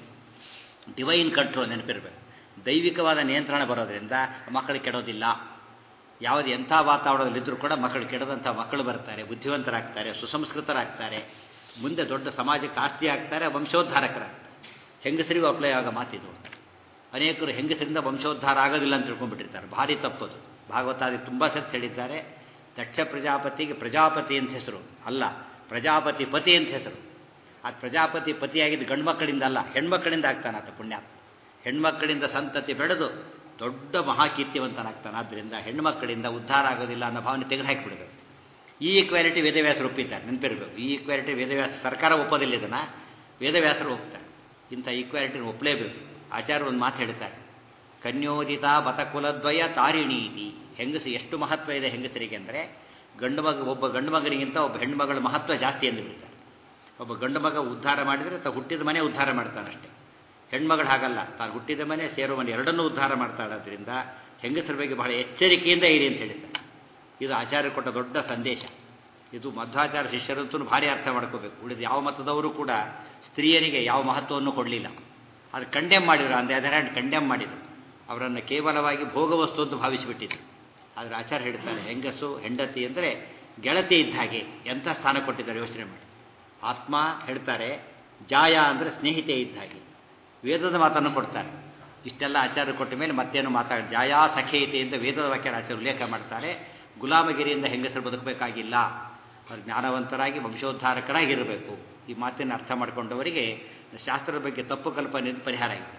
ಡಿವೈನ್ ಕಂಟ್ರೋಲ್ ನೆನಪಿರಬೇಕು ದೈವಿಕವಾದ ನಿಯಂತ್ರಣ ಬರೋದ್ರಿಂದ ಮಕ್ಕಳು ಕೆಡೋದಿಲ್ಲ ಯಾವುದು ಎಂಥ ವಾತಾವರಣದಲ್ಲಿದ್ದರೂ ಕೂಡ ಮಕ್ಕಳು ಕೆಡದಂಥ ಮಕ್ಕಳು ಬರ್ತಾರೆ ಬುದ್ಧಿವಂತರಾಗ್ತಾರೆ ಸುಸಂಸ್ಕೃತರಾಗ್ತಾರೆ ಮುಂದೆ ದೊಡ್ಡ ಸಮಾಜಕ್ಕೆ ಆಸ್ತಿ ಆಗ್ತಾರೆ ವಂಶೋದ್ಧಾರಕರಾಗ್ತಾರೆ ಹೆಂಗಸರಿಗೂ ಅಪ್ಲೈ ಆಗೋ ಮಾತಿದು ಅನೇಕರು ಹೆಂಗಸರಿಂದ ವಂಶೋದ್ಧಾರ ಆಗೋದಿಲ್ಲ ಅಂತ ತಿಳ್ಕೊಂಡ್ಬಿಟ್ಟಿರ್ತಾರೆ ಭಾರಿ ತಪ್ಪದು ಭಾಗವತಾದಿ ತುಂಬ ಸತ್ ಹೇಳಿದ್ದಾರೆ ದಕ್ಷ ಪ್ರಜಾಪತಿಗೆ ಪ್ರಜಾಪತಿ ಅಂತ ಹೆಸರು ಅಲ್ಲ ಪ್ರಜಾಪತಿ ಪತಿ ಅಂತ ಹೆಸರು ಆ ಪ್ರಜಾಪತಿ ಪತಿಯಾಗಿದ್ದು ಗಂಡು ಮಕ್ಕಳಿಂದ ಅಲ್ಲ ಹೆಣ್ಮಕ್ಕಳಿಂದ ಆಗ್ತಾನಾತ ಪುಣ್ಯ ಹೆಣ್ಮಕ್ಕಳಿಂದ ಸಂತತಿ ಬೆಳೆದು ದೊಡ್ಡ ಮಹಾಕೀರ್ತಿವಂತನಾಗ್ತಾನೆ ಆದ್ದರಿಂದ ಹೆಣ್ಮಕ್ಕಳಿಂದ ಉದ್ಧಾರ ಆಗೋದಿಲ್ಲ ಅನ್ನೋ ಭಾವನೆ ತೆಗೆದುಹಾಕಿಬಿಡಬೇಕು ಈ ಈಕ್ವಾಲಿಟಿ ವೇದವ್ಯಾಸರು ಒಪ್ಪಿದ್ದಾರೆ ನೆನಪಿರಬೇಕು ಈ ಈಕ್ವಾಲಿಟಿ ವೇದವ್ಯಾಸ ಸರ್ಕಾರ ಒಪ್ಪೋದಿಲ್ಲ ಇದನ್ನು ವೇದವ್ಯಾಸರು ಒಪ್ತಾರೆ ಇಂಥ ಈಕ್ವಾಲಿಟಿನ ಒಪ್ಪಲೇಬೇಕು ಆಚಾರ್ಯ ಒಂದು ಮಾತು ಹೇಳ್ತಾರೆ ಕನ್ಯೋದಿತ ಬತಕುಲದ್ವಯ ತಾರಿಣೀತಿ ಹೆಂಗಸು ಎಷ್ಟು ಮಹತ್ವ ಇದೆ ಹೆಂಗಸರಿಗೆ ಅಂದರೆ ಗಂಡು ಮಗ ಒಬ್ಬ ಗಂಡು ಮಗನಿಗಿಂತ ಒಬ್ಬ ಹೆಣ್ಣು ಮಗಳ ಮಹತ್ವ ಜಾಸ್ತಿ ಎಂದು ಬಿಡ್ತಾರೆ ಒಬ್ಬ ಗಂಡು ಮಗ ಉದ್ಧಾರ ಮಾಡಿದರೆ ತ ಹುಟ್ಟಿದ ಮನೆ ಉದ್ಧಾರ ಮಾಡ್ತಾನಷ್ಟೇ ಹೆಣ್ಮಗಳು ಹಾಗಲ್ಲ ತಾನು ಹುಟ್ಟಿದ ಮನೆ ಸೇರೋ ಮನೆ ಎರಡನ್ನೂ ಉದ್ಧಾರ ಮಾಡ್ತಾಳಾದ್ರಿಂದ ಹೆಂಗಸರ ಬಗ್ಗೆ ಬಹಳ ಎಚ್ಚರಿಕೆಯಿಂದ ಇರಿ ಅಂತ ಹೇಳ್ತಾರೆ ಇದು ಆಚಾರ್ಯ ಕೊಟ್ಟ ದೊಡ್ಡ ಸಂದೇಶ ಇದು ಮಧ್ವಾಚಾರ ಶಿಷ್ಯರಂತೂ ಭಾರಿ ಅರ್ಥ ಮಾಡ್ಕೋಬೇಕು ಉಳಿದ ಯಾವ ಮತದವರು ಕೂಡ ಸ್ತ್ರೀಯರಿಗೆ ಯಾವ ಮಹತ್ವವನ್ನು ಕೊಡಲಿಲ್ಲ ಅದು ಕಂಡೆಮ್ ಮಾಡಿದರು ಅಂದ ಅದರ ಕಂಡೆಮ್ ಮಾಡಿದರು ಅವರನ್ನು ಕೇವಲವಾಗಿ ಭೋಗವಸ್ತು ಅಂತ ಭಾವಿಸಿಬಿಟ್ಟಿದ್ರು ಆದರೆ ಆಚಾರ್ಯ ಹೇಳ್ತಾರೆ ಹೆಂಗಸು ಹೆಂಡತಿ ಅಂದರೆ ಗೆಳತಿ ಇದ್ದ ಹಾಗೆ ಎಂಥ ಸ್ಥಾನ ಕೊಟ್ಟಿದ್ದಾರೆ ಯೋಚನೆ ಮಾಡಿ ಆತ್ಮ ಹೇಳ್ತಾರೆ ಜಾಯ ಅಂದರೆ ಸ್ನೇಹಿತೆ ಇದ್ದ ಹಾಗೆ ವೇದದ ಮಾತನ್ನು ಕೊಡ್ತಾರೆ ಇಷ್ಟೆಲ್ಲ ಆಚಾರ್ಯ ಕೊಟ್ಟ ಮೇಲೆ ಮತ್ತೇನು ಮಾತಾಡ ಜಾಯಾ ಸಖೇತೆ ಅಂತ ವೇದದ ವಾಕ್ಯ ಆಚಾರ್ಯ ಉಲ್ಲೇಖ ಮಾಡ್ತಾರೆ ಗುಲಾಮಗಿರಿಯಿಂದ ಹೆಂಗಸರು ಬದುಕಬೇಕಾಗಿಲ್ಲ ಅವ್ರು ಜ್ಞಾನವಂತರಾಗಿ ವಂಶೋದ್ಧಾರಕರಾಗಿರಬೇಕು ಈ ಮಾತಿನ ಅರ್ಥ ಮಾಡಿಕೊಂಡವರಿಗೆ ಶಾಸ್ತ್ರದ ಬಗ್ಗೆ ತಪ್ಪು ಕಲ್ಪನೆ ಪರಿಹಾರ ಆಗಿದೆ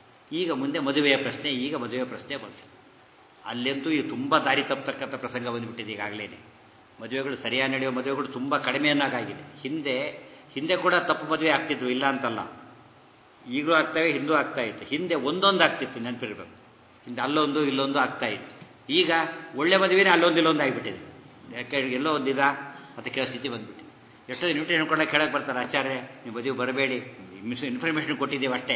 ಈಗ ಮುಂದೆ ಮದುವೆಯ ಪ್ರಶ್ನೆ ಈಗ ಮದುವೆಯ ಪ್ರಶ್ನೆ ಬಂತು ಅಲ್ಲಂತೂ ಈ ತುಂಬ ದಾರಿ ತಪ್ಪತಕ್ಕಂಥ ಪ್ರಸಂಗ ಬಂದುಬಿಟ್ಟಿದೆ ಈಗಾಗಲೇ ಮದುವೆಗಳು ಸರಿಯಾಗಿ ನಡೆಯುವ ಮದುವೆಗಳು ತುಂಬ ಕಡಿಮೆಯನ್ನಾಗಿದೆ ಹಿಂದೆ ಹಿಂದೆ ಕೂಡ ತಪ್ಪು ಮದುವೆ ಆಗ್ತಿದ್ವು ಇಲ್ಲ ಅಂತಲ್ಲ ಈಗಲೂ ಆಗ್ತವೆ ಹಿಂದೂ ಆಗ್ತಾ ಇತ್ತು ಹಿಂದೆ ಒಂದೊಂದು ಆಗ್ತಿತ್ತು ನೆನಪಿರ್ಬೇಕು ಹಿಂದೆ ಅಲ್ಲೊಂದು ಇಲ್ಲೊಂದು ಆಗ್ತಾ ಇತ್ತು ಈಗ ಒಳ್ಳೆ ಮದುವೆನೇ ಅಲ್ಲೊಂದು ಇಲ್ಲೊಂದು ಆಗಿಬಿಟ್ಟಿದೆ ಯಾಕೆ ಎಲ್ಲೋ ಒಂದಿದ ಮತ್ತು ಕೇಳೋ ಸ್ಥಿತಿ ಬಂದ್ಬಿಟ್ಟಿದೆ ಎಷ್ಟೋ ಇನ್ವಿಟೇಷನ್ ಕೊಡೋಕೆ ಕೇಳಕ್ಕೆ ಬರ್ತಾರೆ ಆಚಾರ್ಯ ನೀವು ಮದುವೆ ಬರಬೇಡಿ ಮಿಸ್ ಇನ್ಫಾರ್ಮೇಷನ್ ಕೊಟ್ಟಿದ್ದೀವಿ ಅಷ್ಟೇ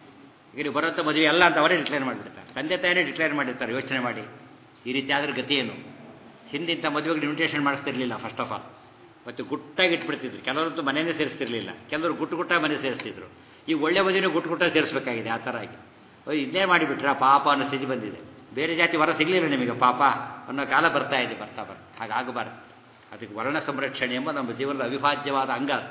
ಈಗ ನೀವು ಬರೋಂಥ ಮದುವೆ ಅಲ್ಲ ಅಂತ ಅವರೇ ಡಿಕ್ಲೇರ್ ಮಾಡಿಬಿಡ್ತಾರೆ ತಂದೆ ತಾಯಿನೇ ಡಿಕ್ಲೇರ್ ಮಾಡಿರ್ತಾರೆ ಯೋಚನೆ ಮಾಡಿ ಈ ರೀತಿ ಆದ್ರೆ ಗತಿ ಏನು ಹಿಂದಿಂಥ ಮದುವೆಗೆ ಇನ್ವಿಟೇಷನ್ ಮಾಡಿಸ್ತಿರ್ಲಿಲ್ಲ ಫಸ್ಟ್ ಆಫ್ ಆಲ್ ಮತ್ತು ಗುಟ್ಟಾಗಿ ಇಟ್ಬಿಡ್ತಿದ್ರು ಕೆಲವರಂತೂ ಮನೆಯೇ ಸೇರಿಸ್ತಿರ್ಲಿಲ್ಲ ಕೆಲವರು ಗುಟ್ಟು ಗುಟ್ಟ ಮನೆ ಸೇರಿಸ್ತಿದ್ರು ಈ ಒಳ್ಳೆ ಮದುವೆನೇ ಗುಟ್ಟು ಗುಟ್ಟ ಸೇರಿಸಬೇಕಾಗಿದೆ ಆ ಥರ ಆಗಿ ಓ ಇದನ್ನೇ ಮಾಡಿಬಿಟ್ರ ಪಾಪ ಅನ್ನೋ ಸ್ಥಿತಿ ಬಂದಿದೆ ಬೇರೆ ಜಾತಿ ವರ ಸಿಗಲಿಲ್ಲ ನಿಮಗೆ ಪಾಪ ಅನ್ನೋ ಕಾಲ ಬರ್ತಾ ಇದೆ ಬರ್ತಾ ಬರ್ತಾ ಹಾಗಾಗಬಾರ್ದು ಅದಕ್ಕೆ ವರ್ಣ ಸಂರಕ್ಷಣೆ ಎಂಬ ನಮ್ಮ ಜೀವನದ ಅವಿಭಾಜ್ಯವಾದ ಅಂಗ ಅದು.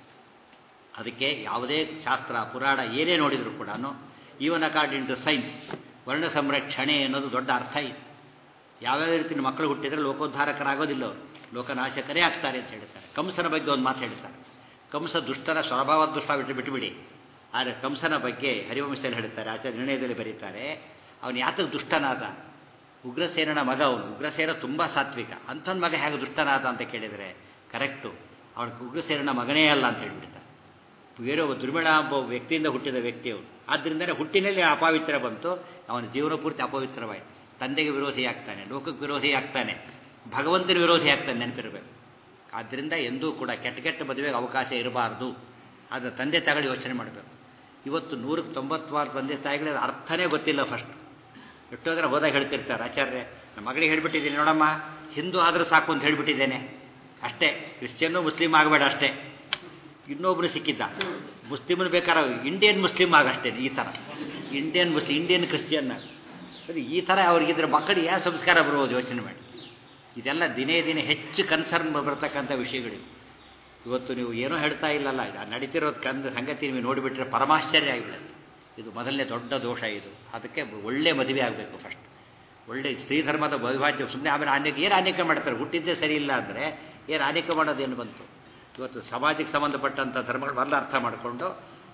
ಅದಕ್ಕೆ ಯಾವುದೇ ಶಾಸ್ತ್ರ ಪುರಾಣ ಏನೇ ನೋಡಿದರೂ ಕೂಡ ಈವನ್ ಅಕಾರ್ಡಿಂಗ್ ಟು ಸೈನ್ಸ್ ವರ್ಣ ಸಂರಕ್ಷಣೆ ಅನ್ನೋದು ದೊಡ್ಡ ಅರ್ಥ ಇದೆ ಯಾವ್ಯಾವ ರೀತಿ ಮಕ್ಕಳು ಹುಟ್ಟಿದರೆ ಲೋಕೋದ್ಧಾರಕರಾಗೋದಿಲ್ಲ ಅವರು ಲೋಕನಾಶಕರೇ ಆಗ್ತಾರೆ ಅಂತ ಹೇಳ್ತಾರೆ ಕಂಸನ ಬಗ್ಗೆ ಒಂದು ಮಾತು ಹೇಳ್ತಾರೆ ಕಂಸ ದುಷ್ಟನ ಸ್ವಭಾವ ದುಷ್ಟ ಬಿಟ್ಟು ಬಿಟ್ಟುಬಿಡಿ ಆದರೆ ಕಂಸನ ಬಗ್ಗೆ ಹರಿವಂಶದಲ್ಲಿ ಹೇಳ್ತಾರೆ ಆಚಾರ್ಯ ನಿರ್ಣಯದಲ್ಲಿ ಬರೀತಾರೆ ಅವನು ಯಾತಕ್ಕೆ ದುಷ್ಟನಾದ ಉಗ್ರಸೇನನ ಮಗ ಅವನು ಉಗ್ರಸೇನ ತುಂಬ ಸಾತ್ವಿಕ ಅಂಥವ್ನ ಮಗ ಹೇಗೆ ದುಷ್ಟನಾದ ಅಂತ ಕೇಳಿದರೆ ಕರೆಕ್ಟು ಅವನು ಉಗ್ರಸೇನನ ಮಗನೇ ಅಲ್ಲ ಅಂತ ಹೇಳ್ಬಿಡ್ತಾರೆ ಬೇರೆ ಒಬ್ಬ ದುರ್ಮಿಳ ಒಬ್ಬ ವ್ಯಕ್ತಿಯಿಂದ ಹುಟ್ಟಿದ ವ್ಯಕ್ತಿ ಅವನು ಆದ್ದರಿಂದಲೇ ಹುಟ್ಟಿನಲ್ಲಿ ಅಪವಿತ್ರ ಬಂತು ಅವನ ಜೀವನ ಪೂರ್ತಿ ಅಪವಿತ್ರವಾಯಿತು ತಂದೆಗೆ ವಿರೋಧಿ ಆಗ್ತಾನೆ ಲೋಕಕ್ಕೆ ವಿರೋಧಿ ಆಗ್ತಾನೆ ಭಗವಂತನ ವಿರೋಧಿ ಆಗ್ತಾನೆ ನೆನಪಿರಬೇಕು ಆದ್ದರಿಂದ ಎಂದೂ ಕೂಡ ಕೆಟ್ಟ ಕೆಟ್ಟ ಮದುವೆಗೆ ಅವಕಾಶ ಇರಬಾರ್ದು ಅದನ್ನು ತಂದೆ ತಾಯಿಗಳು ಯೋಚನೆ ಮಾಡಬೇಕು ಇವತ್ತು ನೂರಕ್ಕೆ ತೊಂಬತ್ತವಾರು ತಂದೆ ತಾಯಿಗಳಿಗೆ ಅದು ಅರ್ಥನೇ ಗೊತ್ತಿಲ್ಲ ಫಸ್ಟ್ ಎಷ್ಟೋದ್ರೆ ಹೋದಾಗ ಹೇಳ್ತಿರ್ತಾರೆ ಆಚಾರ್ಯ ನಮ್ಮ ಮಗಳಿಗೆ ಹೇಳ್ಬಿಟ್ಟಿದ್ದೀನಿ ನೋಡಮ್ಮ ಹಿಂದೂ ಆದರೂ ಸಾಕು ಅಂತ ಹೇಳ್ಬಿಟ್ಟಿದ್ದೇನೆ ಅಷ್ಟೇ ಕ್ರಿಶ್ಚಿಯನ್ನು ಮುಸ್ಲಿಂ ಆಗಬೇಡ ಅಷ್ಟೇ ಇನ್ನೊಬ್ಬರು ಸಿಕ್ಕಿದ್ದ ಮುಸ್ಲಿಮನು ಬೇಕಾದ್ರೆ ಇಂಡಿಯನ್ ಮುಸ್ಲಿಂ ಆಗಷ್ಟೇ ಈ ಥರ ಇಂಡಿಯನ್ ಮುಸ್ಲಿಂ ಇಂಡಿಯನ್ ಕ್ರಿಶ್ಚಿಯನ್ ಅದು ಈ ಥರ ಅವ್ರಿಗಿದ್ರೆ ಮಕ್ಕಳಿಗೆ ಯಾವ ಸಂಸ್ಕಾರ ಬರ್ಬೋದು ಯೋಚನೆ ಮಾಡಿ ಇದೆಲ್ಲ ದಿನೇ ದಿನೇ ಹೆಚ್ಚು ಕನ್ಸರ್ನ್ ಬರ್ತಕ್ಕಂಥ ವಿಷಯಗಳಿವೆ ಇವತ್ತು ನೀವು ಏನೋ ಹೇಳ್ತಾ ಇಲ್ಲಲ್ಲ ಇದು ನಡೀತಿರೋದು ಕಂದ ಸಂಗತಿ ನೀವು ನೋಡಿಬಿಟ್ರೆ ಪರಮಾಶ್ಚರ್ಯ ಆಗಿಬಿಡುತ್ತೆ ಇದು ಮೊದಲನೇ ದೊಡ್ಡ ದೋಷ ಇದು ಅದಕ್ಕೆ ಒಳ್ಳೆ ಮದುವೆ ಆಗಬೇಕು ಫಸ್ಟ್ ಒಳ್ಳೆ ಸ್ತ್ರೀ ಧರ್ಮದ ಅವಿಭಾಜ್ಯ ಸುಮ್ಮನೆ ಆಮೇಲೆ ಅನೇಕ ಏನು ಅನೇಕ ಮಾಡ್ತಾರೆ ಹುಟ್ಟಿದ್ದೇ ಸರಿ ಇಲ್ಲ ಅಂದರೆ ಏನು ಅನೇಕ ಮಾಡೋದೇನು ಬಂತು ಇವತ್ತು ಸಮಾಜಕ್ಕೆ ಸಂಬಂಧಪಟ್ಟಂಥ ಧರ್ಮಗಳು ಮೊದಲು ಅರ್ಥ ಮಾಡಿಕೊಂಡು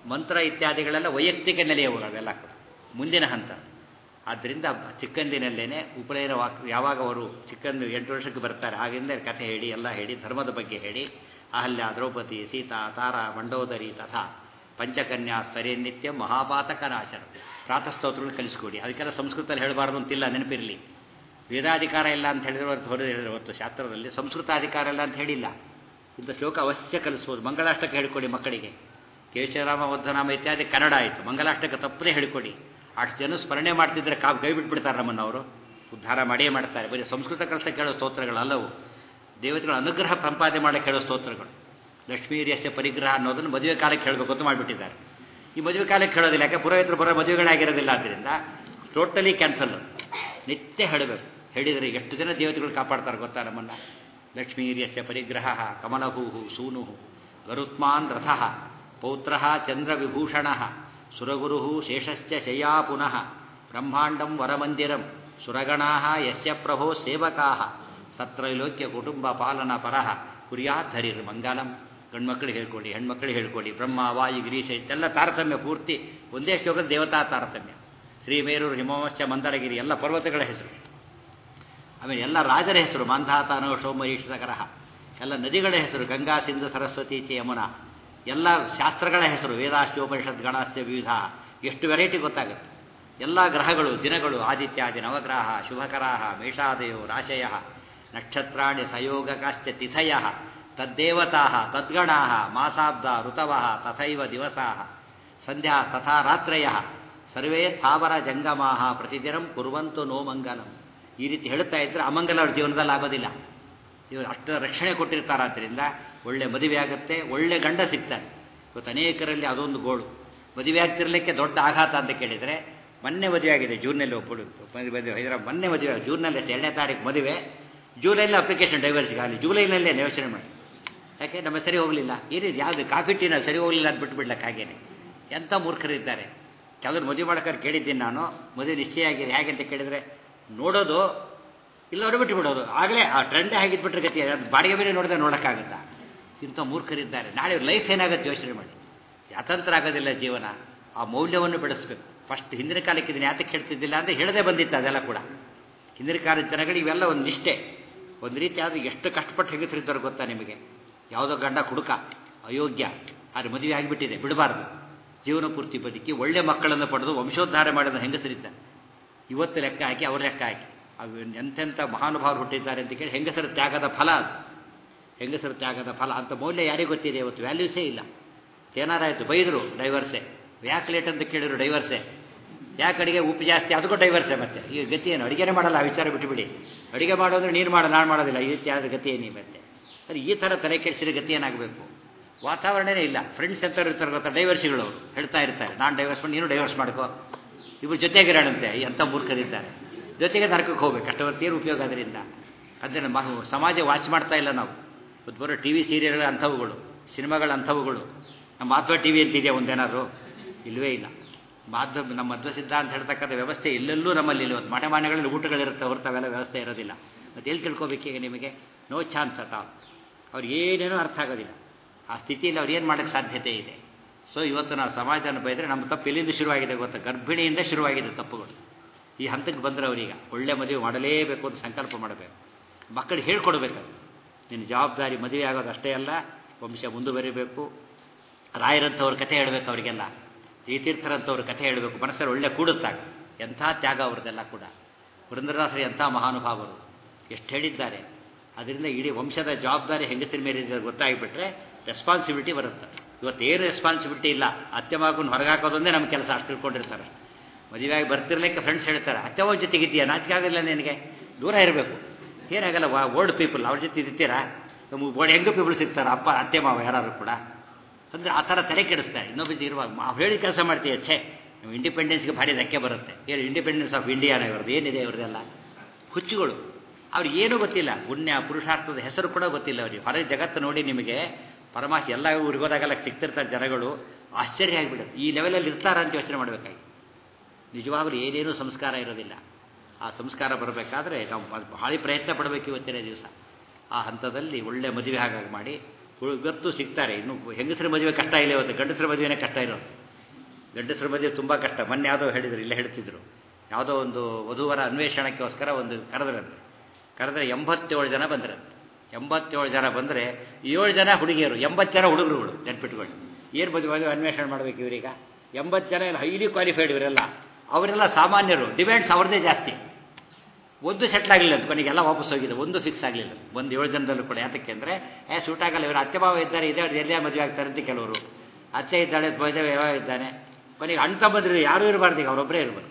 ಮಂತ್ರ ಇತ್ಯಾದಿಗಳೆಲ್ಲ ವೈಯಕ್ತಿಕ ನೆಲೆಯವು ಅವೆಲ್ಲ ಕೂಡ ಮುಂದಿನ ಹಂತ ಆದ್ದರಿಂದ ಚಿಕ್ಕಂದಿನಲ್ಲೇನೆ ಉಪನಯನ ವಾಕ್ ಯಾವಾಗ ಅವರು ಚಿಕ್ಕಂದು ಎಂಟು ವರ್ಷಕ್ಕೆ ಬರ್ತಾರೆ ಆಗಿಂದ ಕಥೆ ಹೇಳಿ ಎಲ್ಲ ಹೇಳಿ ಧರ್ಮದ ಬಗ್ಗೆ ಹೇಳಿ ಅಹಲ್ಯ ದ್ರೌಪದಿ ಸೀತಾ ತಾರಾ ಮಂಡೋದರಿ ತಥಾ ಪಂಚಕನ್ಯಾ ಸ್ತರೇ ನಿತ್ಯ ಮಹಾಪಾತಕನಾಶನ ಪ್ರಾತಸ್ತೋತ್ರಗಳು ಕಲಿಸ್ಕೊಡಿ ಅದಕ್ಕೆಲ್ಲ ಸಂಸ್ಕೃತದಲ್ಲಿ ಹೇಳಬಾರ್ದು ಅಂತಿಲ್ಲ ನೆನಪಿರಲಿ ವೇದಾಧಿಕಾರ ಇಲ್ಲ ಅಂತ ಹೇಳಿದ್ರೆ ಹೊರತು ಹೊರಗೆ ಹೊರತು ಶಾಸ್ತ್ರದಲ್ಲಿ ಸಂಸ್ಕೃತ ಅಧಿಕಾರ ಇಲ್ಲ ಅಂತ ಹೇಳಿಲ್ಲ ಇಂಥ ಶ್ಲೋಕ ಅವಶ್ಯ ಕಲಿಸ್ಬೋದು ಮಂಗಳಾಷ್ಟಕ ಹೇಳಿಕೊಡಿ ಮಕ್ಕಳಿಗೆ ಕೇಶವರಾಮ ವದ್ದನಾಮ ಇತ್ಯಾದಿ ಕನ್ನಡ ಆಯಿತು ಮಂಗಲಾಷ್ಟಕ ತಪ್ಪದೇ ಹೇಳಿಕೊಡಿ ಅಷ್ಟು ಜನ ಸ್ಮರಣೆ ಮಾಡ್ತಿದ್ರೆ ಕಾವು ಕೈ ಬಿಟ್ಬಿಡ್ತಾರೆ ನಮ್ಮನ್ನು ಅವರು ಉದ್ಧಾರ ಮಾಡೇ ಮಾಡ್ತಾರೆ ಬರೀ ಸಂಸ್ಕೃತ ಕಲಿಸ ಕೇಳೋ ಸ್ತೋತ್ರಗಳು ಅಲ್ಲವು ದೇವತೆಗಳ ಅನುಗ್ರಹ ಸಂಪಾದನೆ ಮಾಡಕ್ಕೆ ಹೇಳೋ ಸ್ತೋತ್ರಗಳು ಲಕ್ಷ್ಮೀ ರಿಯಸ್ಯ ಪರಿಗ್ರಹ ಅನ್ನೋದನ್ನು ಮದುವೆ ಕಾಲಕ್ಕೆ ಹೇಳಬೇಕು ಅಂತ ಮಾಡಿಬಿಟ್ಟಿದ್ದಾರೆ ಈ ಮದುವೆ ಕಾಲಕ್ಕೆ ಹೇಳೋದಿಲ್ಲ ಯಾಕೆ ಪುರೋಹಿತರು ಬರೋ ಮದುವೆಗಳಾಗಿರೋದಿಲ್ಲ ಆದ್ದರಿಂದ ಟೋಟಲಿ ಕ್ಯಾನ್ಸಲ್ ನಿತ್ಯ ಹೇಳಬೇಕು ಹೇಳಿದರೆ ಎಷ್ಟು ಜನ ದೇವತೆಗಳು ಕಾಪಾಡ್ತಾರೆ ಗೊತ್ತಾ ನಮ್ಮನ್ನು ಲಕ್ಷ್ಮೀರ್ಯಸ್ಯ ಪರಿಗ್ರಹ ಕಮಲಭೂ ಸೂನು ಗರುತ್ಮಾನ್ ರಥ ಪೌತ್ರ ಚಂದ್ರವಿಭೂಷಣ ಸುರಗುರು ಶೇಷಶ್ಚ ಶಯ್ಯಾ ಪುನಃ ಬ್ರಹ್ಮಾಂಡಂ ವರಮಂದಿರಂ ಸುರಗಣಾ ಯಸ್ಯ ಪ್ರಭೋ ಸೇವಕಾ ಸತ್ರೈಲೋಕ್ಯ ಕುಟುಂಬ ಪಾಲನ ಪರಃ ಕುರ್ಯಾತ್ ಹರಿರ್ ಮಂಗಲಂ ಗಂಡ್ಮಕ್ಳಿಗೆ ಹೇಳ್ಕೊಡಿ ಹೆಣ್ಮಕ್ಳಿಗೆ ಹೇಳ್ಕೊಡಿ ಬ್ರಹ್ಮ ವಾಯು ಗಿರೀಶ ಇದೆಲ್ಲ ತಾರತಮ್ಯ ಪೂರ್ತಿ ಒಂದೇ ಶ್ಲೋಕದ ದೇವತಾ ತಾರತಮ್ಯ ಶ್ರೀಮೇರೂರು ಹಿಮವಶ್ಚ ಮಂದರಗಿರಿ ಎಲ್ಲ ಪರ್ವತಗಳ ಹೆಸರು ಆಮೇಲೆ ಎಲ್ಲ ರಾಜರ ಹೆಸರು ಮಾಂಧಾತಾನೋ ಸೋಮರೀಕ್ಷಕರಹ ಎಲ್ಲ ನದಿಗಳ ಹೆಸರು ಗಂಗಾ ಸಿಂಧು ಸರಸ್ವತಿ ಚ ಯಮುನಾ ಎಲ್ಲ ಶಾಸ್ತ್ರಗಳ ಹೆಸರು ವೇದಾಶ್ಚೋಪನಿಷತ್ ಗಣಾಶ್ಚ ವಿವಿಧ ಎಷ್ಟು ವೆರೈಟಿ ಗೊತ್ತಾಗುತ್ತೆ ಎಲ್ಲ ಗ್ರಹಗಳು ದಿನಗಳು ಆದಿತ್ಯಾದಿ ನವಗ್ರಹ ಶುಭಕರಾಹ ಮೇಷಾದಯೋ ರಾಶಯ ನಕ್ಷತ್ರಾಣಿ ಸಯೋಗಕಾಶ್ಚ ತಿಥಯ ತದ್ದೇವತಾ ತದ್ಗಣಾ ಮಾಸಾಬ್ದ ಋತವ ತಥೈವ ದಿವಸಾ ಸಂಧ್ಯಾ ತಥಾ ರಾತ್ರಯ ಸರ್ವೇ ಸ್ಥಾವರ ಜಂಗಮಾ ಪ್ರತಿದಿನಂ ಕುರುವಂತು ನೋ ಮಂಗಲಂ ಈ ರೀತಿ ಹೇಳ್ತಾ ಇದ್ರೆ ಅಮಂಗಲ ಅವ್ರ ಜೀವನದಲ್ಲಿ ಆಗೋದಿಲ್ಲ ಇವರು ಅಷ್ಟು ರಕ್ಷಣೆ ಕೊಟ್ಟಿರ್ತಾರಾದ್ರಿಂದ ಒಳ್ಳೆ ಮದುವೆ ಆಗುತ್ತೆ ಒಳ್ಳೆ ಗಂಡ ಸಿಗ್ತಾನೆ ಇವತ್ತು ಅನೇಕರಲ್ಲಿ ಅದೊಂದು ಗೋಳು ಮದುವೆ ಆಗ್ತಿರ್ಲಿಕ್ಕೆ ದೊಡ್ಡ ಆಘಾತ ಅಂತ ಕೇಳಿದರೆ ಮೊನ್ನೆ ಮದುವೆ ಆಗಿದೆ ಜೂನ್ನಲ್ಲಿ ಒಬ್ಬಳು ಮದುವೆ ಹೈದರಾಬಾದ್ ಮೊನ್ನೆ ಮದುವೆ ಜೂನ್ನಲ್ಲಿ ಅಷ್ಟು ಎರಡನೇ ತಾರೀಕು ಮದುವೆ ಜೂಲೈಲಿ ಅಪ್ಲಿಕೇಶನ್ ಡೈವರ್ಸ್ಗೆ ಆಗಲಿ ಜೂಲೈನಲ್ಲೇ ಯೋಚನೆ ಮಾಡಿ ಯಾಕೆ ನಮ್ಮ ಸರಿ ಹೋಗಲಿಲ್ಲ ಏನಿದೆ ಯಾವುದು ಕಾಫಿ ಟೀನ ಸರಿ ಹೋಗಲಿಲ್ಲ ಅಂತ ಬಿಟ್ಬಿಡ್ಲಕ್ಕೆ ಹಾಗೇನೆ ಎಂಥ ಮೂರ್ಖರಿದ್ದಾರೆ ಕೆಲವರು ಮದುವೆ ಮಾಡ್ಕೊಂಡು ಕೇಳಿದ್ದೀನಿ ನಾನು ಮದುವೆ ನಿಶ್ಚಯ ಆಗಿದೆ ಹೇಗೆ ಅಂತ ಕೇಳಿದರೆ ನೋಡೋದು ಇಲ್ಲ ಅವ್ರು ಬಿಟ್ಟು ಬಿಡೋದು ಆಗಲೇ ಆ ಟ್ರೆಂಡೇ ಆಗಿದ್ಬಿಟ್ರೆ ಗತಿ ಅದು ಬಾಡಿಗೆ ಬೇರೆ ನೋಡಿದ್ರೆ ನೋಡೋಕ್ಕಾಗುತ್ತಾ ಇಂಥ ಮೂರ್ಖರಿದ್ದಾರೆ ನಾಳೆ ಲೈಫ್ ಏನಾಗುತ್ತೆ ಯೋಚನೆ ಮಾಡಿ ಯಾತಂತ್ರ ಆಗೋದಿಲ್ಲ ಜೀವನ ಆ ಮೌಲ್ಯವನ್ನು ಬೆಳೆಸಬೇಕು ಫಸ್ಟ್ ಹಿಂದಿನ ಕಾಲಕ್ಕೆ ಇದನ್ನು ಯಾತಕ್ಕೆ ಹೇಳ್ತಿದ್ದಿಲ್ಲ ಅಂದರೆ ಹೇಳದೆ ಬಂದಿತ್ತು ಅದೆಲ್ಲ ಕೂಡ ಹಿಂದಿನ ಕಾಲದ ಜನಗಳಿಗೆ ಇವೆಲ್ಲ ಒಂದು ನಿಷ್ಠೆ ಒಂದು ರೀತಿ ಆದರೂ ಎಷ್ಟು ಕಷ್ಟಪಟ್ಟು ಹೆಂಗಸರಿದ್ದಾರೆ ಗೊತ್ತಾ ನಿಮಗೆ ಯಾವುದೋ ಗಂಡ ಕುಡುಕ ಅಯೋಗ್ಯ ಆದರೆ ಮದುವೆ ಆಗಿಬಿಟ್ಟಿದೆ ಬಿಡಬಾರ್ದು ಜೀವನ ಪೂರ್ತಿ ಬದುಕಿ ಒಳ್ಳೆ ಮಕ್ಕಳನ್ನು ಪಡೆದು ವಂಶೋದ್ಧಾರ ಮಾಡಿದ ಹೆಂಗಸರಿದ್ದಾರೆ ಇವತ್ತು ಲೆಕ್ಕ ಹಾಕಿ ಅವ್ರ ಲೆಕ್ಕ ಹಾಕಿ ಅವು ಎಂತೆಂಥ ಮಹಾನುಭಾವರು ಹುಟ್ಟಿದ್ದಾರೆ ಅಂತ ಕೇಳಿ ಹೆಂಗಸರ ತ್ಯಾಗದ ಫಲ ಅದು ಹೆಂಗಸರ ತ್ಯಾಗದ ಫಲ ಅಂತ ಮೌಲ್ಯ ಯಾರಿಗೆ ಗೊತ್ತಿದೆ ಇವತ್ತು ವ್ಯಾಲ್ಯೂಸೇ ಇಲ್ಲ ಏನಾರಾಯಿತು ಬೈದರು ಡೈವರ್ಸೇ ಯಾಕೆ ಲೇಟ್ ಅಂತ ಕೇಳಿದ್ರು ಡೈವರ್ಸೇ ಯಾಕೆ ಅಡುಗೆ ಉಪ್ಪು ಜಾಸ್ತಿ ಅದಕ್ಕೂ ಡೈವರ್ಸೇ ಮತ್ತೆ ಈ ಗತಿ ಏನು ಅಡುಗೆನೇ ಮಾಡಲ್ಲ ಆ ವಿಚಾರ ಬಿಟ್ಟುಬಿಡಿ ಅಡುಗೆ ಮಾಡೋದ್ರೆ ನೀನು ಮಾಡೋ ನಾನು ಮಾಡೋದಿಲ್ಲ ಈ ರೀತಿ ಆದ ಗತಿ ಏನಿ ಮತ್ತೆ ಅದು ಈ ಥರ ತಲೆ ಕೆಡಿಸಿದ ಗತಿ ಏನಾಗಬೇಕು ವಾತಾವರಣನೇ ಇಲ್ಲ ಫ್ರೆಂಡ್ಸ್ ಅಂತ ಇರ್ತಾರೆ ಗೊತ್ತಾ ಡೈವರ್ಸಿಗಳು ಅವರು ಹೇಳ್ತಾ ಇರ್ತಾರೆ ನಾನು ಡೈವರ್ಸ್ ಮಾಡಿ ನೀನು ಡೈವರ್ಸ್ ಮಾಡ್ಕೋ ಇವರು ಜೊತೆಗಿರೋಣಂತೆ ಎಂಥ ಮೂರ್ಖರಿದ್ದಾರೆ ಜೊತೆಗೆ ನರಕಕ್ಕೆ ಹೋಗ್ಬೇಕು ಅಷ್ಟವರ್ತಿ ಏನು ಉಪಯೋಗ ಅದರಿಂದ ಅದನ್ನು ಮ ಸಮಾಜ ವಾಚ್ ಮಾಡ್ತಾ ಇಲ್ಲ ನಾವು ಇವತ್ತು ಬರೋ ಟಿ ವಿ ಸೀರಿಯಲ್ಗಳ ಅಂಥವುಗಳು ಸಿನಿಮಾಗಳ ಅಂಥವುಗಳು ನಮ್ಮ ಮಾಧ್ವ ಟಿ ವಿ ಅಂತಿದೆಯಾ ಒಂದೇನಾದರೂ ಇಲ್ಲವೇ ಇಲ್ಲ ಮಾಧ್ವ ನಮ್ಮ ಮಧ್ವ ಸಿದ್ಧ ಅಂತ ಹೇಳ್ತಕ್ಕಂಥ ವ್ಯವಸ್ಥೆ ಎಲ್ಲೆಲ್ಲೂ ನಮ್ಮಲ್ಲಿ ಇಲ್ಲ ಇವತ್ತು ಮನೆ ಮನೆಗಳಲ್ಲಿ ಊಟಗಳಿರುತ್ತೆ ಹೊರತು ಅವೆಲ್ಲ ವ್ಯವಸ್ಥೆ ಇರೋದಿಲ್ಲ ಮತ್ತು ಎಲ್ಲಿ ತಿಳ್ಕೊಬೇಕೀಗ ನಿಮಗೆ ನೋ ಚಾನ್ಸ್ ಅಟ್ ಆಲ್ ಅವ್ರು ಏನೇನೂ ಅರ್ಥ ಆಗೋದಿಲ್ಲ ಆ ಸ್ಥಿತಿಯಲ್ಲಿ ಅವ್ರು ಏನು ಮಾಡೋಕ್ಕೆ ಸಾಧ್ಯತೆ ಇದೆ ಸೊ ಇವತ್ತು ನಾವು ಸಮಾಜನ ಬೈದರೆ ನಮ್ಮ ತಪ್ಪು ಎಲ್ಲಿಂದ ಶುರುವಾಗಿದೆ ಗೊತ್ತಾ ಗರ್ಭಿಣಿಯಿಂದ ಶುರುವಾಗಿದೆ ತಪ್ಪುಗಳು ಈ ಹಂತಕ್ಕೆ ಬಂದರೆ ಅವರೀಗ ಒಳ್ಳೆ ಮದುವೆ ಮಾಡಲೇಬೇಕು ಅಂತ ಸಂಕಲ್ಪ ಮಾಡಬೇಕು ಮಕ್ಕಳಿಗೆ ಹೇಳ್ಕೊಡ್ಬೇಕು ನಿನ್ನ ಜವಾಬ್ದಾರಿ ಮದುವೆ ಆಗೋದು ಅಷ್ಟೇ ಅಲ್ಲ ವಂಶ ಮುಂದುವರಿಬೇಕು ರಾಯರಂಥವ್ರ ಕಥೆ ಹೇಳಬೇಕು ಅವರಿಗೆಲ್ಲ ತೀರ್ಥರಂಥವ್ರ ಕಥೆ ಹೇಳಬೇಕು ಮನಸ್ಸಲ್ಲಿ ಒಳ್ಳೆ ಕೂಡುತ್ತಾಗ ಎಂಥ ತ್ಯಾಗ ಅವ್ರದ್ದೆಲ್ಲ ಕೂಡ ಪುರಂದ್ರದಾಸರು ಎಂಥ ಮಹಾನುಭಾವರು ಎಷ್ಟು ಹೇಳಿದ್ದಾರೆ ಅದರಿಂದ ಇಡೀ ವಂಶದ ಜವಾಬ್ದಾರಿ ಹೆಂಗಸರ ಮೇಲೆ ಇದೆ ಗೊತ್ತಾಗಿಬಿಟ್ರೆ ರೆಸ್ಪಾನ್ಸಿಬಿಲಿಟಿ ಬರುತ್ತೆ ಇವತ್ತು ಏನು ರೆಸ್ಪಾನ್ಸಿಬಿಲಿಟಿ ಇಲ್ಲ ಅತ್ತೆ ಮಗನ ಹೊರಗೆ ಹಾಕೋದೊಂದೇ ನಮ್ಮ ಕೆಲಸ ಅಷ್ಟು ತಿಳ್ಕೊಂಡಿರ್ತಾರೆ ಮದುವೆಯಾಗಿ ಬರ್ತಿರ್ಲಿಕ್ಕೆ ಫ್ರೆಂಡ್ಸ್ ಹೇಳ್ತಾರೆ ಅತ್ತೆ ಅವ್ರ ಜೊತೆಗಿದ್ದೀಯಾ ನಾಚಿಕೆ ಆಗೋದಿಲ್ಲ ನಿನಗೆ ದೂರ ಇರಬೇಕು ಏನಾಗಲ್ಲ ಓಲ್ಡ್ ಪೀಪಲ್ ಅವ್ರ ಜೊತೆ ಇರ್ತೀರಾ ನಮಗೆ ಹೆಂಗ ಪೀಪಲ್ ಸಿಗ್ತಾರೆ ಅಪ್ಪ ಅತ್ತೆ ಮಾವ ಯಾರು ಕೂಡ ಅಂದರೆ ಆ ಥರ ತಲೆ ಕೆಡಿಸ್ತಾರೆ ಇನ್ನೊಬ್ಬ ಇರುವಾಗ ನಾವು ಹೇಳಿ ಕೆಲಸ ಮಾಡ್ತೀವಿ ಛೇ ನಾವು ಇಂಡಿಪೆಂಡೆನ್ಸ್ಗೆ ಭಾರಿ ಧಕ್ಕೆ ಬರುತ್ತೆ ಏನು ಇಂಡಿಪೆಂಡೆನ್ಸ್ ಆಫ್ ಇಂಡಿಯಾನ ಇವ್ರದ್ದು ಏನಿದೆ ಇವ್ರದ್ದೆಲ್ಲ ಹುಚ್ಚುಗಳು ಅವ್ರಿಗೆ ಏನೂ ಗೊತ್ತಿಲ್ಲ ಪುಣ್ಯ ಪುರುಷಾರ್ಥದ ಹೆಸರು ಕೂಡ ಗೊತ್ತಿಲ್ಲ ಅವ್ರಿಗೆ ಹೊರ ಜಗತ್ತು ನೋಡಿ ನಿಮಗೆ ಪರಮಾಶ ಎಲ್ಲ ಊರಿಗೆ ಹೋದಾಗೆಲ್ಲ ಸಿಗ್ತಿರ್ತಾರೆ ಜನಗಳು ಆಶ್ಚರ್ಯ ಆಗಿಬಿಡುತ್ತೆ ಈ ಲೆವೆಲಲ್ಲಿ ಇರ್ತಾರ ಅಂತ ಯೋಚನೆ ಮಾಡಬೇಕಾಗಿ ನಿಜವಾಗ್ಲೂ ಏನೇನೂ ಸಂಸ್ಕಾರ ಇರೋದಿಲ್ಲ ಆ ಸಂಸ್ಕಾರ ಬರಬೇಕಾದ್ರೆ ನಾವು ಭಾಳ ಪ್ರಯತ್ನ ಪಡಬೇಕು ಇವತ್ತಿನ ದಿವಸ ಆ ಹಂತದಲ್ಲಿ ಒಳ್ಳೆ ಮದುವೆ ಹಾಗಾಗಿ ಮಾಡಿ ಗೊತ್ತು ಸಿಗ್ತಾರೆ ಇನ್ನು ಹೆಂಗಸರ ಮದುವೆ ಕಷ್ಟ ಇಲ್ಲ ಇವತ್ತು ಗಂಡಸರ ಮದುವೆನೇ ಕಷ್ಟ ಇರೋದು ಗಂಡಸರ ಮದುವೆ ತುಂಬ ಕಷ್ಟ ಮೊನ್ನೆ ಯಾವುದೋ ಹೇಳಿದ್ರು ಇಲ್ಲೇ ಹೇಳ್ತಿದ್ರು ಯಾವುದೋ ಒಂದು ವಧುವರ ಅನ್ವೇಷಣಕ್ಕೋಸ್ಕರ ಒಂದು ಕರೆದ್ರಂತೆ ಕರೆದ್ರೆ ಎಂಬತ್ತೇಳು ಜನ ಬಂದ್ರಂತೆ ಎಂಬತ್ತೇಳು ಜನ ಬಂದರೆ ಏಳು ಜನ ಹುಡುಗಿಯರು ಎಂಬತ್ತು ಜನ ಹುಡುಗರುಗಳು ನೆನ್ಪಿಟ್ಕೊಳ್ಳಿ ಏನು ಮದುವೆ ಮದುವೆ ಅನ್ವೇಷಣೆ ಮಾಡಬೇಕು ಇವರೀಗ ಎಂಬತ್ತು ಜನ ಎಲ್ಲ ಹೈಲಿ ಕ್ವಾಲಿಫೈಡ್ ಇವರೆಲ್ಲ ಅವರೆಲ್ಲ ಸಾಮಾನ್ಯರು ಡಿಮ್ಯಾಂಡ್ಸ್ ಅವ್ರದ್ದೇ ಜಾಸ್ತಿ ಒಂದು ಸೆಟ್ಲ್ ಆಗಲಿಲ್ಲ ಅಂತ ಕೊನೆಗೆಲ್ಲ ವಾಪಸ್ ಹೋಗಿದೆ ಒಂದು ಫಿಕ್ಸ್ ಆಗಲಿಲ್ಲ ಒಂದು ಏಳು ಜನದಲ್ಲೂ ಕೂಡ ಯಾತಕ್ಕೆ ಅಂದರೆ ಏ ಸೂಟ್ ಆಗಲ್ಲ ಇವರು ಅತ್ತೆ ಭಾವ ಇದ್ದಾರೆ ಇದೇ ಎಲ್ಲೇ ಮದುವೆ ಆಗ್ತಾರೆ ಅಂತ ಕೆಲವರು ಅತ್ತೆ ಇದ್ದಾಳೆ ಮದುವೆ ಯಾವ ಇದ್ದಾನೆ ಕೊನೆಗೆ ಅಣ್ಣ ತಮ್ಮಂದ್ರೆ ಯಾರೂ ಇರಬಾರ್ದು ಈಗ ಅವರೊಬ್ಬರೇ ಇರ್ಬೋದು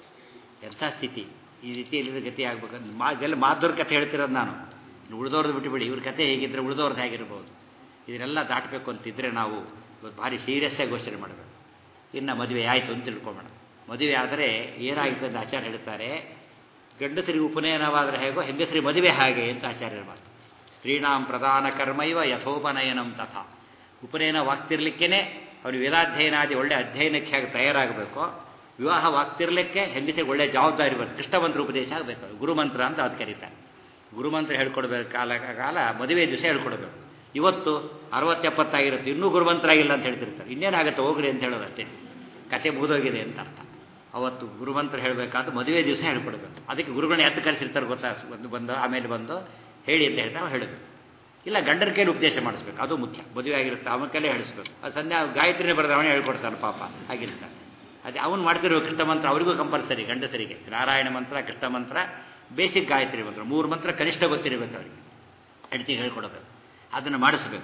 ಎಂಥ ಸ್ಥಿತಿ ಈ ರೀತಿ ಎಲ್ಲಿದ ಗತಿ ಆಗ್ಬೇಕಂತ ಮಾ ಎಲ್ಲ ಮಾಧುರ ಕಥೆ ಹೇಳ್ತಿರೋದು ನಾನು ಉಳಿದವ್ರದ್ದು ಬಿಟ್ಟುಬಿಡಿ ಇವ್ರ ಕಥೆ ಹೇಗಿದ್ರೆ ಉಳಿದವ್ರದ್ದು ಹೇಗಿರ್ಬೋದು ಇದನ್ನೆಲ್ಲ ದಾಟಬೇಕು ಅಂತಿದ್ರೆ ನಾವು ಇವತ್ತು ಭಾರಿ ಸೀರಿಯಸ್ಸಾಗಿ ಘೋಷಣೆ ಮಾಡಬೇಕು ಇನ್ನು ಮದುವೆ ಆಯಿತು ಅಂತ ತಿಳ್ಕೊಂಬೋಣ ಮದುವೆ ಆದರೆ ಏನಾಯಿತು ಅಂತ ಆಚಾರ್ಯ ಹೇಳ್ತಾರೆ ಗಂಡಸರಿಗೆ ಉಪನಯನವಾದರೆ ಹೇಗೋ ಹೆಂಗಸರಿಗೆ ಮದುವೆ ಹಾಗೆ ಅಂತ ಆಚಾರ್ಯರ ಮಾತು ಸ್ತ್ರೀಣಾಂ ಪ್ರಧಾನ ಕರ್ಮೈವ ಯಥೋಪನಯನಂ ತಥಾ ಉಪನಯನವಾಗ್ತಿರ್ಲಿಕ್ಕೇ ಅವನು ವೇದಾಧ್ಯಯನಾದಿ ಒಳ್ಳೆ ಅಧ್ಯಯನಕ್ಕೆ ಹೇಗೆ ತಯಾರಾಗಬೇಕು ವಿವಾಹವಾಗ್ತಿರ್ಲಿಕ್ಕೆ ಹೆಂಗಸರಿಗೆ ಒಳ್ಳೆ ಜವಾಬ್ದಾರಿ ಬರುತ್ತೆ ಕೃಷ್ಣಮಂತ್ರ ಉಪದೇಶ ಆಗಬೇಕು ಗುರುಮಂತ್ರ ಅಂತ ಅದು ಕರೀತಾರೆ ಗುರುಮಂತ್ರ ಹೇಳ್ಕೊಡ್ಬೇಕು ಕಾಲ ಕಾಲ ಮದುವೆ ದಿವಸ ಹೇಳ್ಕೊಡ್ಬೇಕು ಇವತ್ತು ಅರವತ್ತೆಪ್ಪತ್ತಾಗಿರುತ್ತೆ ಇನ್ನೂ ಗುರುಮಂತ್ರ ಆಗಿಲ್ಲ ಅಂತ ಹೇಳ್ತಿರ್ತಾರೆ ಇನ್ನೇನಾಗುತ್ತೆ ಹೋಗ್ರಿ ಅಂತ ಹೇಳೋದು ಅಷ್ಟೇ ಕತೆ ಮುಗಿದೋಗಿದೆ ಅಂತ ಅರ್ಥ ಅವತ್ತು ಗುರುಮಂತ್ರ ಹೇಳಬೇಕಾದ್ರೆ ಮದುವೆ ದಿವಸ ಹೇಳ್ಕೊಡ್ಬೇಕು ಅದಕ್ಕೆ ಗುರುಗಳನ್ನ ಎತ್ತು ಕರೆಸಿರ್ತಾರೆ ಗೊತ್ತಾ ಒಂದು ಬಂದು ಆಮೇಲೆ ಬಂದು ಹೇಳಿ ಅಂತ ಹೇಳ್ತಾರೆ ಅವ್ರು ಹೇಳಬೇಕು ಇಲ್ಲ ಗಂಡನ ಕೈಲಿ ಉಪದೇಶ ಮಾಡಿಸ್ಬೇಕು ಅದು ಮುಖ್ಯ ಮದುವೆ ಆಗಿರುತ್ತೆ ಅವನ ಕೈಲೇ ಹೇಳಿಸ್ಬೇಕು ಅದು ಸಂಧ್ಯಾ ಗಾಯತ್ರಿನೇ ಬರೆದ ಅವನೇ ಹೇಳ್ಕೊಡ್ತಾನೆ ಪಾಪ ಆಗಿರ್ತಾನೆ ಅದೇ ಅವನು ಮಾಡ್ತಿರೋ ಕೃಷ್ಣ ಮಂತ್ರ ಅವರಿಗೂ ಕಂಪಲ್ಸರಿ ಗಂಡಸರಿಗೆ ನಾರಾಯಣ ಮಂತ್ರ ಕೃಷ್ಣ ಮಂತ್ರ ಬೇಸಿಕ್ ಗಾಯತ್ರಿ ಮಂತ್ರ ಮೂರು ಮಂತ್ರ ಕನಿಷ್ಠ ಗೊತ್ತಿರಬೇಕು ಅವರಿಗೆ ಹೆಂಡತಿಗೆ ಹೇಳ್ಕೊಡ್ಬೇಕು ಅದನ್ನು ಮಾಡಿಸ್ಬೇಕು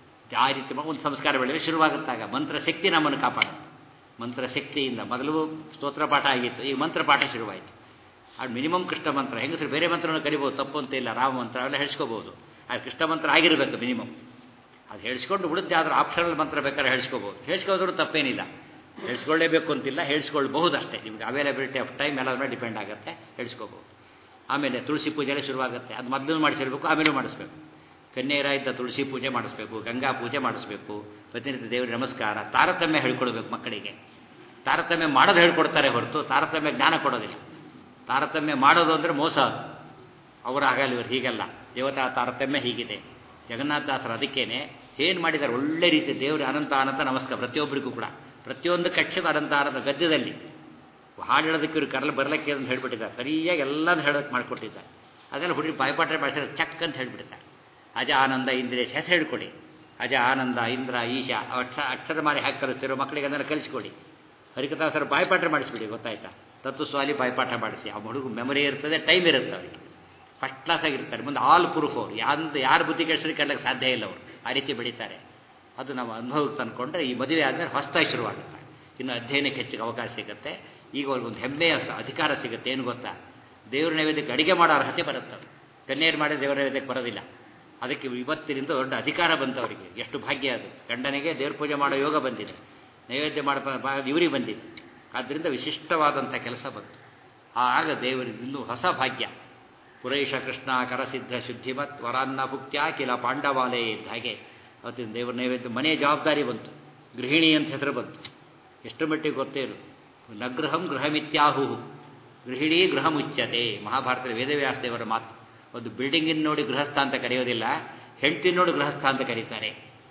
ಆ ರೀತಿ ಒಂದು ಸಂಸ್ಕಾರ ಬೆಳೆದ್ರೆ ಶುರುವಾಗುತ್ತಾಗ ಮಂತ್ರ ಶಕ್ತಿ ನಮ್ಮನ್ನು ಕಾಪಾಡುತ್ತೆ ಮಂತ್ರ ಶಕ್ತಿಯಿಂದ ಮೊದಲು ಸ್ತೋತ್ರ ಪಾಠ ಆಗಿತ್ತು ಈಗ ಮಂತ್ರ ಪಾಠ ಶುರುವಾಯಿತು ಅದು ಮಿನಿಮಮ್ ಕೃಷ್ಣ ಮಂತ್ರ ಹೆಂಗಸರು ಬೇರೆ ಮಂತ್ರವನ್ನು ಕರಿಬೋದು ತಪ್ಪು ಅಂತ ಇಲ್ಲ ರಾಮ ಮಂತ್ರ ಅವೆಲ್ಲ ಹೇಳಿಸ್ಕೋಬೋದು ಅದು ಕೃಷ್ಣ ಮಂತ್ರ ಆಗಿರಬೇಕು ಮಿನಿಮಮ್ ಅದು ಹೇಳಿಸ್ಕೊಂಡು ಉಳಿದ್ರೆ ಆದ್ರೆ ಆಪ್ಷನಲ್ ಮಂತ್ರ ಬೇಕಾದ್ರೆ ಹೇಳಿಸ್ಕೋಬೋದು ಹೇಳಿಸ್ಕೋದ್ರೂ ತಪ್ಪೇನಿಲ್ಲ ಹೇಳಿಸ್ಕೊಳ್ಳೇಬೇಕು ಅಂತಿಲ್ಲ ಹೇಳಿಸ್ಕೊಳ್ಬಹುದು ಅಷ್ಟೇ ನಿಮ್ಗೆ ಅವೈಲಬಿಲಿಟಿ ಆಫ್ ಟೈಮ್ ಎಲ್ಲರ ಮೇಲೆ ಡಿಪೆಂಡ್ ಆಗುತ್ತೆ ಹೇಳಿಸ್ಕೋಬೋದು ಆಮೇಲೆ ತುಳಸಿ ಪೂಜೆನೇ ಶುರುವಾಗುತ್ತೆ ಅದು ಮೊದಲು ಮಾಡಿಸಿರ್ಬೇಕು ಆಮೇಲೆ ಮಾಡಿಸ್ಬೇಕು ಕನ್ಯೆಯರಾಯಿದ್ದ ತುಳಸಿ ಪೂಜೆ ಮಾಡಿಸ್ಬೇಕು ಗಂಗಾ ಪೂಜೆ ಮಾಡಿಸ್ಬೇಕು ಪ್ರತಿನಿತ್ಯ ದೇವರಿಗೆ ನಮಸ್ಕಾರ ತಾರತಮ್ಯ ಹೇಳ್ಕೊಡ್ಬೇಕು ಮಕ್ಕಳಿಗೆ ತಾರತಮ್ಯ ಮಾಡೋದು ಹೇಳ್ಕೊಡ್ತಾರೆ ಹೊರತು ತಾರತಮ್ಯ ಜ್ಞಾನ ಕೊಡೋದಿಲ್ಲ ತಾರತಮ್ಯ ಮಾಡೋದು ಅಂದರೆ ಮೋಸ ಅವರು ಆಗಲ್ಲ ಇವರು ಹೀಗಲ್ಲ ದೇವತಾ ತಾರತಮ್ಯ ಹೀಗಿದೆ ಜಗನ್ನಾಥದಾಸರು ಅದಕ್ಕೇನೆ ಏನು ಮಾಡಿದ್ದಾರೆ ಒಳ್ಳೆ ರೀತಿ ದೇವರು ಅನಂತ ಅನಂತ ನಮಸ್ಕಾರ ಪ್ರತಿಯೊಬ್ಬರಿಗೂ ಕೂಡ ಪ್ರತಿಯೊಂದು ಕಕ್ಷೆಗೂ ಅನಂತ ಅನಂತ ಗದ್ಯದಲ್ಲಿ ಹಾಡು ಹೇಳೋದಕ್ಕೆ ಇವ್ರು ಕರಲು ಬರಲಿಕ್ಕೆ ಅಂತ ಹೇಳ್ಬಿಟ್ಟಿದ್ದಾರೆ ಸರಿಯಾಗಿ ಎಲ್ಲನೂ ಹೇಳೋದಕ್ಕೆ ಮಾಡಿಕೊಟ್ಟಿದ್ದಾರೆ ಅದೆಲ್ಲ ಹುಡುಗಿ ಬಾಯ್ಪಾಟ್ರೆ ಮಾಡಿಸಿದ್ರೆ ಚಕ್ ಅಂತ ಹೇಳ್ಬಿಡ್ತಾರೆ ಅಜ ಆನಂದ ಇಂದ್ರೇಶ ಹೆಸರು ಹೇಳ್ಕೊಡಿ ಅಜ ಆನಂದ ಇಂದ್ರ ಈಶ ಅಕ್ಷ ಅಕ್ಷರ ಮಾರಿ ಹಾಕಿ ಕಲಿಸ್ತಿರೋ ಮಕ್ಕಳಿಗೆ ಅದನ್ನು ಕಲಿಸ್ಕೊಡಿ ಹರಿಕಥಾಸರು ಬಾಯ್ಪಾಠ ಮಾಡಿಸ್ಬಿಡಿ ಗೊತ್ತಾಯ್ತಾ ತತ್ವ ಸ್ವಾಲಿ ಬಾಯ್ಪಾಠ ಮಾಡಿಸಿ ಆ ಹುಡುಗ ಮೆಮೊರಿ ಇರ್ತದೆ ಟೈಮ್ ಇರುತ್ತೆ ಅವರಿಗೆ ಫಸ್ಟ್ ಕ್ಲಾಸ್ ಆಗಿರ್ತಾರೆ ಮುಂದೆ ಆಲ್ ಪ್ರೂಫ್ ಅವರು ಯಾರು ಯಾರ ಬುದ್ಧಿ ಕೆಡಿಸಲಿಕ್ಕೆ ಕರ್ಲಿಕ್ಕೆ ಸಾಧ್ಯ ಇಲ್ಲ ಅವರು ಆ ರೀತಿ ಬೆಳೀತಾರೆ ಅದು ನಾವು ಅನುಭವಕ್ಕೆ ತಂದುಕೊಂಡ್ರೆ ಈ ಮದುವೆ ಆದಮೇಲೆ ಹೊಸದಾಗಿ ಶುರುವಾಗುತ್ತೆ ಇನ್ನು ಅಧ್ಯಯನಕ್ಕೆ ಹೆಚ್ಚಿಗೆ ಅವಕಾಶ ಸಿಗುತ್ತೆ ಈಗ ಅವ್ರಿಗೊಂದು ಹೆಮ್ಮೆಯ ಅಧಿಕಾರ ಸಿಗುತ್ತೆ ಏನು ಗೊತ್ತಾ ದೇವ್ರ ನೈವೇದ್ಯಕ್ಕೆ ಅಡಿಗೆ ಮಾಡೋ ಅರ್ಹತೆ ಬರುತ್ತೆ ಕನ್ಯೇರು ಮಾಡಿ ದೇವರ ನೈವೇದ್ಯಕ್ಕೆ ಬರೋದಿಲ್ಲ ಅದಕ್ಕೆ ಇವತ್ತಿನಿಂದ ದೊಡ್ಡ ಅಧಿಕಾರ ಬಂತು ಅವರಿಗೆ ಎಷ್ಟು ಭಾಗ್ಯ ಅದು ಗಂಡನಿಗೆ ದೇವ್ರ ಪೂಜೆ ಮಾಡೋ ಯೋಗ ಬಂದಿದೆ ನೈವೇದ್ಯ ಮಾಡೋ ಇವರಿಗೆ ಬಂದಿದೆ ಆದ್ದರಿಂದ ವಿಶಿಷ್ಟವಾದಂಥ ಕೆಲಸ ಬಂತು ಆಗ ದೇವರಿಗೆ ಇನ್ನೂ ಹೊಸ ಭಾಗ್ಯ ಪುರೇಶ ಕೃಷ್ಣ ಕರಸಿದ್ಧ ಶುದ್ಧಿಮತ್ ವರಾನ್ನ ಭುಕ್ತ್ಯ ಕಿಲ ಪಾಂಡವಾಲಯ ಇದ್ದ ಹಾಗೆ ಅವತ್ತಿನ ದೇವರ ನೈವೇದ್ಯ ಮನೆಯ ಜವಾಬ್ದಾರಿ ಬಂತು ಗೃಹಿಣಿ ಅಂತ ಹೆಸರು ಬಂತು ಎಷ್ಟು ಮಟ್ಟಿಗೆ ಗೊತ್ತೇನು ನಗೃಹಂ ಗೃಹಮಿತ್ಯಾಹು ಗೃಹಿಣಿ ಗೃಹ ಮುಚ್ಚತೆ ಮಹಾಭಾರತದ ವೇದವ್ಯಾಸ ದೇವರ ಮಾತು ಒಂದು ಬಿಲ್ಡಿಂಗಿನ ನೋಡಿ ಗೃಹಸ್ಥ ಅಂತ ಕರೆಯೋದಿಲ್ಲ ಹೆಂಡತಿನ ನೋಡಿ ಗೃಹಸ್ಥ ಅಂತ ಕರೀತಾರೆ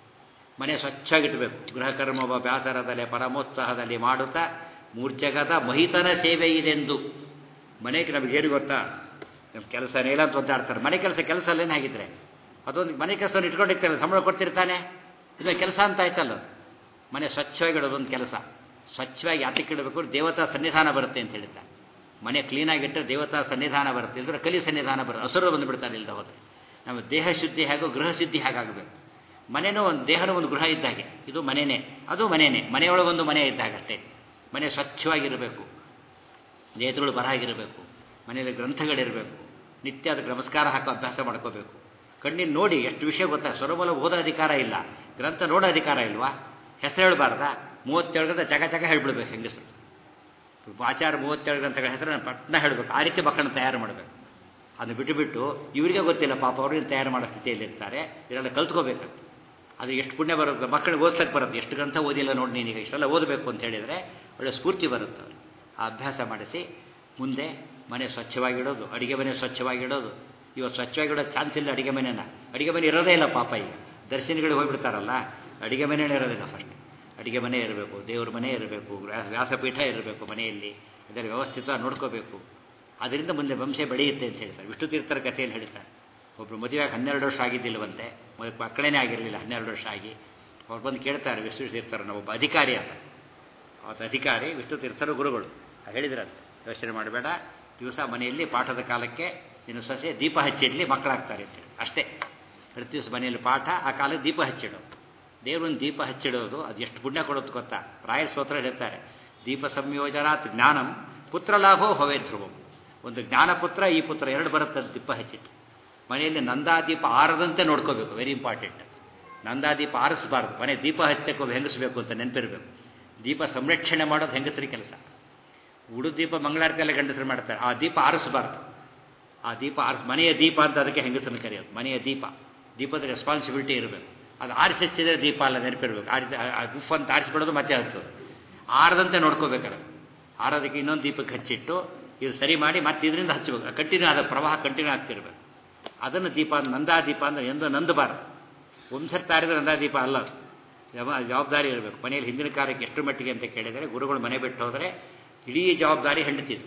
ಮನೆ ಸ್ವಚ್ಛಾಗಿಟ್ಬೇಕು ಗೃಹಕರ್ಮ ಬ್ಯಾಸರದಲ್ಲಿ ಪರಮೋತ್ಸಾಹದಲ್ಲಿ ಮಾಡುತ್ತಾ ಮೂರ್ಛಗದ ಮಹಿತನ ಸೇವೆ ಇದೆಂದು ಮನೆಗೆ ನಮಗೇನು ಗೊತ್ತಾ ನಮ್ಮ ಕೆಲಸ ಇಲ್ಲ ಅಂತ ಒದ್ದಾಡ್ತಾರೆ ಮನೆ ಕೆಲಸ ಕೆಲಸ ಅಲ್ಲೇನಾಗಿದ್ರೆ ಅದೊಂದು ಮನೆ ಕೆಲಸವನ್ನು ಇಟ್ಕೊಂಡಿರ್ತಾರೆ ಸಂಬಳ ಕೊಡ್ತಿರ್ತಾನೆ ಇದು ಕೆಲಸ ಅಂತ ಆಯ್ತಲ್ಲ ಮನೆ ಸ್ವಚ್ಛವಾಗಿ ಇಡೋದೊಂದು ಕೆಲಸ ಸ್ವಚ್ಛವಾಗಿ ಯಾತಕ್ಕೆ ಇಡಬೇಕು ದೇವತಾ ಸನ್ನಿಧಾನ ಬರುತ್ತೆ ಅಂತ ಹೇಳ್ತಾರೆ ಮನೆ ಕ್ಲೀನಾಗಿಟ್ಟರೆ ದೇವತಾ ಸನ್ನಿಧಾನ ಬರುತ್ತೆ ಇಲ್ಲದ್ರೆ ಕಲಿ ಸನ್ನಿಧಾನ ಬರುತ್ತೆ ಹಸುರು ಬಂದುಬಿಡ್ತಾರೆ ಇಲ್ಲದ ಹೋದರೆ ನಮ್ಮ ದೇಹ ಶುದ್ಧಿ ಹಾಗೂ ಗೃಹ ಶುದ್ಧಿ ಹಾಗಾಗಬೇಕು ಮನೆನೂ ಒಂದು ದೇಹನೂ ಒಂದು ಗೃಹ ಇದ್ದಾಗೆ ಇದು ಮನೆಯೇ ಅದು ಮನೆಯೇ ಮನೆಯೊಳಗೆ ಒಂದು ಮನೆ ಇದ್ದಾಗಷ್ಟೇ ಮನೆ ಸ್ವಚ್ಛವಾಗಿರಬೇಕು ನೇತೃಗಳು ಬರಹಾಗಿರಬೇಕು ಮನೆಯಲ್ಲಿ ಗ್ರಂಥಗಳಿರಬೇಕು ನಿತ್ಯ ಅದಕ್ಕೆ ನಮಸ್ಕಾರ ಹಾಕೋ ಅಭ್ಯಾಸ ಮಾಡ್ಕೋಬೇಕು ಕಣ್ಣಿನ ನೋಡಿ ಎಷ್ಟು ವಿಷಯ ಗೊತ್ತಾ ಸ್ವರಮೂಲ ಓದೋ ಅಧಿಕಾರ ಇಲ್ಲ ಗ್ರಂಥ ನೋಡೋ ಅಧಿಕಾರ ಇಲ್ವಾ ಹೆಸರು ಹೇಳಬಾರ್ದಾ ಮೂವತ್ತೇಳು ಗ್ರಂಥ ಚಕ ಚಕ ಹೇಳ್ಬಿಡ್ಬೇಕು ಹೆಂಗಸರು ಆಚಾರ ಮೂವತ್ತೇಳು ಗ್ರಂಥಗಳ ಹೆಸರನ್ನು ಪಟ್ನ ಹೇಳಬೇಕು ಆ ರೀತಿ ಮಕ್ಕಳನ್ನ ತಯಾರು ಮಾಡಬೇಕು ಅದನ್ನು ಬಿಟ್ಟು ಬಿಟ್ಟು ಇವರಿಗೆ ಗೊತ್ತಿಲ್ಲ ಪಾಪ ಅವ್ರಿಗೆ ತಯಾರು ಮಾಡೋ ಸ್ಥಿತಿಯಲ್ಲಿ ಇರ್ತಾರೆ ಇದೆಲ್ಲ ಕಲ್ತ್ಕೋಬೇಕು ಅದು ಎಷ್ಟು ಪುಣ್ಯ ಬರುತ್ತೆ ಮಕ್ಕಳಿಗೆ ಓದ್ಸಕ್ಕೆ ಬರುತ್ತೆ ಎಷ್ಟು ಗ್ರಂಥ ಓದಿಲ್ಲ ನೋಡಿ ನೀನೀಗ ಇಷ್ಟೆಲ್ಲ ಓದಬೇಕು ಅಂತ ಹೇಳಿದರೆ ಒಳ್ಳೆ ಸ್ಫೂರ್ತಿ ಬರುತ್ತೆ ಅವ್ರಿಗೆ ಆ ಅಭ್ಯಾಸ ಮಾಡಿಸಿ ಮುಂದೆ ಮನೆ ಸ್ವಚ್ಛವಾಗಿಡೋದು ಅಡುಗೆ ಮನೆ ಸ್ವಚ್ಛವಾಗಿಡೋದು ಇವತ್ತು ಸ್ವಚ್ಛವಾಗಿಡೋ ಚಾನ್ಸ್ ಇಲ್ಲ ಅಡುಗೆ ಮನೆನ ಅಡುಗೆ ಮನೆ ಇರೋದೇ ಇಲ್ಲ ಪಾಪ ಈಗ ದರ್ಶನಗಳಿಗೆ ಹೋಗ್ಬಿಡ್ತಾರಲ್ಲ ಅಡಿಗೆ ಮನೆಯೇ ಇರೋದಿಲ್ಲ ಫಸ್ಟ್ ಅಡಿಗೆ ಮನೆ ಇರಬೇಕು ದೇವ್ರ ಮನೆ ಇರಬೇಕು ವ್ಯಾಸಪೀಠ ಇರಬೇಕು ಮನೆಯಲ್ಲಿ ಅದರ ವ್ಯವಸ್ಥಿತ ನೋಡ್ಕೋಬೇಕು ಅದರಿಂದ ಮುಂದೆ ವಂಶ ಬೆಳೆಯುತ್ತೆ ಅಂತ ಹೇಳ್ತಾರೆ ವಿಷ್ಣು ತೀರ್ಥರ ಕಥೆಯಲ್ಲಿ ಹೇಳ್ತಾರೆ ಒಬ್ಬರು ಮದುವೆಯಾಗಿ ಹನ್ನೆರಡು ವರ್ಷ ಆಗಿದ್ದಿಲ್ಲವಂತೆ ಮಕ್ಕಳೇ ಆಗಿರಲಿಲ್ಲ ಹನ್ನೆರಡು ವರ್ಷ ಆಗಿ ಅವ್ರು ಬಂದು ಕೇಳ್ತಾರೆ ವಿಷ್ಣು ತೀರ್ಥರನ್ನ ಒಬ್ಬ ಅಧಿಕಾರಿ ಅಂತ ಅವತ್ತು ಅಧಿಕಾರಿ ವಿಷ್ಣು ತೀರ್ಥರ ಗುರುಗಳು ಹೇಳಿದ್ರಂತೆ ಯೋಚನೆ ಮಾಡಬೇಡ ದಿವಸ ಮನೆಯಲ್ಲಿ ಪಾಠದ ಕಾಲಕ್ಕೆ ನಿನ್ನ ಸೊಸೆ ದೀಪ ಹಚ್ಚಿಡ್ಲಿ ಮಕ್ಕಳಾಗ್ತಾರೆ ಅಂತೇಳಿ ಅಷ್ಟೇ ಪ್ರತಿ ದಿವಸ ಮನೆಯಲ್ಲಿ ಪಾಠ ಆ ಕಾಲಕ್ಕೆ ದೀಪ ಹಚ್ಚಿಡೋದು ದೇವರನ್ನು ದೀಪ ಹಚ್ಚಿಡೋದು ಅದು ಎಷ್ಟು ಪುಣ್ಯ ಕೊಡೋದು ಗೊತ್ತಾ ರಾಯರ ಸ್ತೋತ್ರ ಹೇಳ್ತಾರೆ ದೀಪ ಸಂಯೋಜನಾತ್ ಜ್ಞಾನಂ ಪುತ್ರ ಲಾಭೋ ಹೊವೆ ಧ್ರುವಂ ಒಂದು ಜ್ಞಾನಪುತ್ರ ಈ ಪುತ್ರ ಎರಡು ಬರುತ್ತೆ ದೀಪ ಹಚ್ಚಿಟ್ಟು ಮನೆಯಲ್ಲಿ ನಂದಾದೀಪ ಆರದಂತೆ ನೋಡ್ಕೋಬೇಕು ವೆರಿ ಇಂಪಾರ್ಟೆಂಟ್ ನಂದಾದೀಪ ಆರಿಸಬಾರ್ದು ಮನೆ ದೀಪ ಹಚ್ಚಕ್ಕೆ ಹೆಂಗಸಬೇಕು ಅಂತ ನೆನಪಿರಬೇಕು ದೀಪ ಸಂರಕ್ಷಣೆ ಮಾಡೋದು ಹೆಂಗಸರಿ ಕೆಲಸ ಉಡು ದೀಪ ಮಂಗಳಾರತಿ ಎಲ್ಲ ಗಂಡಸರು ಮಾಡ್ತಾರೆ ಆ ದೀಪ ಆರಿಸಬಾರ್ದು ಆ ದೀಪ ಆರಿಸ್ ಮನೆಯ ದೀಪ ಅಂತ ಅದಕ್ಕೆ ಹೆಂಗಸರನ್ನು ಕರೆಯೋದು ಮನೆಯ ದೀಪ ದೀಪದ ರೆಸ್ಪಾನ್ಸಿಬಿಲಿಟಿ ಇರಬೇಕು ಅದು ಆರಿಸಿ ಹಚ್ಚಿದ್ರೆ ದೀಪ ಅಲ್ಲ ನೆನಪಿರ್ಬೇಕು ಆ ಉಫ್ ಅಂತ ಆರಿಸ್ಬಿಡೋದು ಮತ್ತೆ ಹಚ್ಚೋದು ಆರದಂತೆ ನೋಡ್ಕೋಬೇಕಲ್ಲ ಆರೋದಕ್ಕೆ ಇನ್ನೊಂದು ದೀಪಕ್ಕೆ ಹಚ್ಚಿಟ್ಟು ಇದು ಸರಿ ಮಾಡಿ ಮತ್ತೆ ಇದರಿಂದ ಹಚ್ಚಬೇಕು ಕಂಟಿನ್ಯೂ ಆದ ಪ್ರವಾಹ ಕಂಟಿನ್ಯೂ ಆಗ್ತಿರ್ಬೇಕು ಅದನ್ನು ದೀಪ ನಂದಾದೀಪ ಅಂದರೆ ಎಂದು ನಂದಬಾರದು ಒಂದ್ಸರಿ ತಾರಿದ್ರೆ ನಂದಾದೀಪ ಅಲ್ಲ ಜವಾಬ್ದಾರಿ ಇರಬೇಕು ಮನೆಯಲ್ಲಿ ಹಿಂದಿನ ಕಾಲಕ್ಕೆ ಎಷ್ಟು ಮಟ್ಟಿಗೆ ಅಂತ ಕೇಳಿದರೆ ಗುರುಗಳು ಮನೆ ಬಿಟ್ಟು ಹೋದರೆ ಇಡೀ ಜವಾಬ್ದಾರಿ ಹೆಂಡತಿದ್ದು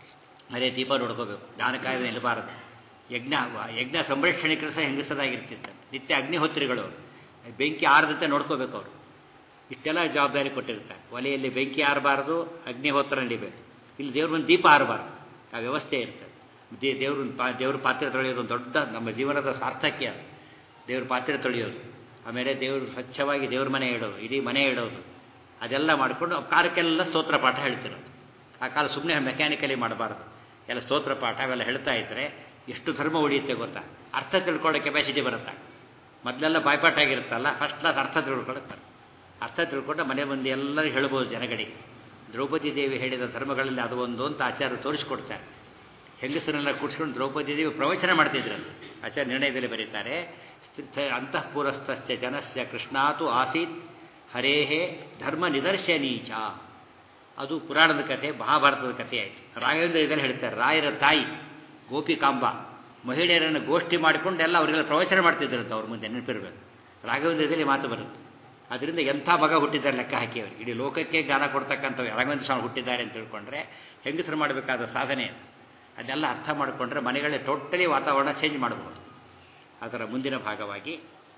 ಮನೆ ದೀಪ ನೋಡ್ಕೋಬೇಕು ಜ್ಞಾನ ಕಾಯ್ದೆ ನಿಲ್ಲಬಾರದು ಯಜ್ಞ ಯಜ್ಞ ಸಂರಕ್ಷಣೆ ಕೆಲಸ ಹೆಂಗಸದಾಗಿರ್ತಿತ್ತು ನಿತ್ಯ ಅಗ್ನಿಹೋತ್ರಿಗಳು ಬೆಂಕಿ ಆರದಂತೆ ನೋಡ್ಕೋಬೇಕು ಅವರು ಇಷ್ಟೆಲ್ಲ ಜವಾಬ್ದಾರಿ ಕೊಟ್ಟಿರ್ತಾರೆ ಒಲೆಯಲ್ಲಿ ಬೆಂಕಿ ಆರಬಾರ್ದು ಅಗ್ನಿಹೋತ್ರ ನಡಿಬೇಕು ಇಲ್ಲಿ ದೇವ್ರ ಒಂದು ದೀಪ ಆರಬಾರ್ದು ಆ ವ್ಯವಸ್ಥೆ ಇರ್ತದೆ ದೇ ದೇವ್ರ ಪಾ ದೇವ್ರ ಪಾತ್ರೆ ತೊಳೆಯೋದು ಒಂದು ದೊಡ್ಡ ನಮ್ಮ ಜೀವನದ ಸಾರ್ಥಕ್ಯ ಅದು ದೇವ್ರ ಪಾತ್ರೆ ತೊಳೆಯೋದು ಆಮೇಲೆ ದೇವರು ಸ್ವಚ್ಛವಾಗಿ ದೇವ್ರ ಮನೆ ಇಡೋದು ಇಡೀ ಮನೆ ಇಡೋದು ಅದೆಲ್ಲ ಮಾಡಿಕೊಂಡು ಕಾಲಕ್ಕೆಲ್ಲ ಸ್ತೋತ್ರ ಪಾಠ ಹೇಳ್ತಿರೋದು ಆ ಕಾಲ ಸುಮ್ಮನೆ ಮೆಕ್ಯಾನಿಕಲಿ ಮಾಡಬಾರ್ದು ಎಲ್ಲ ಸ್ತೋತ್ರ ಪಾಠ ಅವೆಲ್ಲ ಹೇಳ್ತಾ ಇದ್ದರೆ ಎಷ್ಟು ಧರ್ಮ ಉಳಿಯುತ್ತೆ ಗೊತ್ತಾ ಅರ್ಥ ತಿಳ್ಕೊಳ್ಳೋ ಕೆಪಾಸಿಟಿ ಬರುತ್ತೆ ಮೊದಲೆಲ್ಲ ಬಾಯ್ಪಾಟ್ ಆಗಿರುತ್ತಲ್ಲ ಫಸ್ಟ್ ಕ್ಲಾಸ್ ಅರ್ಥ ತಿಳ್ಕೊಳ್ಳುತ್ತಾರೆ ಅರ್ಥ ತಿಳ್ಕೊಂಡು ಮನೆ ಮಂದಿ ಎಲ್ಲರೂ ಹೇಳ್ಬೋದು ಜನಗಳಿಗೆ ದ್ರೌಪದಿ ದೇವಿ ಹೇಳಿದ ಧರ್ಮಗಳಲ್ಲಿ ಅದು ಒಂದು ಅಂತ ಆಚಾರ್ಯ ತೋರಿಸ್ಕೊಡ್ತಾರೆ ಹೆಂಗಸರನ್ನೆಲ್ಲ ಕೂಡಿಸ್ಕೊಂಡು ದ್ರೌಪದಿ ದೇವಿ ಪ್ರವಚನ ಮಾಡ್ತಿದ್ರಲ್ಲ ಆಚಾರ್ಯ ನಿರ್ಣಯದಲ್ಲಿ ಬರೀತಾರೆ ಅಂತಃಪುರಸ್ಥಶ್ಚ ಜನಸ್ಯ ಕೃಷ್ಣಾತು ಆಸೀತ್ ಹರೇಹೇ ಧರ್ಮ ನಿದರ್ಶನೀಚ ಅದು ಪುರಾಣದ ಕಥೆ ಮಹಾಭಾರತದ ಕಥೆ ಆಯಿತು ರಾಘವೇಂದ್ರ ಇದನ್ನು ಹೇಳ್ತಾರೆ ರಾಯರ ತಾಯಿ ಗೋಪಿಕಾಂಬ ಮಹಿಳೆಯರನ್ನು ಗೋಷ್ಠಿ ಮಾಡಿಕೊಂಡು ಎಲ್ಲ ಅವರಿಗೆಲ್ಲ ಪ್ರವಚನ ಮಾಡ್ತಿದ್ರಂತೆ ಅವ್ರ ಮುಂದೆ ನೆನಪಿರಬೇಕು ರಾಘವೇಂದ್ರದಲ್ಲಿ ಮಾತು ಬರುತ್ತೆ ಅದರಿಂದ ಎಂಥ ಮಗ ಹುಟ್ಟಿದ್ದಾರೆ ಲೆಕ್ಕ ಹಾಕಿ ಅವರು ಇಡೀ ಲೋಕಕ್ಕೆ ಜ್ಞಾನ ಕೊಡ್ತಕ್ಕಂಥ ರಾಘವೇಂದ್ರ ಸ್ವಾಮಿ ಹುಟ್ಟಿದ್ದಾರೆ ಅಂತ ತಿಳ್ಕೊಂಡ್ರೆ ಹೆಂಗಸರು ಮಾಡಬೇಕಾದ ಸಾಧನೆ ಅದೆಲ್ಲ ಅರ್ಥ ಮಾಡಿಕೊಂಡ್ರೆ ಮನೆಗಳೇ ಟೋಟಲಿ ವಾತಾವರಣ ಚೇಂಜ್ ಮಾಡಬಹುದು ಅದರ ಮುಂದಿನ ಭಾಗವಾಗಿ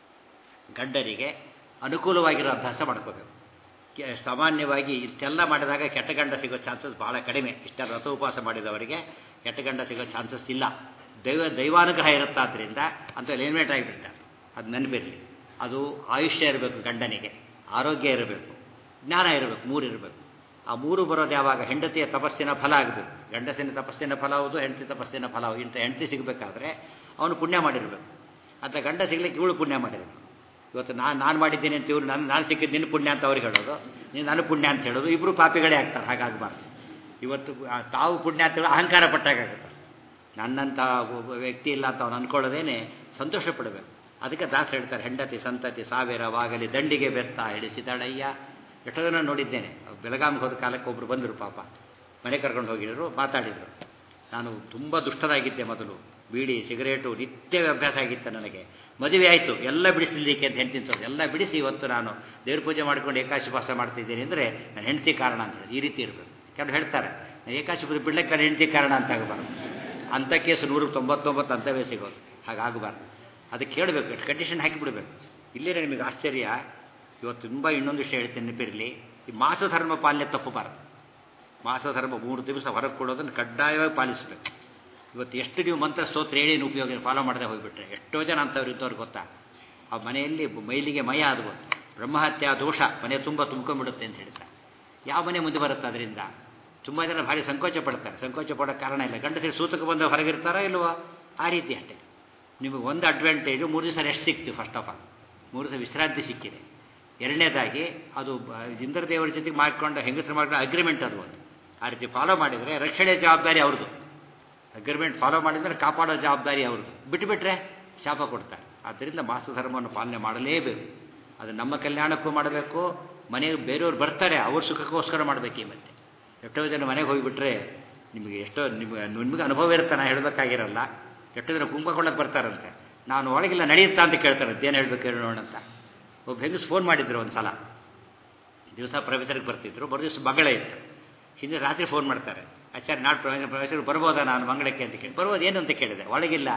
ಗಂಡರಿಗೆ ಅನುಕೂಲವಾಗಿರೋ ಅಭ್ಯಾಸ ಮಾಡ್ಕೋಬೇಕು ಸಾಮಾನ್ಯವಾಗಿ ಇಷ್ಟೆಲ್ಲ ಮಾಡಿದಾಗ ಕೆಟ್ಟ ಗಂಡ ಸಿಗೋ ಚಾನ್ಸಸ್ ಭಾಳ ಕಡಿಮೆ ಇಷ್ಟೆಲ್ಲ ರಥ ಉಪವಾಸ ಮಾಡಿದವರಿಗೆ ಕೆಟ್ಟ ಗಂಡ ಸಿಗೋ ಚಾನ್ಸಸ್ ಇಲ್ಲ ದೈವ ದೈವಾನುಗ್ರಹ ಇರುತ್ತಾದ್ರಿಂದ ಅಂತ ಎಲಿಮಿನೇಟ್ ಆಗಿಬಿಡ್ತಾರೆ ಅದು ನೆನಪಿರಲಿ ಅದು ಆಯುಷ್ಯ ಇರಬೇಕು ಗಂಡನಿಗೆ ಆರೋಗ್ಯ ಇರಬೇಕು ಜ್ಞಾನ ಇರಬೇಕು ಮೂರು ಇರಬೇಕು ಆ ಮೂರು ಬರೋದು ಯಾವಾಗ ಹೆಂಡತಿಯ ತಪಸ್ಸಿನ ಫಲ ಆಗಬೇಕು ಗಂಡಸಿನ ತಪಸ್ಸಿನ ಫಲ ಹೌದು ಹೆಂಡತಿ ತಪಸ್ಸಿನ ಫಲ ಹೌದು ಇಂಥ ಹೆಂಡತಿ ಸಿಗಬೇಕಾದ್ರೆ ಅವನು ಪುಣ್ಯ ಮಾಡಿರಬೇಕು ಅಥವಾ ಗಂಡ ಸಿಗ್ಲಿಕ್ಕೆ ಇವಳು ಪುಣ್ಯ ಮಾಡಿರಬೇಕು ಇವತ್ತು ನಾನು ನಾನು ಮಾಡಿದ್ದೀನಿ ಅಂತ ಇವ್ರು ನಾನು ನಾನು ಸಿಕ್ಕಿದ್ದು ನಿನ್ನ ಪುಣ್ಯ ಅಂತ ಅವ್ರಿಗೆ ಹೇಳೋದು ನೀನು ನಾನು ಪುಣ್ಯ ಅಂತ ಹೇಳೋದು ಇಬ್ಬರು ಪಾಪಿಗಳೇ ಆಗ್ತಾರೆ ಹಾಗಾಗಬಾರ್ದು ಇವತ್ತು ತಾವು ಪುಣ್ಯ ಅಂತ ಹೇಳೋ ಅಹಂಕಾರ ಪಟ್ಟಾಗುತ್ತೆ ನನ್ನಂಥ ವ್ಯಕ್ತಿ ಇಲ್ಲ ಅಂತ ಅವನು ಅಂದ್ಕೊಳ್ಳೋದೇನೆ ಸಂತೋಷ ಪಡಬೇಕು ಅದಕ್ಕೆ ದಾಸ ಹೇಳ್ತಾರೆ ಹೆಂಡತಿ ಸಂತತಿ ಸಾವಿರವಾಗಲಿ ದಂಡಿಗೆ ಬೆತ್ತ ಹಿಡಿಸಿದಳಯ್ಯ ಎಷ್ಟೋ ಜನ ನೋಡಿದ್ದೇನೆ ಬೆಳಗಾವಿಗೆ ಹೋದ ಕಾಲಕ್ಕೆ ಒಬ್ಬರು ಬಂದರು ಪಾಪ ಮನೆ ಕರ್ಕೊಂಡು ಹೋಗಿದ್ರು ಮಾತಾಡಿದರು ನಾನು ತುಂಬ ದುಷ್ಟದಾಗಿದ್ದೆ ಮೊದಲು ಬೀಡಿ ಸಿಗರೇಟು ನಿತ್ಯ ಅಭ್ಯಾಸ ಆಗಿತ್ತು ನನಗೆ ಮದುವೆ ಆಯಿತು ಎಲ್ಲ ಬಿಡಿಸಲಿಕ್ಕೆ ಅಂತ ಹೆಂಡತಿ ತೋರಿಸಿ ಎಲ್ಲ ಬಿಡಿಸಿ ಇವತ್ತು ನಾನು ದೇವ್ರ ಪೂಜೆ ಮಾಡ್ಕೊಂಡು ಏಕಾಶಿ ವಾಸ ಮಾಡ್ತಿದ್ದೀನಿ ಅಂದರೆ ನನ್ನ ಹೆಂಡತಿ ಕಾರಣ ಅಂತ ಹೇಳಿ ಈ ರೀತಿ ಇರಬೇಕು ಕೆಲವರು ಹೇಳ್ತಾರೆ ಏಕಾಶಿ ಪೂಜೆ ಬಿಡ್ಲಿಕ್ಕೆ ನನ್ನ ಹೆಂಡತಿ ಕಾರಣ ಅಂತ ಆಗಬಾರ್ದು ಅಂಥ ಕೇಸು ನೂರ ತೊಂಬತ್ತೊಂಬತ್ತು ಅಂಥವೇ ಸಿಗೋದು ಹಾಗಾಗಬಾರ್ದು ಅದಕ್ಕೆ ಕೇಳಬೇಕು ಎಷ್ಟು ಕಂಡೀಷನ್ ಹಾಕಿಬಿಡ್ಬೇಕು ಇಲ್ಲಿರೇ ನಿಮಗೆ ಆಶ್ಚರ್ಯ ಇವತ್ತು ತುಂಬ ಇನ್ನೊಂದು ವಿಷಯ ಹೇಳ್ತೀನಿ ನೆನಪಿರಲಿ ಈ ಮಾಸಧರ್ಮ ಪಾಲನೆ ತಪ್ಪಬಾರದು ಮಾಸಧರ್ಮ ಮೂರು ದಿವಸ ಹೊರಗೆ ಕೊಡೋದನ್ನು ಕಡ್ಡಾಯವಾಗಿ ಪಾಲಿಸಬೇಕು ಇವತ್ತು ಎಷ್ಟು ನೀವು ಮಂತ್ರ ಸ್ತೋತ್ರ ಹೇಳಿ ಉಪಯೋಗ ಫಾಲೋ ಮಾಡದೆ ಹೋಗಿಬಿಟ್ರೆ ಎಷ್ಟೋ ಜನ ಅಂಥವ್ರು ಇದ್ದವ್ರು ಗೊತ್ತಾ ಆ ಮನೆಯಲ್ಲಿ ಮೈಲಿಗೆ ಮಯ ಅದು ಗೊತ್ತು ಬ್ರಹ್ಮಹತ್ಯಾ ದೋಷ ಮನೆ ತುಂಬ ತುಂಬ್ಕೊಂಡ್ಬಿಡುತ್ತೆ ಅಂತ ಹೇಳ್ತಾರೆ ಯಾವ ಮನೆ ಮುಂದೆ ಬರುತ್ತೆ ಅದರಿಂದ ತುಂಬ ಜನ ಭಾರಿ ಸಂಕೋಚ ಪಡ್ತಾರೆ ಸಂಕೋಚ ಪಡೋಕ್ಕೆ ಕಾರಣ ಇಲ್ಲ ಗಂಡಸರು ಸೂತಕ್ಕೆ ಬಂದು ಹೊರಗಿರ್ತಾರೋ ಇಲ್ವೋ ಆ ರೀತಿ ಅಷ್ಟೇ ನಿಮಗೆ ಒಂದು ಅಡ್ವಾಂಟೇಜು ಮೂರು ದಿವಸ ರೆಸ್ಟ್ ಸಿಕ್ತೀವಿ ಫಸ್ಟ್ ಆಫ್ ಆಲ್ ಮೂರು ದಿವಸ ವಿಶ್ರಾಂತಿ ಸಿಕ್ಕಿದೆ ಎರಡನೇದಾಗಿ ಅದು ಇಂದ್ರದೇವರ ಜೊತೆಗೆ ಮಾಡಿಕೊಂಡು ಹೆಂಗಸರು ಮಾಡಿಕೊಂಡು ಅಗ್ರಿಮೆಂಟ್ ಅದು ಒಂದು ಆ ರೀತಿ ಫಾಲೋ ಮಾಡಿದರೆ ರಕ್ಷಣೆ ಜವಾಬ್ದಾರಿ ಅವ್ರದ್ದು ಅಗ್ರಿಮೆಂಟ್ ಫಾಲೋ ಮಾಡಿದರೆ ಕಾಪಾಡೋ ಜವಾಬ್ದಾರಿ ಅವ್ರದ್ದು ಬಿಟ್ಟುಬಿಟ್ರೆ ಶಾಪ ಕೊಡ್ತಾರೆ ಆದ್ದರಿಂದ ಮಾಸ ಧರ್ಮವನ್ನು ಪಾಲನೆ ಮಾಡಲೇಬೇಕು ಅದು ನಮ್ಮ ಕಲ್ಯಾಣಕ್ಕೂ ಮಾಡಬೇಕು ಮನೆಗೆ ಬೇರೆಯವ್ರು ಬರ್ತಾರೆ ಅವ್ರ ಸುಖಕ್ಕೋಸ್ಕರ ಮಾಡಬೇಕು ಈ ಮತ್ತೆ ಎಷ್ಟೋ ಜನ ಮನೆಗೆ ಹೋಗಿಬಿಟ್ರೆ ನಿಮಗೆ ಎಷ್ಟೋ ನಿಮಗೆ ನಿಮಗೆ ಅನುಭವ ಇರುತ್ತೆ ನಾನು ಹೇಳಬೇಕಾಗಿರಲ್ಲ ಎಷ್ಟೋ ಜನ ಕುಂಭಕೊಳ್ಳಕ್ಕೆ ಬರ್ತಾರಂತೆ ನಾನು ಒಳಗಿಲ್ಲ ನಡೆಯುತ್ತಾ ಅಂತ ಕೇಳ್ತಾರೆ ಅದೇನು ಹೇಳ್ಬೇಕು ಹೇಳೋಣ ಅಂತ ಒಬ್ಬ ಹೆಂಗಸ್ ಫೋನ್ ಮಾಡಿದ್ರು ಒಂದು ಸಲ ದಿವಸ ಪ್ರೊಫೆಸರ್ಗೆ ಬರ್ತಿದ್ರು ಬರೋ ದಿವಸ ಮಗಳ ಇತ್ತು ಹಿಂದೆ ರಾತ್ರಿ ಫೋನ್ ಮಾಡ್ತಾರೆ ಆಚಾರ್ಯ ನಾಡು ಪ್ರೊಫೆಸರ್ ಬರ್ಬೋದಾ ನಾನು ಮಂಗಳಕ್ಕೆ ಅಂತ ಕೇಳಿ ಬರ್ಬೋದು ಏನು ಅಂತ ಕೇಳಿದೆ ಒಳಗಿಲ್ಲ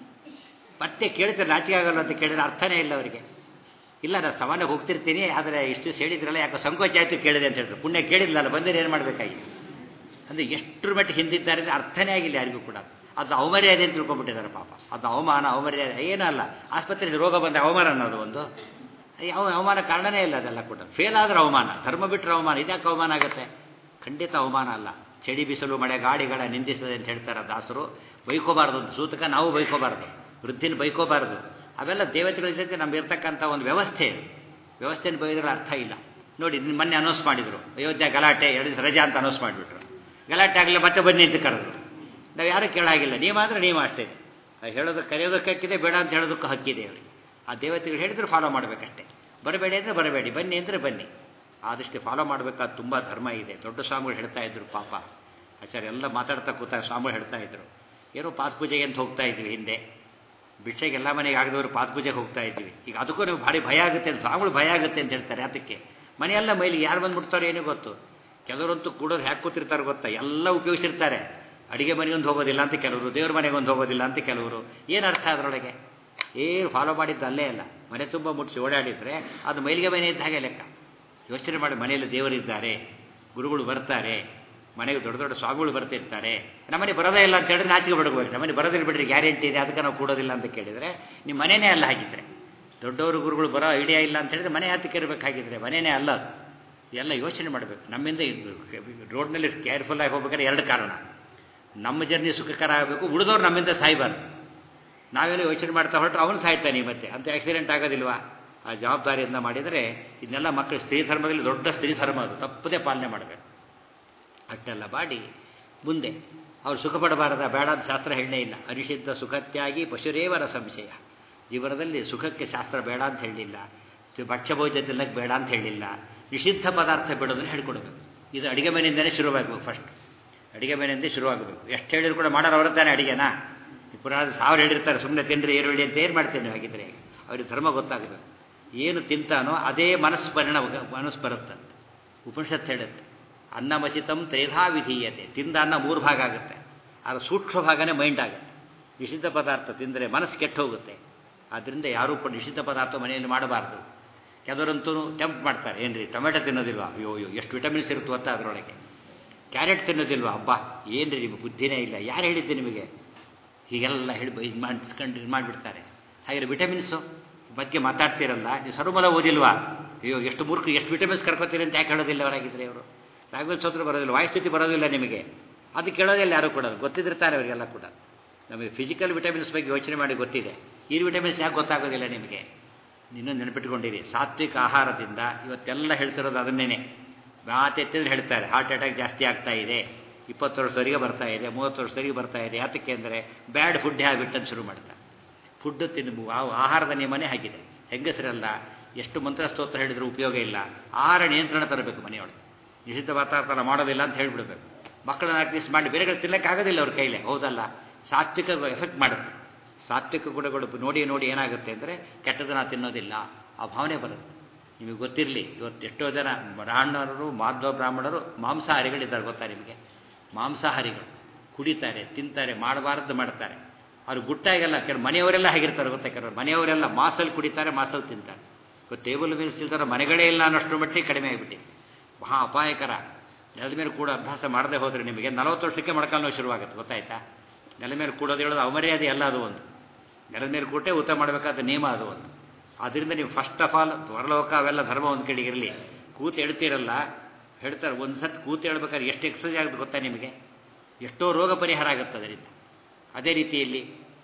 ಮತ್ತೆ ಕೇಳ್ತಾರೆ ನಾಚಿಕೆ ಆಗಲ್ಲ ಅಂತ ಕೇಳಿದ್ರೆ ಅರ್ಥನೇ ಇಲ್ಲ ಅವರಿಗೆ ಇಲ್ಲ ನಾನು ಸಾಮಾನ್ಯ ಹೋಗ್ತಿರ್ತೀನಿ ಆದರೆ ಇಷ್ಟು ಹೇಳಿದ್ರಲ್ಲ ಯಾಕೆ ಸಂಕೋಚ ಆಯಿತು ಕೇಳಿದೆ ಅಂತ ಹೇಳಿದ್ರು ಪುಣ್ಯ ಕೇಳಿದ್ಲಲ್ಲ ಬಂದರೆ ಏನು ಮಾಡಬೇಕಾಗಿ ಅಂದರೆ ಎಷ್ಟರ ಮಟ್ಟಿಗೆ ಹಿಂದಿದ್ದಾರೆ ಅಂದರೆ ಅರ್ಥನೇ ಆಗಿಲ್ಲ ಯಾರಿಗೂ ಕೂಡ ಅದು ಅವಮರ್ಯಾದೆ ಅಂತ ತಿಳ್ಕೊಂಡ್ಬಿಟ್ಟಿದ್ದಾರೆ ಪಾಪ ಅದು ಅವಮಾನ ಅವಮರ್ಯಾದೆ ಏನಲ್ಲ ಆಸ್ಪತ್ರೆಯಲ್ಲಿ ರೋಗ ಬಂದ ಅವಮಾನ ಅನ್ನೋದು ಒಂದು ಯಾವ ಅವಮಾನ ಕಾರಣನೇ ಇಲ್ಲ ಅದೆಲ್ಲ ಕೂಡ ಫೇಲ್ ಆದ್ರೆ ಅವಮಾನ ಧರ್ಮ ಬಿಟ್ಟರೆ ಅವಮಾನ ಇದ್ಯಾಕೆ ಅವಮಾನ ಆಗುತ್ತೆ ಖಂಡಿತ ಅವಮಾನ ಅಲ್ಲ ಚಳಿ ಬಿಸಿಲು ಮಳೆ ಗಾಡಿಗಳ ನಿಂದಿಸದೆ ಅಂತ ಹೇಳ್ತಾರೆ ದಾಸರು ಬೈಕೋಬಾರ್ದು ಸೂತಕ ನಾವು ಬೈಕೋಬಾರ್ದು ವೃದ್ಧಿನ ಬೈಕೋಬಾರ್ದು ಅವೆಲ್ಲ ದೇವತೆಗಳ ಜೊತೆ ನಮ್ಗೆ ಇರ್ತಕ್ಕಂಥ ಒಂದು ವ್ಯವಸ್ಥೆ ವ್ಯವಸ್ಥೆನ ಬೈದ್ರೆ ಅರ್ಥ ಇಲ್ಲ ನೋಡಿ ಮೊನ್ನೆ ಅನೌನ್ಸ್ ಮಾಡಿದರು ಅಯೋಧ್ಯೆ ಗಲಾಟೆ ಎರಡು ದಿವಸ ರಜಾ ಅಂತ ಅನೌನ್ಸ್ ಮಾಡಿಬಿಟ್ರು ಗಲಾಟೆ ಆಗಲಿಲ್ಲ ಮತ್ತೆ ಬನ್ನಿ ಅಂತ ಕರೆದ್ರು ನಾವು ಯಾರೂ ಕೇಳಾಗಿಲ್ಲ ನೀವಾದ್ರೆ ನೀವು ಅಷ್ಟೇ ಹೇಳೋದಕ್ಕೆ ಕರೆಯೋದಕ್ಕೆ ಹಕ್ಕಿದೆ ಬೇಡ ಅಂತ ಹೇಳೋದಕ್ಕೂ ಹಕ್ಕಿದೆ ಅವರಿಗೆ ಆ ದೇವತೆಗಳು ಹೇಳಿದ್ರೆ ಫಾಲೋ ಮಾಡಬೇಕಷ್ಟೇ ಬರಬೇಡಿ ಅಂದರೆ ಬರಬೇಡಿ ಬನ್ನಿ ಅಂದರೆ ಬನ್ನಿ ಆದಷ್ಟು ಫಾಲೋ ಮಾಡಬೇಕಾದ ತುಂಬ ಧರ್ಮ ಇದೆ ದೊಡ್ಡ ಸ್ವಾಮಿಗಳು ಹೇಳ್ತಾ ಇದ್ರು ಪಾಪ ಆಚಾರ್ಯ ಎಲ್ಲ ಮಾತಾಡ್ತಾ ಕೂತಾಗ ಸ್ವಾಮಿಗಳು ಹೇಳ್ತಾ ಇದ್ರು ಏನೋ ಪಾದ ಪೂಜೆಗೆ ಅಂತ ಹೋಗ್ತಾ ಇದ್ವಿ ಹಿಂದೆ ಭಿಕ್ಷೆಗೆ ಎಲ್ಲ ಮನೆಗೆ ಆಗದವರು ಪಾದ ಪೂಜೆಗೆ ಹೋಗ್ತಾ ಇದ್ವಿ ಈಗ ಅದಕ್ಕೂ ನೀವು ಭಾರಿ ಭಯ ಆಗುತ್ತೆ ಅಂತ ಸ್ವಾಮಿಗಳು ಭಯ ಆಗುತ್ತೆ ಅಂತ ಹೇಳ್ತಾರೆ ಅದಕ್ಕೆ ಮನೆಯೆಲ್ಲ ಮೈಲಿ ಯಾರು ಬಂದು ಮುಟ್ತಾರೋ ಏನೋ ಗೊತ್ತು ಕೆಲವರಂತೂ ಕೂಡೋದು ಹ್ಯಾಕೆ ಕೂತಿರ್ತಾರೆ ಗೊತ್ತಾ ಎಲ್ಲ ಉಪಯೋಗಿಸಿರ್ತಾರೆ ಅಡಿಗೆ ಮನೆಗೊಂದು ಹೋಗೋದಿಲ್ಲ ಅಂತ ಕೆಲವರು ದೇವ್ರ ಮನೆಗೊಂದು ಹೋಗೋದಿಲ್ಲ ಅಂತ ಕೆಲವರು ಏನು ಅರ್ಥ ಅದರೊಳಗೆ ಏನು ಫಾಲೋ ಮಾಡಿದ್ದು ಅಲ್ಲೇ ಅಲ್ಲ ಮನೆ ತುಂಬ ಮುಟ್ಟಿಸಿ ಓಡಾಡಿದರೆ ಅದು ಮೈಲಿಗೆ ಮನೆ ಇದ್ದ ಹಾಗೆ ಲೆಕ್ಕ ಯೋಚನೆ ಮಾಡಿ ಮನೆಯಲ್ಲಿ ದೇವರಿದ್ದಾರೆ ಗುರುಗಳು ಬರ್ತಾರೆ ಮನೆಗೆ ದೊಡ್ಡ ದೊಡ್ಡ ಸ್ವಾಮಿಗಳು ಬರ್ತಿರ್ತಾರೆ ನಮ್ಮನೆ ಬರೋದೇ ಇಲ್ಲ ಅಂತ ಹೇಳಿದ್ರೆ ನಾಚಿಕೆ ಬಿಡಬೇಕು ನಮ್ಮನೆ ಬರೋದಿಲ್ಲ ಬಿಡ್ರಿ ಗ್ಯಾರಂಟಿ ಇದೆ ಅದಕ್ಕೆ ನಾವು ಕೂಡೋದಿಲ್ಲ ಅಂತ ಕೇಳಿದರೆ ನಿಮ್ಮ ಮನೆಯೇ ಅಲ್ಲ ಹಾಗಿದ್ರೆ ದೊಡ್ಡವರು ಗುರುಗಳು ಬರೋ ಐಡಿಯಾ ಇಲ್ಲ ಅಂತ ಹೇಳಿದ್ರೆ ಮನೆ ಹತ್ತಕ್ಕೆ ಇರಬೇಕಾಗಿದ್ರೆ ಮನೆಯೇ ಅಲ್ಲ ಅದು ಎಲ್ಲ ಯೋಚನೆ ಮಾಡಬೇಕು ನಮ್ಮಿಂದ ರೋಡ್ನಲ್ಲಿ ಕೇರ್ಫುಲ್ಲಾಗಿ ಹೋಗ್ಬೇಕಾದ್ರೆ ಎರಡು ಕಾರಣ ನಮ್ಮ ಜರ್ನಿ ಸುಖಕರ ಆಗಬೇಕು ಉಳಿದವ್ರು ನಮ್ಮಿಂದ ಸಾಯ್ಬಾರ್ದು ನಾವೇನೋ ಯೋಚನೆ ಮಾಡ್ತಾ ಹೊರಟ್ರೆ ಅವನು ಸಾಯ್ತಾನೆ ಮತ್ತೆ ಅಂತ ಆಕ್ಸಿಡೆಂಟ್ ಆಗೋದಿಲ್ವಾ ಆ ಜವಾಬ್ದಾರಿಯಿಂದ ಮಾಡಿದರೆ ಇದನ್ನೆಲ್ಲ ಮಕ್ಕಳು ಸ್ತ್ರೀ ಧರ್ಮದಲ್ಲಿ ದೊಡ್ಡ ಸ್ತ್ರೀ ಧರ್ಮ ಅದು ತಪ್ಪದೇ ಪಾಲನೆ ಮಾಡಬೇಕು ಅಟ್ಟೆಲ್ಲ ಮಾಡಿ ಮುಂದೆ ಅವ್ರು ಸುಖ ಪಡಬಾರದ ಬೇಡ ಅಂತ ಶಾಸ್ತ್ರ ಹೇಳಲೇ ಇಲ್ಲ ಅನಿಷಿದ್ಧ ಸುಖತ್ಯಾಗಿ ಪಶುರೇವರ ಸಂಶಯ ಜೀವನದಲ್ಲಿ ಸುಖಕ್ಕೆ ಶಾಸ್ತ್ರ ಬೇಡ ಅಂತ ಹೇಳಲಿಲ್ಲ ಭಕ್ಷ್ಯಭೋಜ ತಿನ್ನಕ್ಕೆ ಬೇಡ ಅಂತ ಹೇಳಿಲ್ಲ ನಿಷಿದ್ಧ ಪದಾರ್ಥ ಬಿಡೋದನ್ನು ಹೇಳ್ಕೊಡ್ಬೇಕು ಇದು ಅಡಿಗೆ ಮನೆಯಿಂದಲೇ ಶುರುವಾಗಬೇಕು ಫಸ್ಟ್ ಅಡಿಗೆ ಮನೆಯಿಂದ ಶುರುವಾಗಬೇಕು ಎಷ್ಟು ಹೇಳಿದ್ರು ಕೂಡ ಮಾಡೋರು ಅವ್ರ ತಾನೇ ಅಡಿಗೆನಾ ಪುರಾಣ ಸಾವಿರ ಹೇಳಿರ್ತಾರೆ ಸುಮ್ಮನೆ ತಿನ್ರಿ ಈರುಳ್ಳಿ ಅಂತ ಏನು ಮಾಡ್ತೇನೆ ಹಾಗಿದ್ರೆ ಅವ್ರಿಗೆ ಧರ್ಮ ಗೊತ್ತಾಗಬೇಕು ಏನು ತಿಂತಾನೋ ಅದೇ ಮನಸ್ಸು ಪರಿಣಾಮ ಮನಸ್ಸು ಬರುತ್ತಂತೆ ಉಪನಿಷತ್ತು ಹೇಳುತ್ತೆ ಅನ್ನಮಸಿತಂ ತ್ರೇಧಾ ವಿಧೀಯತೆ ತಿಂದ ಅನ್ನ ಮೂರು ಭಾಗ ಆಗುತ್ತೆ ಅದರ ಸೂಕ್ಷ್ಮ ಭಾಗನೇ ಮೈಂಡ್ ಆಗುತ್ತೆ ನಿಷಿದ್ಧ ಪದಾರ್ಥ ತಿಂದರೆ ಮನಸ್ಸು ಕೆಟ್ಟು ಹೋಗುತ್ತೆ ಆದ್ದರಿಂದ ಯಾರೂ ಕೂಡ ನಿಷಿದ್ಧ ಪದಾರ್ಥ ಮನೆಯಲ್ಲಿ ಮಾಡಬಾರ್ದು ಕೆಲವರಂತೂ ಟೆಂಪ್ಟ್ ಮಾಡ್ತಾರೆ ಏನ್ರಿ ಟೊಮೆಟೊ ತಿನ್ನೋದಿಲ್ವಾ ಅಯ್ಯೋ ಅಯ್ಯೋ ಎಷ್ಟು ವಿಟಮಿನ್ಸ್ ಇರುತ್ತೆ ಅಂತ ಅದರೊಳಗೆ ಕ್ಯಾರೆಟ್ ತಿನ್ನೋದಿಲ್ವಾ ಹಬ್ಬ ಏನ್ರಿ ನಿಮಗೆ ಬುದ್ಧಿನೇ ಇಲ್ಲ ಯಾರು ಹೇಳಿದ್ದೆ ನಿಮಗೆ ಹೀಗೆಲ್ಲ ಹೇಳಿ ಇದು ಮಾಡಿಸ್ಕೊಂಡು ಇದು ಮಾಡಿಬಿಡ್ತಾರೆ ಹಾಗೆ ವಿಟಮಿನ್ಸು ಬಗ್ಗೆ ಮಾತಾಡ್ತಿರಲ್ಲ ನೀವು ಸರ್ವಮಲ ಓದಿಲ್ವಾ ಅಯ್ಯೋ ಎಷ್ಟು ಮೂರ್ಖ ಎಷ್ಟು ವಿಟಮಿನ್ಸ್ ಕರ್ಕೋತೀರಿ ಅಂತ ಯಾಕೆ ಹೇಳೋದಿಲ್ಲ ಅವರಾಗಿದ್ರೆ ಅವರು ರಾಘವೇಂದ್ರ ಸೋತ್ರ ಬರೋದಿಲ್ಲ ವಾಯುಸ್ಥಿತಿ ಬರೋದಿಲ್ಲ ನಿಮಗೆ ಅದು ಕೇಳೋದಿಲ್ಲ ಯಾರು ಕೂಡ ಗೊತ್ತಿದ್ದಿರ್ತಾರೆ ಅವರಿಗೆಲ್ಲ ಕೂಡ ನಮಗೆ ಫಿಸಿಕಲ್ ವಿಟಮಿನ್ಸ್ ಬಗ್ಗೆ ಯೋಚನೆ ಮಾಡಿ ಗೊತ್ತಿದೆ ಈ ವಿಟಮಿನ್ಸ್ ಯಾಕೆ ಗೊತ್ತಾಗೋದಿಲ್ಲ ನಿಮಗೆ ಇನ್ನೂ ನೆನಪಿಟ್ಕೊಂಡಿರಿ ಸಾತ್ವಿಕ ಆಹಾರದಿಂದ ಇವತ್ತೆಲ್ಲ ಹೇಳ್ತಿರೋದು ಅದನ್ನೇನೆ ಮಾತೆತ್ತಿದ್ರೆ ಹೇಳ್ತಾರೆ ಹಾರ್ಟ್ ಅಟ್ಯಾಕ್ ಜಾಸ್ತಿ ಆಗ್ತಾ ಇದೆ ಇಪ್ಪತ್ತು ವರ್ಷದವರೆಗೆ ಬರ್ತಾ ಇದೆ ಮೂವತ್ತು ವರ್ಷದವರೆಗೆ ಬರ್ತಾ ಇದೆ ಯಾತಕ್ಕೆ ಅಂದರೆ ಬ್ಯಾಡ್ ಫುಡ್ ಹ್ಯಾಬಿಟ್ ಅಂತ ಶುರು ಮಾಡ್ತಾರೆ ಫುಡ್ ತಿನ್ನು ಆಹಾರದ ನಿಯಮನೇ ಆಗಿದೆ ಹೆಂಗಸರಲ್ಲ ಎಷ್ಟು ಮಂತ್ರ ಸ್ತೋತ್ರ ಹೇಳಿದರೂ ಉಪಯೋಗ ಇಲ್ಲ ಆಹಾರ ನಿಯಂತ್ರಣ ತರಬೇಕು ಮನೆಯೊಳಗೆ ನಿಷಿದ್ಧ ವಾತಾವರಣ ಮಾಡೋದಿಲ್ಲ ಅಂತ ಹೇಳಿಬಿಡ್ಬೇಕು ಮಕ್ಕಳನ್ನ ಅಟ್ಲೀಸ್ಟ್ ಮಾಡಿ ಬೇರೆಗಳು ತಿನ್ನಕ್ಕೆ ಆಗೋದಿಲ್ಲ ಅವ್ರ ಕೈಲೇ ಹೌದಲ್ಲ ಸಾತ್ವಿಕ ಎಫೆಕ್ಟ್ ಮಾಡುತ್ತೆ ಸಾತ್ವಿಕ ಗುಣಗಳು ನೋಡಿ ನೋಡಿ ಏನಾಗುತ್ತೆ ಅಂದರೆ ಕೆಟ್ಟದನ್ನ ತಿನ್ನೋದಿಲ್ಲ ಆ ಭಾವನೆ ಬರುತ್ತೆ ನಿಮಗೆ ಗೊತ್ತಿರಲಿ ಇವತ್ತು ಎಷ್ಟೋ ಜನ ಬ್ರಾಹ್ಮಣರು ಮಾಧ್ವ ಬ್ರಾಹ್ಮಣರು ಮಾಂಸಾಹಾರಿಗಳಿದ್ದಾರೆ ಗೊತ್ತಾ ನಿಮಗೆ ಮಾಂಸಾಹಾರಿಗಳು ಕುಡಿತಾರೆ ತಿಂತಾರೆ ಮಾಡಬಾರ್ದು ಮಾಡ್ತಾರೆ ಅವ್ರು ಗುಟ್ಟಾಗೆಲ್ಲ ಕೆಲವು ಮನೆಯವರೆಲ್ಲ ಹೇಗಿರ್ತಾರೆ ಗೊತ್ತಾ ಕೆಲವರು ಮನೆಯವರೆಲ್ಲ ಮಾಸಲ್ಲಿ ಕುಡಿತಾರೆ ಮಾಸಲ್ಲಿ ತಿಂತಾರೆ ಇವತ್ತು ಟೇಬಲ್ ಮೇಲೆ ತಿಂತಾರೆ ಮನೆಗಳೇ ಇಲ್ಲ ಅನ್ನೋಷ್ಟು ಮಟ್ಟಿಗೆ ಕಡಿಮೆ ಆಗಿಬಿಟ್ಟು ಮಹಾ ಅಪಾಯಕರ ನೆಲದ ಮೇಲೆ ಕೂಡ ಅಭ್ಯಾಸ ಮಾಡದೆ ಹೋದರೆ ನಿಮಗೆ ನಲವತ್ತು ವರ್ಷಕ್ಕೆ ಮೊಳಕಾಲು ಶುರುವಾಗುತ್ತೆ ಗೊತ್ತಾಯ್ತಾ ನೆಲ ಮೇಲೆ ಕೂಡೋದು ಹೇಳೋದು ಅವಮರ್ಯಾದೆ ಅಲ್ಲ ಅದು ಒಂದು ನೆಲದ ಮೇಲೆ ಕೂಟೇ ಊಟ ಮಾಡಬೇಕಾದ ನಿಯಮ ಅದು ಒಂದು ಆದ್ದರಿಂದ ನೀವು ಫಸ್ಟ್ ಆಫ್ ಆಲ್ ಹೊರಲೋಕ ಅವೆಲ್ಲ ಧರ್ಮ ಒಂದು ಕಡೆಗೆ ಇರಲಿ ಕೂತು ಹೇಳ್ತೀರಲ್ಲ ಹೇಳ್ತಾರೆ ಒಂದು ಸತಿ ಕೂತು ಹೇಳ್ಬೇಕಾದ್ರೆ ಎಷ್ಟು ಎಕ್ಸಸೈಸ್ ಆಗುತ್ತೆ ಗೊತ್ತಾ ನಿಮಗೆ ಎಷ್ಟೋ ರೋಗ ಪರಿಹಾರ ಆಗುತ್ತೆ ಅದರಿಂದ ಅದೇ ರೀತಿಯಲ್ಲಿ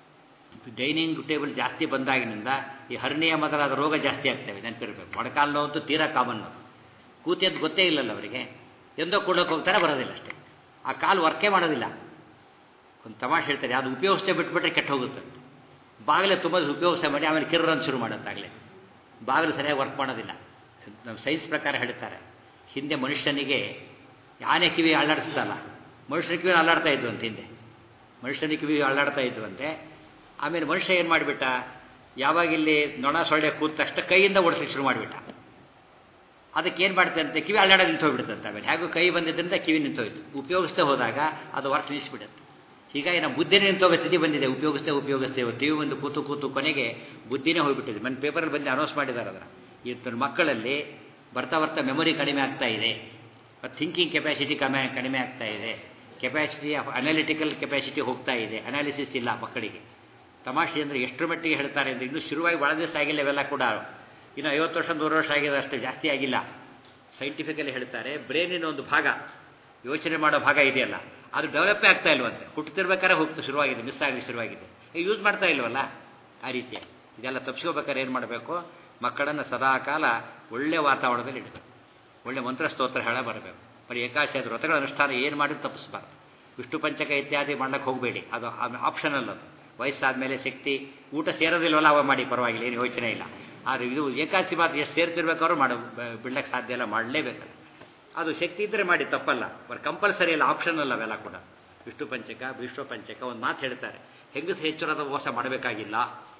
ಡೈನಿಂಗ್ ಟೇಬಲ್ ಜಾಸ್ತಿ ಬಂದಾಗಿನಿಂದ ಈ ಹರ್ನಿಯ ಮೊದಲಾದ ರೋಗ ಜಾಸ್ತಿ ಆಗ್ತವೆ ನೆನಪಿರಬೇಕು ಮೊಳಕಾಲು ನೋವು ತೀರಾ ಕಾಮನ್ನು ಕೂತಿ ಅಂತ ಗೊತ್ತೇ ಇಲ್ಲಲ್ಲ ಅವರಿಗೆ ಎಂದೋ ಕೊಡೋಕೆ ಹೋಗ್ತಾರೆ ಬರೋದಿಲ್ಲ ಅಷ್ಟೇ ಆ ಕಾಲು ವರ್ಕೇ ಮಾಡೋದಿಲ್ಲ ಒಂದು ತಮಾಷೆ ಹೇಳ್ತಾರೆ ಅದು ಉಪಯೋಗಿಸ್ತೇ ಬಿಟ್ಬಿಟ್ರೆ ಕೆಟ್ಟ ಹೋಗುತ್ತಂತೆ ಬಾಗಿಲೆ ತುಂಬ ಉಪಯೋಗಿಸ ಮಾಡಿ ಆಮೇಲೆ ಕಿರ್ರಂತ ಶುರು ಮಾಡುತ್ತಾಗಲೇ ಬಾಗಿಲು ಸರಿಯಾಗಿ ವರ್ಕ್ ಮಾಡೋದಿಲ್ಲ ನಮ್ಮ ಸೈನ್ಸ್ ಪ್ರಕಾರ ಹೇಳ್ತಾರೆ ಹಿಂದೆ ಮನುಷ್ಯನಿಗೆ ಆನೆ ಕಿವಿ ಅಲ್ಲಾಡಿಸ್ತಲ್ಲ ಮನುಷ್ಯನ ಕಿವಿ ಅಲ್ಲಾಡ್ತಾ ಇದ್ವು ಅಂತ ಹಿಂದೆ ಮನುಷ್ಯನ ಕಿವಿ ಅಲ್ಲಾಡ್ತಾ ಇದ್ವಂತೆ ಆಮೇಲೆ ಮನುಷ್ಯ ಏನು ಮಾಡಿಬಿಟ್ಟ ಯಾವಾಗ ಇಲ್ಲಿ ನೊಣ ಸೊಳ್ಳೆ ಕೂತ ತಕ್ಷಣ ಕೈಯಿಂದ ಓಡಿಸಲಿಕ್ಕೆ ಶುರು ಮಾಡಿಬಿಟ್ಟ ಅದಕ್ಕೆ ಏನು ಮಾಡ್ತಂತೆ ಕಿವಿ ಅಲ್ಲಾಡ ನಿಂತು ಹೋಗ್ಬಿಡುತ್ತಂತೆ ಆಮೇಲೆ ಹೇಗೂ ಕೈ ಬಂದಿದ್ದರಿಂದ ಕಿವಿ ನಿಂತೋಯ್ತು ಉಪಯೋಗಿಸ್ತಾ ಹೋದಾಗ ಅದು ವರ್ಕ್ ನಿಲ್ಲಿಸ್ಬಿಡುತ್ತೆ ಹೀಗಾಗಿ ನಮ್ಮ ಬುದ್ಧಿನೇ ನಿಂತೋಗೋ ಸ್ಥಿತಿ ಬಂದಿದೆ ಉಪಯೋಗಿಸ್ತೇ ಉಪಯೋಗಿಸ್ತೇವೆ ಟಿ ವಿ ಬಂದು ಕೂತು ಕೂತು ಕೊನೆಗೆ ಬುದ್ಧಿನೇ ಹೋಗ್ಬಿಟ್ಟಿದೆ ನನ್ನ ಪೇಪರಲ್ಲಿ ಬಂದು ಅನೌನ್ಸ್ ಮಾಡಿದ್ದಾರೆ ಅದರ ಇವತ್ತು ಮಕ್ಕಳಲ್ಲಿ ಬರ್ತಾ ಬರ್ತಾ ಮೆಮೊರಿ ಕಡಿಮೆ ಆಗ್ತಾ ಇದೆ ಥಿಂಕಿಂಗ್ ಕೆಪಾಸಿಟಿ ಕಡಿಮೆ ಕಡಿಮೆ ಆಗ್ತಾ ಇದೆ ಕೆಪಾಸಿಟಿ ಆಫ್ ಅನಾಲಿಟಿಕಲ್ ಕೆಪಾಸಿಟಿ ಹೋಗ್ತಾ ಇದೆ ಅನಾಲಿಸಿಸ್ ಇಲ್ಲ ಮಕ್ಕಳಿಗೆ ತಮಾಷೆ ಅಂದರೆ ಎಷ್ಟರ ಮಟ್ಟಿಗೆ ಹೇಳ್ತಾರೆ ಅಂದರೆ ಇನ್ನೂ ಶುರುವಾಗಿ ಭಾಳ ದಿವಸ ಆಗಿಲ್ಲ ಇವೆಲ್ಲ ಕೂಡ ಇನ್ನು ಐವತ್ತು ವರ್ಷ ನೂರು ವರ್ಷ ಆಗಿದೆ ಅಷ್ಟು ಜಾಸ್ತಿ ಆಗಿಲ್ಲ ಸೈಂಟಿಫಿಕಲಿ ಹೇಳ್ತಾರೆ ಬ್ರೈನಿನ ಒಂದು ಭಾಗ ಯೋಚನೆ ಮಾಡೋ ಭಾಗ ಇದೆಯಲ್ಲ ಅದು ಡೆವಲಪೇ ಆಗ್ತಾ ಇಲ್ವಂತೆ ಹುಟ್ಟುತ್ತಿರ್ಬೇಕಾದ್ರೆ ಹೋಗ್ತಾ ಶುರುವಾಗಿದೆ ಮಿಸ್ ಆಗಲಿ ಶುರುವಾಗಿದೆ ಈಗ ಯೂಸ್ ಮಾಡ್ತಾ ಇಲ್ವಲ್ಲ ಆ ರೀತಿಯ ಇದೆಲ್ಲ ತಪ್ಪಿಸ್ಕೋಬೇಕಾದ್ರೆ ಏನು ಮಾಡಬೇಕು ಮಕ್ಕಳನ್ನು ಸದಾಕಾಲ ಒಳ್ಳೆಯ ವಾತಾವರಣದಲ್ಲಿ ಇಡಬೇಕು ಒಳ್ಳೆ ಮಂತ್ರ ಸ್ತೋತ್ರ ಹೇಳ ಬರಬೇಕು ಬರೀ ಏಕಾಶಿ ಅದು ವ್ರತಗಳ ಅನುಷ್ಠಾನ ಏನು ಮಾಡಿ ತಪ್ಪಿಸ್ಬಾರ್ದು ವಿಷ್ಣು ಪಂಚಕ ಇತ್ಯಾದಿ ಮಾಡ್ಲಿಕ್ಕೆ ಹೋಗಬೇಡಿ ಅದು ಆಪ್ಷನಲ್ ಅದು ವಯಸ್ಸಾದ ಶಕ್ತಿ ಊಟ ಸೇರೋದಿಲ್ವಲ್ಲ ಅವ ಮಾಡಿ ಪರವಾಗಿಲ್ಲ ಏನು ಯೋಚನೆ ಇಲ್ಲ ಆದರೆ ಇದು ಏಕಾದಶಿ ಮಾತ್ರ ಎಷ್ಟು ಸೇರ್ತಿರ್ಬೇಕಾದ್ರೂ ಮಾಡ ಬಿಡ್ಲಿಕ್ಕೆ ಸಾಧ್ಯ ಇಲ್ಲ ಮಾಡಲೇಬೇಕಲ್ಲ ಅದು ಶಕ್ತಿ ಇದ್ದರೆ ಮಾಡಿ ತಪ್ಪಲ್ಲ ಬರ್ ಕಂಪಲ್ಸರಿ ಇಲ್ಲ ಆಪ್ಷನಲ್ ಅವೆಲ್ಲ ಕೂಡ ವಿಷ್ಣು ಪಂಚಕ ವಿಶ್ವ ಪಂಚಕ ಒಂದು ಮಾತು ಹೇಳ್ತಾರೆ ಹೆಂಗಸ ಹೆಚ್ಚಿರೋದ ಉಪವಾಸ ಮಾಡಬೇಕಾಗಿಲ್ಲ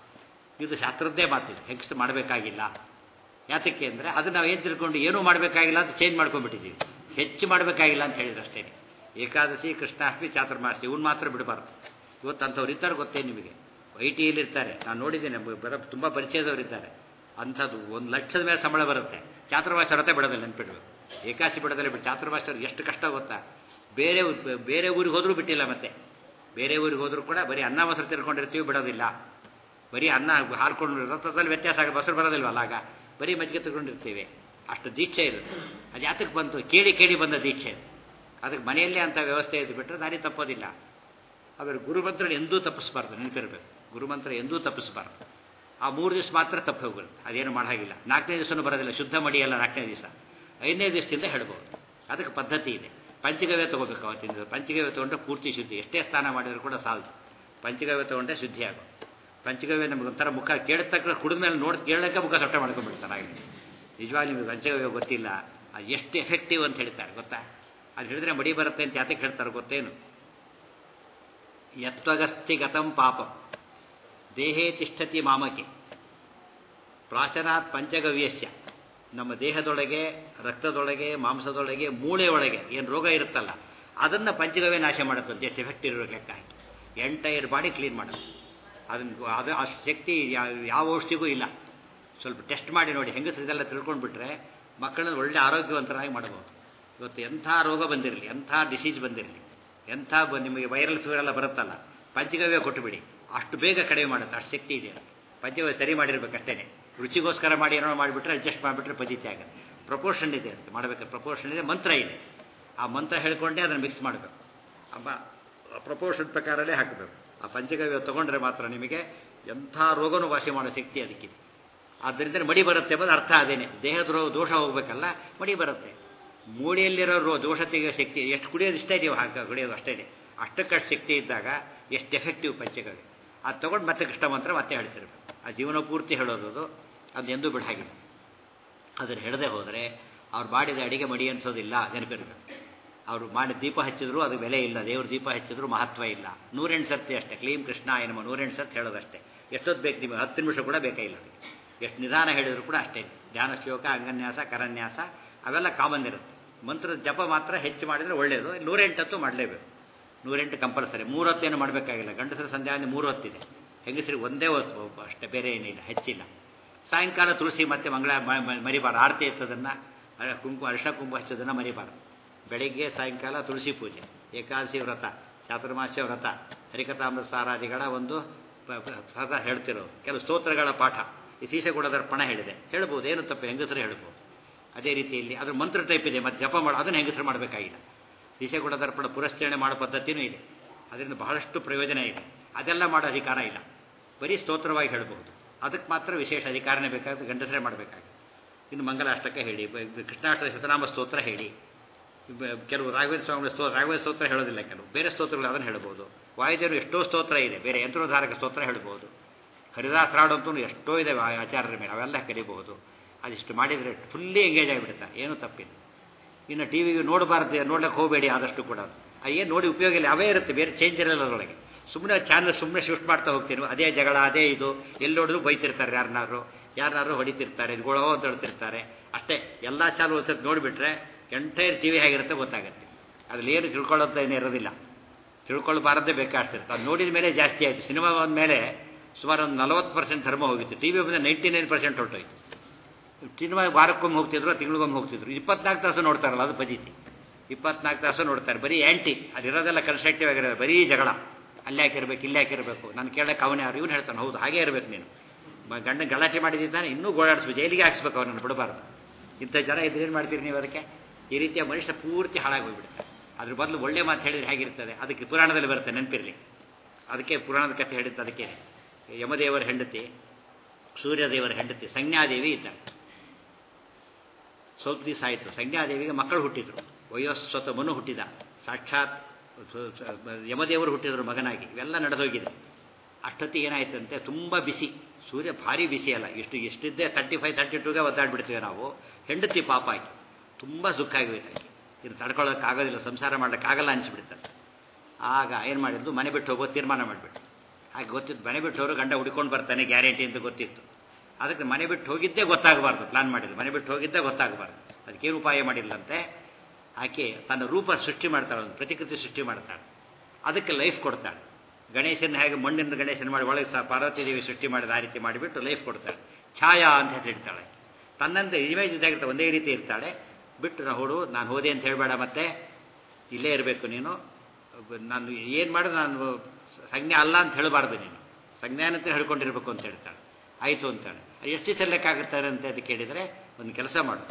ಇದು ಶಾಸ್ತ್ರದ್ದೇ ಮಾತಿದೆ ಹೆಂಗಸ ಮಾಡಬೇಕಾಗಿಲ್ಲ ಯಾತಕ್ಕೆ ಅಂದರೆ ಅದು ನಾವು ಏನು ತಿಳ್ಕೊಂಡು ಏನೂ ಮಾಡಬೇಕಾಗಿಲ್ಲ ಅಂತ ಚೇಂಜ್ ಮಾಡ್ಕೊಂಡ್ಬಿಟ್ಟಿದ್ದೀವಿ ಹೆಚ್ಚು ಮಾಡಬೇಕಾಗಿಲ್ಲ ಅಂತ ಹೇಳಿದ್ರು ಅಷ್ಟೇ ಏಕಾದಶಿ ಕೃಷ್ಣಾಷ್ಟಮಿ ಚಾತುರ್ಮಾಸಿ ಇವ್ನು ಮಾತ್ರ ಬಿಡಬಾರ್ದು ಇವತ್ತು ಅಂಥವ್ರು ಇರ್ತಾರೆ ಗೊತ್ತೇ ನಿಮಗೆ ಐ ಟಿಯಲ್ಲಿ ಇರ್ತಾರೆ ನಾನು ನೋಡಿದ್ದೇನೆ ಬರ ತುಂಬ ಪರಿಚಯದವ್ರು ಇದ್ದಾರೆ ಅಂಥದ್ದು ಒಂದು ಲಕ್ಷದ ಮೇಲೆ ಸಂಬಳ ಬರುತ್ತೆ ಚಾತುರ್ಮಾಸ ವ್ರತ ಬಿಡೋದಿಲ್ಲ ನೆನ್ಪಿಡ್ಬೇಕು ಏಕಾಶಿ ಬಿಡೋದಿಲ್ಲ ಬಿಟ್ಟು ಚಾತುರ್ಮಾಸ ಎಷ್ಟು ಕಷ್ಟ ಗೊತ್ತಾ ಬೇರೆ ಬೇರೆ ಊರಿಗೆ ಹೋದರೂ ಬಿಟ್ಟಿಲ್ಲ ಮತ್ತೆ ಬೇರೆ ಊರಿಗೆ ಹೋದರೂ ಕೂಡ ಬರೀ ಅನ್ನ ಮೊಸರು ತಿರ್ಕೊಂಡಿರ್ತೀವಿ ಬಿಡೋದಿಲ್ಲ ಬರೀ ಅನ್ನ ಹಾರ್ಕೊಂಡು ರಥದಲ್ಲಿ ವ್ಯತ್ಯಾಸ ಆಗ ಮೊಸರು ಬರೋದಿಲ್ವಲ್ಲ ಆಗ ಬರೀ ಮಜ್ಜಿಗೆ ತಗೊಂಡಿರ್ತೀವಿ ಅಷ್ಟು ದೀಕ್ಷೆ ಇರುತ್ತೆ ಅದು ಯಾತಕ್ಕೆ ಬಂತು ಕೇಳಿ ಕೇಳಿ ಬಂದ ದೀಕ್ಷೆ ಅದಕ್ಕೆ ಮನೆಯಲ್ಲೇ ಅಂಥ ವ್ಯವಸ್ಥೆ ಇದ್ದು ಬಿಟ್ಟರೆ ದಾರಿ ತಪ್ಪೋದಿಲ್ಲ ಆದರೆ ಗುರುಮಂತ್ರ ಎಂದೂ ತಪ್ಪಿಸ್ಬಾರ್ದು ನೆನಪಿರ್ಬೇಕು ಗುರುಮಂತ್ರ ಎಂದೂ ತಪ್ಪಿಸ್ಬಾರ್ದು ಆ ಮೂರು ದಿವಸ ಮಾತ್ರ ತಪ್ಪು ಹೋಗುತ್ತೆ ಅದೇನು ಮಾಡಾಗಿಲ್ಲ ನಾಲ್ಕನೇ ದಿವಸನೂ ಬರೋದಿಲ್ಲ ಶುದ್ಧ ಮಡಿಯಲ್ಲ ನಾಲ್ಕನೇ ದಿವಸ ಐದನೇ ದಿವಸದಿಂದ ಹೇಳ್ಬೋದು ಅದಕ್ಕೆ ಪದ್ಧತಿ ಇದೆ ಪಂಚಗವ್ಯ ತೊಗೋಬೇಕು ಅವತ್ತಿನ ದಿವಸ ಪಂಚಗವ್ಯ ತೊಗೊಂಡ್ರೆ ಪೂರ್ತಿ ಶುದ್ಧಿ ಎಷ್ಟೇ ಸ್ನಾನ ಮಾಡಿದ್ರು ಕೂಡ ಸಾಲದು ಪಂಚಗವ್ಯ ತೊಗೊಂಡ್ರೆ ಶುದ್ಧಿ ಆಗೋ ಪಂಚಗವ್ಯ ನಮಗೆ ಒಂಥರ ಮುಖ ಕೇಳಿದ ತಕ್ಕ ಕುಡಿದ ಮೇಲೆ ನೋಡಿ ಕೇಳೋಕ್ಕೆ ಮುಖ ಸೊಟ್ಟೆ ಮಾಡ್ಕೊಂಡ್ಬಿಡ್ತಾರೆ ಹಾಗೆ ನಿಜವಾಗಿ ನಿಮಗೆ ಪಂಚಗವ್ಯ ಗೊತ್ತಿಲ್ಲ ಅದು ಎಷ್ಟು ಎಫೆಕ್ಟಿವ್ ಅಂತ ಹೇಳ್ತಾರೆ ಗೊತ್ತಾ ಅದು ಹೇಳಿದ್ರೆ ಮಡಿ ಬರುತ್ತೆ ಅಂತ ಯಾತಕ್ಕೆ ಹೇಳ್ತಾರೆ ಗೊತ್ತೇನು ಯತ್ವಗಸ್ತಿಗತಂ ಪಾಪಂ ದೇಹೇ ತಿಷ್ಠತಿ ಮಾಮಕೆ ಪ್ರಾಶನಾತ್ ಪಂಚಗವ್ಯಸ್ಯ ನಮ್ಮ ದೇಹದೊಳಗೆ ರಕ್ತದೊಳಗೆ ಮಾಂಸದೊಳಗೆ ಮೂಳೆಯೊಳಗೆ ಏನು ರೋಗ ಇರುತ್ತಲ್ಲ ಅದನ್ನು ಪಂಚಗವ್ಯ ನಾಶ ಮಾಡುತ್ತೆ ಎಷ್ಟು ಎಫೆಕ್ಟ್ ಇರೋ ಲೆಕ್ಕ ಹಾಕಿ ಎಂಟೈರ್ ಬಾಡಿ ಕ್ಲೀನ್ ಮಾಡೋದು ಅದನ್ನು ಅದು ಆ ಶಕ್ತಿ ಯಾವ ಔಷಧಿಗೂ ಇಲ್ಲ ಸ್ವಲ್ಪ ಟೆಸ್ಟ್ ಮಾಡಿ ನೋಡಿ ಹೆಂಗಸರಿದೆಲ್ಲ ತಿಳ್ಕೊಂಡ್ಬಿಟ್ರೆ ಮಕ್ಕಳನ್ನ ಒಳ್ಳೆ ಆರೋಗ್ಯವಂತರಾಗಿ ಮಾಡಬಹುದು ಇವತ್ತು ಎಂಥ ರೋಗ ಬಂದಿರಲಿ ಎಂಥ ಡಿಸೀಸ್ ಬಂದಿರಲಿ ಎಂಥ ಬ ನಿಮಗೆ ವೈರಲ್ ಫೀವರ್ ಎಲ್ಲ ಬರುತ್ತಲ್ಲ ಪಂಚಗವ್ಯ ಕೊಟ್ಟುಬಿಡಿ ಅಷ್ಟು ಬೇಗ ಕಡಿಮೆ ಮಾಡುತ್ತೆ ಅಷ್ಟು ಶಕ್ತಿ ಇದೆ ಪಂಚಗವ್ಯ ಸರಿ ಮಾಡಿರ್ಬೇಕಷ್ಟೇ ರುಚಿಗೋಸ್ಕರ ಮಾಡಿ ಏನೋ ಮಾಡಿಬಿಟ್ರೆ ಅಡ್ಜಸ್ಟ್ ಮಾಡಿಬಿಟ್ರೆ ಪದ್ಧತಿ ಆಗುತ್ತೆ ಪ್ರಪೋರ್ಷನ್ ಇದೆ ಅದಕ್ಕೆ ಮಾಡಬೇಕಾದ್ರೆ ಪ್ರಪೋರ್ಷನ್ ಇದೆ ಮಂತ್ರ ಇದೆ ಆ ಮಂತ್ರ ಹೇಳ್ಕೊಂಡೇ ಅದನ್ನು ಮಿಕ್ಸ್ ಮಾಡಬೇಕು ಅಮ್ಮ ಪ್ರಪೋರ್ಷನ್ ಪ್ರಕಾರನೇ ಹಾಕಬೇಕು ಆ ಪಂಚಗವ್ಯ ತೊಗೊಂಡ್ರೆ ಮಾತ್ರ ನಿಮಗೆ ಎಂಥ ರೋಗನೂ ವಾಸಿ ಮಾಡೋ ಶಕ್ತಿ ಅದಕ್ಕಿದೆ ಆದ್ದರಿಂದ ಮಡಿ ಬರುತ್ತೆ ಎಂಬುದು ಅರ್ಥ ಅದೇನೆ ದೇಹದ ರೋ ದೋಷ ಹೋಗ್ಬೇಕಲ್ಲ ಮಡಿ ಬರುತ್ತೆ ಮೂಳೆಯಲ್ಲಿರೋ ರೋ ದೋಷ ತೆಗೆಯೋ ಶಕ್ತಿ ಎಷ್ಟು ಕುಡಿಯೋದು ಇಷ್ಟ ಇದೆಯೋ ಹಾಗೆ ಕುಡಿಯೋದು ಅಷ್ಟೇ ಇದೆ ಅಷ್ಟಕ್ಕಷ್ಟು ಶಕ್ತಿ ಇದ್ದಾಗ ಎಷ್ಟು ಎಫೆಕ್ಟಿವ್ ಪಂಚಗವ್ಯ ಅದು ತೊಗೊಂಡು ಮತ್ತೆ ಕೃಷ್ಣ ಮಂತ್ರ ಮತ್ತೆ ಹೇಳ್ತಿರ್ಬೇಕು ಆ ಜೀವನ ಪೂರ್ತಿ ಹೇಳೋದು ಅದು ಎಂದೂ ಬಿಡಾಗಿಲ್ಲ ಅದನ್ನು ಹೇಳದೆ ಹೋದರೆ ಅವ್ರು ಮಾಡಿದ ಅಡಿಗೆ ಮಡಿ ಅನ್ಸೋದಿಲ್ಲ ನೆನಪಿರ್ಬೇಕು ಅವರು ಮಾಡಿ ದೀಪ ಹಚ್ಚಿದ್ರು ಅದು ಬೆಲೆ ಇಲ್ಲ ದೇವ್ರ ದೀಪ ಹಚ್ಚಿದ್ರು ಮಹತ್ವ ಇಲ್ಲ ನೂರೆಂಟು ಸರ್ತಿ ಅಷ್ಟೇ ಕ್ಲೀಮ್ ಕೃಷ್ಣ ಎನ್ನುವ ನೂರೆಂಟು ಸರ್ತಿ ಹೇಳೋದಷ್ಟೇ ಎಷ್ಟೊತ್ತು ಬೇಕು ನಿಮಗೆ ಹತ್ತು ನಿಮಿಷ ಕೂಡ ಬೇಕಾಗಿಲ್ಲ ಅದಕ್ಕೆ ಎಷ್ಟು ನಿಧಾನ ಹೇಳಿದ್ರು ಕೂಡ ಅಷ್ಟೇ ಧ್ಯಾನ ಶ್ಲೋಕ ಅಂಗನ್ಯಾಸ ಕರನ್ಯಾಸ ಅವೆಲ್ಲ ಕಾಮನ್ ಇರುತ್ತೆ ಮಂತ್ರದ ಜಪ ಮಾತ್ರ ಹೆಚ್ಚು ಮಾಡಿದರೆ ಒಳ್ಳೆಯದು ನೂರೆಂಟತ್ತು ಮಾಡಲೇಬೇಕು ನೂರೆಂಟು ಕಂಪಲ್ಸರಿ ಮೂರು ಹೊತ್ತೇನು ಮಾಡಬೇಕಾಗಿಲ್ಲ ಗಂಡಸರ ಸಂಧ್ಯಾ ಮೂರು ಹೊತ್ತಿದೆ ಹೆಂಗಸರಿಗೆ ಒಂದೇ ಹೊತ್ತು ಅಷ್ಟೇ ಬೇರೆ ಏನಿಲ್ಲ ಹೆಚ್ಚಿಲ್ಲ ಸಾಯಂಕಾಲ ತುಳಸಿ ಮತ್ತೆ ಮಂಗಳ ಮರಿಬಾರ್ದು ಆರತಿ ಎತ್ತೋದನ್ನು ಕುಂಕುಮ ಅರಿಶ ಕುಂಕುಮ ಹಚ್ಚೋದನ್ನು ಮರಿಬಾರ್ದು ಬೆಳಿಗ್ಗೆ ಸಾಯಂಕಾಲ ತುಳಸಿ ಪೂಜೆ ಏಕಾದಶಿ ವ್ರತ ಚಾತುರ್ಮಾಸ್ಯ ವ್ರತ ಹರಿಕಥಾಮೃತ ಸಾರಾದಿಗಳ ಒಂದು ಸದಾ ಹೇಳ್ತಿರೋದು ಕೆಲವು ಸ್ತೋತ್ರಗಳ ಪಾಠ ಈ ಸೀಸೆಗುಡ ದರ್ಪಣ ಹೇಳಿದೆ ಹೇಳ್ಬೋದು ಏನು ತಪ್ಪು ಹೆಂಗಸರು ಹೇಳ್ಬೋದು ಅದೇ ರೀತಿಯಲ್ಲಿ ಅದ್ರ ಮಂತ್ರ ಟೈಪ್ ಇದೆ ಮತ್ತು ಜಪ ಮಾಡೋ ಅದನ್ನು ಹೆಂಗಸರು ಮಾಡಬೇಕಾಗಿಲ್ಲ ಸೀಸೆಗುಡ ದರ್ಪಣ ಪುರಸ್ಕರಣೆ ಮಾಡೋ ಪದ್ಧತಿನೂ ಇದೆ ಅದರಿಂದ ಬಹಳಷ್ಟು ಪ್ರಯೋಜನ ಇದೆ ಅದೆಲ್ಲ ಮಾಡೋ ಅಧಿಕಾರ ಇಲ್ಲ ಬರೀ ಸ್ತೋತ್ರವಾಗಿ ಹೇಳ್ಬೋದು ಅದಕ್ಕೆ ಮಾತ್ರ ವಿಶೇಷ ಅಧಿಕಾರನೇ ಬೇಕಾಗುತ್ತೆ ಗಂಡಸರೇ ಮಾಡಬೇಕಾಗುತ್ತೆ ಇನ್ನು ಮಂಗಲಾಷ್ಟಕ ಹೇಳಿ ಕೃಷ್ಣಾಷ್ಟ ಶತನಾಮ ಸ್ತೋತ್ರ ಹೇಳಿ ಕೆಲವು ರಾಘವೇಂದ್ರ ಸ್ವಾಮಿ ಸ್ತೋ ರಾಘವೇಂದ್ರ ಸ್ತೋತ್ರ ಹೇಳೋದಿಲ್ಲ ಕೆಲವು ಬೇರೆ ಸ್ತೋತ್ರಗಳು ಅದನ್ನು ಹೇಳ್ಬೋದು ವಾಯುದೇವರು ಎಷ್ಟೋ ಸ್ತೋತ್ರ ಇದೆ ಬೇರೆ ಯಂತ್ರೋದ್ಧಾರಕ ಸ್ತೋತ್ರ ಹೇಳ್ಬೋದು ಹರಿದಾಸರಾಡಂತೂ ಎಷ್ಟೋ ಇದೆ ಆಚಾರ್ಯರ ಮೇಲೆ ಅವೆಲ್ಲ ಕಲಿಬಹುದು ಅದಿಷ್ಟು ಮಾಡಿದರೆ ಫುಲ್ಲಿ ಎಂಗೇಜ್ ಆಗಿಬಿಡುತ್ತೆ ಏನೂ ತಪ್ಪಿಲ್ಲ ಇನ್ನು ಟಿ ವಿಗೆ ನೋಡಬಾರ್ದು ನೋಡ್ಲಿಕ್ಕೆ ಹೋಗಬೇಡಿ ಆದಷ್ಟು ಕೂಡ ಏನು ನೋಡಿ ಉಪಯೋಗ ಇಲ್ಲ ಅವೇ ಇರುತ್ತೆ ಬೇರೆ ಚೇಂಜ್ ಇರಲ್ಲ ಅದರೊಳಗೆ ಸುಮ್ಮನೆ ಚಾನಲ್ ಸುಮ್ಮನೆ ಶಿಫ್ಟ್ ಮಾಡ್ತಾ ಹೋಗ್ತೀನಿ ಅದೇ ಜಗಳ ಅದೇ ಇದು ಎಲ್ಲಿ ನೋಡಿದ್ರು ಬೈತಿರ್ತಾರೆ ಯಾರನ್ನಾರು ಯಾರನ್ನಾರು ಹೊಡಿತಿರ್ತಾರೆ ಇದ್ಗೊಳೋ ಅಂತ ಹೇಳ್ತಿರ್ತಾರೆ ಅಷ್ಟೇ ಎಲ್ಲ ಚಾನಲ್ ಒಂದ್ಸತಿ ನೋಡಿಬಿಟ್ರೆ ಎಂಟೈರ್ ಟಿ ವಿ ಹೇಗಿರುತ್ತೆ ಗೊತ್ತಾಗುತ್ತೆ ಅದ್ರಲ್ಲಿ ಏನು ತಿಳ್ಕೊಳ್ಳೋದು ಏನು ಇರೋದಿಲ್ಲ ತಿಳ್ಕೊಳ್ಬಾರದೇ ಬೇಕಾಗ್ತಿರುತ್ತೆ ಅದು ನೋಡಿದ ಮೇಲೆ ಜಾಸ್ತಿ ಆಯಿತು ಸಿನಿಮಾ ಮೇಲೆ ಸುಮಾರು ಒಂದು ನಲವತ್ತು ಪರ್ಸೆಂಟ್ ಧರ್ಮ ಹೋಗಿತ್ತು ಟಿ ವಿ ಬಂದರೆ ನೈಂಟಿ ನೈನ್ ಪರ್ಸೆಂಟ್ ಹೊರಟೋಯ್ತು ಸಿನಿಮಾ ವಾರಕ್ಕೊಮ್ಮೆ ಹೋಗ್ತಿದ್ರು ತಿಂಗಳಿಗೊಮ್ಮೆ ಹೋಗ್ತಿದ್ರು ಇಪ್ಪತ್ನಾಲ್ಕು ತಾಸು ನೋಡ್ತಾರಲ್ಲ ಅದು ಪಜಿತಿ ಇಪ್ಪತ್ನಾಲ್ಕು ತಾಸು ನೋಡ್ತಾರೆ ಬರೀ ಆ್ಯಂಟಿ ಅದಿರೋದೆಲ್ಲ ಕನ್ಸ್ಟ್ರಕ್ಟಿವ್ ಆಗಿರೋದು ಬರೀ ಜಗಳ ಅಲ್ಲಿ ಯಾಕಿರ್ಬೇಕು ಇಲ್ಲಿ ಯಾಕಿರಬೇಕು ನಾನು ಕೇಳಕ್ಕೆ ಅವನೇ ಯಾರು ಇವನು ಹೇಳ್ತಾನೆ ಹೌದು ಹಾಗೇ ಇರಬೇಕು ನೀನು ಗಂಡ ಗಲಾಟೆ ಮಾಡಿದ್ದಾನೆ ಇನ್ನೂ ಗೋಳಾಡಿಸ್ಬೇಕು ಜೈಲಿಗೆ ಹಾಕ್ಸ್ಬೇಕು ಅವನನ್ನು ಬಿಡಬಾರ್ದು ಇಂಥ ಜನ ಇದ್ರೇನು ಮಾಡ್ತೀರಿ ನೀವು ಅದಕ್ಕೆ ಈ ರೀತಿಯ ಮನುಷ್ಯ ಪೂರ್ತಿ ಹಾಳಾಗಿ ಹೋಗ್ಬಿಡ್ತಾರೆ ಅದ್ರ ಬದಲು ಒಳ್ಳೆ ಮಾತು ಹೇಳಿದ್ರೆ ಹೇಗಿರ್ತದೆ ಅದಕ್ಕೆ ಪುರಾಣದಲ್ಲಿ ಬರುತ್ತೆ ನೆನಪಿರಲಿ ಅದಕ್ಕೆ ಪುರಾಣದ ಕಥೆ ಹೇಳಿದ್ದು ಅದಕ್ಕೆ ಯಮದೇವರ ಹೆಂಡತಿ ಸೂರ್ಯದೇವರ ಹೆಂಡತಿ ಸಂಜ್ಞಾದೇವಿ ಇದ್ದಾಳೆ ಸ್ವಲ್ಪ ದಿವಸ ಆಯಿತು ಸಂಜ್ಞಾದೇವಿಗೆ ಮಕ್ಕಳು ಹುಟ್ಟಿದ್ರು ವಯೋಸ್ವತ ಮನು ಹುಟ್ಟಿದ ಸಾಕ್ಷಾತ್ ಯಮದೇವರು ಹುಟ್ಟಿದ್ರು ಮಗನಾಗಿ ಇವೆಲ್ಲ ನಡೆದೋಗಿದೆ ಅಷ್ಟೊತ್ತಿಗೆ ಏನಾಯ್ತಂತೆ ತುಂಬ ಬಿಸಿ ಸೂರ್ಯ ಭಾರಿ ಬಿಸಿ ಅಲ್ಲ ಇಷ್ಟು ಎಷ್ಟಿದ್ದೆ ತರ್ಟಿ ಫೈವ್ ತರ್ಟಿ ಟೂಗೆ ಒದ್ದಾಡ್ಬಿಡ್ತೀವಿ ನಾವು ಹೆಂಡತಿ ಪಾಪ ಆಗಿ ತುಂಬ ದುಃಖ ಆಗಿಬಿಟ್ಟಾಗಿ ಇದು ತಡ್ಕೊಳ್ಳೋಕ್ಕಾಗೋದಿಲ್ಲ ಸಂಸಾರ ಮಾಡೋಕ್ಕಾಗಲ್ಲ ಅನಿಸ್ಬಿಡ್ತಾರೆ ಆಗ ಏನು ಮಾಡಿದ್ದು ಮನೆ ಬಿಟ್ಟು ಹೋಗೋ ತೀರ್ಮಾನ ಮಾಡಿಬಿಟ್ಟು ಹಾಗೆ ಗೊತ್ತಿತ್ತು ಮನೆ ಬಿಟ್ಟು ಹೋದ್ರು ಗಂಡ ಹುಡ್ಕೊಂಡು ಬರ್ತಾನೆ ಗ್ಯಾರಂಟಿ ಅಂತ ಗೊತ್ತಿತ್ತು ಅದಕ್ಕೆ ಮನೆ ಬಿಟ್ಟು ಹೋಗಿದ್ದೇ ಗೊತ್ತಾಗಬಾರ್ದು ಪ್ಲಾನ್ ಮಾಡಿದ್ದು ಮನೆ ಬಿಟ್ಟು ಹೋಗಿದ್ದೇ ಗೊತ್ತಾಗಬಾರ್ದು ಅದಕ್ಕೇನು ಉಪಾಯ ಮಾಡಿಲ್ಲಂತೆ ಆಕೆ ತನ್ನ ರೂಪ ಸೃಷ್ಟಿ ಮಾಡ್ತಾಳೆ ಒಂದು ಪ್ರತಿಕೃತಿ ಸೃಷ್ಟಿ ಮಾಡ್ತಾಳೆ ಅದಕ್ಕೆ ಲೈಫ್ ಕೊಡ್ತಾಳೆ ಗಣೇಶನ ಹೇಗೆ ಮಣ್ಣಿನ ಗಣೇಶನ ಮಾಡಿ ಒಳಗೆ ಸಹ ಪಾರ್ವತಿ ದೇವಿ ಸೃಷ್ಟಿ ಮಾಡಿದ ಆ ರೀತಿ ಮಾಡಿಬಿಟ್ಟು ಲೈಫ್ ಕೊಡ್ತಾಳೆ ಛಾಯಾ ಅಂತ ಹೆಸರಿಡ್ತಾಳೆ ತನ್ನಂತೆ ಇಮೇಜ್ ಇದ್ದಾಗಿರ್ತಾಳೆ ಒಂದೇ ರೀತಿ ಇರ್ತಾಳೆ ಬಿಟ್ಟು ನಾ ಹುಡು ನಾನು ಹೋದೆ ಅಂತ ಹೇಳಬೇಡ ಮತ್ತೆ ಇಲ್ಲೇ ಇರಬೇಕು ನೀನು ನಾನು ಏನು ಮಾಡಿದ್ರೆ ನಾನು ಸಂಜ್ಞೆ ಅಲ್ಲ ಅಂತ ಹೇಳಬಾರ್ದು ನೀನು ಸಂಜ್ಞಾನಂತ ಹೇಳ್ಕೊಂಡಿರ್ಬೇಕು ಅಂತ ಹೇಳ್ತಾಳೆ ಆಯಿತು ಅಂತಾಳೆ ಎಷ್ಟು ದಿವಸ ಲೆಕ್ಕಾಗುತ್ತಾರೆ ಅಂತ ಅದಕ್ಕೆ ಕೇಳಿದರೆ ಒಂದು ಕೆಲಸ ಮಾಡು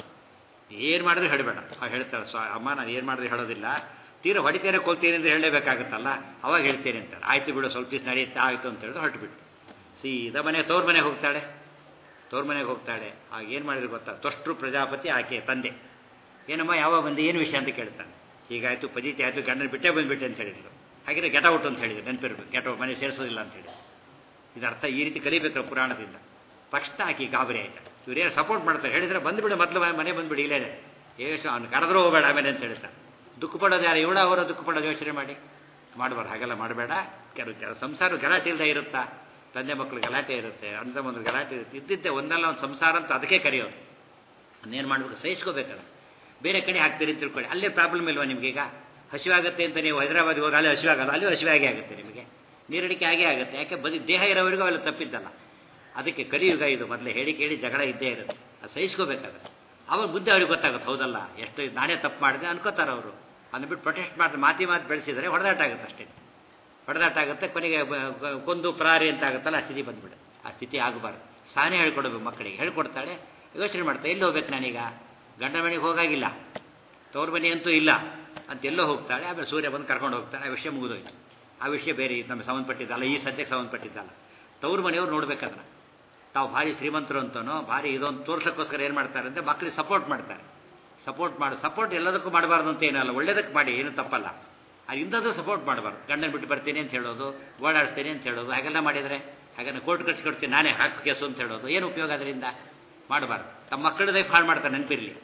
ಏನು ಮಾಡಿದ್ರೆ ಹೇಳಬೇಡ ಅವಾಗ ಹೇಳ್ತಾಳೆ ಸ್ವ ಅಮ್ಮ ನಾನು ಏನು ಮಾಡಿದ್ರೆ ಹೇಳೋದಿಲ್ಲ ತೀರ ಹೊಡಿತೇನೆ ಕೊಲ್ತೀನಿ ಅಂತ ಹೇಳಲೇಬೇಕಾಗುತ್ತಲ್ಲ ಅವಾಗ ಹೇಳ್ತೇನೆ ಅಂತಾಳೆ ಆಯಿತು ಬಿಡು ಸ್ವಲ್ಪ ದಿವಸ ನಡೆಯುತ್ತೆ ಆಯಿತು ಅಂತ ಹೇಳಿದ್ರೆ ಹೊರಟುಬಿಟ್ಟು ಸೀದಾ ಮನೆ ತೋರ್ ಮನೆಗೆ ಹೋಗ್ತಾಳೆ ತೋರ್ ಮನೆಗೆ ಹೋಗ್ತಾಳೆ ಆಗ ಏನು ಮಾಡಿದ್ರು ಗೊತ್ತಾ ತೊಷ್ಟರು ಪ್ರಜಾಪತಿ ಆಕೆ ತಂದೆ ಏನಮ್ಮ ಯಾವಾಗ ಬಂದು ಏನು ವಿಷಯ ಅಂತ ಕೇಳ್ತಾನೆ ಹೀಗಾಯಿತು ಪಜಿತಿ ಆಯಿತು ಗಂಡನ ಬಿಟ್ಟೇ ಬಂದುಬಿಟ್ಟೆ ಅಂತ ಹೇಳಿದ್ರು ಹಾಗೆ ಗೆಟ ಔಟ್ ಅಂತ ಹೇಳಿದ್ರು ನೆನಪಿರ್ಬೇಕು ಗೆಟ ಮನೆ ಸೇರಿಸೋದಿಲ್ಲ ಅಂತ ಹೇಳಿ ಇದರ್ಥ ಈ ರೀತಿ ಕಲಿಬೇಕು ಪುರಾಣದಿಂದ ತಕ್ಷಣ ಆಕೆ ಗಾಬರಿ ಆಯ್ತು ಇವ್ರೇನು ಸಪೋರ್ಟ್ ಮಾಡ್ತಾರೆ ಹೇಳಿದ್ರೆ ಬಂದುಬಿಡು ಮೊದಲು ಮನೆ ಬಂದುಬಿಡಿ ಇಲ್ಲೇ ಎಷ್ಟು ಅವ್ನು ಕರೆದ್ರೂ ಹೋಗಬೇಡ ಆಮೇಲೆ ಅಂತ ಹೇಳ್ತಾರೆ ದುಃಖ ಪಡೋದು ಯಾರು ಇವಳ ಅವರ ದುಃಖ ಪಡೋದು ಯೋಚನೆ ಮಾಡಿ ಮಾಡಬಾರ್ದು ಹಾಗೆಲ್ಲ ಮಾಡಬೇಡ ಕೆಲವು ಕೆಲವು ಸಂಸಾರ ಗಲಾಟೆ ಇಲ್ಲದೆ ಇರುತ್ತಾ ತಂದೆ ಮಕ್ಕಳು ಗಲಾಟೆ ಇರುತ್ತೆ ಅಣ್ಣ ಒಂದು ಗಲಾಟೆ ಇರುತ್ತೆ ಇದ್ದಿದ್ದೆ ಒಂದಲ್ಲ ಒಂದು ಸಂಸಾರ ಅಂತ ಅದಕ್ಕೆ ಕರೆಯೋದು ಅನ್ನೇನು ಮಾಡಬೇಕು ಸಹಿಸ್ಕೋಬೇಕಲ್ಲ ಬೇರೆ ಕಡೆ ಹಾಕ್ತೀರಿ ಅಂತ ತಿಳ್ಕೊಳ್ಳಿ ಅಲ್ಲೇ ಪ್ರಾಬ್ಲಮ್ ಇಲ್ವಾ ನಿಮಗೀಗ ಹಸಿವಾಗುತ್ತೆ ಅಂತ ನೀವು ಹೈದರಾಬಾದ್ಗೆ ಹೋದ್ರೆ ಅಲ್ಲಿ ಹಸಿವಾಗಲ್ಲ ಅಲ್ಲಿ ಹಸಿವಾಗೇ ಆಗುತ್ತೆ ನಿಮಗೆ ನೀರಡಿಕೆ ಆಗೇ ಆಗುತ್ತೆ ಯಾಕೆ ಬರೀ ದೇಹ ಇರೋವರೆಗೂ ಅವೆಲ್ಲ ತಪ್ಪಿದ್ದಲ್ಲ ಅದಕ್ಕೆ ಕಲಿಯುಗ ಇದು ಮೊದಲೇ ಹೇಳಿ ಕೇಳಿ ಜಗಳ ಇದ್ದೇ ಇರುತ್ತೆ ಅದು ಸಹಿಸ್ಕೋಬೇಕಾದ್ರೆ ಅವಾಗ ಬುದ್ಧಿ ಅವ್ರಿಗೆ ಗೊತ್ತಾಗುತ್ತೆ ಹೌದಲ್ಲ ಎಷ್ಟು ನಾನೇ ತಪ್ಪು ಮಾಡಿದೆ ಅನ್ಕೋತಾರೆ ಅವರು ಅಂದ್ಬಿಟ್ಟು ಪ್ರೊಟೆಸ್ಟ್ ಮಾಡಿದ್ರೆ ಮಾತಿ ಮಾತು ಬೆಳೆಸಿದರೆ ಹೊಡೆದಾಟ ಆಗುತ್ತೆ ಅಷ್ಟೇ ಹೊಡೆದಾಟ ಆಗುತ್ತೆ ಕೊನೆಗೆ ಕೊಂದು ಪ್ರಾರಿ ಅಂತ ಆಗುತ್ತಲ್ಲ ಆ ಸ್ಥಿತಿ ಬಂದ್ಬಿಡುತ್ತೆ ಆ ಸ್ಥಿತಿ ಆಗಬಾರ್ದು ಸಾನೇ ಹೇಳ್ಕೊಡ್ಬೇಕು ಮಕ್ಕಳಿಗೆ ಹೇಳ್ಕೊಡ್ತಾಳೆ ಯೋಚನೆ ಮಾಡ್ತಾ ಎಲ್ಲಿ ಹೋಗ್ಬೇಕು ನಾನೀಗ ಗಂಡ ಮನೆಗೆ ಹೋಗಾಗಿಲ್ಲ ತವ್ರ ಮನೆ ಅಂತೂ ಇಲ್ಲ ಅಂತ ಎಲ್ಲೋ ಹೋಗ್ತಾಳೆ ಆಮೇಲೆ ಸೂರ್ಯ ಬಂದು ಕರ್ಕೊಂಡು ಹೋಗ್ತಾಳೆ ಆ ವಿಷಯ ಮುಗಿದೋಯ್ತು ಆ ವಿಷಯ ಬೇರೆ ನಮಗೆ ಸಂಬಂಧಪಟ್ಟಿದ್ದಲ್ಲ ಈ ಸದ್ಯಕ್ಕೆ ಸಂಬಂಧಪಟ್ಟಿದ್ದಲ್ಲ ತವ್ರ ಮನೆಯವ್ರು ನೋಡ್ಬೇಕದನ್ನ ತಾವು ಭಾರಿ ಶ್ರೀಮಂತರು ಅಂತನೋ ಭಾರಿ ಇದೊಂದು ತೋರ್ಸೋಕ್ಕೋಸ್ಕರ ಏನು ಮಾಡ್ತಾರೆ ಅಂದರೆ ಮಕ್ಕಳಿಗೆ ಸಪೋರ್ಟ್ ಮಾಡ್ತಾರೆ ಸಪೋರ್ಟ್ ಮಾಡಿ ಸಪೋರ್ಟ್ ಎಲ್ಲದಕ್ಕೂ ಮಾಡಬಾರ್ದು ಅಂತ ಏನಲ್ಲ ಒಳ್ಳೇದಕ್ಕೆ ಮಾಡಿ ಏನು ತಪ್ಪಲ್ಲ ಅದು ಇಂಥದ್ದು ಸಪೋರ್ಟ್ ಮಾಡಬಾರ್ದು ಗಂಡನ ಬಿಟ್ಟು ಬರ್ತೀನಿ ಅಂತ ಹೇಳೋದು ಓಡಾಡಿಸ್ತೀನಿ ಅಂತ ಹೇಳೋದು ಹಾಗೆಲ್ಲ ಮಾಡಿದರೆ ಹಾಗೆ ಕೋರ್ಟ್ ಖರ್ಚು ಕೊಡ್ತೀನಿ ನಾನೇ ಹಾಕು ಕೇಸು ಅಂತ ಹೇಳೋದು ಏನು ಉಪಯೋಗ ಅದರಿಂದ ಮಾಡಬಾರ್ದು ತಮ್ಮ ಮಕ್ಕಳ ಲೈಫ್ ಹಾಳು ಮಾಡ್ತಾರೆ ನೆನಪಿರಲಿ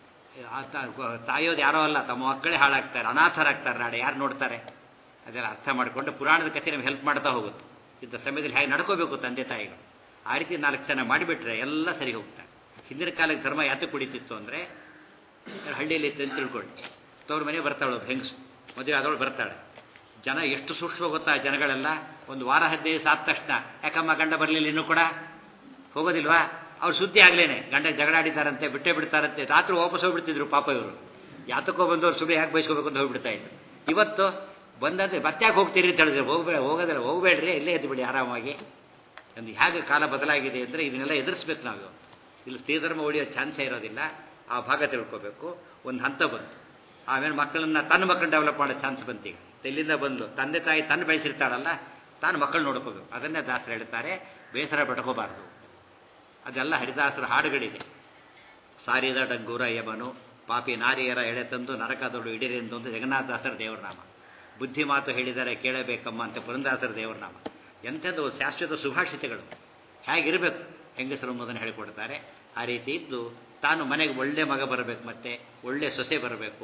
ತಾಯೋದು ಯಾರೋ ಅಲ್ಲ ತಮ್ಮ ಮಕ್ಕಳೇ ಹಾಳಾಗ್ತಾರೆ ಅನಾಥರಾಗ್ತಾರೆ ನಾಳೆ ಯಾರು ನೋಡ್ತಾರೆ ಅದೆಲ್ಲ ಅರ್ಥ ಮಾಡಿಕೊಂಡು ಪುರಾಣದ ಕಥೆ ನಮ್ಗೆ ಹೆಲ್ಪ್ ಮಾಡ್ತಾ ಹೋಗುತ್ತೆ ಇಂಥ ಸಮಯದಲ್ಲಿ ಹೇಗೆ ನಡ್ಕೋಬೇಕು ತಂದೆ ತಾಯಿಗಳು ಆ ರೀತಿ ನಾಲ್ಕು ಜನ ಮಾಡಿಬಿಟ್ರೆ ಎಲ್ಲ ಸರಿ ಹೋಗ್ತಾರೆ ಹಿಂದಿನ ಕಾಲಕ್ಕೆ ಧರ್ಮ ಯಾತಕ್ಕೆ ಕುಡಿತಿತ್ತು ಅಂದರೆ ಹಳ್ಳಿಯಲ್ಲಿ ಇತ್ತು ಅಂತ ತಿಳ್ಕೊಳ್ಳಿ ತವ್ರ ಮನೆ ಬರ್ತಾಳು ಹೆಂಗಸು ಮದುವೆ ಆದವಳು ಬರ್ತಾಳೆ ಜನ ಎಷ್ಟು ಸೂಕ್ಷ್ಮ ಗೊತ್ತಾ ಜನಗಳೆಲ್ಲ ಒಂದು ವಾರ ಹದಿನೈದು ಸಾದ ತಕ್ಷಣ ಯಾಕಮ್ಮ ಗಂಡ ಬರಲಿಲ್ಲ ಇನ್ನೂ ಕೂಡ ಹೋಗೋದಿಲ್ವಾ ಅವ್ರು ಸುದ್ದಿ ಆಗ್ಲೇನೆ ಗಂಡ ಜಗಳಾಡಿದ್ದಾರಂತೆ ಬಿಟ್ಟೇ ಬಿಡ್ತಾರಂತೆ ರಾತ್ರಿ ವಾಪಸ್ ಹೋಗ್ಬಿಡ್ತಿದ್ರು ಪಾಪ ಇವರು ಯಾತಕ್ಕೋ ಬಂದವ್ರು ಸುಮ್ಮನೆ ಯಾಕೆ ಬಯಸ್ಕೋಬೇಕು ಅಂತ ಹೋಗ್ಬಿಡ್ತಾ ಇದ್ರು ಇವತ್ತು ಬಂದಂತೆ ಯಾಕೆ ಹೋಗ್ತೀರಿ ಅಂತ ಹೇಳಿದ್ರೆ ಹೋಗ್ಬೇಡ ಹೋಗೋದಿಲ್ಲ ಹೋಗಬೇಡ್ರಿ ಇಲ್ಲೇ ಎದ್ದು ಬಿಡಿ ಆರಾಮಾಗಿ ಒಂದು ಹೇಗೆ ಕಾಲ ಬದಲಾಗಿದೆ ಅಂದರೆ ಇದನ್ನೆಲ್ಲ ಎದುರಿಸ್ಬೇಕು ನಾವು ಇಲ್ಲಿ ಸ್ತ್ರೀಧರ್ಮ ಉಳಿಯೋ ಚಾನ್ಸೇ ಇರೋದಿಲ್ಲ ಆ ಭಾಗ ತಿಳ್ಕೋಬೇಕು ಒಂದು ಹಂತ ಬಂತು ಆಮೇಲೆ ಮಕ್ಕಳನ್ನ ತನ್ನ ಮಕ್ಕಳನ್ನ ಡೆವಲಪ್ ಮಾಡೋ ಚಾನ್ಸ್ ಬಂತು ಈಗ ಎಲ್ಲಿಂದ ಬಂದು ತಂದೆ ತಾಯಿ ತನ್ನ ಬೆಳೆಸಿರ್ತಾಳಲ್ಲ ತಾನು ಮಕ್ಕಳು ನೋಡ್ಕೋಬೇಕು ಅದನ್ನೇ ದಾಸರು ಹೇಳ್ತಾರೆ ಬೇಸರ ಪಡ್ಕೋಬಾರ್ದು ಅದೆಲ್ಲ ಹರಿದಾಸರ ಹಾಡುಗಳಿದೆ ಸಾರಿದ ಡಂಗೂರ ಯಮನು ಪಾಪಿ ನಾರಿಯರ ಎಳೆ ತಂದು ನರಕದೊಳು ಇಡಿರೆಂದು ಒಂದು ಜಗನ್ನಾಥದಾಸರ ದೇವರನಾಮ ಬುದ್ಧಿ ಮಾತು ಹೇಳಿದರೆ ಕೇಳಬೇಕಮ್ಮ ಅಂತ ಪುರಂದಾಸರ ದೇವರನಾಮ ಎಂಥದ್ದು ಶಾಶ್ವತ ಸುಭಾಷಿತಗಳು ಹೇಗಿರಬೇಕು ಹೆಂಗಸರು ಅನ್ನೋದನ್ನು ಹೇಳಿಕೊಡ್ತಾರೆ ಆ ರೀತಿ ಇದ್ದು ತಾನು ಮನೆಗೆ ಒಳ್ಳೆ ಮಗ ಬರಬೇಕು ಮತ್ತೆ ಒಳ್ಳೆ ಸೊಸೆ ಬರಬೇಕು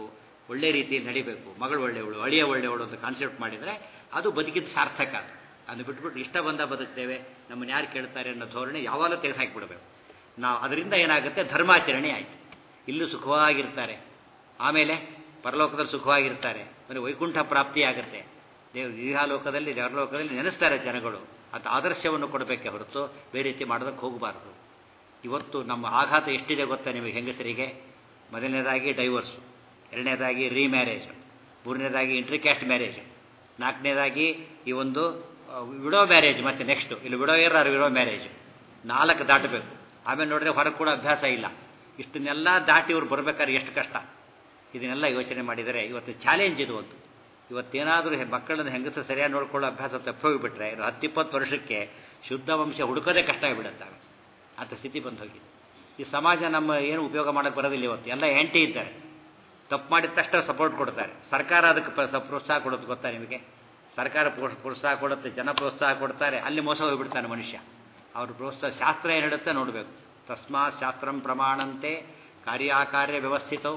ಒಳ್ಳೆ ರೀತಿಯಲ್ಲಿ ನಡಿಬೇಕು ಮಗಳು ಒಳ್ಳೆಯವಳು ಅಳಿಯ ಒಳ್ಳೆಯವಳು ಅಂತ ಕಾನ್ಸೆಪ್ಟ್ ಮಾಡಿದರೆ ಅದು ಬದುಕಿದ ಸಾರ್ಥಕ ಅದು ಬಿಟ್ಬಿಟ್ಟು ಇಷ್ಟ ಬಂದ ಬದುಕ್ತೇವೆ ನಮ್ಮನ್ನು ಯಾರು ಕೇಳ್ತಾರೆ ಅನ್ನೋ ಧೋರಣೆ ಯಾವಾಗಲೂ ತೆಗೆದುಹಾಕಿಬಿಡಬೇಕು ನಾವು ಅದರಿಂದ ಏನಾಗುತ್ತೆ ಧರ್ಮಾಚರಣೆ ಆಯಿತು ಇಲ್ಲೂ ಸುಖವಾಗಿರ್ತಾರೆ ಆಮೇಲೆ ಪರಲೋಕದಲ್ಲಿ ಸುಖವಾಗಿರ್ತಾರೆ ಅಂದರೆ ವೈಕುಂಠ ಪ್ರಾಪ್ತಿಯಾಗುತ್ತೆ ದೇವ್ ಲೋಕದಲ್ಲಿ ದೇವರಲೋಕದಲ್ಲಿ ನೆನೆಸ್ತಾರೆ ಜನಗಳು ಅದು ಆದರ್ಶವನ್ನು ಕೊಡಬೇಕೆ ಹೊರತು ಬೇರೆ ರೀತಿ ಮಾಡೋದಕ್ಕೆ ಹೋಗಬಾರ್ದು ಇವತ್ತು ನಮ್ಮ ಆಘಾತ ಎಷ್ಟಿದೆ ಗೊತ್ತಾ ನಿಮಗೆ ಹೆಂಗಸರಿಗೆ ಮೊದಲನೇದಾಗಿ ಡೈವರ್ಸು ಎರಡನೇದಾಗಿ ರೀಮ್ಯಾರೇಜ್ ಮೂರನೇದಾಗಿ ಇಂಟ್ರಿಕ್ಯಾಸ್ಟ್ ಮ್ಯಾರೇಜ್ ನಾಲ್ಕನೇದಾಗಿ ಈ ಒಂದು ವಿಡೋ ಮ್ಯಾರೇಜ್ ಮತ್ತೆ ನೆಕ್ಸ್ಟು ಇಲ್ಲಿ widower or widow marriage ನಾಲ್ಕು ದಾಟಬೇಕು ಆಮೇಲೆ ನೋಡಿದ್ರೆ ಹೊರಗೆ ಕೂಡ ಅಭ್ಯಾಸ ಇಲ್ಲ ಇಷ್ಟನ್ನೆಲ್ಲ ದಾಟಿ ಇವ್ರು ಬರ್ಬೇಕಾದ್ರೆ ಎಷ್ಟು ಕಷ್ಟ ಇದನ್ನೆಲ್ಲ ಯೋಚನೆ ಮಾಡಿದರೆ ಇವತ್ತು ಚಾಲೆಂಜ್ ಇದು ಒಂದು ಇವತ್ತೇನಾದರೂ ಮಕ್ಕಳನ್ನು ಹೆಂಗಸರು ಸರಿಯಾಗಿ ನೋಡ್ಕೊಳ್ಳೋ ಅಭ್ಯಾಸ ತಪ್ಪೋಗಿಬಿಟ್ರೆ ಇನ್ನು ಹತ್ತಿಪ್ಪತ್ತು ವರ್ಷಕ್ಕೆ ಶುದ್ಧ ವಂಶ ಹುಡುಕೋದೇ ಕಷ್ಟ ಆಗಿಬಿಡುತ್ತವೆ ಅಂತ ಸ್ಥಿತಿ ಬಂದು ಹೋಗಿದೆ ಈ ಸಮಾಜ ನಮ್ಮ ಏನು ಉಪಯೋಗ ಮಾಡೋಕ್ಕೆ ಬರೋದಿಲ್ಲ ಇವತ್ತು ಎಲ್ಲ ಆ್ಯಂಟಿ ಇದ್ದಾರೆ ತಪ್ಪು ಮಾಡಿದ ತಕ್ಷಣ ಸಪೋರ್ಟ್ ಕೊಡ್ತಾರೆ ಸರ್ಕಾರ ಅದಕ್ಕೆ ಪ್ರೋತ್ಸಾಹ ಕೊಡೋದು ಗೊತ್ತಾ ನಿಮಗೆ ಸರ್ಕಾರ ಪ್ರೋತ್ಸಾಹ ಕೊಡುತ್ತೆ ಜನ ಪ್ರೋತ್ಸಾಹ ಕೊಡ್ತಾರೆ ಅಲ್ಲಿ ಮೋಸ ಹೋಗಿಬಿಡ್ತಾನೆ ಮನುಷ್ಯ ಅವ್ರ ಪ್ರೋತ್ಸಾಹ ಶಾಸ್ತ್ರ ಏನು ಹೇಳುತ್ತೆ ನೋಡಬೇಕು ತಸ್ಮಾತ್ ಶಾಸ್ತ್ರಂ ಪ್ರಮಾಣಂತೆ ಕಾರ್ಯಾಕಾರ್ಯ ವ್ಯವಸ್ಥಿತವು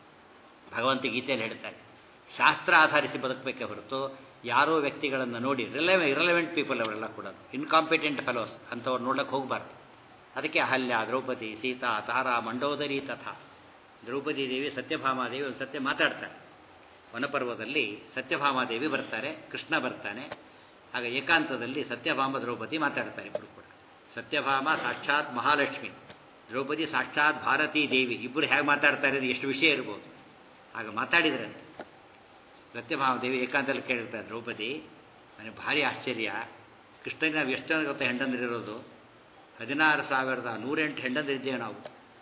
ಭಗವಂತ ಗೀತೆಯಲ್ಲಿ ಹೇಳ್ತಾರೆ ಶಾಸ್ತ್ರ ಆಧರಿಸಿ ಬದುಕಬೇಕೆ ಹೊರತು ಯಾರೋ ವ್ಯಕ್ತಿಗಳನ್ನು ನೋಡಿ ರಿಲೆವೆ ಇರಲೆವೆಂಟ್ ಪೀಪಲ್ ಅವರೆಲ್ಲ ಕೂಡ ಇನ್ಕಾಂಪಿಟೆಂಟ್ ಫೆಲೋಸ್ ಅಂಥವ್ರು ನೋಡ್ಲಿಕ್ಕೆ ಹೋಗಬಾರ್ದು ಅದಕ್ಕೆ ಅಹಲ್ಯ ದ್ರೌಪದಿ ಸೀತಾ ತಾರಾ ಮಂಡೋದರಿ ತಥಾ ದ್ರೌಪದಿ ದೇವಿ ಸತ್ಯಭಾಮಾದೇವಿ ಒಂದು ಸತ್ಯ ಮಾತಾಡ್ತಾರೆ ವನಪರ್ವದಲ್ಲಿ ಸತ್ಯಭಾಮಾದೇವಿ ಬರ್ತಾರೆ ಕೃಷ್ಣ ಬರ್ತಾನೆ ಆಗ ಏಕಾಂತದಲ್ಲಿ ಸತ್ಯಭಾಮ ದ್ರೌಪದಿ ಮಾತಾಡ್ತಾರೆ ಇಬ್ಬರು ಕೂಡ ಸತ್ಯಭಾಮ ಸಾಕ್ಷಾತ್ ಮಹಾಲಕ್ಷ್ಮಿ ದ್ರೌಪದಿ ಸಾಕ್ಷಾತ್ ಭಾರತೀ ದೇವಿ ಇಬ್ಬರು ಹೇಗೆ ಮಾತಾಡ್ತಾರೆ ಎಷ್ಟು ವಿಷಯ ಇರ್ಬೋದು ಆಗ ಮಾತಾಡಿದ್ರಂತೆ ಸತ್ಯಭಾಮದೇವಿ ಏಕಾಂತದಲ್ಲಿ ಕೇಳಿರ್ತಾರೆ ದ್ರೌಪದಿ ನನಗೆ ಭಾರಿ ಆಶ್ಚರ್ಯ ಕೃಷ್ಣನಿಗೆ ನಾವು ಎಷ್ಟು ಜನ ಗೊತ್ತಾ ಹೆಂಡಂದಿರಿರೋದು ಹದಿನಾರು ಸಾವಿರದ ನೂರೆಂಟು ಹೆಂಡಂದಿರಿದ್ದೇವೆ ನಾವು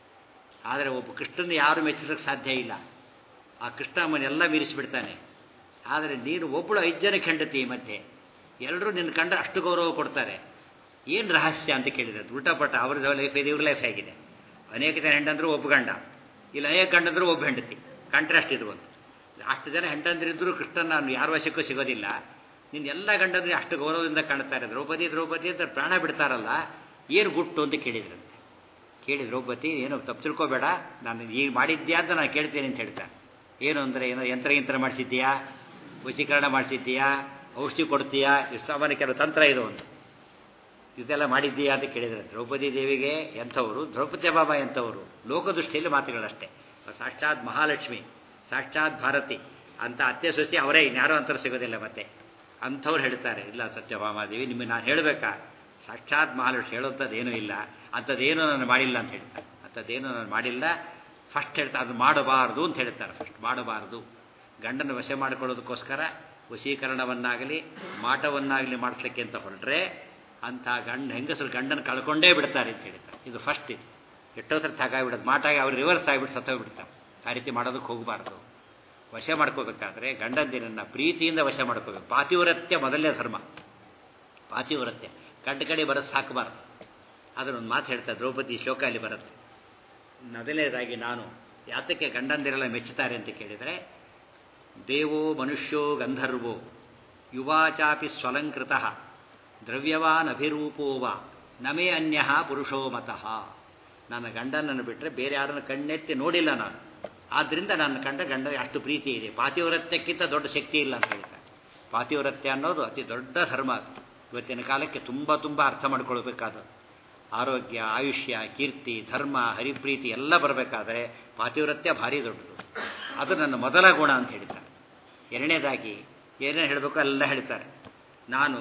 ಆದರೆ ಒಬ್ಬ ಕೃಷ್ಣನ ಯಾರು ಮೆಚ್ಚಲಿಕ್ಕೆ ಸಾಧ್ಯ ಇಲ್ಲ ಆ ಕೃಷ್ಣ ಮನೆಲ್ಲ ಮೀರಿಸಿಬಿಡ್ತಾನೆ ಆದರೆ ನೀನು ಒಬ್ಬಳು ಐದು ಜನಕ್ಕೆ ಹೆಂಡತಿ ಮಧ್ಯೆ ಎಲ್ಲರೂ ನಿನ್ನ ಕಂಡ್ರೆ ಅಷ್ಟು ಗೌರವ ಕೊಡ್ತಾರೆ ಏನು ರಹಸ್ಯ ಅಂತ ಕೇಳಿದ್ರೆ ಉಲ್ಟಾಪಟ್ಟ ಅವ್ರದ್ದು ಲೈಫ್ ಇದೆ ಇವ್ರ ಲೈಫ್ ಆಗಿದೆ ಅನೇಕ ಜನ ಹೆಂಡಂದ್ರು ಒಬ್ಬ ಗಂಡ ಇಲ್ಲ ಅನೇಕ ಗಂಡಂದ್ರು ಒಬ್ಬ ಹೆಂಡತಿ ಕಾಂಟ್ರಾಸ್ಟ್ ಇದು ಒಂದು ಅಷ್ಟು ಜನ ಹೆಂಡಂದ್ರಿದ್ರು ಕೃಷ್ಣನ ನಾನು ಯಾರ ವಶಕ್ಕೂ ಸಿಗೋದಿಲ್ಲ ನಿನ್ನ ಎಲ್ಲ ಗಂಡಂದ್ರೆ ಅಷ್ಟು ಗೌರವದಿಂದ ಕಾಣ್ತಾರೆ ದ್ರೌಪದಿ ದ್ರೌಪದಿ ಅಂತ ಪ್ರಾಣ ಬಿಡ್ತಾರಲ್ಲ ಏನು ಗುಟ್ಟು ಅಂತ ಕೇಳಿದ್ರಂತೆ ಕೇಳಿ ದ್ರೌಪದಿ ಏನು ತಪ್ಪು ತಿಳ್ಕೊಬೇಡ ನಾನು ಈಗ ಮಾಡಿದ್ಯಾ ಅಂತ ನಾನು ಕೇಳ್ತೇನೆ ಅಂತ ಹೇಳ್ತಾರೆ ಏನು ಅಂದರೆ ಏನೋ ಯಂತ್ರ ಯಂತ್ರ ಮಾಡಿಸಿದ್ದೀಯಾ ವಶೀಕರಣ ಮಾಡಿಸಿದ್ದೀಯಾ ಔಷಧಿ ಕೊಡ್ತೀಯಾ ಇದು ಸಾಮಾನ್ಯ ಕೆಲವು ತಂತ್ರ ಇದು ಒಂದು ಇದೆಲ್ಲ ಮಾಡಿದ್ದೀಯಾ ಅಂತ ಕೇಳಿದರೆ ದ್ರೌಪದಿ ದೇವಿಗೆ ಎಂಥವರು ದ್ರೌಪದಿ ಬಾಬಾ ಎಂಥವರು ಲೋಕದೃಷ್ಟಿಯಲ್ಲಿ ಮಾತುಗಳಷ್ಟೇ ಸಾಕ್ಷಾತ್ ಮಹಾಲಕ್ಷ್ಮಿ ಸಾಕ್ಷಾತ್ ಭಾರತಿ ಅಂತ ಅತ್ತೆ ಸೊಸೆ ಅವರೇ ಇನ್ಯಾರೋ ಅಂತರ ಸಿಗೋದಿಲ್ಲ ಮತ್ತೆ ಅಂಥವ್ರು ಹೇಳ್ತಾರೆ ಇಲ್ಲ ಸತ್ಯಭಾಮಾದೇವಿ ನಿಮಗೆ ನಾನು ಹೇಳಬೇಕಾ ಸಾಕ್ಷಾತ್ ಮಹಾಲಕ್ಷ್ಮಿ ಹೇಳೋಂಥದ್ದೇನೂ ಇಲ್ಲ ಅಂಥದ್ದೇನೂ ನಾನು ಮಾಡಿಲ್ಲ ಅಂತ ಹೇಳ್ತಾರೆ ಅಂಥದ್ದೇನೂ ನಾನು ಮಾಡಿಲ್ಲ ಫಸ್ಟ್ ಹೇಳ್ತಾರೆ ಅದು ಮಾಡಬಾರ್ದು ಅಂತ ಹೇಳ್ತಾರೆ ಫಸ್ಟ್ ಮಾಡಬಾರ್ದು ಗಂಡನ ವಶ ಮಾಡಿಕೊಳ್ಳೋದಕ್ಕೋಸ್ಕರ ವಶೀಕರಣವನ್ನಾಗಲಿ ಮಾಟವನ್ನಾಗಲಿ ಮಾಡಿಸ್ಲಿಕ್ಕೆ ಅಂತ ಹೊರಟ್ರೆ ಅಂಥ ಗಂಡ ಹೆಂಗಸರು ಗಂಡನ ಕಳ್ಕೊಂಡೇ ಬಿಡ್ತಾರೆ ಅಂತ ಹೇಳ್ತಾರೆ ಇದು ಫಸ್ಟ್ ಇದು ಎಷ್ಟೋ ಸರ್ತಿ ಹಾಗಾಗ್ಬಿಡೋದು ಮಾಟಾಗಿ ಅವ್ರು ರಿವರ್ಸ್ ಆಗಿಬಿಟ್ಟು ಸತ್ತೋಗ್ಬಿಡ್ತಾರೆ ಆ ರೀತಿ ಮಾಡೋದಕ್ಕೆ ಹೋಗಬಾರ್ದು ವಶ ಮಾಡ್ಕೋಬೇಕಾದ್ರೆ ಗಂಡಂದಿರನ್ನು ಪ್ರೀತಿಯಿಂದ ವಶ ಮಾಡ್ಕೋಬೇಕು ಪಾತಿವ್ರತ್ಯ ಮೊದಲನೇ ಧರ್ಮ ಪಾತಿವ್ರತ್ಯ ಗಂಡ ಕಡೆ ಬರೋದು ಸಾಕಬಾರ್ದು ಅದನ್ನೊಂದು ಮಾತು ಹೇಳ್ತಾರೆ ದ್ರೌಪದಿ ಶ್ಲೋಕ ಅಲ್ಲಿ ಬರುತ್ತೆ ಮೊದಲನೇದಾಗಿ ನಾನು ಯಾತಕ್ಕೆ ಗಂಡಂದಿರೆಲ್ಲ ಮೆಚ್ಚುತ್ತಾರೆ ಅಂತ ಕೇಳಿದರೆ ದೇವೋ ಮನುಷ್ಯೋ ಗಂಧರ್ವೋ ಯುವಾಚಾಪಿ ಸ್ವಲಂಕೃತ ದ್ರವ್ಯವಾನ್ ಅಭಿರೂಪೋ ವಾ ನಮೇ ಅನ್ಯ ಪುರುಷೋ ಮತಃ ನನ್ನ ಗಂಡನನ್ನು ಬಿಟ್ಟರೆ ಬೇರೆ ಯಾರನ್ನು ಕಣ್ಣೆತ್ತಿ ನೋಡಿಲ್ಲ ನಾನು ಆದ್ದರಿಂದ ನನ್ನ ಕಂಡ ಗಂಡ ಅಷ್ಟು ಪ್ರೀತಿ ಇದೆ ಪಾತಿವ್ರತ್ಯಕ್ಕಿಂತ ದೊಡ್ಡ ಶಕ್ತಿ ಇಲ್ಲ ಅಂತ ಹೇಳ್ತಾರೆ ಪಾತಿವ್ರತ್ಯ ಅನ್ನೋದು ಅತಿ ದೊಡ್ಡ ಧರ್ಮ ಇವತ್ತಿನ ಕಾಲಕ್ಕೆ ತುಂಬ ತುಂಬ ಅರ್ಥ ಮಾಡ್ಕೊಳ್ಬೇಕಾದದ್ದು ಆರೋಗ್ಯ ಆಯುಷ್ಯ ಕೀರ್ತಿ ಧರ್ಮ ಹರಿಪ್ರೀತಿ ಎಲ್ಲ ಬರಬೇಕಾದ್ರೆ ಪಾತಿವ್ರತ್ಯ ಭಾರಿ ದೊಡ್ಡದು ಅದು ನನ್ನ ಮೊದಲ ಗುಣ ಅಂತ ಹೇಳ್ತಾರೆ ಎರಡನೇದಾಗಿ ಏನೇನು ಹೇಳಬೇಕು ಎಲ್ಲ ಹೇಳ್ತಾರೆ ನಾನು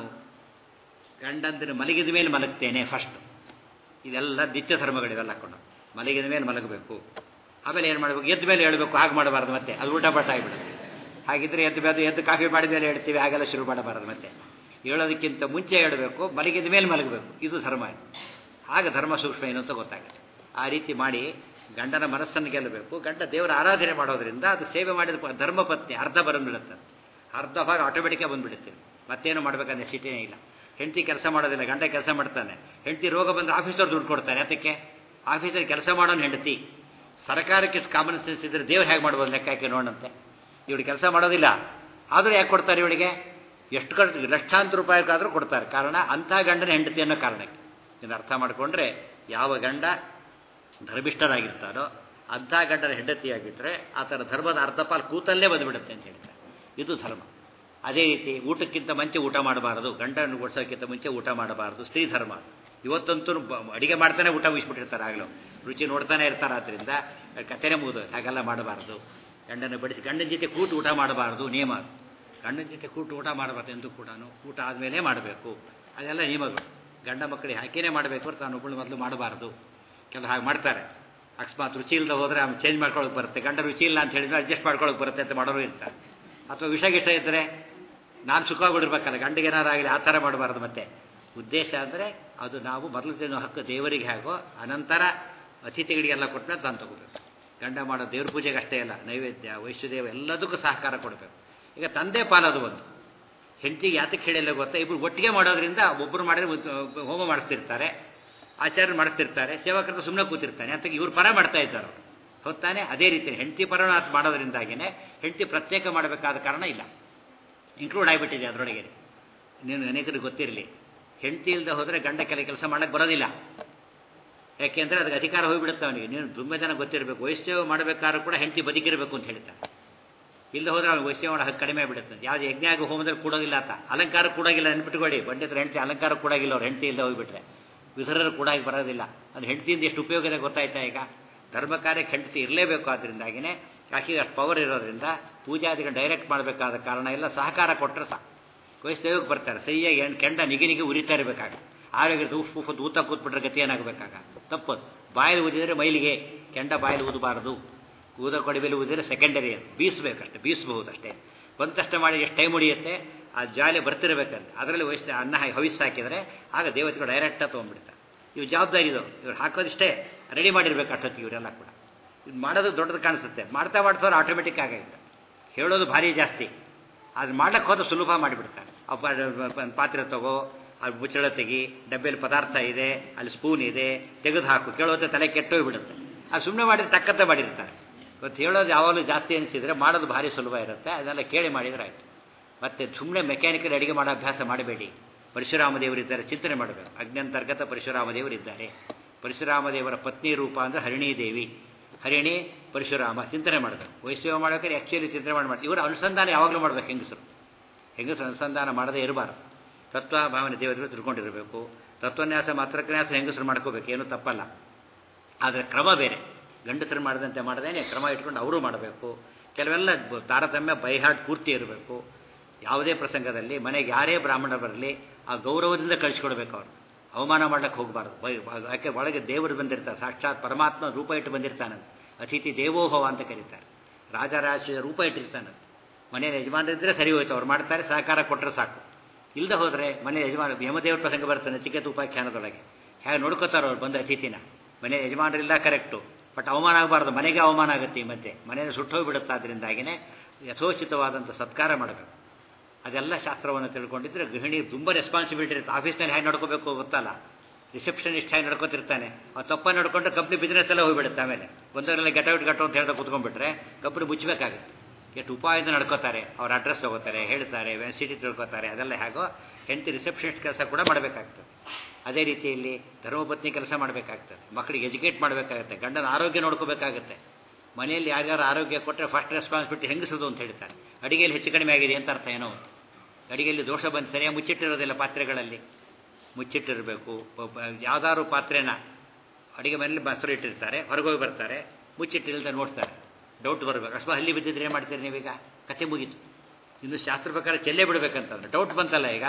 ಗಂಡಂದಿನ ಮಲಗಿದ ಮೇಲೆ ಮಲಗ್ತೇನೆ ಫಸ್ಟ್ ಇದೆಲ್ಲ ನಿತ್ಯ ಧರ್ಮಗಳಿವೆಲ್ಲ ಹಾಕೊಂಡು ಮಲಗಿದ ಮೇಲೆ ಮಲಗಬೇಕು ಆಮೇಲೆ ಏನು ಮಾಡಬೇಕು ಎದ್ದ ಮೇಲೆ ಹೇಳಬೇಕು ಹಾಗೆ ಮಾಡಬಾರ್ದು ಮತ್ತೆ ಅದು ಊಟ ಪಟ್ಟ ಆಗಿಬಿಡುತ್ತೆ ಹಾಗಿದ್ರೆ ಎದ್ದು ಬೇದು ಎದ್ದು ಕಾಫಿ ಮಾಡಿದ ಮೇಲೆ ಹೇಳ್ತೀವಿ ಹಾಗೆಲ್ಲ ಶುರು ಮಾಡಬಾರ್ದು ಮತ್ತೆ ಹೇಳೋದಕ್ಕಿಂತ ಮುಂಚೆ ಹೇಳಬೇಕು ಮಲಗಿದ ಮೇಲೆ ಮಲಗಬೇಕು ಇದು ಧರ್ಮ ಆಗ ಧರ್ಮ ಸೂಕ್ಷ್ಮ ಏನು ಅಂತ ಗೊತ್ತಾಗುತ್ತೆ ಆ ರೀತಿ ಮಾಡಿ ಗಂಡನ ಮನಸ್ಸನ್ನು ಗೆಲ್ಲಬೇಕು ಗಂಡ ದೇವರ ಆರಾಧನೆ ಮಾಡೋದ್ರಿಂದ ಅದು ಸೇವೆ ಮಾಡಿದ ಧರ್ಮಪತ್ನಿ ಅರ್ಧ ಬಂದ್ಬಿಡುತ್ತೆ ಅರ್ಧ ಭಾಗ ಆಟೋಮೆಟಿಕಾಗಿ ಬಂದ್ಬಿಡುತ್ತೆ ಮತ್ತೇನು ಮಾಡಬೇಕಂದ್ರೆ ಸಿಟಿನೇ ಇಲ್ಲ ಹೆಂಡತಿ ಕೆಲಸ ಮಾಡೋದಿಲ್ಲ ಗಂಡ ಕೆಲಸ ಮಾಡ್ತಾನೆ ಹೆಂಡತಿ ರೋಗ ಬಂದರೆ ಆಫೀಸವ್ರು ದುಡ್ಡು ಕೊಡ್ತಾನೆ ಅದಕ್ಕೆ ಆಫೀಸಲ್ಲಿ ಕೆಲಸ ಮಾಡೋನು ಹೆಂಡತಿ ಸರ್ಕಾರಕ್ಕೆ ಕಾಮನ್ ಸೆನ್ಸ್ ಇದ್ರೆ ದೇವ್ರು ಹೇಗೆ ಮಾಡ್ಬೋದು ಲೆಕ್ಕ ಹಾಕಿ ನೋಡಂತೆ ಇವಳು ಕೆಲಸ ಮಾಡೋದಿಲ್ಲ ಆದರೂ ಯಾಕೆ ಕೊಡ್ತಾರೆ ಇವಳಿಗೆ ಎಷ್ಟು ಕಷ್ಟ ಲಕ್ಷಾಂತರ ರೂಪಾಯಿಗಾದರೂ ಕೊಡ್ತಾರೆ ಕಾರಣ ಅಂಥ ಗಂಡನ ಹೆಂಡತಿ ಅನ್ನೋ ಕಾರಣಕ್ಕೆ ಇದನ್ನು ಅರ್ಥ ಮಾಡಿಕೊಂಡ್ರೆ ಯಾವ ಗಂಡ ಧರ್ಮಿಷ್ಠರಾಗಿರ್ತಾರೋ ಅಂಥ ಗಂಡನ ಹೆಂಡತಿಯಾಗಿದ್ದರೆ ಆತನ ಧರ್ಮದ ಅರ್ಧ ಪಾಲು ಕೂತಲ್ಲೇ ಬಂದುಬಿಡುತ್ತೆ ಅಂತ ಹೇಳ್ತಾರೆ ಇದು ಧರ್ಮ ಅದೇ ರೀತಿ ಊಟಕ್ಕಿಂತ ಮುಂಚೆ ಊಟ ಮಾಡಬಾರದು ಗಂಡನ ಓಡಿಸೋಕ್ಕಿಂತ ಮುಂಚೆ ಊಟ ಮಾಡಬಾರದು ಸ್ತ್ರೀ ಧರ್ಮ ಇವತ್ತಂತೂ ಬ- ಅಡಿಗೆ ಮಾಡ್ತಾನೆ ಊಟ ಮುಗಿಸ್ಬಿಟ್ಟಿರ್ತಾರೆ ಆಗಲೂ ರುಚಿ ನೋಡ್ತಾನೆ ಇರ್ತಾರೆ ಆದ್ದರಿಂದ ಕಥೆನೇ ಮುಗಿದು ಹಾಗೆಲ್ಲ ಮಾಡಬಾರದು ಗಂಡನ ಬಡಿಸಿ ಗಂಡನ ಜೊತೆ ಕೂತು ಊಟ ಮಾಡಬಾರದು ನಿಯಮ ಅದು. ಗಂಡನ ಜೊತೆ ಕೂತು ಊಟ ಮಾಡಬಾರ್ದು ಎಂದು ಕೂಡ ಊಟ ಆದಮೇಲೆ ಮಾಡಬೇಕು ಅದೆಲ್ಲ ನಿಯಮಗಳು ಗಂಡ ಮಕ್ಕಳಿಗೆ ಹಾಕಿನೇ ಮಾಡಬೇಕು ತಾನೊಬ್ಬಳು ಮೊದಲು ಮಾಡಬಾರ್ದು ಕೆಲವು ಹಾಗೆ ಮಾಡ್ತಾರೆ ಅಕಸ್ಮಾತ್ ರುಚಿ ಇಲ್ಲದೆ ಹೋದರೆ ಆಮೇಲೆ ಚೇಂಜ್ ಮಾಡ್ಕೊಳಕ್ಕೆ ಬರುತ್ತೆ ಗಂಡ ರುಚಿ ಇಲ್ಲ ಅಂತ ಹೇಳಿದ್ರೆ ಅಡ್ಜಸ್ಟ್ ಮಾಡ್ಕೊಳಕ್ಕೆ ಬರುತ್ತೆ ಅಂತ ಮಾಡೋರು ಇರ್ತಾರೆ ಅಥವಾ ವಿಷ ಗಿಷ ಇದ್ದರೆ ನಾನು ಸುಖವಾಗಿರ್ಬೇಕಲ್ಲ ಗಂಡಿಗೆ ಏನಾರು ಆಗಲಿ ಆ ಥರ ಮಾಡಬಾರ್ದು ಮತ್ತೆ ಉದ್ದೇಶ ಅಂದರೆ ಅದು ನಾವು ಮೊದಲು ತಿನ್ನೋ ಹಕ್ಕು ದೇವರಿಗೆ ಹಾಗೋ ಅನಂತರ ಅತಿಥಿಗಳಿಗೆಲ್ಲ ಕೊಟ್ಟರೆ ತಾನು ತಗೋಬೇಕು ಗಂಡ ಮಾಡೋ ದೇವ್ರ ಪೂಜೆಗೆ ಅಷ್ಟೇ ಅಲ್ಲ ನೈವೇದ್ಯ ವೈಶ್ಯದೇವ ಎಲ್ಲದಕ್ಕೂ ಸಹಕಾರ ಕೊಡಬೇಕು ಈಗ ತಂದೆ ಪಾಲದು ಒಂದು ಹೆಂಡತಿಗೆ ಯಾತಕ್ಕೆ ಹೇಳಿಲ್ಲ ಗೊತ್ತಾ ಇಬ್ಬರು ಒಟ್ಟಿಗೆ ಮಾಡೋದ್ರಿಂದ ಒಬ್ಬರು ಮಾಡಿದ್ರೆ ಒಬ್ಬ- ಹೋಮ ಮಾಡಿಸ್ತಿರ್ತಾರೆ ಆಚಾರ್ಯ ಮಾಡಿಸ್ತಿರ್ತಾರೆ ಸೇವಕರು ಸುಮ್ಮನೆ ಕೂತಿರ್ತಾನೆ ಅಂತ ಇವ್ರು ಪರ ಮಾಡ್ತಾ ಇದ್ದಾರೆ ಅವ್ರು. ಹೌದ್ ತಾನೇ ಅದೇ ರೀತಿ ಹೆಂಡತಿ ಪರನ ಮಾಡೋದ್ರಿಂದಾಗಿನೇ ಹೆಂಡತಿ ಪ್ರತ್ಯೇಕ ಮಾಡಬೇಕಾದ ಕಾರಣ ಇಲ್ಲ ಇನ್ಕ್ಲೂಡ್ ಆಗಿಬಿಟ್ಟಿದೆ ಅದರೊಳಗೆ ನೀನು ಅನೇಕರಿಗೆ ಗೊತ್ತಿರಲಿ ಹೆಂಡತಿ ಇಲ್ಲದೆ ಹೋದರೆ ಗಂಡ ಕೆಲ ಕೆಲಸ ಮಾಡಕ್ಕೆ ಬರೋದಿಲ್ಲ ಯಾಕೆಂದರೆ ಅದಕ್ಕೆ ಅಧಿಕಾರ ಹೋಗಿಬಿಡುತ್ತೆ ಅವನಿಗೆ ನೀನು ತುಂಬ ಜನ ಗೊತ್ತಿರಬೇಕು ವೈಷ್ಣವ ಮಾಡಬೇಕಾದ್ರೂ ಕೂಡ ಹೆಂಡತಿ ಬದುಕಿರಬೇಕು ಅಂತ ಹೇಳ್ತಾನೆ ಇಲ್ಲ ಹೋದ್ರೆ ಅವ್ನು ವೈಷ್ಣವ ಮಾಡೋ ಹಕ್ಕು ಕಡಿಮೆ ಬಿಡುತ್ತೆ ಯಾವ್ದು ಯಜ್ಞ ಆಗೋ ಹೋಮದಲ್ಲಿ ಕೂಡೋದಿಲ್ಲ ಆತ ಅಲಂಕಾರ ಕೂಡಾಗಿಲ್ಲ ನೆನ್ಪಿಟ್ಕೊಳ್ಳಿ ಪಂಡಿತರ ಹೆಂಡತಿ ಅಲಂಕಾರ ಕೂಡಾಗಿಲ್ಲ ಅವ್ರು ಹೆಂಡತಿ ಇಲ್ಲದೆ ಹೋಗಿಬಿಟ್ರೆ ವಿಧರರು ಕೂಡಾಗಿ ಬರೋದಿಲ್ಲ ಅದು ಹೆಂಡತಿಯಿಂದ ಎಷ್ಟು ಉಪಯೋಗ ಇದೆ ಗೊತ್ತಾಯ್ತಾ ಈಗ ಧರ್ಮ ಕಾರ್ಯಕ್ಕೆ ಹೆಂಡತಿ ಇರಲೇಬೇಕು ಆದ್ದರಿಂದಾಗಿನೇ ಆಕೆಗೆ ಅಷ್ಟು ಪವರ್ ಇರೋದ್ರಿಂದ ಪೂಜಾದಿಗಳು ಡೈರೆಕ್ಟ್ ಮಾಡಬೇಕಾದ ಕಾರಣ ಎಲ್ಲ ಸಹಕಾರ ಕೊಟ್ಟರೆ ಸಾ ವೈಷ್ಣವಕ್ಕೆ ಬರ್ತಾರೆ ಸರಿಯಾಗಿ ಹೆಣ್ಣು ಕೆಂಡ ನಿಗಿ ನಿಗಿ ಉರಿತಾ ಇರಬೇಕಾಗ ಆರೋಗ್ಯ ಉಫ್ ಉಫ್ ಊತ ಕೂತ್ಬಿಟ್ರೆ ಗತಿ ಏನಾಗಬೇಕಾಗ ತಪ್ಪದು ಬಾಯಲ್ಲಿ ಊದಿದರೆ ಮೈಲಿಗೆ ಕೆಂಡ ಬಾಯಲ್ಲಿ ಊದಬಾರದು ಊದ ಕೊಡಬೇಲಿ ಊದಿದ್ರೆ ಸೆಕೆಂಡರಿ ಅದು ಬೀಸಬೇಕಷ್ಟೆ ಬೀಸಬಹುದು ಅಷ್ಟೇ ಬಂತಷ್ಟೇ ಮಾಡಿ ಎಷ್ಟು ಟೈಮ್ ಉಳಿಯುತ್ತೆ ಆ ಜಾಲಿ ಬರ್ತಿರ್ಬೇಕಂತ ಅದರಲ್ಲಿ ವಯಸ್ಸು ಅನ್ನ ಹಾಕಿ ಹವಿಸ್ ಹಾಕಿದರೆ ಆಗ ದೇವತೆಗಳು ಡೈರೆಕ್ಟಾಗಿ ತೊಗೊಂಡ್ಬಿಡ್ತಾರೆ ಇವು ಜವಾಬ್ದಾರಿ ಇದು ಇವ್ರು ಹಾಕೋದಿಷ್ಟೇ ರೆಡಿ ಮಾಡಿರ್ಬೇಕು ಅಷ್ಟೊತ್ತಿಗೆ ಇವರೆಲ್ಲ ಕೂಡ ಇದು ಮಾಡೋದು ದೊಡ್ಡದು ಕಾಣಿಸುತ್ತೆ ಮಾಡ್ತಾ ಮಾಡ್ತಾವ್ರು ಆಟೋಮೆಟಿಕ್ ಆಗುತ್ತೆ ಹೇಳೋದು ಭಾರಿ ಜಾಸ್ತಿ ಅದು ಮಾಡಕ್ಕೆ ಹೋದ್ರೆ ಸುಲಭ ಮಾಡಿಬಿಡ್ತಾರೆ ಆ ಪ- ಪ- ಪಾತ್ರೆ ತಗೋ ಅದು ಮುಚ್ಚಳ ತೆಗಿ ಡಬ್ಬೆಯಲ್ಲಿ ಪದಾರ್ಥ ಇದೆ ಅಲ್ಲಿ ಸ್ಪೂನ್ ಇದೆ ತೆಗೆದು ಹಾಕು ಕೇಳೋದ್ರೆ ತಲೆ ಕೆಟ್ಟೋಗ್ಬಿಡುತ್ತೆ ಅದು ಸುಮ್ಮನೆ ಮಾಡಿದ್ರೆ ಟಕ್ಕತ್ತೆ ಮಾಡಿರ್ತಾರೆ ಇವತ್ತು ಹೇಳೋದು ಯಾವಾಗಲೂ ಜಾಸ್ತಿ ಅನಿಸಿದರೆ ಮಾಡೋದು ಭಾರಿ ಸುಲಭ ಇರುತ್ತೆ ಅದನ್ನೆಲ್ಲ ಕೇಳಿ ಮಾಡಿದರೆ ಆಯಿತು ಮತ್ತು ಸುಮ್ಮನೆ ಮೆಕ್ಯಾನಿಕಲ್ ಅಡಿಗೆ ಮಾಡೋ ಅಭ್ಯಾಸ ಮಾಡಬೇಡಿ ಪರಶುರಾಮ ದೇವರಿದ್ದಾರೆ ಚಿಂತನೆ ಮಾಡಬೇಕು ಅಜ್ಞಾಂತರ್ಗತ ಪರಶುರಾಮ ದೇವರಿದ್ದಾರೆ ಪರಶುರಾಮ ದೇವರ ಪತ್ನಿ ರೂಪ ಅಂದರೆ ಹರಿಣಿ ದೇವಿ ಹರಿಣಿ ಪರಶುರಾಮ ಚಿಂತನೆ ಮಾಡಬೇಕು ವೈಷ್ಣವ ಮಾಡೋಕೆ ಆ್ಯಕ್ಚುಲಿ ಚಿಂತನೆ ಮಾಡಿ ಮಾಡಿ ಇವರು ಅನುಸಂಧಾನ ಯಾವಾಗಲೂ ಮಾಡಬೇಕು ಹೆಂಗಸರು ಹೆಂಗಸರು ಅನುಸಂಧಾನ ಮಾಡದೇ ಇರಬಾರ್ದು ತತ್ವ ಭಾವನೆ ದೇವತೆಗಳು ತಿಳ್ಕೊಂಡಿರಬೇಕು ತತ್ವನ್ಯಾಸ ಮಾತ್ರನ್ಯಾಸ ಹೆಂಗಸರು ಮಾಡ್ಕೋಬೇಕು ಏನೂ ತಪ್ಪಲ್ಲ ಆದರೆ ಕ್ರಮ ಬೇರೆ ಗಂಡಸರು ಮಾಡದಂತೆ ಮಾಡದೇನೆ ಕ್ರಮ ಇಟ್ಕೊಂಡು ಅವರು ಮಾಡಬೇಕು ಕೆಲವೆಲ್ಲ ಬ- ತಾರತಮ್ಯ ಬೈಹಾಟ್ ಪೂರ್ತಿ ಇರಬೇಕು ಯಾವುದೇ ಪ್ರಸಂಗದಲ್ಲಿ ಮನೆಗೆ ಯಾರೇ ಬ್ರಾಹ್ಮಣ ಬರಲಿ ಆ ಗೌರವದಿಂದ ಕಳಿಸ್ಕೊಡ್ಬೇಕು ಅವರು ಅವಮಾನ ಮಾಡ್ಲಿಕ್ಕೆ ಹೋಗಬಾರ್ದು ಬೈ ಯಾಕೆ ಒಳಗೆ ದೇವರು ಬಂದಿರ್ತಾರೆ ಸಾಕ್ಷಾತ್ ಪರಮಾತ್ಮ ರೂಪ ಇಟ್ಟು ಬಂದಿರ್ತಾನಂತೆ ಅತಿಥಿ ದೇವೋಭವ ಅಂತ ಕರೀತಾರೆ ರಾಜರಾಜ ರೂಪ ಇಟ್ಟಿರ್ತಾನಂತೆ ಮನೆಯ ಯಜಮಾನರಿದ್ದರೆ ಸರಿ ಹೋಯ್ತು ಅವ್ರು ಮಾಡ್ತಾರೆ ಸಹಕಾರ ಕೊಟ್ಟರೆ ಸಾಕು ಇಲ್ಲದೆ ಹೋದರೆ ಮನೆ ಯಜಮಾನ ಯಮದೇವ್ರ ಪ್ರಸಂಗ ಬರ್ತಾನೆ ಚಿಕ್ಕತ್ ಉಪಾಖ್ಯಾನದೊಳಗೆ ಹೇಗೆ ನೋಡ್ಕೋತಾರೆ ಅವ್ರು ಬಂದ ಅತಿಥಿನ ಮನೆ ಯಜಮಾನರಿಲ್ಲ ಕರೆಕ್ಟು ಬಟ್ ಅವಮಾನ ಆಗಬಾರ್ದು ಮನೆಗೆ ಅವಮಾನ ಆಗುತ್ತೆ ಈ ಮಧ್ಯೆ ಮನೆಯನ್ನು ಸುಟ್ಟೋಗ್ಬಿಡುತ್ತೆ ಅದರಿಂದಾಗಿನೇ ಯಥೋಚಿತವಾದಂಥ ಸತ್ಕಾರ ಮಾಡಬೇಕು ಅದೆಲ್ಲ ಶಾಸ್ತ್ರವನ್ನು ತಿಳ್ಕೊಂಡಿದ್ರೆ ಗೃಹಿಣಿ ತುಂಬ ರೆಸ್ಪಾನ್ಸಿಬಿಲಿಟಿ ಇರುತ್ತೆ ಆಫೀಸ್ನಲ್ಲಿ ಹೇಗೆ ನಡ್ಕೋಬೇಕು ಗೊತ್ತಲ್ಲ ರಿಸೆಪ್ಷನಿಸ್ಟ್ ಹೇಗೆ ನಡ್ಕೋತಿರ್ತಾನೆ ಆ ತಪ್ಪ ನಡ್ಕೊಂಡ್ರೆ ಕಂಪ್ನಿ ಬಿಸ್ನೆಸ್ ಎಲ್ಲ ಹೋಗ್ಬಿಡುತ್ತೆ ಆಮೇಲೆ ಒಂದರಲ್ಲಿ ಗೆಟ್ ಔಟ್ ಗಟ್ಟು ಅಂತ ಹೇಳ್ತಾ ಕುತ್ಕೊಂಡ್ಬಿಟ್ರೆ ಕಂಪ್ನಿ ಮುಚ್ಚಬೇಕಾಗುತ್ತೆ ಎಷ್ಟು ಉಪಾಯದಿಂದ ನಡ್ಕೋತಾರೆ ಅವ್ರ ಅಡ್ರೆಸ್ ತಗೋತಾರೆ ಹೇಳ್ತಾರೆ ಸಿಟಿ ತಿಳ್ಕೊತಾರೆ ಅದೆಲ್ಲ ಹೇಗೋ ಹೆಂಡತಿ ರಿಸೆಪ್ಷನಿಸ್ಟ್ ಕೆಲಸ ಕೂಡ ಮಾಡಬೇಕಾಗ್ತದೆ ಅದೇ ರೀತಿಯಲ್ಲಿ ಧರ್ಮಪತ್ನಿ ಕೆಲಸ ಮಾಡಬೇಕಾಗ್ತದೆ ಮಕ್ಕಳಿಗೆ ಎಜುಕೇಟ್ ಮಾಡಬೇಕಾಗುತ್ತೆ ಗಂಡನ ಆರೋಗ್ಯ ನೋಡ್ಕೋಬೇಕಾಗುತ್ತೆ ಮನೆಯಲ್ಲಿ ಯಾರ್ಯಾರು ಆರೋಗ್ಯ ಕೊಟ್ಟರೆ ಫಸ್ಟ್ ರೆಸ್ಪಾನ್ಸಿಬಿಲಿಟಿ ಹೆಂಗಸದು ಅಂತ ಹೇಳ್ತಾರೆ ಅಡಿಗೆಯಲ್ಲಿ ಹೆಚ್ಚು ಕಡಿಮೆ ಆಗಿದೆ ಅಂತ ಅರ್ಥ ಏನೋ ಒಂದು. ಅಡಿಗೆಯಲ್ಲಿ ದೋಷ ಬಂದು ಸರಿಯಾಗಿ ಮುಚ್ಚಿಟ್ಟಿರೋದಿಲ್ಲ ಪಾತ್ರೆಗಳಲ್ಲಿ ಮುಚ್ಚಿಟ್ಟಿರಬೇಕು ಯಾವ್ದಾದ್ರು ಪಾತ್ರೆನ ಅಡಿಗೆ ಮನೇಲಿ ಮೊಸರು ಇಟ್ಟಿರ್ತಾರೆ ಹೊರಗೋಗಿ ಬರ್ತಾರೆ ಮುಚ್ಚಿಟ್ಟಿಲ್ದ ನೋಡ್ತಾರೆ ಡೌಟ್ ಬರಬೇಕು ಅಕಸ್ಮಾತ್ ಹಲ್ಲಿ ಬಿದ್ದಿದ್ರೆ ಏನು ಮಾಡ್ತೀರಿ ನೀವೀಗ ಕತೆ ಮುಗೀತು ಇನ್ನು ಶಾಸ್ತ್ರ ಪ್ರಕಾರ ಚೆಲ್ಲೇ ಬಿಡ್ಬೇಕಂತಂದ್ರೆ ಡೌಟ್ ಬಂತಲ್ಲ ಈಗ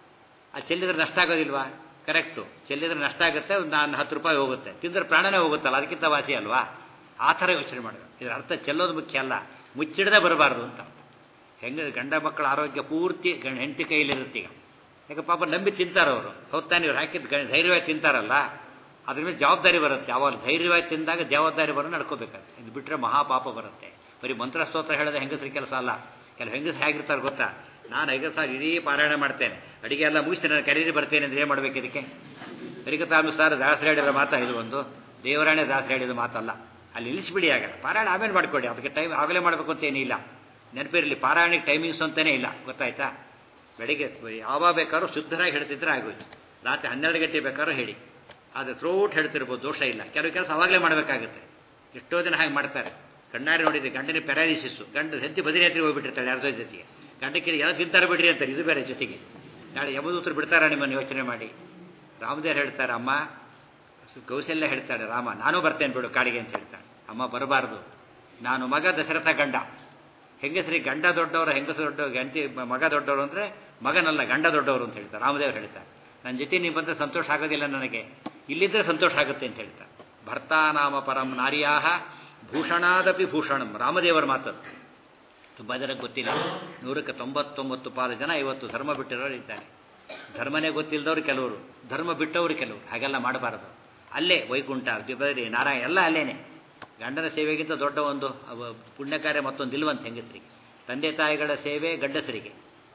ಅದು ಚೆಲ್ಲಿದ್ರೆ ನಷ್ಟ ಆಗೋದಿಲ್ವಾ ಕರೆಕ್ಟು ಚೆಲ್ಲಿದ್ರೆ ನಷ್ಟ ಆಗುತ್ತೆ ಒಂದು ನಾನು ಹತ್ತು ರೂಪಾಯಿ ಹೋಗುತ್ತೆ ತಿಂದ್ರೆ ಪ್ರಾಣನೇ ಹೋಗುತ್ತಲ್ಲ ಅದಕ್ಕಿಂತ ವಾಸಿ ಅಲ್ವಾ ಆ ಥರ ಯೋಚನೆ ಮಾಡಬೇಕು ಇದರ ಅರ್ಥ ಚೆಲ್ಲೋದು ಮುಖ್ಯ ಅಲ್ಲ ಮುಚ್ಚಿಡದೆ ಬರಬಾರ್ದು ಅಂತ ಹೆಂಗೆ ಗಂಡ ಮಕ್ಕಳ ಆರೋಗ್ಯ ಪೂರ್ತಿ ಗಂಡ ಹೆಂಡತಿ ಕೈಲಿರುತ್ತೆ ಈಗ ಯಾಕೆ ಪಾಪ ನಂಬಿ ತಿಂತಾರೆ ಅವರು ಹೊತ್ತಾನೆ ಇವ್ರು ಹಾಕಿದ್ದು ಗಂಡ ಧೈರ್ಯವಾಗಿ ತಿಂತಾರಲ್ಲ ಅದ್ರ ಮೇಲೆ ಜವಾಬ್ದಾರಿ ಬರುತ್ತೆ ಯಾವಾಗ ಧೈರ್ಯವಾಗಿ ತಿಂದಾಗ ಜವಾಬ್ದಾರಿ ಬರೋ ನಡ್ಕೋಬೇಕಾಗುತ್ತೆ ಇದು ಬಿಟ್ಟರೆ ಮಹಾಪಾಪ ಬರುತ್ತೆ ಬರೀ ಮಂತ್ರ ಸ್ತೋತ್ರ ಹೇಳೋದು ಹೆಂಗಸರಿ ಕೆಲಸ ಅಲ್ಲ ಕೆಲವು ಹೆಂಗಸ ಹೇಗಿರ್ತಾರೆ ಗೊತ್ತಾ ನಾನು ಐದು ಸಾವಿರ ಇಡೀ ಪಾರಾಯಣ ಮಾಡ್ತೇನೆ ಅಡಿಗೆ ಎಲ್ಲ ಮುಗಿಸ್ತೀನಿ ನಾನು ಕರೀರಿ ಬರ್ತೇನೆ ಅಂದ್ರೆ ಏನು ಮಾಡ್ಬೇಕು ಇದಕ್ಕೆ ಅರಿಕತಾನು ಸರ್ ದಾಸರು ಹೇಳಿರೋ ಮಾತಾ ಇದು ಒಂದು ದೇವರಾಣೆ ದಾಸರು ಹೇಳಿದ ಮಾತಲ್ಲ ಅಲ್ಲಿ ನಿಲ್ಲಿಸ್ಬಿಡಿ ಆಗ ಪಾರಾಯಣ ಆಮೇಲೆ ಮಾಡ್ಕೊಳ್ಳಿ ಅದಕ್ಕೆ ಟೈಮ್ ಆಗಲೇ ಮಾಡಬೇಕು ಅಂತ ಏನಿಲ್ಲ ನೆನಪಿರಲಿ ಪಾರಾಯಣಕ್ಕೆ ಟೈಮಿಂಗ್ಸ್ ಅಂತಲೇ ಇಲ್ಲ ಗೊತ್ತಾಯ್ತಾ ಬೆಳಿಗ್ಗೆ ಯಾವಾಗ ಬೇಕಾದ್ರೂ ಶುದ್ಧರಾಗಿ ಹೇಳ್ತಿದ್ರೆ ಆಗೋಯ್ತು ರಾತ್ರಿ ಹನ್ನೆರಡು ಗಂಟೆ ಬೇಕಾದ್ರೂ ಹೇಳಿ ಆದರೆ ಥ್ರೋಟ್ ಹೇಳ್ತಿರ್ಬೋದು ದೋಷ ಇಲ್ಲ ಕೆಲವು ಕೆಲಸ ಅವಾಗಲೇ ಮಾಡಬೇಕಾಗುತ್ತೆ ಎಷ್ಟೋ ಜನ ಹಾಗೆ ಮಾಡ್ತಾರೆ ಕಣ್ಣಾರೆ ನೋಡಿದ್ರೆ ಗಂಡನ ಪ್ಯಾರಾಲಿಸಿಸ್ಸು ಗಂಡ ಹೆಂಡತಿ ಬದಿರಿ ಹತ್ತಿರ ಹೋಗ್ಬಿಟ್ಟಿರ್ತಾಳೆ ಯಾರ್ದೋ ಜೊತೆಗೆ ಗಂಡಕ್ಕೆ ಎಲ್ಲ ತಿಂತಾರೆ ಬಿಡ್ರಿ ಅಂತಾರೆ ಇದು ಬೇರೆ ಜೊತೆಗೆ ನಾಳೆ ಯಮದೂತರು ಬಿಡ್ತಾರ ನಿಮ್ಮನ್ನು ಯೋಚನೆ ಮಾಡಿ ರಾಮದೇವ್ರು ಹೇಳ್ತಾರೆ ಅಮ್ಮ ಸು- ಕೌಶಲ್ಯ ಹೇಳ್ತಾಳೆ ರಾಮ ನಾನು ಬರ್ತೇನೆ ಬಿಡು ಕಾಡಿಗೆ ಅಂತ ಹೇಳ್ತಾಳೆ ಅಮ್ಮ ಬರಬಾರ್ದು ನಾನು ಮಗ ದಶರಥ ಗಂಡ ಹೆಂಗಸರಿಗೆ ಗಂಡ ದೊಡ್ಡವರು ಹೆಂಗಸರು ದೊಡ್ಡವರು ಗಂಟಿ ಮಗ ದೊಡ್ಡವರು ಅಂದರೆ ಮಗನಲ್ಲ ಗಂಡ ದೊಡ್ಡವರು ಅಂತ ಹೇಳ್ತಾರೆ ರಾಮದೇವ್ರು ಹೇಳ್ತಾರೆ ನನ್ನ ಜೊತೆ ನೀವು ಬಂದರೆ ಸಂತೋಷ ಆಗೋದಿಲ್ಲ ನನಗೆ ಇಲ್ಲಿದ್ದರೆ ಸಂತೋಷ ಆಗುತ್ತೆ ಅಂತ ಹೇಳ್ತಾರೆ ಭರ್ತಾನಾಮ ಪರಂ ನಾರ್ಯಾಹ ಭೂಷಣಾದಪಿ ಭೂಷಣಂ ರಾಮದೇವರ ಮಾತದು ತುಂಬ ಜನಕ್ಕೆ ಗೊತ್ತಿಲ್ಲ ನೂರಕ್ಕೆ ತೊಂಬತ್ತೊಂಬತ್ತು ಪಾಲು ಜನ ಇವತ್ತು ಧರ್ಮ ಬಿಟ್ಟಿರೋರು ಇದ್ದಾರೆ ಧರ್ಮನೇ ಗೊತ್ತಿಲ್ಲದವ್ರು ಕೆಲವರು ಧರ್ಮ ಬಿಟ್ಟವರು ಕೆಲವರು ಹಾಗೆಲ್ಲ ಮಾಡಬಾರದು ಅಲ್ಲೇ ವೈಕುಂಠ ದಿಬರಿ ನಾರಾಯಣ ಎಲ್ಲ ಅಲ್ಲೇನೆ ಗಂಡನ ಸೇವೆಗಿಂತ ದೊಡ್ಡ ಒಂದು ಅವ- ಪುಣ್ಯ ಕಾರ್ಯ ಮತ್ತೊಂದು ಇಲ್ವಂತ ಹೆಂಗಸರಿಗೆ ತಂದೆ ತಾಯಿಗಳ ಸೇವೆ ಗಂಡಸರಿಗೆ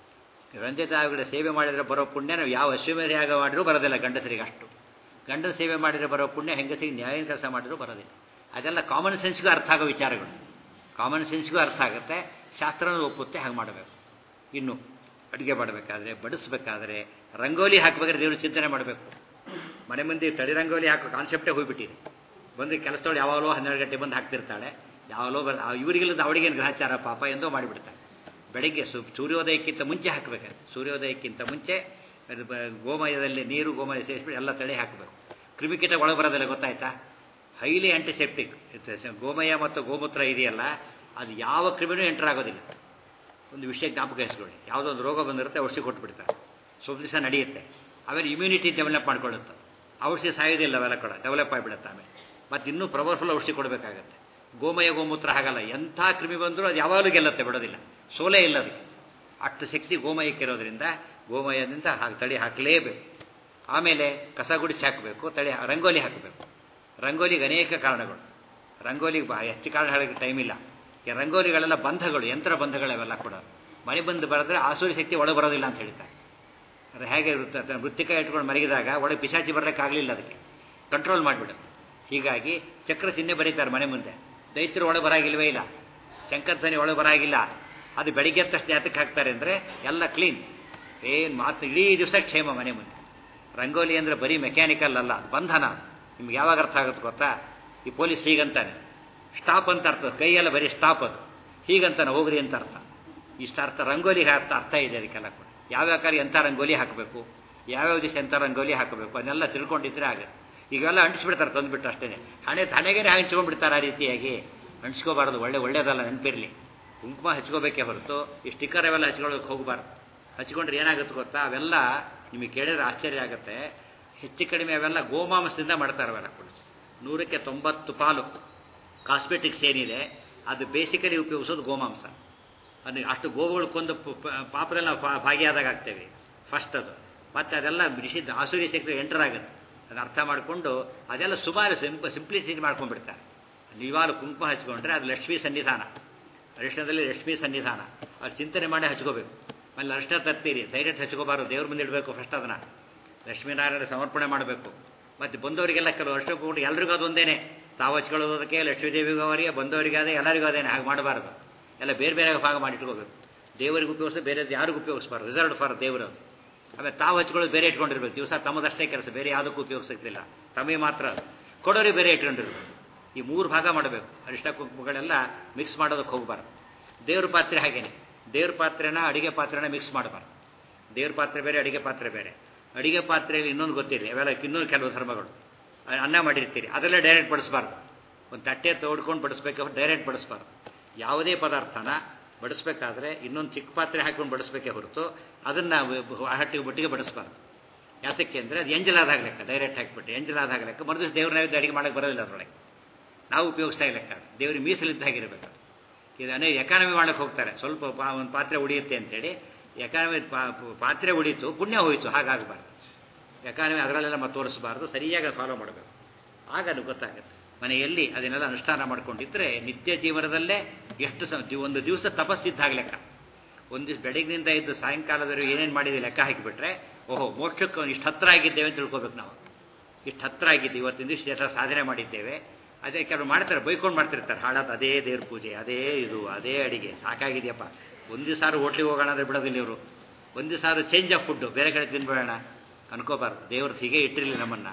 ತಂದೆ ತಾಯಿಗಳ ಸೇವೆ ಮಾಡಿದರೆ ಬರೋ ಪುಣ್ಯ ನಾವು ಯಾವ ಅಶ್ವಮೇಧ ಯಾಗ ಮಾಡಿರೂ ಬರೋದಿಲ್ಲ ಗಂಡಸರಿಗೆ ಅಷ್ಟು ಗಂಡನ ಸೇವೆ ಮಾಡಿದರೆ ಬರೋ ಪುಣ್ಯ ಹೆಂಗಸರಿಗೆ ನ್ಯಾಯ ಕೆಲಸ ಮಾಡಿದರೂ ಬರೋದಿಲ್ಲ ಅದೆಲ್ಲ ಕಾಮನ್ ಸೆನ್ಸ್ಗೂ ಅರ್ಥ ಆಗೋ ವಿಚಾರಗಳು ಕಾಮನ್ ಸೆನ್ಸ್ಗೂ ಅರ್ಥ ಆಗುತ್ತೆ ಶಾಸ್ತ್ರನೂ ಒಪ್ಪುತ್ತೆ ಹಾಗೆ ಮಾಡಬೇಕು ಇನ್ನು ಅಡುಗೆ ಮಾಡಬೇಕಾದ್ರೆ ಬಡಿಸ್ಬೇಕಾದ್ರೆ ರಂಗೋಲಿ ಹಾಕಬೇಕಾದ್ರೆ ದೇವರು ಚಿಂತನೆ ಮಾಡಬೇಕು ಮನೆ ಮುಂದೆ ತಳಿ ರಂಗೋಲಿ ಹಾಕೋ ಕಾನ್ಸೆಪ್ಟೇ ಹೋಗ್ಬಿಟ್ಟಿದೆ ಬಂದು ಕೆಲಸದವಳು ಯಾವಾಗಲೋ ಹನ್ನೆರಡು ಗಂಟೆ ಬಂದು ಹಾಕ್ತಿರ್ತಾಳೆ ಯಾವಾಗಲೋ ಬರ್ ಇವರಿಗೆಲ್ಲದ ಅವಳಿಗೇನು ಗ್ರಹಚಾರ ಪಾಪ ಎಂದೋ ಮಾಡಿಬಿಡ್ತಾಳೆ ಬೆಳಿಗ್ಗೆ ಸು ಸೂರ್ಯೋದಯಕ್ಕಿಂತ ಮುಂಚೆ ಹಾಕಬೇಕಾದ್ರೆ ಸೂರ್ಯೋದಯಕ್ಕಿಂತ ಮುಂಚೆ ಅದು ಬ- ಗೋಮಯದಲ್ಲಿ ನೀರು ಗೋಮಯ ಸೇರಿಸ್ಬಿಟ್ಟು ಎಲ್ಲ ತಳಿ ಹಾಕಬೇಕು ಕ್ರಿಮಿಕೀಟ ಒಳಗೆ ಬರೋದಿಲ್ಲ ಗೊತ್ತಾಯ್ತಾ ಹೈಲಿ ಆಂಟಿಸೆಪ್ಟಿಕ್ ಗೋಮಯ ಮತ್ತು ಗೋಮೂತ್ರ ಇದೆಯಲ್ಲ ಅದು ಯಾವ ಕ್ರಿಮಿನೂ ಎಂಟರ್ ಆಗೋದಿಲ್ಲ ಒಂದು ವಿಷಯ ಜ್ಞಾಪಕ ಇಸ್ಕೊಳ್ಳಿ ಯಾವುದೋ ಒಂದು ರೋಗ ಬಂದಿರುತ್ತೆ ಔಷಧಿ ಕೊಟ್ಬಿಡ್ತಾರೆ ಸ್ವಲ್ಪ ದಿವಸ ನಡೆಯುತ್ತೆ ಆಮೇಲೆ ಇಮ್ಯುನಿಟಿ ಡೆವಲಪ್ ಮಾಡ್ಕೊಳ್ಳುತ್ತೆ ಔಷಧಿ ಸಾಯೋದಿಲ್ಲ ಅವೆಲ್ಲ ಕೂಡ ಡೆವಲಪ್ ಆಗಿಬಿಡುತ್ತೆ ಆಮೇಲೆ ಮತ್ತು ಇನ್ನೂ ಪವರ್ಫುಲ್ ಔಷಧಿ ಕೊಡಬೇಕಾಗತ್ತೆ ಗೋಮಯ ಗೋಮೂತ್ರ ಹಾಗಲ್ಲ ಎಂಥ ಕ್ರಿಮಿ ಬಂದರೂ ಅದು ಯಾವಾಗಲೂ ಗೆಲ್ಲತ್ತೆ ಬಿಡೋದಿಲ್ಲ ಸೋಲೇ ಇಲ್ಲ ಅದಕ್ಕೆ ಅಷ್ಟು ಶಕ್ತಿ ಗೋಮಯಕ್ಕಿರೋದ್ರಿಂದ ಗೋಮಯದಿಂದ ಹಾಗೆ ತಳಿ ಹಾಕಲೇಬೇಕು ಆಮೇಲೆ ಕಸ ಗುಡಿಸಿ ಹಾಕಬೇಕು ತಳಿ ರಂಗೋಲಿ ಹಾಕಬೇಕು ರಂಗೋಲಿಗೆ ಅನೇಕ ಕಾರಣಗಳು ರಂಗೋಲಿಗೆ ಬಾ ಎಷ್ಟು ಕಾರಣ ಹೇಳೋಕ್ಕೆ ಟೈಮ್ ಇಲ್ಲ ಈ ರಂಗೋಲಿಗಳೆಲ್ಲ ಬಂಧಗಳು ಯಂತ್ರ ಬಂಧಗಳವೆಲ್ಲ ಕೂಡ ಮನೆ ಬಂದು ಬರೆದ್ರೆ ಆಸೂರಿ ಶಕ್ತಿ ಒಳಗೆ ಬರೋದಿಲ್ಲ ಅಂತ ಹೇಳ್ತಾರೆ ಅದು ಹೇಗೆ ವೃತ್ತ ವೃತ್ತಿಕ ಇಟ್ಕೊಂಡು ಮಲಗಿದಾಗ ಒಳಗೆ ಪಿಶಾಚಿ ಬರಲಿಕ್ಕಾಗಲಿಲ್ಲ ಅದಕ್ಕೆ ಕಂಟ್ರೋಲ್ ಮಾಡಿಬಿಡು ಹೀಗಾಗಿ ಚಕ್ರ ಚಿಹ್ನೆ ಬರೀತಾರೆ ಮನೆ ಮುಂದೆ ದೈತ್ಯರು ಒಳಗೆ ಬರಾಗಿಲ್ವೇ ಇಲ್ಲ ಶಂಕರ್ಧ್ವನಿ ಒಳಗೆ ಬರಾಗಿಲ್ಲ ಅದು ಬೆಳಿಗ್ಗೆ ಎದ್ದ ತಕ್ಷಣ ಯಾತಕ್ಕೆ ಹಾಕ್ತಾರೆ ಅಂದರೆ ಎಲ್ಲ ಕ್ಲೀನ್ ಏನು ಮಾತು ಇಡೀ ದಿವಸ ಕ್ಷೇಮ ಮನೆ ಮುಂದೆ ರಂಗೋಲಿ ಅಂದರೆ ಬರೀ ಮೆಕ್ಯಾನಿಕಲ್ ಅಲ್ಲ ಅದು ಬಂಧನ ಅದು. ನಿಮ್ಗೆ ಯಾವಾಗ ಅರ್ಥ ಆಗುತ್ತೆ ಗೊತ್ತಾ ಈ ಪೊಲೀಸ್ ಹೀಗಂತಾನೆ ಸ್ಟಾಪ್ ಅಂತ ಅರ್ಥ ಕೈಯೆಲ್ಲ ಬರೀ ಸ್ಟಾಪ್ ಅದು ಹೀಗಂತಾನೆ ಹೋಗ್ರಿ ಅಂತ ಅರ್ಥ ಇಷ್ಟು ಅರ್ಥ ರಂಗೋಲಿಗೆ ಅರ್ಥ ಅರ್ಥ ಇದೆ ಅದಕ್ಕೆಲ್ಲ ಕೂಡ ಯಾವ್ಯಾವ ಕಾರ್ಯ ಎಂಥ ರಂಗೋಲಿ ಹಾಕಬೇಕು ಯಾವ್ಯಾವ ದಿವಸ ಎಂಥ ರಂಗೋಲಿ ಹಾಕಬೇಕು ಅದನ್ನೆಲ್ಲ ತಿಳ್ಕೊಂಡಿದ್ರೆ ಆಗುತ್ತೆ ಈಗೆಲ್ಲ ಅಂಟಿಸ್ಬಿಡ್ತಾರೆ ತಂದುಬಿಟ್ಟು ಅಷ್ಟೇ ಹಣೆ ತನೆಗೇನೆ ಹಂಚ್ಕೊಂಡ್ಬಿಡ್ತಾರೆ ಆ ರೀತಿಯಾಗಿ ಅಂಟಿಸ್ಕೋಬಾರ್ದು ಒಳ್ಳೆ ಒಳ್ಳೇದಲ್ಲ ನೆನಪಿರಲಿ ಕುಂಕುಮ ಹಚ್ಕೋಬೇಕೇ ಹೊರತು ಈ ಸ್ಟಿಕ್ಕರ್ ಅವೆಲ್ಲ ಹಚ್ಕೊಳ್ಳೋಕೆ ಹೋಗಬಾರ್ದು ಹಚ್ಕೊಂಡ್ರೆ ಏನಾಗುತ್ತೆ ಗೊತ್ತಾ ಅವೆಲ್ಲ ನಿಮಗೆ ಕೇಳಿದ್ರೆ ಆಶ್ಚರ್ಯ ಆಗುತ್ತೆ ಹೆಚ್ಚು ಕಡಿಮೆ ಅವೆಲ್ಲ ಗೋಮಾಂಸದಿಂದ ಮಾಡ್ತಾರೆ ಅವೆಲ್ಲ ಕೂಡ ನೂರಕ್ಕೆ ತೊಂಬತ್ತು ಪಾಲು ಕಾಸ್ಮೆಟಿಕ್ಸ್ ಏನಿದೆ ಅದು ಬೇಸಿಕಲಿ ಉಪಯೋಗಿಸೋದು ಗೋಮಾಂಸ ಅದು ಅಷ್ಟು ಗೋವುಗಳು ಕೊಂದು ಪ- ಪ- ಪಾಪದಲ್ಲಿ ನಾವು ಭಾ- ಭಾಗಿಯಾದಾಗ ಆಗ್ತೇವೆ ಫಸ್ಟ್ ಅದು ಮತ್ತು ಅದೆಲ್ಲ ನಿಷಿದ್ಧ ಆಸುರಿ ಶಕ್ತಿ ಎಂಟರ್ ಆಗುತ್ತೆ ಅದನ್ನ ಅರ್ಥ ಮಾಡಿಕೊಂಡು ಅದೆಲ್ಲ ಸುಮಾರು ಸಿಂಪ ಸಿಂಪ್ಲಿಸಿಟಿ ಮಾಡ್ಕೊಂಡ್ಬಿಡ್ತಾರೆ ನೀವಾಲು ಕುಂಕುಮ ಹಚ್ಕೊಂಡ್ರೆ ಅದು ಲಕ್ಷ್ಮೀ ಸನ್ನಿಧಾನ ಅರಿಶಿಣದಲ್ಲಿ ಲಕ್ಷ್ಮೀ ಸನ್ನಿಧಾನ ಅದು ಚಿಂತನೆ ಮಾಡಿ ಹಚ್ಕೋಬೇಕು ಆಮೇಲೆ ಅರಿಶಿಣ ತರ್ತೀರಿ ಡೈರೆಕ್ಟ್ ಹಚ್ಕೋಬಾರ್ದು ದೇವ್ರ ಮುಂದೆ ಇಡಬೇಕು ಫಸ್ಟ್ ಅದನ್ನು ಲಕ್ಷ್ಮೀನಾರಾಯಣ ಸಮರ್ಪಣೆ ಮಾಡಬೇಕು ಮತ್ತು ಬಂದವರಿಗೆಲ್ಲ ಕೆಲವು ಅಷ್ಟು ಕೊಟ್ಟು ಎಲ್ರಿಗೂ ಅದೊಂದೇನೆ ತಾವು ಹಚ್ಕೊಳ್ಳೋದಕ್ಕೆ ಲಕ್ಷ್ಮೀದೇವಿಗೂ ಅವರಿಗೆ ಬಂದವರಿಗೆ ಅದೇ ಎಲ್ಲರಿಗೂ ಅದೇನೆ ಹಾಗೆ ಮಾಡಬಾರ್ದು ಎಲ್ಲ ಬೇರೆ ಬೇರೆ ಭಾಗ ಮಾಡಿ ಇಟ್ಕೋಬೇಕು ದೇವರಿಗೆ ಉಪಯೋಗಿಸ ಬೇರೆ ಯಾರಿಗೂ ಉಪಯೋಗಿಸ್ಬಾರ್ದು ರಿಸರ್ವ್ಡ್ ಫಾರ್ ದೇವರು ಆಮೇಲೆ ತಾವು ಹಚ್ಕೊಳ್ಳೋದು ಬೇರೆ ಇಟ್ಕೊಂಡಿರ್ಬೇಕು ದಿವಸ ತಮ್ಮದಷ್ಟೇ ಕೆಲಸ ಬೇರೆ ಯಾವುದಕ್ಕೂ ಉಪಯೋಗಿಸ್ತಿಲ್ಲ ತಮಗೆ ಮಾತ್ರ ಅದು. ಕೊಡೋರಿಗೆ ಬೇರೆ ಇಟ್ಕೊಂಡಿರ್ಬೇಕು ಈ ಮೂರು ಭಾಗ ಮಾಡಬೇಕು ಅರಿಷ್ಟ ಕುಂಕುಮಗಳೆಲ್ಲ ಮಿಕ್ಸ್ ಮಾಡೋದಕ್ಕೆ ಹೋಗಬಾರ್ದು ದೇವ್ರ ಪಾತ್ರೆ ಹಾಗೇನೆ ದೇವ್ರ ಪಾತ್ರೆನ ಅಡಿಗೆ ಪಾತ್ರೆನ ಮಿಕ್ಸ್ ಮಾಡಬಾರ್ದು ದೇವ್ರ ಪಾತ್ರೆ ಬೇರೆ ಅಡಿಗೆ ಪಾತ್ರೆ ಬೇರೆ ಅಡಿಗೆ ಪಾತ್ರೆಯಲ್ಲಿ ಇನ್ನೊಂದು ಗೊತ್ತಿರಲಿ ಅವೆಲ್ಲ ಇನ್ನೊಂದು ಕೆಲವು ಧರ್ಮಗಳು ಅ- ಅನ್ನ ಮಾಡಿರ್ತೀರಿ ಅದರಲ್ಲೇ ಡೈರೆಕ್ಟ್ ಬಡಿಸ್ಬಾರ್ದು ಒಂದು ತಟ್ಟೆ ತೋಡ್ಕೊಂಡು ಬಡಿಸ್ಬೇಕು ಡೈರೆಕ್ಟ್ ಬಡಿಸ್ಬಾರ್ದು ಯಾವುದೇ ಪದಾರ್ಥನ ಬಡಿಸ್ಬೇಕಾದ್ರೆ ಇನ್ನೊಂದು ಚಿಕ್ಕ ಪಾತ್ರೆ ಹಾಕೊಂಡು ಬಡಿಸ್ಬೇಕೇ ಹೊರತು ಅದನ್ನು ಹಟ್ಟಿಗೆ ಬಟ್ಟಿಗೆ ಬಡಿಸ್ಬಾರ್ದು ಯಾತಕ್ಕೆ ಅಂದರೆ ಅದು ಎಂಜಲಾದಾಗ ಲೆಕ್ಕ ಡೈರೆಕ್ಟ್ ಹಾಕಿಬಿಟ್ಟು ಎಂಜಲಾದಾಗ ಲೆಕ್ಕ ಮರುದಿವಸ ದೇವ್ರ ನೈವೇದ್ಯ ಅಡಿಗೆ ಮಾಡೋಕ್ಕೆ ಬರೋದಿಲ್ಲ ಅದರೊಳಗೆ ನಾವು ಉಪಯೋಗಿಸ್ತಾ ಇಲ್ಲ ಲೆಕ್ಕ ಅದು. ದೇವ್ರಿಗೆ ಮೀಸಲಿದ್ದ ಹಾಗಿರಬೇಕು ಇದು ಅನೇ ಎಕಾನಮಿ ಮಾಡಕ್ಕೆ ಹೋಗ್ತಾರೆ ಸ್ವಲ್ಪ ಪಾ ಒಂದು ಪಾತ್ರೆ ಉಳಿಯುತ್ತೆ ಅಂತೇಳಿ ಎಕಾನಮಿ ಪಾತ್ರೆ ಉಳೀತು ಪುಣ್ಯ ಹೋಯಿತು ಹಾಗಾಗಬಾರ್ದು ಎಕಾನಮಿ ಅದರಲ್ಲೆಲ್ಲ ಮತ್ತೆ ತೋರಿಸಬಾರ್ದು ಸರಿಯಾಗಿ ಫಾಲೋ ಮಾಡಬೇಕು ಆಗ ಅದು ಗೊತ್ತಾಗುತ್ತೆ ಮನೆಯಲ್ಲಿ ಅದನ್ನೆಲ್ಲ ಅನುಷ್ಠಾನ ಮಾಡ್ಕೊಂಡಿದ್ರೆ ನಿತ್ಯ ಜೀವನದಲ್ಲೇ ಎಷ್ಟು ಸ ಜೀವ- ಒಂದು ದಿವಸ ತಪಸ್ಸಿದ್ದಾಗ ಲೆಕ್ಕ ಒಂದು ದಿವಸ ಬೆಳಗ್ಗಿನಿಂದ ಇದ್ದು ಸಾಯಂಕಾಲದವರೆಗೂ ಏನೇನು ಮಾಡಿದೆ ಲೆಕ್ಕ ಹಾಕಿಬಿಟ್ರೆ ಓಹೋ ಮೋಕ್ಷಕ್ಕೆ ಇಷ್ಟು ಹತ್ರ ಆಗಿದ್ದೇವೆ ಅಂತ ತಿಳ್ಕೊಬೇಕು ನಾವು ಇಷ್ಟು ಹತ್ರ ಆಗಿದ್ದು ಇವತ್ತಿನ ದಿವಸ ಎಷ್ಟು ಸಾಧನೆ ಮಾಡಿದ್ದೇವೆ ಅದೇ ಕೆಲವರು ಮಾಡ್ತಾರೆ ಬೈಕೊಂಡು ಮಾಡ್ತಿರ್ತಾರೆ ಹಾಳಾದ ಅದೇ ದೇವ್ರ ಪೂಜೆ ಅದೇ ಇದು ಅದೇ ಅಡಿಗೆ ಸಾಕಾಗಿದೆಯಪ್ಪ ಒಂದು ದಿವಸ ಹೋಟ್ಲಿಗೆ ಹೋಗೋಣ ಅಂದರೆ ಬಿಡೋದಿಲ್ಲ ಇವರು ಒಂದು ದಿವಸ ಚೇಂಜ್ ಆಫ್ ಫುಡ್ಡು ಬೇರೆ ಕಡೆ ತಿನ್ಬೇಡ ಅನ್ಕೋಬಾರ್ದು ದೇವ್ರದ್ದು ಹೀಗೆ ಇಟ್ಟಿರಲಿ ನಮ್ಮನ್ನು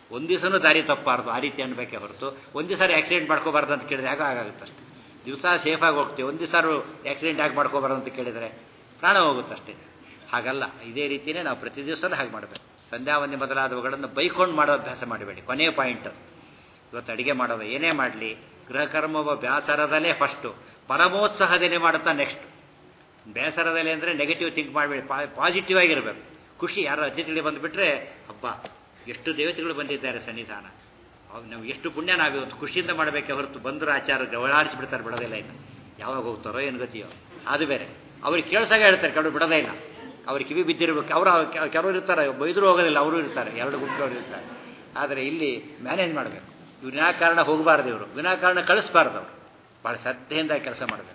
ಒಂದು ದಿವಸನೂ ದಾರಿ ತಪ್ಪಬಾರ್ದು ಆ ರೀತಿ ಅನ್ಬೇಕೆ ಹೊರತು ಒಂದು ದಿವಸ ಆಕ್ಸಿಡೆಂಟ್ ಮಾಡ್ಕೋಬಾರ್ದು ಅಂತ ಕೇಳಿದ್ರೆ ಆಗ ಆಗುತ್ತೆ ಅಷ್ಟೇ ದಿವಸ ಸೇಫಾಗಿ ಹೋಗ್ತೀವಿ ಒಂದು ದಿವಸ ಆಕ್ಸಿಡೆಂಟ್ ಆಗಿ ಮಾಡ್ಕೋಬಾರ್ದು ಅಂತ ಕೇಳಿದರೆ ಪ್ರಾಣ ಹೋಗುತ್ತೆ ಅಷ್ಟೇ ಹಾಗಲ್ಲ ಇದೇ ರೀತಿಯೇ ನಾವು ಪ್ರತಿ ದಿವಸನೂ ಹಾಗೆ ಮಾಡಬೇಕು ಸಂಧ್ಯಾವಂದಿ ಮೊದಲಾದವುಗಳನ್ನು ಬೈಕೊಂಡು ಮಾಡೋ ಅಭ್ಯಾಸ ಮಾಡಬೇಡಿ ಕೊನೆಯ ಪಾಯಿಂಟ್ ಇವತ್ತು ಅಡಿಗೆ ಮಾಡೋದು ಏನೇ ಮಾಡಲಿ ಗೃಹಕರ್ಮವ ಬ್ಯಾಸರದಲ್ಲೇ ಫಸ್ಟು ಪರಮೋತ್ಸಾಹದಲ್ಲಿ ಮಾಡುತ್ತಾ ನೆಕ್ಸ್ಟ್ ಬೇಸರದಲ್ಲಿ ಅಂದರೆ ನೆಗೆಟಿವ್ ಥಿಂಕ್ ಮಾಡಬೇಡಿ ಪಾಸಿಟಿವ್ ಆಗಿರಬೇಕು ಖುಷಿ ಯಾರು ಅತಿಥಿಗಳು ಬಂದುಬಿಟ್ರೆ ಹಬ್ಬ ಎಷ್ಟು ದೇವತೆಗಳು ಬಂದಿದ್ದಾರೆ ಸನ್ನಿಧಾನ ಅವಾಗ ನಾವು ಎಷ್ಟು ಪುಣ್ಯ ನಾವು ಇವತ್ತು ಖುಷಿಯಿಂದ ಮಾಡಬೇಕೆ ಹೊರತು ಬಂದರು ಆಚಾರ ಗವಳಾಡಿಸ್ಬಿಡ್ತಾರೆ ಬಿಡೋದಿಲ್ಲ ಇನ್ನು ಯಾವಾಗ ಹೋಗ್ತಾರೋ ಏನು ಗತಿಯೋ ಅದು ಬೇರೆ ಅವ್ರಿಗೆ ಕೇಳ್ಸಾಗ ಹೇಳ್ತಾರೆ ಕೆಲವರು ಬಿಡೋದೇ ಇಲ್ಲ ಅವ್ರಿಗೆ ಕಿವಿ ಬಿದ್ದಿರ್ಬೇಕು ಅವರು ಕೆಲವರು ಇರ್ತಾರೆ ಬೈದರೂ ಹೋಗೋದಿಲ್ಲ ಅವರು ಇರ್ತಾರೆ ಎರಡು ಗುಂಪುಗಳು ಇರ್ತಾರೆ ಆದರೆ ಇಲ್ಲಿ ಮ್ಯಾನೇಜ್ ಮಾಡಬೇಕು ವಿನಾಕಾರಣ ಹೋಗಬಾರ್ದು ಇವರು ವಿನಾಕಾರಣ ಕಳಿಸ್ಬಾರ್ದು ಅವರು ಭಾಳ ಶ್ರದ್ಧೆಯಿಂದ ಕೆಲಸ ಮಾಡಬೇಕು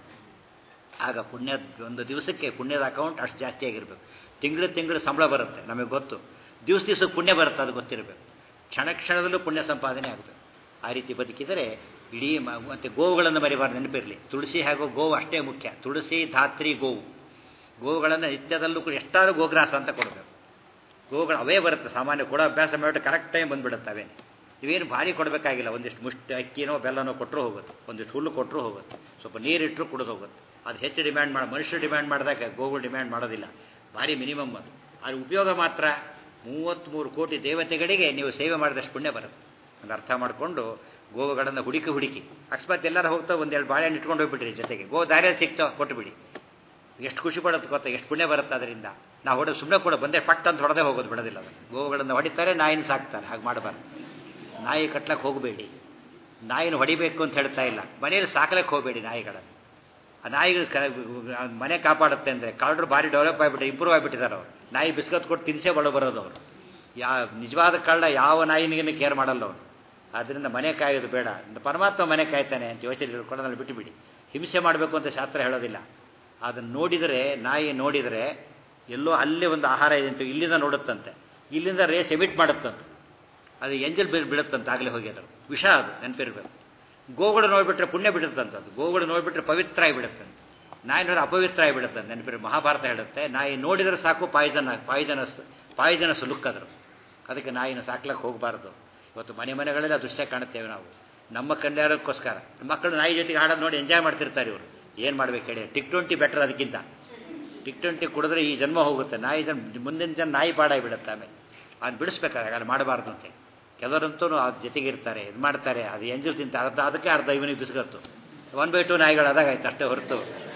ಆಗ ಪುಣ್ಯ ಒಂದು ದಿವಸಕ್ಕೆ ಪುಣ್ಯದ ಅಕೌಂಟ್ ಅಷ್ಟು ಜಾಸ್ತಿ ಆಗಿರಬೇಕು ತಿಂಗಳು ತಿಂಗಳು ಸಂಬಳ ಬರುತ್ತೆ ನಮಗೆ ಗೊತ್ತು ದಿವಸ ದಿವಸಕ್ಕೆ ಪುಣ್ಯ ಬರುತ್ತೆ ಅದು ಗೊತ್ತಿರಬೇಕು ಕ್ಷಣ ಕ್ಷಣದಲ್ಲೂ ಪುಣ್ಯ ಸಂಪಾದನೆ ಆಗಬೇಕು ಆ ರೀತಿ ಬದುಕಿದರೆ ಇಡೀ ಮತ್ತು ಗೋವುಗಳನ್ನು ಮರಿಬಾರ್ದು ನೆನಪಿರಲಿ ತುಳಸಿ ಹಾಗೂ ಗೋವು ಅಷ್ಟೇ ಮುಖ್ಯ ತುಳಸಿ ಧಾತ್ರಿ ಗೋವು ಗೋವುಗಳನ್ನು ನಿತ್ಯದಲ್ಲೂ ಕೂಡ ಎಷ್ಟಾದ್ರೂ ಗೋಗ್ರಾಸ ಅಂತ ಕೊಡಬೇಕು ಗೋವುಗಳು ಅವೇ ಬರುತ್ತೆ ಸಾಮಾನ್ಯ ಕೊಡೋ ಅಭ್ಯಾಸ ಮಾಡಿಬಿಟ್ಟು ಕರೆಕ್ಟ್ ಟೈಮ್ ಬಂದುಬಿಡುತ್ತೆ ಅವೇ ಇವೇನು ಭಾರಿ ಕೊಡಬೇಕಾಗಿಲ್ಲ ಒಂದಿಷ್ಟು ಮುಷ್ಟಿ ಅಕ್ಕಿನೋ ಬೆಲ್ಲನೋ ಕೊಟ್ಟರು ಹೋಗುತ್ತೆ ಒಂದಿಷ್ಟು ಹುಲ್ಲು ಕೊಟ್ಟರು ಹೋಗುತ್ತೆ ಸ್ವಲ್ಪ ನೀರಿಟ್ಟರು ಕುಡಿದು ಹೋಗುತ್ತೆ ಅದು ಹೆಚ್ಚು ಡಿಮ್ಯಾಂಡ್ ಮಾಡಿ ಮನುಷ್ಯರು ಡಿಮ್ಯಾಂಡ್ ಮಾಡಿದಾಗ ಗೋವುಗಳು ಡಿಮ್ಯಾಂಡ್ ಮಾಡೋದಿಲ್ಲ ಭಾರಿ ಮಿನಿಮಮ್ ಅದು ಅದ್ರ ಉಪಯೋಗ ಮಾತ್ರ ಮೂವತ್ತ್ಮೂರು ಕೋಟಿ ದೇವತೆಗಳಿಗೆ ನೀವು ಸೇವೆ ಮಾಡಿದಷ್ಟು ಪುಣ್ಯ ಬರುತ್ತೆ ಒಂದು ಅರ್ಥ ಮಾಡಿಕೊಂಡು ಗೋವುಗಳನ್ನು ಹುಡುಕಿ ಹುಡುಕಿ ಅಕಸ್ಮಾತ್ ಎಲ್ಲರೂ ಹೋಗ್ತಾ ಒಂದೆರಡು ಬಾಳೆಹಣ್ಣು ಇಟ್ಕೊಂಡು ಹೋಗ್ಬಿಟ್ರಿ ಜೊತೆಗೆ ಗೋ ದಾರಿಯಲ್ಲಿ ಸಿಕ್ತೋ ಕೊಟ್ಟು ಬಿಡಿ ಎಷ್ಟು ಖುಷಿ ಪಡೋದು ಗೊತ್ತಾ ಎಷ್ಟು ಪುಣ್ಯ ಬರುತ್ತೆ ಅದರಿಂದ ನಾವು ಹೊಡೆ ಸುಮ್ಮನೆ ಕೂಡ ಬಂದೇ ಪಟ್ ಅಂತ ಹೊಡೆದೇ ಹೋಗೋದು ಬಿಡೋದಿಲ್ಲ ಅದು ಗೋವುಗಳನ್ನು ಹೊಡಿತಾರೆ ನಾಯಿನ ಸಾಕ್ತಾರೆ ಹಾಗೆ ಮಾಡಬಾರ್ದು ನಾಯಿ ಕಟ್ಲಕ್ಕೆ ಹೋಗಬೇಡಿ ನಾಯಿನ ಹೊಡಿಬೇಕು ಅಂತ ಹೇಳ್ತಾ ಇಲ್ಲ ಮನೆಯಲ್ಲಿ ಸಾಕಲಕ್ಕೆ ಹೋಗಬೇಡಿ ನಾಯಿಗಳನ್ನು ಆ ನಾಯಿಗಳು ಕ ಮನೆ ಕಾಪಾಡುತ್ತೆ ಅಂದರೆ ಕಾಲ್ಡ್ರು ಭಾರಿ ಡೆವಲಪ್ ಆಗಿಬಿಟ್ಟು ಇಂಪ್ರೂವ್ ಆಗಿಬಿಟ್ಟಿದ್ದಾರೆ ಅವರು ನಾಯಿ ಬಿಸ್ಕತ್ ಕೊಟ್ಟು ತಿನ್ಸೇ ಒಳ ಬರೋದು ಅವರು ಯಾ ನಿಜವಾದ ಕಳ್ಳ ಯಾವ ನಾಯಿನಿಗೂ ಕೇರ್ ಮಾಡಲ್ಲ ಅವರು ಆದ್ದರಿಂದ ಮನೆ ಕಾಯೋದು ಬೇಡ ಪರಮಾತ್ಮ ಮನೆ ಕಾಯ್ತಾನೆ ಅಂತ ಯೋಚನೆ ಇಟ್ಕೊಂಡು ಬಿಟ್ಟುಬಿಡಿ ಹಿಂಸೆ ಮಾಡಬೇಕು ಅಂತ ಶಾಸ್ತ್ರ ಹೇಳೋದಿಲ್ಲ ಅದನ್ನು ನೋಡಿದರೆ ನಾಯಿ ನೋಡಿದರೆ ಎಲ್ಲೋ ಅಲ್ಲೇ ಒಂದು ಆಹಾರ ಇದೆ ಅಂತ ಇಲ್ಲಿಂದ ನೋಡುತ್ತಂತೆ ಇಲ್ಲಿಂದ ರೇಸ್ ಎಮಿಟ್ ಮಾಡುತ್ತಂತೆ ಅದು ಎಂಜಲ್ ಬೀಳ್ ಬೀಳುತ್ತಂತೆ ಆಗಲೇ ಹೋಗಿ ಅದು ವಿಷ ಅದು ನೆನಪಿರ್ಬೇಕು ಗೋಗಳು ನೋಡಿಬಿಟ್ರೆ ಪುಣ್ಯ ಬಿಡುತ್ತಂತದ್ದು ಗೋಗಳು ನೋಡಿಬಿಟ್ರೆ ಪವಿತ್ರ ಆಗಿಬಿಡುತ್ತಂತೆ ನಾಯಿ ನೋಡಿ ಅಪವಿತ್ರ ಆಗಿಬಿಡುತ್ತಂತೆ ನೆನಪಿರ ಮಹಾಭಾರತ ಹೇಳುತ್ತೆ ನಾಯಿ ನೋಡಿದರೆ ಸಾಕು ಪಾಯ್ಸನ್ ಪಾಯ್ಸನಸ್ ಪಾಯ್ಸನಸ್ ಲುಕ್ ಅದ್ರು ಅದಕ್ಕೆ ನಾಯಿನ ಸಾಕ್ಲಕ್ಕೆ ಹೋಗಬಾರ್ದು ಇವತ್ತು ಮನೆ ಮನೆಗಳೆಲ್ಲ ದೃಶ್ಯ ಕಾಣುತ್ತೇವೆ ನಾವು ನಮ್ಮ ಕಲ್ಯಾಣಕ್ಕೋಸ್ಕರ ಮಕ್ಕಳು ನಾಯಿ ಜೊತೆಗೆ ಆಡೋದು ನೋಡಿ ಎಂಜಾಯ್ ಮಾಡ್ತಿರ್ತಾರೆ ಇವರು ಏನು ಮಾಡ್ಬೇಕು ಹೇಳಿ ಟಿಕ್ ಟ್ವೆಂಟಿ ಬೆಟರ್ ಅದಕ್ಕಿಂತ ಟಿಕ್ ಟ್ವೆಂಟಿ ಕುಡಿದ್ರೆ ಈ ಜನ್ಮ ಹೋಗುತ್ತೆ ನಾಯಿ ಜನ್ಮ ಮುಂದಿನ ಜನ ನಾಯಿ ಪಾಡಾಗಿಬಿಡುತ್ತೆ ಆಮೇಲೆ ಅದು ಬಿಡಿಸ್ಬೇಕಾದ್ರೆ ಅಲ್ಲಿ ಮಾಡಬಾರ್ದು ಅಂತೆ ಕೆಲವರಂತೂ ಅದ್ರ ಜೊತೆಗೆ ಇರ್ತಾರೆ ಇದು ಮಾಡ್ತಾರೆ ಅದು ಎಂಜಲ್ ತಿಂತ ಅರ್ಧ ಅದಕ್ಕೆ ಅರ್ಧ ಇವನಿಗೆ ಬಿಸ್ಗತ್ತು ಒನ್ ಬೈ ಟು ನಾಯಿಗಳು ಅದಾಗಾಯ್ತು ಅಷ್ಟೇ ಹೊರತು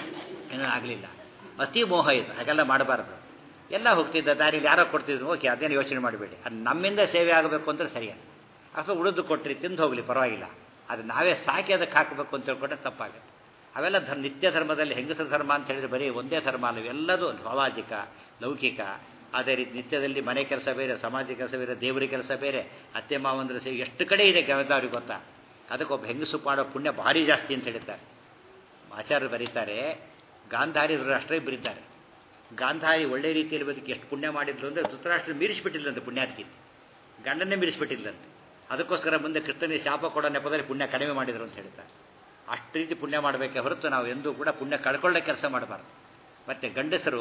ಏನೂ ಆಗಲಿಲ್ಲ ಅತಿ ಮೋಹ ಇದು ಹಾಗೆಲ್ಲ ಮಾಡಬಾರ್ದು ಎಲ್ಲ ಹೋಗ್ತಿದ್ದ ದಾರಿಲಿ ಯಾರೋ ಕೊಡ್ತಿದ್ರು ಓಕೆ ಅದೇನು ಯೋಚನೆ ಮಾಡಬೇಡಿ ಅದು ನಮ್ಮಿಂದ ಸೇವೆ ಆಗಬೇಕು ಅಂದರೆ ಸರಿಯಾಗಿ ಅಥವಾ ಉಳಿದು ಕೊಟ್ಟರೆ ತಿಂದು ಹೋಗಲಿ ಪರವಾಗಿಲ್ಲ ಅದು ನಾವೇ ಸಾಕಿ ಅದಕ್ಕೆ ಹಾಕಬೇಕು ಅಂತ ಹೇಳ್ಕೊಟ್ರೆ ತಪ್ಪಾಗುತ್ತೆ ಅವೆಲ್ಲ ಧರ್ಮ ನಿತ್ಯ ಧರ್ಮದಲ್ಲಿ ಹೆಂಗಸರ ಧರ್ಮ ಅಂತ ಹೇಳಿದ್ರೆ ಬರೀ ಒಂದೇ ಧರ್ಮ ಅಲ್ಲ ಇವೆಲ್ಲದೂ ಸಾಮಾಜಿಕ ಲೌಕಿಕ ಅದೇ ರೀತಿ ನಿತ್ಯದಲ್ಲಿ ಮನೆ ಕೆಲಸ ಬೇರೆ ಸಮಾಜ ಕೆಲಸ ಬೇರೆ ದೇವರ ಕೆಲಸ ಬೇರೆ ಅತ್ತೆ ಮಾವಂದ್ರೆ ಸೇರಿ ಎಷ್ಟು ಕಡೆ ಇದೆ ಅವ್ರಿಗೆ ಗೊತ್ತಾ ಅದಕ್ಕೊಬ್ಬ ಹೆಂಗಸು ಮಾಡೋ ಪುಣ್ಯ ಭಾರಿ ಜಾಸ್ತಿ ಅಂತ ಹೇಳ್ತಾರೆ ಆಚಾರ್ಯರು ಬರೀತಾರೆ ಗಾಂಧಾರಿ ಧೃತರಾಷ್ಟ್ರ ಬರೀತಾರೆ ಗಾಂಧಾರಿ ಒಳ್ಳೆ ರೀತಿಯಲ್ಲಿ ಬದುಕಿ ಎಷ್ಟು ಪುಣ್ಯ ಮಾಡಿದ್ರು ಅಂದರೆ ಧೃತರಾಷ್ಟ್ರ ಮೀರಿಸಿಬಿಟ್ಟಿಲ್ಲಂತೆ ಪುಣ್ಯಾತ್ಕಿ ಗಂಡನ್ನೇ ಮೀರಿಸಿಬಿಟ್ಟಿಲ್ಲಂತೆ ಅದಕ್ಕೋಸ್ಕರ ಮುಂದೆ ಕೃಷ್ಣನಿಗೆ ಶಾಪ ಕೊಡೋ ನೆಪದಲ್ಲಿ ಪುಣ್ಯ ಕಡಿಮೆ ಮಾಡಿದ್ರು ಅಂತ ಹೇಳ್ತಾರೆ ಅಷ್ಟು ರೀತಿ ಪುಣ್ಯ ಮಾಡಬೇಕೆ ಹೊರತು ನಾವು ಎಂದೂ ಕೂಡ ಪುಣ್ಯ ಕಳ್ಕೊಳ್ಳೋ ಕೆಲಸ ಮಾಡಬಾರ್ದು ಮತ್ತು ಗಂಡಸರು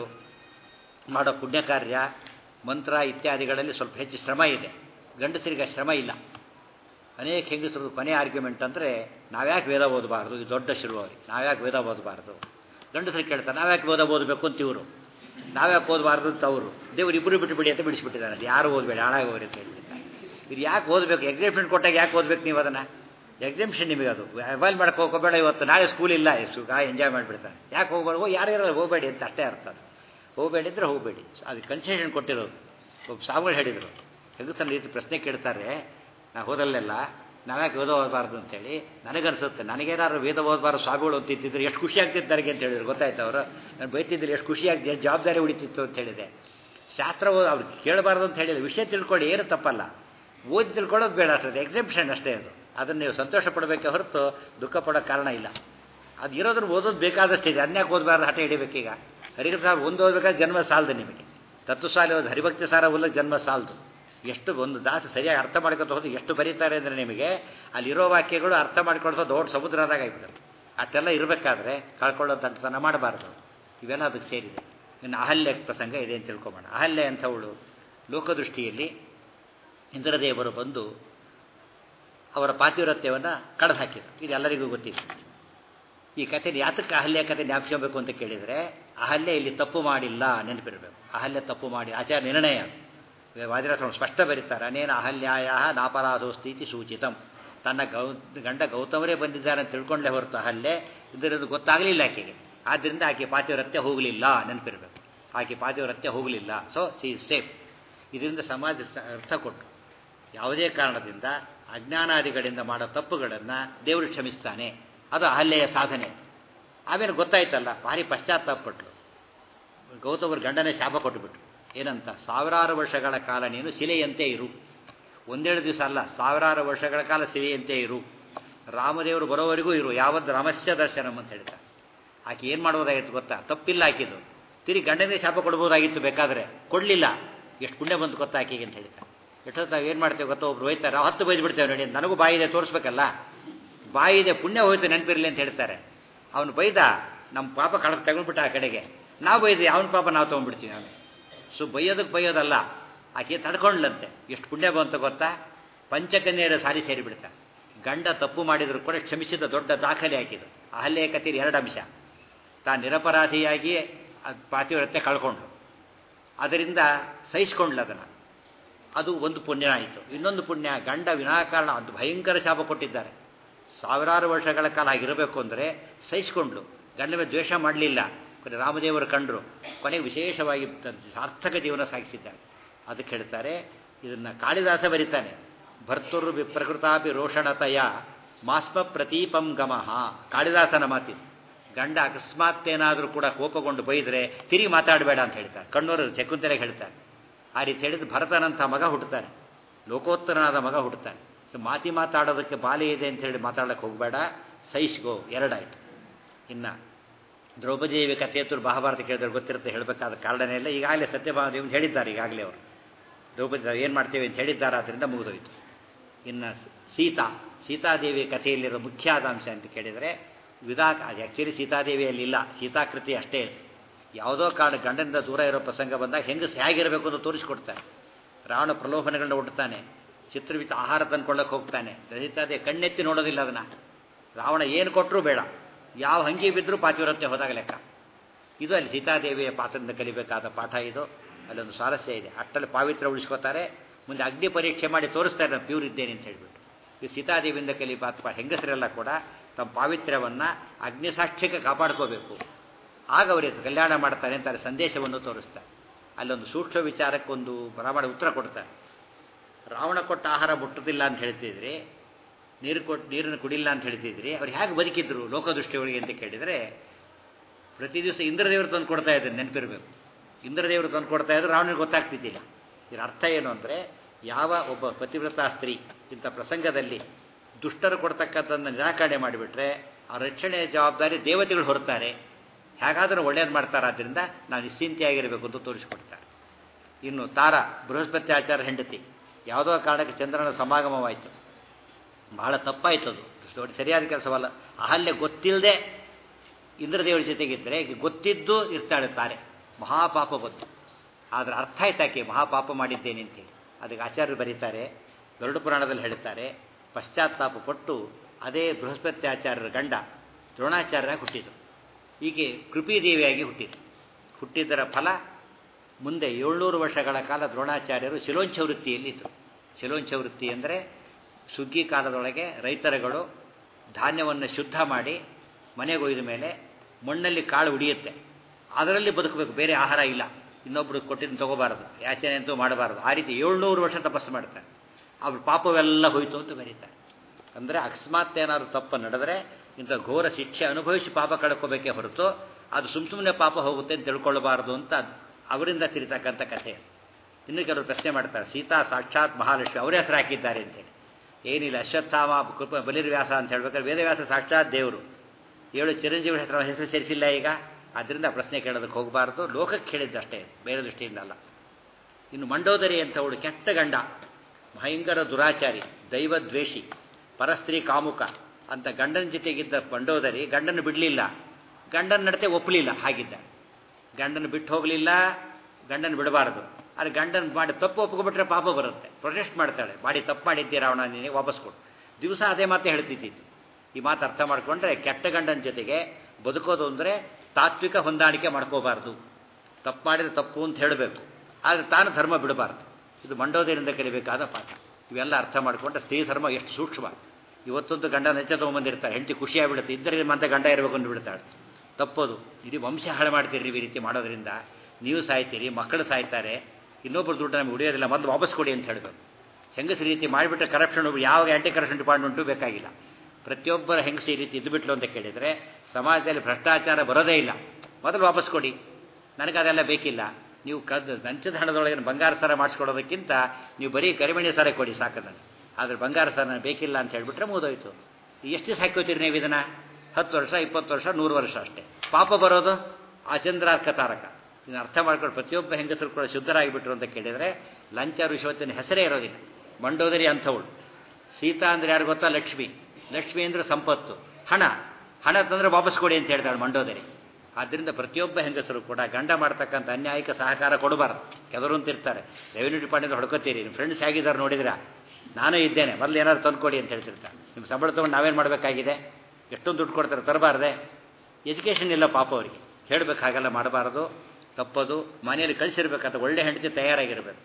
ಮಾಡೋ ಪುಣ್ಯ ಕಾರ್ಯ ಮಂತ್ರ ಇತ್ಯಾದಿಗಳಲ್ಲಿ ಸ್ವಲ್ಪ ಹೆಚ್ಚು ಶ್ರಮ ಇದೆ ಗಂಡಸರಿಗೆ ಶ್ರಮ ಇಲ್ಲ ಅನೇಕ ಹೆಂಗಸರದು ಕೊನೆ ಆರ್ಗ್ಯುಮೆಂಟ್ ಅಂದರೆ ನಾವ್ಯಾಕೆ ವೇದ ಓದಬಾರ್ದು ಇದು ದೊಡ್ಡ ಶುರು ಅವ್ರಿಗೆ ನಾವ್ಯಾಕೆ ವೇದ ಓದಬಾರ್ದು ಗಂಡಸರಿಗೆ ಕೇಳ್ತಾರೆ ನಾವ್ಯಾಕೆ ವೇದ ಓದಬೇಕು ಅಂತ ಇವರು ನಾವ್ಯಾಕೆ ಓದಬಾರ್ದು ಅಂತ ಅವರು ದೇವರು ಇಬ್ಬರು ಬಿಟ್ಟು ಬಿಡಿ ಅಂತ ಬಿಡಿಸ್ಬಿಟ್ಟಿದ್ದಾರೆ ಅದು ಯಾರು ಓದಬೇಡಿ ಹಾಳಾಗಿ ಹೋಗ್ರಿ ಅಂತ ಹೇಳ್ತಿದ್ದಾರೆ ಇದು ಯಾಕೆ ಓದಬೇಕು ಎಕ್ಸಾಮಿಷನ್ ಕೊಟ್ಟಾಗ ಯಾಕೆ ಓದಬೇಕು ನೀವು ಅದನ್ನು ಎಕ್ಸಾಮಿಷನ್ ನಿಮಗೆ ಅದು ಅವೈಲ್ ಮಾಡಕ್ಕೆ ಹೋಗೋಬೇಡ ಇವತ್ತು ನಾಳೆ ಸ್ಕೂಲ್ ಇಲ್ಲ ಸುಖ ಎಂಜಾಯ್ ಮಾಡಿಬಿಡ್ತಾರೆ ಯಾಕೆ ಹೋಗ್ಬಾರ್ದು ಯಾರು ಇರೋಲ್ಲ ಹೋಗಬೇಡಿ ಅಂತ ಅಷ್ಟೇ ಅರ್ಥ ಅದು ಹೋಗಬೇಡಿದ್ರೆ ಹೋಗಬೇಡಿ ಅದು ಕನ್ಸೆಷನ್ ಕೊಟ್ಟಿರೋದು ಒಬ್ಬ ಸಾವುಗಳು ಹೇಳಿದರು ಹೆಂಗಸನ್ನ ರೀತಿ ಪ್ರಶ್ನೆ ಕೇಳ್ತಾರೆ ನಾ ಹೋದಲ್ಲೆಲ್ಲ ನಾವ್ಯಾಕೆ ವೇದ ಓದಬಾರ್ದು ಅಂತೇಳಿ ನನಗನ್ಸುತ್ತೆ ನನಗೇನಾದ್ರು ವೇದ ಓದಬಾರ್ದು ಸ್ವಾಮಿಗಳು ಅಂತಿದ್ದಿದ್ರೆ ಎಷ್ಟು ಖುಷಿ ಆಗ್ತಿತ್ತು ನನಗೆ ಅಂತ ಹೇಳಿದ್ರು ಗೊತ್ತಾಯ್ತು ಅವರು ನಾನು ಬೈತಿದ್ದಿಲ್ಲ ಎಷ್ಟು ಖುಷಿ ಆಗ್ತಿ ಎಷ್ಟು ಜವಾಬ್ದಾರಿ ಉಳಿತಿತ್ತು ಅಂತ ಹೇಳಿದೆ ಶಾಸ್ತ್ರ ಅವ್ರು ಕೇಳಬಾರ್ದು ಅಂತ ಹೇಳಿಲ್ಲ ವಿಷಯ ತಿಳ್ಕೊಳ್ಳಿ ಏನು ತಪ್ಪಲ್ಲ ಓದಿ ತಿಳ್ಕೊಳ್ಳೋದು ಬೇಡ ಅಷ್ಟೇ ಎಕ್ಸಿಬಿಷನ್ ಅಷ್ಟೇ ಅದು ಅದನ್ನು ನೀವು ಸಂತೋಷ ಪಡಬೇಕೆ ಹೊರತು ದುಃಖ ಪಡೋ ಕಾರಣ ಇಲ್ಲ ಅದು ಇರೋದ್ರ ಓದೋದು ಬೇಕಾದಷ್ಟಿದೆ ಅನ್ಯಾಕೆ ಓದಬಾರ್ದು ಹಠ ಹಿಡಿಬೇಕೀಗ ಹರಿಭಕ್ತಿ ಸಾರ ಒಂದು ಓದಬೇಕಾದ್ರೆ ಜನ್ಮ ಸಾಲದು ನಿಮಗೆ ತತ್ವಸಾಲಿ ಓದಿ ಹರಿಭಕ್ತಿ ಸಾರ ಓದಕ್ಕೆ ಜನ್ಮ ಸಾಲದು ಎಷ್ಟು ಒಂದು ದಾಸ ಸರಿಯಾಗಿ ಅರ್ಥ ಮಾಡ್ಕೊತ ಹೋದ್ರೆ ಎಷ್ಟು ಬರೀತಾರೆ ಅಂದರೆ ನಿಮಗೆ ಅಲ್ಲಿರೋ ವಾಕ್ಯಗಳು ಅರ್ಥ ಮಾಡ್ಕೊಳ್ತಾ ದೊಡ್ಡ ಸಮುದ್ರದಾಗ ಆಗಿಬಿಡ್ತಾರೆ ಅಷ್ಟೆಲ್ಲ ಇರಬೇಕಾದ್ರೆ ಕಳ್ಕೊಳ್ಳೋದಂತನ ಮಾಡಬಾರ್ದು ಇವೆಲ್ಲ ಅದಕ್ಕೆ ಸೇರಿದೆ ಇನ್ನು ಅಹಲ್ಯ ಪ್ರಸಂಗ ಇದೆ ಅಂತ ತಿಳ್ಕೊಬೋಣ ಅಹಲ್ಯ ಅಂಥವಳು ಲೋಕದೃಷ್ಟಿಯಲ್ಲಿ ಇಂದ್ರದೇವರು ಬಂದು ಅವರ ಪಾತಿವ್ರತ್ಯವನ್ನು ಕಳೆದು ಹಾಕಿದರು ಇದು ಎಲ್ಲರಿಗೂ ಗೊತ್ತಿದೆ ಈ ಕಥೆ ಯಾತಕ್ಕೆ ಅಹಲ್ಯ ಕಥೆ ಜ್ಞಾಪಿಸ್ಕೋಬೇಕು ಅಂತ ಕೇಳಿದರೆ ಅಹಲ್ಯ ಇಲ್ಲಿ ತಪ್ಪು ಮಾಡಿಲ್ಲ ನೆನಪಿರಬೇಕು ಅಹಲ್ಯ ತಪ್ಪು ಮಾಡಿ ಆಚಾರ ನಿರ್ಣಯ ವಾದಿರಾಸ ಸ್ಪಷ್ಟ ಬರೀತಾರೆ ಅನೇನ ಅಹಲ್ಯಾಯ ನಾಪರಾಧೋಸ್ತೀತಿ ಸೂಚಿತಂ ತನ್ನ ಗೌ ಗಂಡ ಗೌತಮರೇ ಬಂದಿದ್ದಾರೆ ಅಂತ ತಿಳ್ಕೊಂಡ್ಲೇ ಹೊರತು ಅಹಲ್ಯೆ ಇದರದ್ದು ಗೊತ್ತಾಗಲಿಲ್ಲ ಆಕೆಗೆ ಆದ್ದರಿಂದ ಆಕೆ ಪಾತಿವ್ರತ್ಯ ಹೋಗಲಿಲ್ಲ ನೆನಪಿರಬೇಕು ಆಕೆ ಪಾತಿವ್ರತ್ಯ ಹೋಗಲಿಲ್ಲ ಸೊ ಸಿ ಸೇಫ್ ಇದರಿಂದ ಸಮಾಜ ಅರ್ಥ ಕೊಟ್ಟು ಯಾವುದೇ ಕಾರಣದಿಂದ ಅಜ್ಞಾನಾದಿಗಳಿಂದ ಮಾಡೋ ತಪ್ಪುಗಳನ್ನು ದೇವರು ಕ್ಷಮಿಸ್ತಾನೆ ಅದು ಅಹಲ್ಯೆಯ ಸಾಧನೆ ಆಮೇಲೆ ಗೊತ್ತಾಯ್ತಲ್ಲ ಭಾರಿ ಪಶ್ಚಾತ್ತಾಪಪಟ್ಲು ಗೌತಮರು ಗಂಡನೇ ಶಾಪ ಕೊಟ್ಟುಬಿಟ್ರು ಏನಂತ ಸಾವಿರಾರು ವರ್ಷಗಳ ಕಾಲ ನೀನು ಶಿಲೆಯಂತೆ ಇರು ಒಂದೆರಡು ದಿವಸ ಅಲ್ಲ ಸಾವಿರಾರು ವರ್ಷಗಳ ಕಾಲ ಶಿಲೆಯಂತೆ ಇರು ರಾಮದೇವರು ಬರೋವರೆಗೂ ಇರು ಯಾವತ್ತು ರಾಮಸ್ಯ ದರ್ಶನಂ ಅಂತ ಹೇಳ್ತಾರೆ ಆಕೆ ಏನು ಮಾಡ್ಬೋದಾಗಿತ್ತು ಗೊತ್ತಾ ತಪ್ಪಿಲ್ಲ ಆಕಿದು ತಿರಿ ಗಂಡನೇ ಶಾಪ ಕೊಡ್ಬೋದಾಗಿತ್ತು ಬೇಕಾದರೆ ಕೊಡಲಿಲ್ಲ ಎಷ್ಟು ಪುಣ್ಯ ಬಂತು ಗೊತ್ತಾ ಆಕೆಗೆ ಅಂತ ಹೇಳ್ತಾರೆ ಎಷ್ಟೊತ್ತು ನಾವು ಏನು ಮಾಡ್ತೇವೆ ಗೊತ್ತಾ ಒಬ್ರು ಹೋಯ್ತಾರೆ ನಾವು ಹತ್ತು ಬೈದು ಬಿಡ್ತೇವೆ ನೋಡಿ ನನಗೂ ಬಾಯಿದೆ ತೋರಿಸ್ಬೇಕಲ್ಲ ಬಾಯಿದೆ ಪುಣ್ಯ ಹೋಯ್ತು ನೆನಪಿರಲಿ ಅಂತ ಹೇಳ್ತಾರೆ ಅವನು ಬೈದ ನಮ್ಮ ಪಾಪ ಕಳೆದು ತಗೊಂಡ್ಬಿಟ್ಟ ಆ ಕಡೆಗೆ ನಾವು ಬೈದ್ವಿ ಅವನ ಪಾಪ ನಾವು ತೊಗೊಂಡ್ಬಿಡ್ತೀವಿ ನಾನು ಸೊ ಬೈಯೋದಕ್ಕೆ ಬೈಯೋದಲ್ಲ ಆಕೆ ತಡ್ಕೊಂಡ್ಲಂತೆ ಎಷ್ಟು ಪುಣ್ಯ ಬಂತು ಗೊತ್ತಾ ಪಂಚಕನ್ಯರ ಸಾರಿ ಸೇರಿಬಿಡ್ತಾ ಗಂಡ ತಪ್ಪು ಮಾಡಿದ್ರು ಕೂಡ ಕ್ಷಮಿಸಿದ ದೊಡ್ಡ ದಾಖಲೆ ಹಾಕಿದ್ರು ಅಹಲ್ಯ ಕತೀರಿ ಎರಡು ಅಂಶ ತಾ ನಿರಪರಾಧಿಯಾಗಿ ಪಾತಿವ್ರತ್ಯ ಕಳ್ಕೊಂಡ್ರು ಅದರಿಂದ ಸಹಿಸ್ಕೊಂಡ್ಲ ಅದನ್ನು ಅದು ಒಂದು ಪುಣ್ಯ ಆಯಿತು ಇನ್ನೊಂದು ಪುಣ್ಯ ಗಂಡ ವಿನಾಕಾರಣ ಅದು ಭಯಂಕರ ಶಾಪ ಕೊಟ್ಟಿದ್ದಾರೆ ಸಾವಿರಾರು ವರ್ಷಗಳ ಕಾಲ ಆಗಿರಬೇಕು ಅಂದರೆ ಸಹಿಸ್ಕೊಂಡ್ಲು ಗಂಡ ಮೇಲೆ ದ್ವೇಷ ಮಾಡಲಿಲ್ಲ ಕೊನೆ ರಾಮದೇವರು ಕಂಡರು ಕೊನೆಗೆ ವಿಶೇಷವಾಗಿ ಸಾರ್ಥಕ ಜೀವನ ಸಾಗಿಸಿದ್ದಾರೆ ಅದಕ್ಕೆ ಹೇಳ್ತಾರೆ ಇದನ್ನು ಕಾಳಿದಾಸ ಬರೀತಾನೆ ಭರ್ತುರು ವಿಪ್ರಕೃತಾಪಿ ರೋಷಣತಯ ಮಾಸ್ಮ ಪ್ರತೀಪಂ ಗಮಃ ಕಾಳಿದಾಸನ ಮಾತಿದು ಗಂಡ ಅಕಸ್ಮಾತ್ತೇನಾದರೂ ಕೂಡ ಕೋಪಗೊಂಡು ಬೈದರೆ ತಿರುಗಿ ಮಾತಾಡಬೇಡ ಅಂತ ಹೇಳ್ತಾರೆ ಕಣ್ಣೂರು ಶಕುಂತಲೆಗೆ ಹೇಳ್ತಾರೆ ಆ ರೀತಿ ಹೇಳಿದ್ದು ಭರತನಂಥ ಮಗ ಹುಟ್ಟುತ್ತಾನೆ ಲೋಕೋತ್ತರನಾದ ಮಗ ಹುಟ್ಟುತ್ತಾನೆ ಸೊ ಮಾತಿ ಮಾತಾಡೋದಕ್ಕೆ ಬಾಲಿ ಇದೆ ಅಂತ ಹೇಳಿ ಮಾತಾಡೋಕ್ಕೆ ಹೋಗಬೇಡ ಸೈಸ್ಗೋ ಎರಡಾಯಿತು ಇನ್ನು ದ್ರೌಪದಿದೇವಿ ಕಥೆಯತ್ತೂರು ಮಹಾಭಾರತ ಕೇಳಿದ್ರೆ ಗೊತ್ತಿರುತ್ತೆ ಹೇಳಬೇಕಾದ ಕಾರಣನೇ ಇಲ್ಲ ಈಗಾಗಲೇ ಸತ್ಯಭಾಮದೇವಿ ಹೇಳಿದ್ದಾರೆ ಈಗಾಗಲೇ ಅವರು ದ್ರೌಪದಿ ನಾವು ಏನು ಮಾಡ್ತೇವೆ ಅಂತ ಹೇಳಿದ್ದಾರೆ ಆದ್ದರಿಂದ ಮುಗಿದೋಯ್ತು ಇನ್ನು ಸೀತಾ ಸೀತಾದೇವಿ ಕಥೆಯಲ್ಲಿರೋ ಮುಖ್ಯಾದ ಅಂಶ ಅಂತ ಕೇಳಿದರೆ ವಿಧಾ ಆ್ಯಕ್ಚುಲಿ ಸೀತಾದೇವಿಯಲ್ಲಿ ಇಲ್ಲ ಸೀತಾಕೃತಿ ಅಷ್ಟೇ ಯಾವುದೋ ಕಾರಣ ಗಂಡನಿಂದ ದೂರ ಇರೋ ಪ್ರಸಂಗ ಬಂದಾಗ ಹೆಂಗಸ್ ಹೇಗಿರಬೇಕು ಅಂತ ತೋರಿಸ್ಕೊಡ್ತಾರೆ ರಾವಣ ಪ್ರಲೋಭನೆಗಳನ್ನ ಹುಡ್ತಾನೆ ಚಿತ್ರವಿತ ಆಹಾರ ತಂದ್ಕೊಳ್ಳೋಕೆ ಹೋಗ್ತಾನೆ ಸೀತಾದೇವಿ ಕಣ್ಣೆತ್ತಿ ನೋಡೋದಿಲ್ಲ ಅದನ್ನು ರಾವಣ ಏನು ಕೊಟ್ಟರೂ ಬೇಡ ಯಾವ ಹಂಗಿ ಬಿದ್ದರೂ ಪಾತಿವ್ರತ್ಯ ಹೋದಾಗ ಲೆಕ್ಕ ಇದು ಅಲ್ಲಿ ಸೀತಾದೇವಿಯ ಪಾತ್ರದಿಂದ ಕಲಿಬೇಕಾದ ಪಾಠ ಇದು ಅಲ್ಲೊಂದು ಸ್ವಾರಸ್ಯ ಇದೆ ಅಟ್ಟಲ್ಲಿ ಪಾವಿತ್ರ ಉಳಿಸ್ಕೋತಾರೆ ಮುಂದೆ ಅಗ್ನಿ ಪರೀಕ್ಷೆ ಮಾಡಿ ತೋರಿಸ್ತಾರೆ ನಾನು ಪ್ಯೂರ್ ಇದ್ದೇನೆ ಅಂತ ಹೇಳ್ಬಿಟ್ಟು ಈ ಸೀತಾದೇವಿಯಿಂದ ಕಲಿ ಪಾತ್ರ ಹೆಂಗಸರೆಲ್ಲ ಕೂಡ ತಮ್ಮ ಪಾವಿತ್ರ್ಯವನ್ನು ಅಗ್ನಿಸಾಕ್ಷ್ಯಕ್ಕೆ ಕಾಪಾಡ್ಕೋಬೇಕು ಆಗ ಅವರಿಗೆ ಕಲ್ಯಾಣ ಮಾಡ್ತಾರೆ ಅಂತಾರೆ ಸಂದೇಶವನ್ನು ತೋರಿಸ್ತಾರೆ ಅಲ್ಲೊಂದು ಸೂಕ್ಷ್ಮ ವಿಚಾರಕ್ಕೊಂದು ಬ್ರಾಹ್ಮಣ ಉತ್ತರ ಕೊಡ್ತಾರೆ ರಾವಣ ಕೊಟ್ಟ ಆಹಾರ ಮುಟ್ಟುದಿಲ್ಲ ಅಂತ ಹೇಳ್ತಿದ್ರಿ ನೀರು ಕೊಟ್ಟು ನೀರನ್ನು ಕುಡಿಲ್ಲ ಅಂತ ಹೇಳ್ತಿದ್ರಿ ಅವ್ರು ಹೇಗೆ ಬದುಕಿದ್ರು ಲೋಕದೃಷ್ಟಿಯೊಳಗೆ ಅಂತ ಕೇಳಿದರೆ ಪ್ರತಿ ದಿವಸ ಇಂದ್ರದೇವರು ತಂದು ಕೊಡ್ತಾ ಇದ್ದಾರೆ ನೆನಪಿರಬೇಕು ಇಂದ್ರದೇವರು ತಂದು ಕೊಡ್ತಾ ಇದ್ರು ರಾವಣಿಗೆ ಗೊತ್ತಾಗ್ತಿದ್ದಿಲ್ಲ ಇದರ ಅರ್ಥ ಏನು ಅಂದರೆ ಯಾವ ಒಬ್ಬ ಪತಿವ್ರತಾ ಸ್ತ್ರೀ ಇಂಥ ಪ್ರಸಂಗದಲ್ಲಿ ದುಷ್ಟರು ಕೊಡ್ತಕ್ಕಂಥದ್ದನ್ನು ನಿರಾಕರಣೆ ಮಾಡಿಬಿಟ್ರೆ ಆ ರಕ್ಷಣೆಯ ಜವಾಬ್ದಾರಿ ದೇವತೆಗಳು ಹೊರತಾರೆ ಹೇಗಾದರೂ ಒಳ್ಳೇದು ಮಾಡ್ತಾರೆ ಆದ್ದರಿಂದ ನಾವು ನಿಶ್ಚಿಂತೆಯಾಗಿರಬೇಕು ಅಂತ ತೋರಿಸಿಕೊಡ್ತಾರೆ ಇನ್ನು ತಾರ ಬೃಹಸ್ಪತಿ ಆಚಾರ ಹೆಂಡತಿ ಯಾವುದೋ ಕಾರಣಕ್ಕೆ ಚಂದ್ರನ ಸಮಾಗಮವಾಯಿತು ಬಹಳ ತಪ್ಪಾಯ್ತು ಅದು ಸರಿಯಾದ ಕೆಲಸವಲ್ಲ ಅಹಲ್ಯ ಗೊತ್ತಿಲ್ಲದೆ ಇಂದ್ರದೇವರ ಜೊತೆಗಿದ್ದರೆ ಗೊತ್ತಿದ್ದು ಇರ್ತಾಳೆ ತಾರೆ ಮಹಾಪಾಪ ಗೊತ್ತು ಆದರೆ ಅರ್ಥ ಆಯ್ತಾಕೆ ಮಹಾಪಾಪ ಮಾಡಿದ್ದೇನೆ ಅಂತೇಳಿ ಅದಕ್ಕೆ ಆಚಾರ್ಯರು ಬರೀತಾರೆ ಗರುಡ ಪುರಾಣದಲ್ಲಿ ಹೇಳ್ತಾರೆ ಪಶ್ಚಾತ್ತಾಪ ಪಟ್ಟು ಅದೇ ಬೃಹಸ್ಪತಿ ಆಚಾರ್ಯರ ಗಂಡ ದ್ರೋಣಾಚಾರ್ಯರಾಗಿ ಹುಟ್ಟಿದರು ಹೀಗೆ ಕೃಪಿದೇವಿಯಾಗಿ ಹುಟ್ಟಿದರು ಹುಟ್ಟಿದ್ದರ ಫಲ ಮುಂದೆ ಏಳ್ನೂರು ವರ್ಷಗಳ ಕಾಲ ದ್ರೋಣಾಚಾರ್ಯರು ಶಿಲೋಂಚ ವೃತ್ತಿಯಲ್ಲಿ ಇದ್ದರು ಶಿಲೋಂಚ ವೃತ್ತಿ ಅಂದರೆ ಸುಗ್ಗಿ ಕಾಲದೊಳಗೆ ರೈತರುಗಳು ಧಾನ್ಯವನ್ನು ಶುದ್ಧ ಮಾಡಿ ಮನೆಗೊಯ್ದ ಮೇಲೆ ಮಣ್ಣಲ್ಲಿ ಕಾಳು ಉಡಿಯುತ್ತೆ ಅದರಲ್ಲಿ ಬದುಕಬೇಕು ಬೇರೆ ಆಹಾರ ಇಲ್ಲ ಇನ್ನೊಬ್ರು ಕೊಟ್ಟಿದ್ದು ತಗೋಬಾರದು ಯಾಚನೆ ಅಂತೂ ಮಾಡಬಾರದು ಆ ರೀತಿ ಏಳ್ನೂರು ವರ್ಷ ತಪಸ್ಸು ಮಾಡ್ತಾರೆ ಅವ್ರ ಪಾಪವೆಲ್ಲ ಹೋಯಿತು ಅಂತ ಬರೀತಾರೆ ಅಂದರೆ ಅಕಸ್ಮಾತ್ ಏನಾದ್ರು ತಪ್ಪು ನಡೆದರೆ ಇಂಥ ಘೋರ ಶಿಕ್ಷೆ ಅನುಭವಿಸಿ ಪಾಪ ಕಳ್ಕೋಬೇಕೇ ಹೊರತು ಅದು ಸುಮ್ಮ ಸುಮ್ಮನೆ ಪಾಪ ಹೋಗುತ್ತೆ ಅಂತ ತಿಳ್ಕೊಳ್ಳಬಾರದು ಅಂತ ಅವರಿಂದ ತಿರಿತಕ್ಕಂಥ ಕಥೆ ಇನ್ನು ಕೆಲವರು ಪ್ರಶ್ನೆ ಮಾಡ್ತಾರೆ ಸೀತಾ ಸಾಕ್ಷಾತ್ ಮಹಾಲಕ್ಷ್ಮಿ ಅವರೇ ಹೆಸರು ಹಾಕಿದ್ದಾರೆ ಅಂತೇಳಿ ಏನಿಲ್ಲ ಅಶ್ವತ್ಥಾಮ ಕೃಪ ಬಲಿರ್ವ್ಯಾಸ ಅಂತ ಹೇಳ್ಬೇಕಾದ್ರೆ ವೇದವ್ಯಾಸ ಸಾಕ್ಷಾತ್ ದೇವರು ಏಳು ಚಿರಂಜೀವಿ ಹೆಸರು ಹೆಸರು ಸೇರಿಸಿಲ್ಲ ಈಗ ಆದ್ದರಿಂದ ಪ್ರಶ್ನೆ ಕೇಳೋದಕ್ಕೆ ಹೋಗಬಾರ್ದು ಲೋಕಕ್ಕೆ ಕೇಳಿದ್ದಷ್ಟೇ ಬೇರೆ ದೃಷ್ಟಿಯಿಂದ ಅಲ್ಲ ಇನ್ನು ಮಂಡೋದರಿ ಅಂತವಳು ಕೆಟ್ಟ ಗಂಡ ಭಯಂಕರ ದುರಾಚಾರಿ ದೈವದ್ವೇಷಿ ಪರಸ್ತ್ರೀ ಕಾಮುಕ ಅಂತ ಗಂಡನ ಜೊತೆಗಿದ್ದ ಮಂಡೋದರಿ ಗಂಡನ ಬಿಡಲಿಲ್ಲ ಗಂಡನ ನಡತೆ ಒಪ್ಪಲಿಲ್ಲ ಹಾಗಿದ್ದ ಗಂಡನ ಬಿಟ್ಟು ಹೋಗಲಿಲ್ಲ ಗಂಡನ ಬಿಡಬಾರದು ಆದರೆ ಗಂಡನ ಮಾಡಿ ತಪ್ಪು ಒಪ್ಕೊಬಿಟ್ರೆ ಪಾಪ ಬರುತ್ತೆ ಪ್ರೊಟೆಸ್ಟ್ ಮಾಡ್ತಾಳೆ ಮಾಡಿ ತಪ್ಪು ಮಾಡಿದ್ದೀರಾ ಅವನ ನೀನು ವಾಪಸ್ ಕೊಡು ದಿವಸ ಅದೇ ಮಾತೇ ಹೇಳ್ತಿದ್ದಿತ್ತು ಈ ಮಾತು ಅರ್ಥ ಮಾಡ್ಕೊಂಡ್ರೆ ಕೆಟ್ಟ ಗಂಡನ ಜೊತೆಗೆ ಬದುಕೋದು ಅಂದರೆ ತಾತ್ವಿಕ ಹೊಂದಾಣಿಕೆ ಮಾಡ್ಕೋಬಾರ್ದು ತಪ್ಪು ಮಾಡಿದ್ರೆ ತಪ್ಪು ಅಂತ ಹೇಳಬೇಕು ಆದರೆ ತಾನು ಧರ್ಮ ಬಿಡಬಾರ್ದು ಇದು ಮಂಡೋದರಿಂದ ಕಲಿಬೇಕಾದ ಪಾಠ ಇವೆಲ್ಲ ಅರ್ಥ ಮಾಡಿಕೊಂಡ್ರೆ ಸ್ತ್ರೀ ಧರ್ಮ ಎಷ್ಟು ಸೂಕ್ಷ್ಮ ಇವತ್ತೊಂದು ಗಂಡ ನೆಚ್ಚ ತೊಗೊಂಬಂದಿರ್ತಾರೆ ಹೆಂಡತಿ ಖುಷಿಯಾಗಿಬಿಡುತ್ತೆ ಇದ್ದರಿಗೆ ಮತ್ತೆ ಗಂಡ ಇರಬೇಕು ಅಂತ ಬಿಡ್ತಾಳೆ ತಪ್ಪೋದು ಇಡೀ ವಂಶ ಹಾಳು ಮಾಡ್ತೀರಿ ನೀವು ಈ ರೀತಿ ಮಾಡೋದ್ರಿಂದ ನೀವು ಸಾಯ್ತೀರಿ ಮಕ್ಕಳು ಸಾಯ್ತಾರೆ ಇನ್ನೊಬ್ಬರು ದುಡ್ಡು ನಮಗೆ ಉಳಿಯೋದಿಲ್ಲ ಮೊದಲು ವಾಪಸ್ ಕೊಡಿ ಅಂತ ಹೇಳಬೇಕು ಹೆಂಗಸ ರೀತಿ ಮಾಡಿಬಿಟ್ರೆ ಕರಪ್ಷನ್ ಯಾವ ಆ್ಯಂಟಿ ಕರಪ್ಷನ್ ಡಿಪಾರ್ಟ್ಮೆಂಟು ಬೇಕಾಗಿಲ್ಲ ಪ್ರತಿಯೊಬ್ಬರ ಹೆಂಗಸ ಈ ರೀತಿ ಇದ್ದುಬಿಟ್ಲು ಅಂತ ಕೇಳಿದರೆ ಸಮಾಜದಲ್ಲಿ ಭ್ರಷ್ಟಾಚಾರ ಬರೋದೇ ಇಲ್ಲ ಮೊದಲು ವಾಪಸ್ ಕೊಡಿ ನನಗದೆಲ್ಲ ಬೇಕಿಲ್ಲ ನೀವು ಕದ್ದು ಲಂಚದ ಹಣದೊಳಗಿನ ಬಂಗಾರ ಸರ ಮಾಡಿಸ್ಕೊಡೋದಕ್ಕಿಂತ ನೀವು ಬರೀ ಕರಿಮಣಿ ಸರ ಕೊಡಿ ಸಾಕು ನನಗೆ ಆದರೆ ಬಂಗಾರ ಸರ ನನಗೆ ಬೇಕಿಲ್ಲ ಅಂತ ಹೇಳಿಬಿಟ್ರೆ ಮುಗಿದೋಯ್ತು ಎಷ್ಟು ದಿವಸ ಹಾಕೋತೀರಿ ನೀವು ಇದನ್ನು ಹತ್ತು ವರ್ಷ ಇಪ್ಪತ್ತು ವರ್ಷ ನೂರು ವರ್ಷ ಅಷ್ಟೇ ಪಾಪ ಬರೋದು ಅಚಂದ್ರಾರ್ಕ ತಾರಕ ಇದನ್ನು ಅರ್ಥ ಮಾಡ್ಕೊಂಡು ಪ್ರತಿಯೊಬ್ಬ ಹೆಂಗಸರು ಕೂಡ ಶುದ್ಧರಾಗಿಬಿಟ್ರು ಅಂತ ಕೇಳಿದರೆ ಲಂಚ ಋಷವತ್ತಿನ ಹೆಸರೇ ಇರೋದಿಲ್ಲ ಮಂಡೋದರಿ ಅಂಥವಳು ಸೀತಾ ಅಂದರೆ ಯಾರು ಗೊತ್ತಾ ಲಕ್ಷ್ಮಿ ಲಕ್ಷ್ಮಿ ಅಂದರೆ ಸಂಪತ್ತು ಹಣ ಹಣ ತಂದರೆ ವಾಪಸ್ ಕೊಡಿ ಅಂತ ಹೇಳ್ತಾಳೆ ಮಂಡೋದರಿ ಆದ್ದರಿಂದ ಪ್ರತಿಯೊಬ್ಬ ಹೆಂಗಸರು ಕೂಡ ಗಂಡ ಮಾಡ್ತಕ್ಕಂಥ ಅನ್ಯಾಯಕ್ಕೆ ಸಹಕಾರ ಕೊಡಬಾರ್ದು ಕೆಲವರು ಅಂತಿರ್ತಾರೆ ರೆವಿನ್ಯೂ ಡಿಪಾರ್ಟ್ಮೆಂಟ್ ಹೊಡ್ಕೋತೀರಿ ನಿಮ್ಮ ಫ್ರೆಂಡ್ಸ್ ಹೇಗಿದ್ದಾರೆ ನೋಡಿದ್ರಾ ನಾನೇ ಇದ್ದೇನೆ ಮೊದಲು ಏನಾದ್ರು ತಂದುಕೊಡಿ ಅಂತ ಹೇಳ್ತಿರ್ತಾರೆ ನಿಮ್ಮ ಸಂಬಳ ತೊಗೊಂಡು ನಾವೇನು ಮಾಡಬೇಕಾಗಿದೆ ಎಷ್ಟೊಂದು ದುಡ್ಡು ಕೊಡ್ತಾರೆ ತರಬಾರ್ದೆ ಎಜುಕೇಷನ್ ಇಲ್ಲ ಪಾಪ ಅವರಿಗೆ ಹೇಳಬೇಕು ಹಾಗೆಲ್ಲ ಮಾಡಬಾರ್ದು ತಪ್ಪದು ಮನೆಯಲ್ಲಿ ಕಳಿಸಿರ್ಬೇಕಂತ ಒಳ್ಳೆ ಹೆಂಡತಿ ತಯಾರಾಗಿರಬೇಕು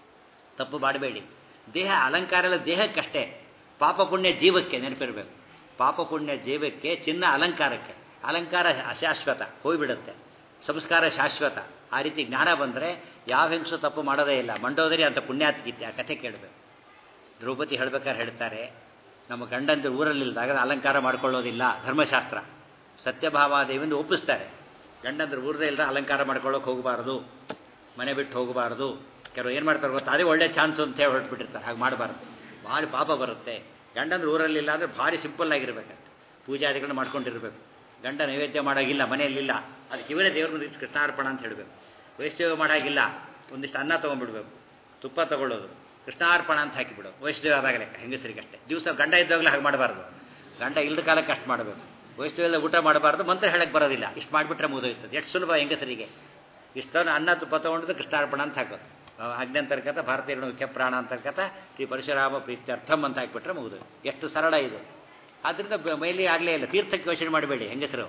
ತಪ್ಪು ಮಾಡಬೇಡಿ ದೇಹ ಅಲಂಕಾರ ಎಲ್ಲ ದೇಹಕ್ಕಷ್ಟೇ ಪಾಪ ಪುಣ್ಯ ಜೀವಕ್ಕೆ ನೆನಪಿರಬೇಕು ಪಾಪ ಪುಣ್ಯ ಜೀವಕ್ಕೆ ಚಿನ್ನ ಅಲಂಕಾರಕ್ಕೆ ಅಲಂಕಾರ ಅಶಾಶ್ವತ ಹೋಗಿಬಿಡುತ್ತೆ ಸಂಸ್ಕಾರ ಶಾಶ್ವತ ಆ ರೀತಿ ಜ್ಞಾನ ಬಂದರೆ ಯಾವ ಹೆಂಗಸು ತಪ್ಪು ಮಾಡೋದೇ ಇಲ್ಲ ಮಂಡೋದರಿ ಅಂತ ಪುಣ್ಯಾತ್ಗೀತೆ ಆ ಕಥೆ ಕೇಳಬೇಕು ದ್ರೌಪದಿ ಹೇಳ್ಬೇಕಾದ್ರೆ ಹೇಳ್ತಾರೆ ನಮ್ಮ ಗಂಡಂದು ಊರಲ್ಲಿಲ್ದಾಗ ಅಲಂಕಾರ ಮಾಡ್ಕೊಳ್ಳೋದಿಲ್ಲ ಧರ್ಮಶಾಸ್ತ್ರ ಸತ್ಯಭಾಮಾದೇವಿಂದ ಒಪ್ಪಿಸ್ತಾರೆ ಗಂಡಂದ್ರ ಊರದೇ ಇಲ್ಲದ ಅಲಂಕಾರ ಮಾಡ್ಕೊಳ್ಳೋಕೆ ಹೋಗಬಾರ್ದು ಮನೆ ಬಿಟ್ಟು ಹೋಗಬಾರ್ದು ಕೆಲವು ಏನು ಮಾಡ್ತಾರೆ ಗೊತ್ತಾ ಅದೇ ಒಳ್ಳೆ ಚಾನ್ಸ್ ಅಂತ ಹೇಳಿ ಹೊರಟ್ಬಿಟ್ಟಿರ್ತಾರೆ ಹಾಗೆ ಮಾಡಬಾರ್ದು ಭಾರಿ ಪಾಪ ಬರುತ್ತೆ ಗಂಡಂದ್ರ ಊರಲ್ಲಿಲ್ಲ ಅಂದರೆ ಭಾರಿ ಸಿಂಪಲ್ ಆಗಿರ್ಬೇಕಂತ ಪೂಜಾದಿಗಳನ್ನ ಮಾಡ್ಕೊಂಡಿರ್ಬೇಕು ಗಂಡ ನೈವೇದ್ಯ ಮಾಡೋಗಿಲ್ಲ ಮನೆಯಲ್ಲಿಲ್ಲ ಅದಕ್ಕೆ ಇವರೇ ದೇವ್ರ ಮುಂದೆ ಕೃಷ್ಣಾರ್ಪಣ ಅಂತ ಹೇಳಬೇಕು ವೈಷ್ಣವ ಮಾಡೋಗಿಲ್ಲ ಒಂದಿಷ್ಟು ಅನ್ನ ತೊಗೊಂಡ್ಬಿಡ್ಬೇಕು ತುಪ್ಪ ತಗೊಳ್ಳೋದು ಕೃಷ್ಣಾರ್ಪಣ ಅಂತ ಹಾಕಿಬಿಡು ವೈಷ್ಣವ ಆದಾಗ ಲೆಕ್ಕ ಹೆಂಗಸರಿಗಷ್ಟೇ ದಿವಸ ಗಂಡ ಇದ್ದಾಗಲೇ ಹಾಗೆ ಮಾಡಬಾರ್ದು ಗಂಡ ಇಲ್ಲದ ಕಾಲಕ್ಕೆ ಅಷ್ಟು ಮಾಡಬೇಕು ವೈಷ್ಣವೆಲ್ಲ ಊಟ ಮಾಡಬಾರ್ದು ಮಂತ್ರ ಹೇಳಕ್ಕೆ ಬರೋದಿಲ್ಲ ಇಷ್ಟು ಮಾಡಿಬಿಟ್ರೆ ಮುಗಿದೋಯ್ತದೆ ಎಷ್ಟು ಸುಲಭ ಹೆಂಗಸರಿಗೆ ಇಷ್ಟನ್ನು ಅನ್ನ ತುಪ್ಪ ತೊಗೊಂಡು ಕೃಷ್ಣಾರ್ಪಣ ಅಂತ ಹಾಕೋದು ಅಜ್ಞಾಂತರ್ಗತ ಭಾರತೀಯ ಮುಖ್ಯ ಪ್ರಾಣ ಅಂತರ್ಗತ ಶ್ರೀ ಪರಶುರಾಮ ಪ್ರೀತ್ಯರ್ಥಂ ಅಂತ ಹಾಕಿಬಿಟ್ರೆ ಮುಗಿದು ಎಷ್ಟು ಸರಳ ಇದು ಆದ್ದರಿಂದ ಮೈಲಿ ಆಗಲೇ ಇಲ್ಲ ತೀರ್ಥಕ್ಕೆ ಯೋಚನೆ ಮಾಡಬೇಡಿ ಹೆಂಗಸರು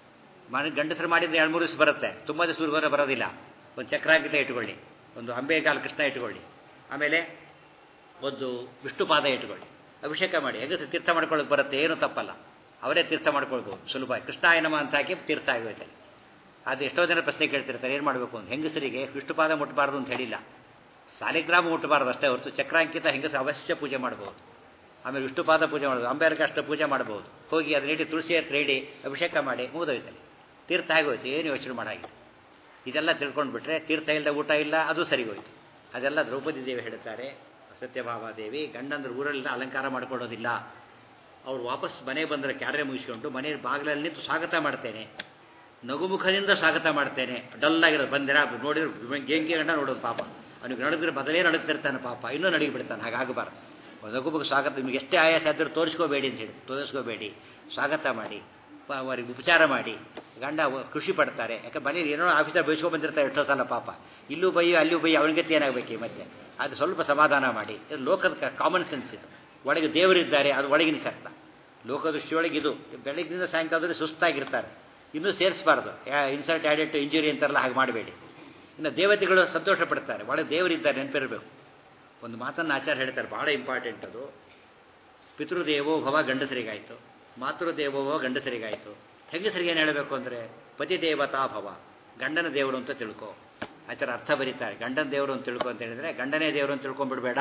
ಮನೆ ಗಂಡಸರು ಮಾಡಿದ್ರೆ ಎರಡು ಮೂರು ದಿವಸ ಬರುತ್ತೆ ತುಂಬ ದಿವಸ ಊರಿಗೆ ಬರೋದಿಲ್ಲ ಒಂದು ಚಕ್ರಾಂಕಿತ ಇಟ್ಕೊಳ್ಳಿ ಒಂದು ಅಂಬೇಗಾಲ್ ಕೃಷ್ಣ ಇಟ್ಕೊಳ್ಳಿ ಆಮೇಲೆ ಒಂದು ವಿಷ್ಣುಪಾದ ಇಟ್ಕೊಳ್ಳಿ ಅಭಿಷೇಕ ಮಾಡಿ ಹೆಂಗಸರು ತೀರ್ಥ ಮಾಡ್ಕೊಳ್ಳೋಕೆ ಬರುತ್ತೆ ಏನು ತಪ್ಪಲ್ಲ ಅವರೇ ತೀರ್ಥ ಮಾಡ್ಕೊಳ್ಬೋದು ಸುಲಭ ಕೃಷ್ಣಾಯನಮ ಅಂತ ಹಾಕಿ ತೀರ್ಥ ಆಗೋಯ್ತಲ್ಲಿ ಅದು ಎಷ್ಟೋ ಜನ ಪ್ರಶ್ನೆ ಕೇಳ್ತಿರ್ತಾರೆ ಏನು ಮಾಡಬೇಕು ಅಂತ ಹೆಂಗಸರಿಗೆ ವಿಷ್ಣುಪಾದ ಮುಟ್ಟಬಾರ್ದು ಅಂತ ಹೇಳಿಲ್ಲ ಸಾಲಿಗ್ರಾಮ ಮುಟ್ಟಬಾರ್ದು ಅಷ್ಟೇ ಹೊರತು ಚಕ್ರಾಂಕಿತ ಹೆಂಗಸರು ಅವಶ್ಯ ಪೂಜೆ ಮಾಡ್ಬೋದು ಆಮೇಲೆ ವಿಷ್ಣುಪಾದ ಪೂಜೆ ಮಾಡ್ಬೋದು ಅಂಬೇರ್ಕಷ್ಟ ಪೂಜೆ ಮಾಡ್ಬೋದು ಹೋಗಿ ಅದನ್ನ ಇಟ್ಟು ತುಳಸಿ ಹತ್ರ ಇಡಿ ಅಭಿಷೇಕ ಮಾಡಿ ಮುಗಿದೋಯ್ತಲ್ಲಿ ತೀರ್ಥ ಆಗೋಯ್ತು ಏನು ಯೋಚನೆ ಮಾಡಾಗಿದೆ ಇದೆಲ್ಲ ತಿಳ್ಕೊಂಡ್ಬಿಟ್ರೆ ತೀರ್ಥ ಇಲ್ಲದ ಊಟ ಇಲ್ಲ ಅದು ಸರಿಗೋಯ್ತು ಅದೆಲ್ಲ ದ್ರೌಪದಿ ದೇವಿ ಹೇಳ್ತಾರೆ ಸತ್ಯಭಾಮಾದೇವಿ ಗಂಡಂದ್ರ ಊರಲ್ಲಿ ಅಲಂಕಾರ ಮಾಡ್ಕೊಳ್ಳೋದಿಲ್ಲ ಅವ್ರು ವಾಪಸ್ ಮನೆಗೆ ಬಂದರೆ ಕ್ಯಾರೆ ಮುಗಿಸ್ಕೊಂಡು ಮನೆ ಬಾಗಿಲಲ್ಲಿ ನಿಂತು ಸ್ವಾಗತ ಮಾಡ್ತೇನೆ ನಗುಮುಖದಿಂದ ಸ್ವಾಗತ ಮಾಡ್ತೇನೆ ಡಲ್ಲಾಗಿರೋದು ಬಂದಿರ ನೋಡಿದ್ರೆ ಗೇಂಗೆ ಗಂಡ ನೋಡೋದು ಪಾಪ ಅವನಿಗೆ ನಡಗಿದ್ರೆ ಮೊದಲೇ ನಡುಗ್ತಿರ್ತಾನೆ ಪಾಪ ಇನ್ನೂ ನಡಗಿ ಬಿಡ್ತಾನೆ ಹಾಗಾಗಬಾರ್ದು ನಗುಮುಖ ಸ್ವಾಗತ ನಿಮ್ಗೆ ಎಷ್ಟೇ ಆಯಾಸ ಆದರೂ ತೋರಿಸ್ಕೋಬೇಡಿ ಅಂತ ಹೇಳಿ ತೋರಿಸ್ಕೋಬೇಡಿ ಸ್ವಾಗತ ಮಾಡಿ ಅವರಿಗೆ ಉಪಚಾರ ಮಾಡಿ ಗಂಡ ಖುಷಿ ಪಡ್ತಾರೆ ಯಾಕೆ ಮನೇಲಿ ಏನೋ ಆಫೀಸಲ್ಲಿ ಬೈಸ್ಕೊಂಡು ಬಂದಿರ್ತಾರೆ ಎಷ್ಟೋ ಸಲ ಪಾಪ ಇಲ್ಲೂ ಬೈಯು ಅಲ್ಲೂ ಬೈಯು ಅವನಿಗತಿ ಏನಾಗಬೇಕು ಮತ್ತೆ ಅದು ಸ್ವಲ್ಪ ಸಮಾಧಾನ ಮಾಡಿ ಇದು ಲೋಕದ ಕಾಮನ್ ಸೆನ್ಸ್ ಇದು ಒಳಗೆ ದೇವರಿದ್ದಾರೆ ಅದು ಒಳಗಿನ ಶರ್ತ ಲೋಕದೃಷ್ಟಿಯೊಳಗೆ ಇದು ಬೆಳಗ್ಗಿನಿಂದ ಸಾಯಂಕಾಲದಲ್ಲಿ ಸುಸ್ತಾಗಿರ್ತಾರೆ ಇನ್ನೂ ಸೇರಿಸಬಾರ್ದು ಇನ್ಸಲ್ಟ್ ಆ್ಯಡೆಡ್ ಇಂಜುರಿ ಅಂತಾರಲ್ಲ ಹಾಗೆ ಮಾಡಬೇಡಿ ಇನ್ನು ದೇವತೆಗಳು ಸಂತೋಷ ಪಡ್ತಾರೆ ಒಳಗೆ ದೇವರಿದ್ದಾರೆ ನೆನಪಿರಬೇಕು ಒಂದು ಮಾತನ್ನು ಆಚಾರ ಹೇಳ್ತಾರೆ ಭಾಳ ಇಂಪಾರ್ಟೆಂಟ್ ಅದು ಪಿತೃದೇವೋ ಭವ ಗಂಡಸರಿಗಾಯಿತು ಮಾತೃದೇವೋಭವ ಗಂಡಸರಿಗಾಯಿತು ಹೆಂಗಸರಿಗೆ ಏನು ಹೇಳಬೇಕು ಅಂದರೆ ಪತಿ ದೇವತಾ ಭವ ಗಂಡನ ದೇವರು ಅಂತ ತಿಳ್ಕೊ ಆಚಾರ ಅರ್ಥ ಬರೀತಾರೆ ಗಂಡನ ದೇವರು ಅಂತ ತಿಳ್ಕೊ ಅಂತ ಹೇಳಿದ್ರೆ ಗಂಡನೇ ದೇವರು ಅಂತ ತಿಳ್ಕೊಂಡ್ಬಿಡ್ಬೇಡ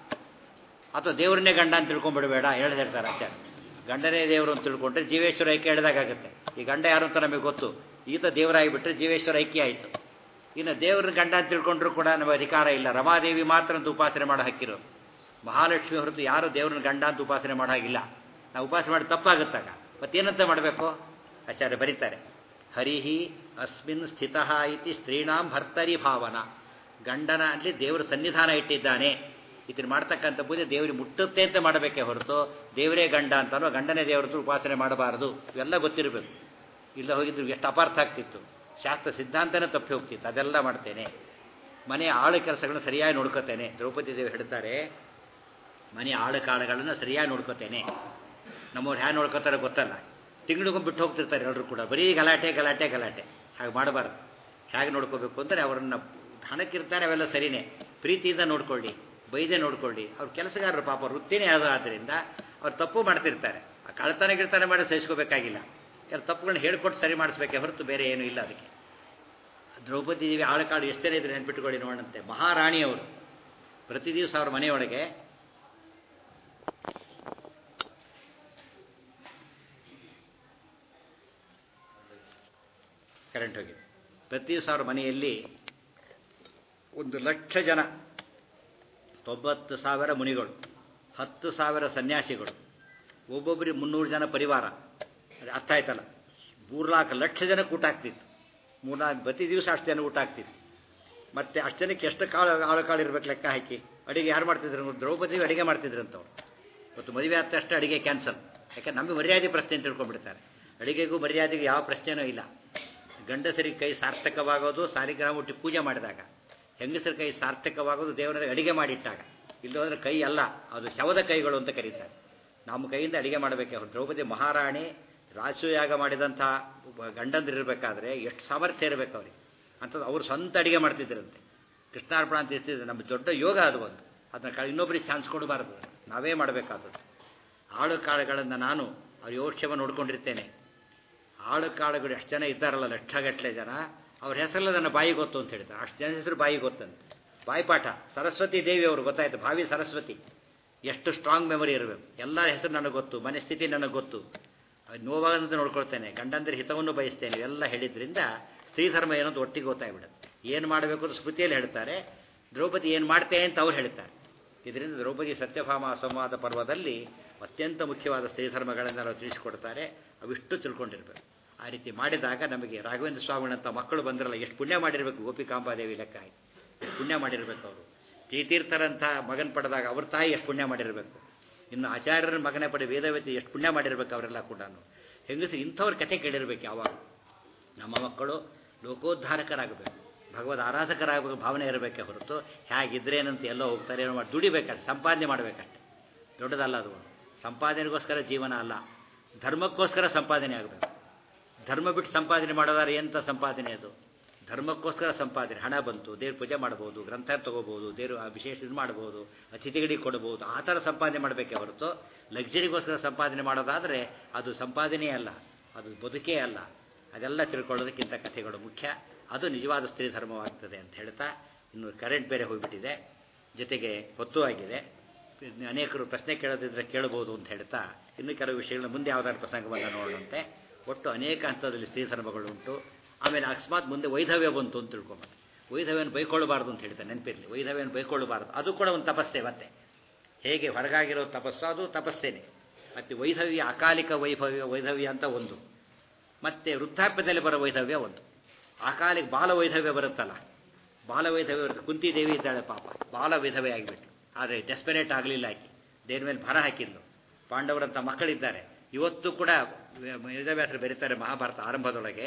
ಅಥವಾ ದೇವರನ್ನೇ ಗಂಡ ಅಂತ ತಿಳ್ಕೊಂಡ್ಬಿಡ್ಬೇಡ ಹೇಳ್ತಾರೆ ಆಚಾರ ಗಂಡನೇ ದೇವರು ಅಂತ ತಿಳ್ಕೊಂಡ್ರೆ ಜೀವೇಶ್ವರ ಐಕ್ಯ ಹೇಳಿದಾಗುತ್ತೆ ಈ ಗಂಡ ಯಾರು ಅಂತ ನಮಗೆ ಗೊತ್ತು ಈತ ದೇವರಾಗಿಬಿಟ್ರೆ ಜೀವೇಶ್ವರ ಐಕ್ಯ ಆಯಿತು ಇನ್ನು ದೇವ್ರನ್ನ ಗಂಡ ಅಂತ ತಿಳ್ಕೊಂಡ್ರು ಕೂಡ ನಮಗೆ ಅಧಿಕಾರ ಇಲ್ಲ ರಮಾದೇವಿ ಮಾತ್ರ ಅಂತ ಉಪಾಸನೆ ಮಾಡೋ ಹಕ್ಕಿರೋದು ಮಹಾಲಕ್ಷ್ಮಿ ಹೊರತು ಯಾರು ದೇವ್ರನ್ನ ಗಂಡ ಅಂತ ಉಪಾಸನೆ ಮಾಡೋ ಹಾಗಿಲ್ಲ ನಾವು ಉಪಾಸನೆ ಮಾಡಿ ತಪ್ಪಾಗುತ್ತಾಗ ಮತ್ತೇನಂತ ಮಾಡಬೇಕು ಆಚಾರ್ಯ ಬರೀತಾರೆ ಹರಿಹಿ ಅಸ್ಮಿನ್ ಸ್ಥಿತ ಇತಿ ಸ್ತ್ರೀಣಾಂ ಭರ್ತರಿ ಭಾವನ ಗಂಡನ ಅಲ್ಲಿ ದೇವರ ಸನ್ನಿಧಾನ ಇಟ್ಟಿದ್ದಾನೆ ಇದನ್ನು ಮಾಡ್ತಕ್ಕಂಥ ಪೂಜೆ ದೇವರಿಗೆ ಮುಟ್ಟುತ್ತೆ ಅಂತ ಮಾಡಬೇಕೇ ಹೊರತು ದೇವರೇ ಗಂಡ ಅಂತನೋ ಗಂಡನೇ ದೇವರದ್ದು ಉಪಾಸನೆ ಮಾಡಬಾರದು ಇವೆಲ್ಲ ಗೊತ್ತಿರಬೇಕು ಇಲ್ಲ ಹೋಗಿದ್ರು ಎಷ್ಟು ಅಪಾರ್ಥ ಆಗ್ತಿತ್ತು ಶಾಸ್ತ್ರ ಸಿದ್ಧಾಂತನೇ ತಪ್ಪಿ ಹೋಗ್ತಿತ್ತು ಅದೆಲ್ಲ ಮಾಡ್ತೇನೆ ಮನೆ ಆಳು ಕೆಲಸಗಳನ್ನು ಸರಿಯಾಗಿ ನೋಡ್ಕೋತೇನೆ ದ್ರೌಪದಿ ದೇವಿ ಹೇಳ್ತಾರೆ ಮನೆ ಆಳು ಕಾಳುಗಳನ್ನು ಸರಿಯಾಗಿ ನೋಡ್ಕೋತೇನೆ ನಮ್ಮವ್ರು ಹ್ಯಾ ನೋಡ್ಕೋತಾರೆ ಗೊತ್ತಲ್ಲ ತಿಂಗಳಿಗೊಮ್ಮೆ ಬಿಟ್ಟು ಹೋಗ್ತಿರ್ತಾರೆ ಎಲ್ಲರೂ ಕೂಡ ಬರೀ ಗಲಾಟೆ ಗಲಾಟೆ ಗಲಾಟೆ ಹಾಗೆ ಮಾಡಬಾರ್ದು ಹೇಗೆ ನೋಡ್ಕೋಬೇಕು ಅಂದರೆ ಅವರನ್ನು ಹಣಕ್ಕಿರ್ತಾರೆ ಅವೆಲ್ಲ ಸರಿನೇ ಪ್ರೀತಿಯಿಂದ ನೋಡ್ಕೊಳ್ಳಿ ಬೈದೆ ನೋಡ್ಕೊಳ್ಳಿ ಅವ್ರ ಕೆಲಸಗಾರರು ಪಾಪ ವೃತ್ತಿನೇ ಅದು ಆದ್ದರಿಂದ ಅವ್ರು ತಪ್ಪು ಮಾಡ್ತಿರ್ತಾರೆ ಆ ಕಳ್ತನ ಗಿಳ್ತನ ಮಾಡಿ ಸಹಿಸ್ಕೋಬೇಕಾಗಿಲ್ಲ ಯಾರು ತಪ್ಪುಗಳನ್ನ ಹೇಳ್ಕೊಟ್ಟು ಸರಿ ಮಾಡಿಸ್ಬೇಕೆ ಹೊರತು ಬೇರೆ ಏನೂ ಇಲ್ಲ ಅದಕ್ಕೆ ದ್ರೌಪದಿ ದೇವಿ ಆಳಕಾಡು ಎಷ್ಟೇ ಇದ್ರೆ ನೆನ್ಪಿಟ್ಕೊಳ್ಳಿ ನೋಡಂತೆ ಮಹಾರಾಣಿಯವರು ಪ್ರತಿ ದಿವಸ ಅವ್ರ ಮನೆಯೊಳಗೆ ಕರೆಂಟ್ ಹೋಗಿದೆ ಪ್ರತಿ ದಿವಸ ಅವ್ರ ಮನೆಯಲ್ಲಿ ಒಂದು ಲಕ್ಷ ಜನ ತೊಂಬತ್ತು ಸಾವಿರ ಮುನಿಗಳು ಹತ್ತು ಸಾವಿರ ಸನ್ಯಾಸಿಗಳು ಒಬ್ಬೊಬ್ಬರಿಗೆ ಮುನ್ನೂರು ಜನ ಪರಿವಾರ ಅದು ಅರ್ಥ ಆಯ್ತಲ್ಲ ಮೂರ್ನಾಲ್ಕು ಲಕ್ಷ ಜನಕ್ಕೆ ಊಟ ಆಗ್ತಿತ್ತು ಮೂರ್ನಾಲ್ಕು ಪ್ರತಿ ದಿವಸ ಅಷ್ಟು ಜನ ಊಟ ಆಗ್ತಿತ್ತು ಮತ್ತೆ ಅಷ್ಟು ಜನಕ್ಕೆ ಎಷ್ಟು ಕಾಳು ಆಳು ಕಾಳು ಇರ್ಬೇಕು ಲೆಕ್ಕ ಹಾಕಿ ಅಡಿಗೆ ಯಾರು ಮಾಡ್ತಿದ್ರು ದ್ರೌಪದಿ ಅಡಿಗೆ ಮಾಡ್ತಿದ್ರಂತವ್ರು ಇವತ್ತು ಮದುವೆ ಆದ ತಕ್ಷಣ ಅಡಿಗೆ ಕ್ಯಾನ್ಸಲ್ ಯಾಕೆ ನಮಗೆ ಮರ್ಯಾದೆ ಪ್ರಶ್ನೆ ಅಂತ ತಿಳ್ಕೊಂಡ್ಬಿಡ್ತಾರೆ ಅಡಿಗೆಗೂ ಮರ್ಯಾದೆಗೂ ಯಾವ ಪ್ರಶ್ನೆನೂ ಇಲ್ಲ ಗಂಡಸರಿಗೆ ಕೈ ಸಾರ್ಥಕವಾಗೋದು ಸಾಲಿಗ್ರಾಮ ಹುಟ್ಟಿ ಪೂಜೆ ಮಾಡಿದಾಗ ಹೆಂಗಸರ ಕೈ ಸಾರ್ಥಕವಾಗೋದು ದೇವರ ಅಡಿಗೆ ಮಾಡಿಟ್ಟಾಗ ಇಲ್ಲೋದ್ರೆ ಕೈ ಅಲ್ಲ ಅದು ಶವದ ಕೈಗಳು ಅಂತ ಕರೀತಾರೆ ನಮ್ಮ ಕೈಯಿಂದ ಅಡಿಗೆ ಮಾಡಬೇಕೆ ಅವರು ದ್ರೌಪದಿ ಮಹಾರಾಣಿ ರಾಜಸೂಯಾಗ ಮಾಡಿದಂಥ ಗಂಡಂದಿರಬೇಕಾದ್ರೆ ಎಷ್ಟು ಸಾಮರ್ಥ್ಯ ಇರಬೇಕು ಅವ್ರಿಗೆ ಅಂಥದ್ದು ಅವರು ಸ್ವಂತ ಅಡಿಗೆ ಮಾಡ್ತಿದ್ದರಂತೆ ಕೃಷ್ಣಾರ್ಪಣ ಅಂತ ಇರ್ತಿದ್ರು ನಮ್ಮ ದೊಡ್ಡ ಯೋಗ ಅದು ಒಂದು ಅದನ್ನ ಇನ್ನೊಬ್ಬರಿಗೆ ಚಾನ್ಸ್ ಕೊಡಬಾರ್ದು ನಾವೇ ಮಾಡಬೇಕಾದದ್ದು ಆಳು ಕಾಳುಗಳನ್ನು ನಾನು ಅವ್ರ ಯೋಕ್ಷೇಮ ನೋಡ್ಕೊಂಡಿರ್ತೇನೆ ಆಳು ಕಾಳುಗಳು ಎಷ್ಟು ಜನ ಇದ್ದಾರಲ್ಲ ಲಕ್ಷಗಟ್ಟಲೆ ಜನ ಅವ್ರ ಹೆಸರಲ್ಲ ನನ್ನ ಬಾಯಿ ಗೊತ್ತು ಅಂತ ಹೇಳ್ತಾರೆ ಅಷ್ಟು ಜನ ಹೆಸರು ಬಾಯಿ ಗೊತ್ತಂತೆ ಬಾಯಿಪಾಠ ಸರಸ್ವತಿ ದೇವಿ ಅವರು ಗೊತ್ತಾಯ್ತು ಭಾವಿ ಸರಸ್ವತಿ ಎಷ್ಟು ಸ್ಟ್ರಾಂಗ್ ಮೆಮೊರಿ ಇರಬೇಕು ಎಲ್ಲರ ಹೆಸರು ನನಗೆ ಗೊತ್ತು ಮನೆ ಸ್ಥಿತಿ ನನಗೆ ಗೊತ್ತು ನೋವಾಗದಂತೆ ನೋಡ್ಕೊಳ್ತೇನೆ ಗಂಡಂದ್ರೆ ಹಿತವನ್ನು ಬಯಸ್ತೇನೆ ಎಲ್ಲ ಹೇಳಿದ್ರಿಂದ ಸ್ತ್ರೀ ಧರ್ಮ ಏನಂತ ಒಟ್ಟಿಗೆ ಗೊತ್ತಾಗ್ಬಿಡುತ್ತೆ ಏನು ಮಾಡಬೇಕು ಅಂತ ಸ್ಮೃತಿಯಲ್ಲಿ ಹೇಳ್ತಾರೆ ದ್ರೌಪದಿ ಏನು ಮಾಡ್ತೇನೆ ಅಂತ ಅವ್ರು ಹೇಳ್ತಾರೆ ಇದರಿಂದ ದ್ರೌಪದಿ ಸತ್ಯಭಾಮ ಸಂವಾದ ಪರ್ವದಲ್ಲಿ ಅತ್ಯಂತ ಮುಖ್ಯವಾದ ಸ್ತ್ರೀ ಧರ್ಮಗಳನ್ನೆಲ್ಲ ತಿಳಿಸಿಕೊಡ್ತಾರೆ ಅವಿಷ್ಟು ತಿಳ್ಕೊಂಡಿರ್ಬೇಕು ಆ ರೀತಿ ಮಾಡಿದಾಗ ನಮಗೆ ರಾಘವೇಂದ್ರ ಸ್ವಾಮಿಗಳಂತ ಮಕ್ಕಳು ಬಂದ್ರಲ್ಲ ಎಷ್ಟು ಪುಣ್ಯ ಮಾಡಿರಬೇಕು ಗೋಪಿಕಾಂಬಾದೇವಿ ಲೆಕ್ಕ ಆಯ್ತು ಎಷ್ಟು ಪುಣ್ಯ ಮಾಡಿರಬೇಕು ಅವರು ತೀತೀರ್ಥರಂಥ ಮಗನ್ ಪಡೆದಾಗ ಅವ್ರ ತಾಯಿ ಎಷ್ಟು ಪುಣ್ಯ ಮಾಡಿರಬೇಕು ಇನ್ನು ಆಚಾರ್ಯರ ಮಗನೇ ಪಡೆ ವೇದವೇತಿ ಎಷ್ಟು ಪುಣ್ಯ ಮಾಡಿರ್ಬೇಕು ಅವರೆಲ್ಲ ಕೂಡ ಹೆಂಗಸರು ಇಂಥವ್ರ ಕಥೆ ಕೇಳಿರ್ಬೇಕು ಯಾವಾಗ ನಮ್ಮ ಮಕ್ಕಳು ಲೋಕೋದ್ಧಾರಕರಾಗಬೇಕು ಭಗವದ್ ಆರಾಧಕರಾಗಬೇಕು ಭಾವನೆ ಇರಬೇಕೆ ಹೊರತು ಹೇಗಿದ್ರೇನಂತ ಎಲ್ಲೋ ಹೋಗ್ತಾರೆ ಏನೋ ಮಾಡಿ ದುಡಿಬೇಕಷ್ಟೆ ಸಂಪಾದನೆ ಮಾಡಬೇಕಷ್ಟೆ ದೊಡ್ಡದಲ್ಲ ಅದು ಸಂಪಾದನೆಗೋಸ್ಕರ ಜೀವನ ಅಲ್ಲ ಧರ್ಮಕ್ಕೋಸ್ಕರ ಸಂಪಾದನೆ ಆಗಬೇಕು ಧರ್ಮ ಬಿಟ್ಟು ಸಂಪಾದನೆ ಮಾಡೋದಾದ್ರೆ ಎಂಥ ಸಂಪಾದನೆ ಅದು ಧರ್ಮಕ್ಕೋಸ್ಕರ ಸಂಪಾದನೆ ಹಣ ಬಂತು ದೇವ್ರ ಪೂಜೆ ಮಾಡ್ಬೋದು ಗ್ರಂಥ ತಗೋಬೋದು ದೇವ್ರ ವಿಶೇಷ ಇದು ಮಾಡ್ಬೋದು ಅತಿಥಿಗಳಿಗೆ ಕೊಡ್ಬೋದು ಆ ಥರ ಸಂಪಾದನೆ ಮಾಡಬೇಕೇ ಹೊರತು ಲಕ್ಸರಿಗೋಸ್ಕರ ಸಂಪಾದನೆ ಮಾಡೋದಾದರೆ ಅದು ಸಂಪಾದನೆಯೇ ಅಲ್ಲ ಅದು ಬದುಕೇ ಅಲ್ಲ ಅದೆಲ್ಲ ತಿಳ್ಕೊಳ್ಳೋದಕ್ಕಿಂತ ಕಥೆಗಳು ಮುಖ್ಯ ಅದು ನಿಜವಾದ ಸ್ತ್ರೀ ಧರ್ಮವಾಗ್ತದೆ ಅಂತ ಹೇಳ್ತಾ ಇನ್ನು ಕರೆಂಟ್ ಬೇರೆ ಹೋಗಿಬಿಟ್ಟಿದೆ ಜೊತೆಗೆ ಹೊತ್ತು ಆಗಿದೆ ಅನೇಕರು ಪ್ರಶ್ನೆ ಕೇಳೋದಿದ್ರೆ ಕೇಳಬಹುದು ಅಂತ ಹೇಳ್ತಾ ಇನ್ನು ಕೆಲವು ವಿಷಯಗಳನ್ನ ಮುಂದೆ ಯಾವುದಾದ್ರು ಪ್ರಸಂಗವನ್ನು ನೋಡೋಣಂತೆ ಒಟ್ಟು ಅನೇಕ ಹಂತದಲ್ಲಿ ಸ್ತ್ರೀ ಧರ್ಮಗಳುಂಟು ಆಮೇಲೆ ಅಕಸ್ಮಾತ್ ಮುಂದೆ ವೈಧವ್ಯ ಬಂತು ಅಂತ ತಿಳ್ಕೊಂಬಂದು ವೈಧವ್ಯನ ಬೈಕೊಳ್ಳಬಾರ್ದು ಅಂತ ಹೇಳ್ತಾರೆ ನೆನಪಿರಲಿ ವೈಧವ್ಯನ ಬೈಕೊಳ್ಳಬಾರ್ದು ಅದು ಕೂಡ ಒಂದು ತಪಸ್ಸೆ ಮತ್ತೆ ಹೇಗೆ ಹೊರಗಾಗಿರೋ ತಪಸ್ಸು ಅದು ತಪಸ್ಸೇನೆ ಮತ್ತು ವೈಧವ್ಯ ಅಕಾಲಿಕ ವೈಭವ್ಯ ವೈಧವ್ಯ ಅಂತ ಒಂದು ಮತ್ತು ವೃದ್ಧಾಪ್ಯದಲ್ಲಿ ಬರೋ ವೈಧವ್ಯ ಒಂದು ಅಕಾಲಿಕ ಬಾಲ ವೈಧವ್ಯ ಬರುತ್ತಲ್ಲ ಬಾಲ ವೈಧವ್ಯ ಬರುತ್ತೆ ಕುಂತಿದೇವಿ ಇದ್ದಾಳೆ ಪಾಪ ಬಾಲ ವಿಧವೆ ಆಗಿಬಿಟ್ಟು ಆದರೆ ಡೆಸ್ಪರೇಟ್ ಆಗಲಿಲ್ಲ ಆಕೆ ದೇವ್ರ ಮೇಲೆ ಭಾರ ಹಾಕಿದ್ಲು ಪಾಂಡವರಂಥ ಮಕ್ಕಳಿದ್ದಾರೆ ಇವತ್ತು ಕೂಡ ವೇದವ್ಯಾಸರು ಬೆರೀತಾರೆ ಮಹಾಭಾರತ ಆರಂಭದೊಳಗೆ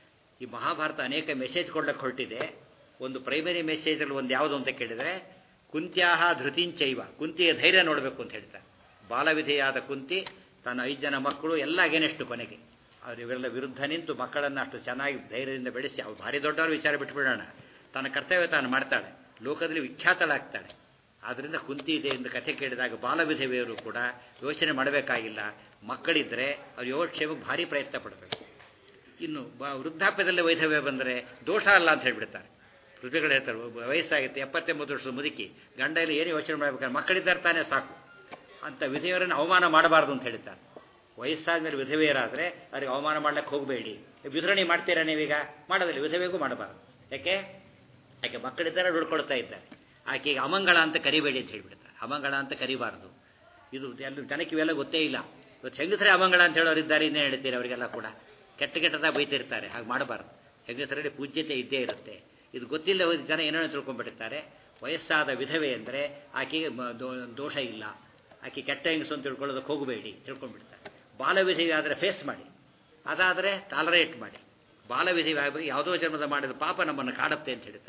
ಈ ಮಹಾಭಾರತ ಅನೇಕ ಮೆಸೇಜ್ ಕೊಡ್ಲಿಕ್ಕೆ ಹೊರಟಿದೆ ಒಂದು ಪ್ರೈಮರಿ ಮೆಸೇಜಲ್ಲಿ ಒಂದು ಯಾವುದು ಅಂತ ಕೇಳಿದರೆ ಕುಂತ್ಯಾಹ ಧೃತಿಂಚೈವ ಕುಂತಿಯ ಧೈರ್ಯ ನೋಡಬೇಕು ಅಂತ ಹೇಳ್ತಾರೆ ಬಾಲವಿಧೆಯಾದ ಕುಂತಿ ತನ್ನ ಐದು ಜನ ಮಕ್ಕಳು ಎಲ್ಲ ಅಗೇನೆಷ್ಟು ಕೊನೆಗೆ ಅವ್ರು ಇವೆಲ್ಲ ವಿರುದ್ಧ ನಿಂತು ಮಕ್ಕಳನ್ನು ಅಷ್ಟು ಚೆನ್ನಾಗಿ ಧೈರ್ಯದಿಂದ ಬೆಳೆಸಿ ಅವ್ರು ಭಾರಿ ದೊಡ್ಡವ್ರ ವಿಚಾರ ಬಿಟ್ಬಿಡೋಣ ತನ್ನ ಕರ್ತವ್ಯ ತಾನು ಮಾಡ್ತಾಳೆ ಲೋಕದಲ್ಲಿ ವಿಖ್ಯಾತಳಾಗ್ತಾಳೆ ಆದ್ದರಿಂದ ಕುಂತಿ ಇದೆ ಎಂದು ಕಥೆ ಕೇಳಿದಾಗ ಬಾಲವಿಧವೆಯರು ಕೂಡ ಯೋಚನೆ ಮಾಡಬೇಕಾಗಿಲ್ಲ ಮಕ್ಕಳಿದ್ದರೆ ಅವ್ರು ಯೋಗಕ್ಷೇಮಕ್ಕೆ ಭಾರಿ ಪ್ರಯತ್ನ ಪಡಬೇಕು ಇನ್ನು ಬ ವೃದ್ಧಾಪ್ಯದಲ್ಲೇ ವೈಧವ್ಯ ಬಂದರೆ ದೋಷ ಅಲ್ಲ ಅಂತ ಹೇಳ್ಬಿಡ್ತಾರೆ ಋತುಗಳು ಹೇಳ್ತಾರೆ ವಯಸ್ಸಾಗುತ್ತೆ ಎಪ್ಪತ್ತೆಂಬತ್ತು ವರ್ಷದ ಮುದುಕಿ ಗಂಡ ಇಲ್ಲಿ ಏನು ಯೋಚನೆ ಮಾಡಬೇಕಾದ್ರೆ ಮಕ್ಕಳಿದ್ದಾರೆ ತಾನೇ ಸಾಕು ಅಂತ ವಿಧವೆಯರನ್ನು ಅವಮಾನ ಮಾಡಬಾರ್ದು ಅಂತ ಹೇಳ್ತಾರೆ ವಯಸ್ಸಾದ ಮೇಲೆ ವಿಧವೆಯರಾದರೆ ಅವ್ರಿಗೆ ಅವಮಾನ ಮಾಡ್ಲಿಕ್ಕೆ ಹೋಗಬೇಡಿ ವಿತರಣೆ ಮಾಡ್ತೀರಾ ನೀವೀಗ ಮಾಡೋದಿಲ್ಲ ವಿಧವೆಗೂ ಮಾಡಬಾರ್ದು ಯಾಕೆ ಯಾಕೆ ಮಕ್ಕಳಿದ್ದಾರೆ ದುಡ್ಕೊಳ್ತಾ ಇದ್ದಾರೆ ಆಕೆಗೆ ಅಮಂಗಳ ಅಂತ ಕರಿಬೇಡಿ ಅಂತ ಹೇಳ್ಬಿಡ್ತಾರೆ ಅಮಂಗಳ ಅಂತ ಕರಿಬಾರ್ದು ಇದು ಎಲ್ಲ ಜನಕ್ಕೆ ಇವೆಲ್ಲ ಗೊತ್ತೇ ಇಲ್ಲ ಇವತ್ತು ಹೆಂಗಸರೇ ಅಮಂಗಳ ಅಂತ ಹೇಳೋರಿದ್ದಾರೆ ಇನ್ನೇ ಹೇಳ್ತೀರಿ ಅವರಿಗೆಲ್ಲ ಕೂಡ ಕೆಟ್ಟ ಕೆಟ್ಟದಾಗ ಬೈತಿರ್ತಾರೆ ಹಾಗೆ ಮಾಡಬಾರ್ದು ಹೆಂಗಸರಲ್ಲಿ ಪೂಜ್ಯತೆ ಇದ್ದೇ ಇರುತ್ತೆ ಇದು ಗೊತ್ತಿಲ್ಲ ಹೋದ ಜನ ಏನೇನೋ ತಿಳ್ಕೊಂಡ್ಬಿಟ್ಟಿರ್ತಾರೆ ವಯಸ್ಸಾದ ವಿಧವೆ ಅಂದರೆ ಆಕೆಗೆ ದೋಷ ಇಲ್ಲ ಆಕೆ ಕೆಟ್ಟ ಹೆಂಗಸು ಅಂತ ತಿಳ್ಕೊಳ್ಳೋದಕ್ಕೆ ಹೋಗಬೇಡಿ ತಿಳ್ಕೊಂಡ್ಬಿಡ್ತಾರೆ ಬಾಲವಿಧವೆ ಆದರೆ ಫೇಸ್ ಮಾಡಿ ಅದಾದರೆ ಟಾಲರೇಟ್ ಮಾಡಿ ಬಾಲವಿಧವೆ ಆಗಬೇಕು ಯಾವುದೋ ಜನ್ಮದ ಮಾಡಿದ ಪಾಪ ನಮ್ಮನ್ನು ಕಾಡುತ್ತೆ ಅಂತ ಹೇಳ್ತಾರೆ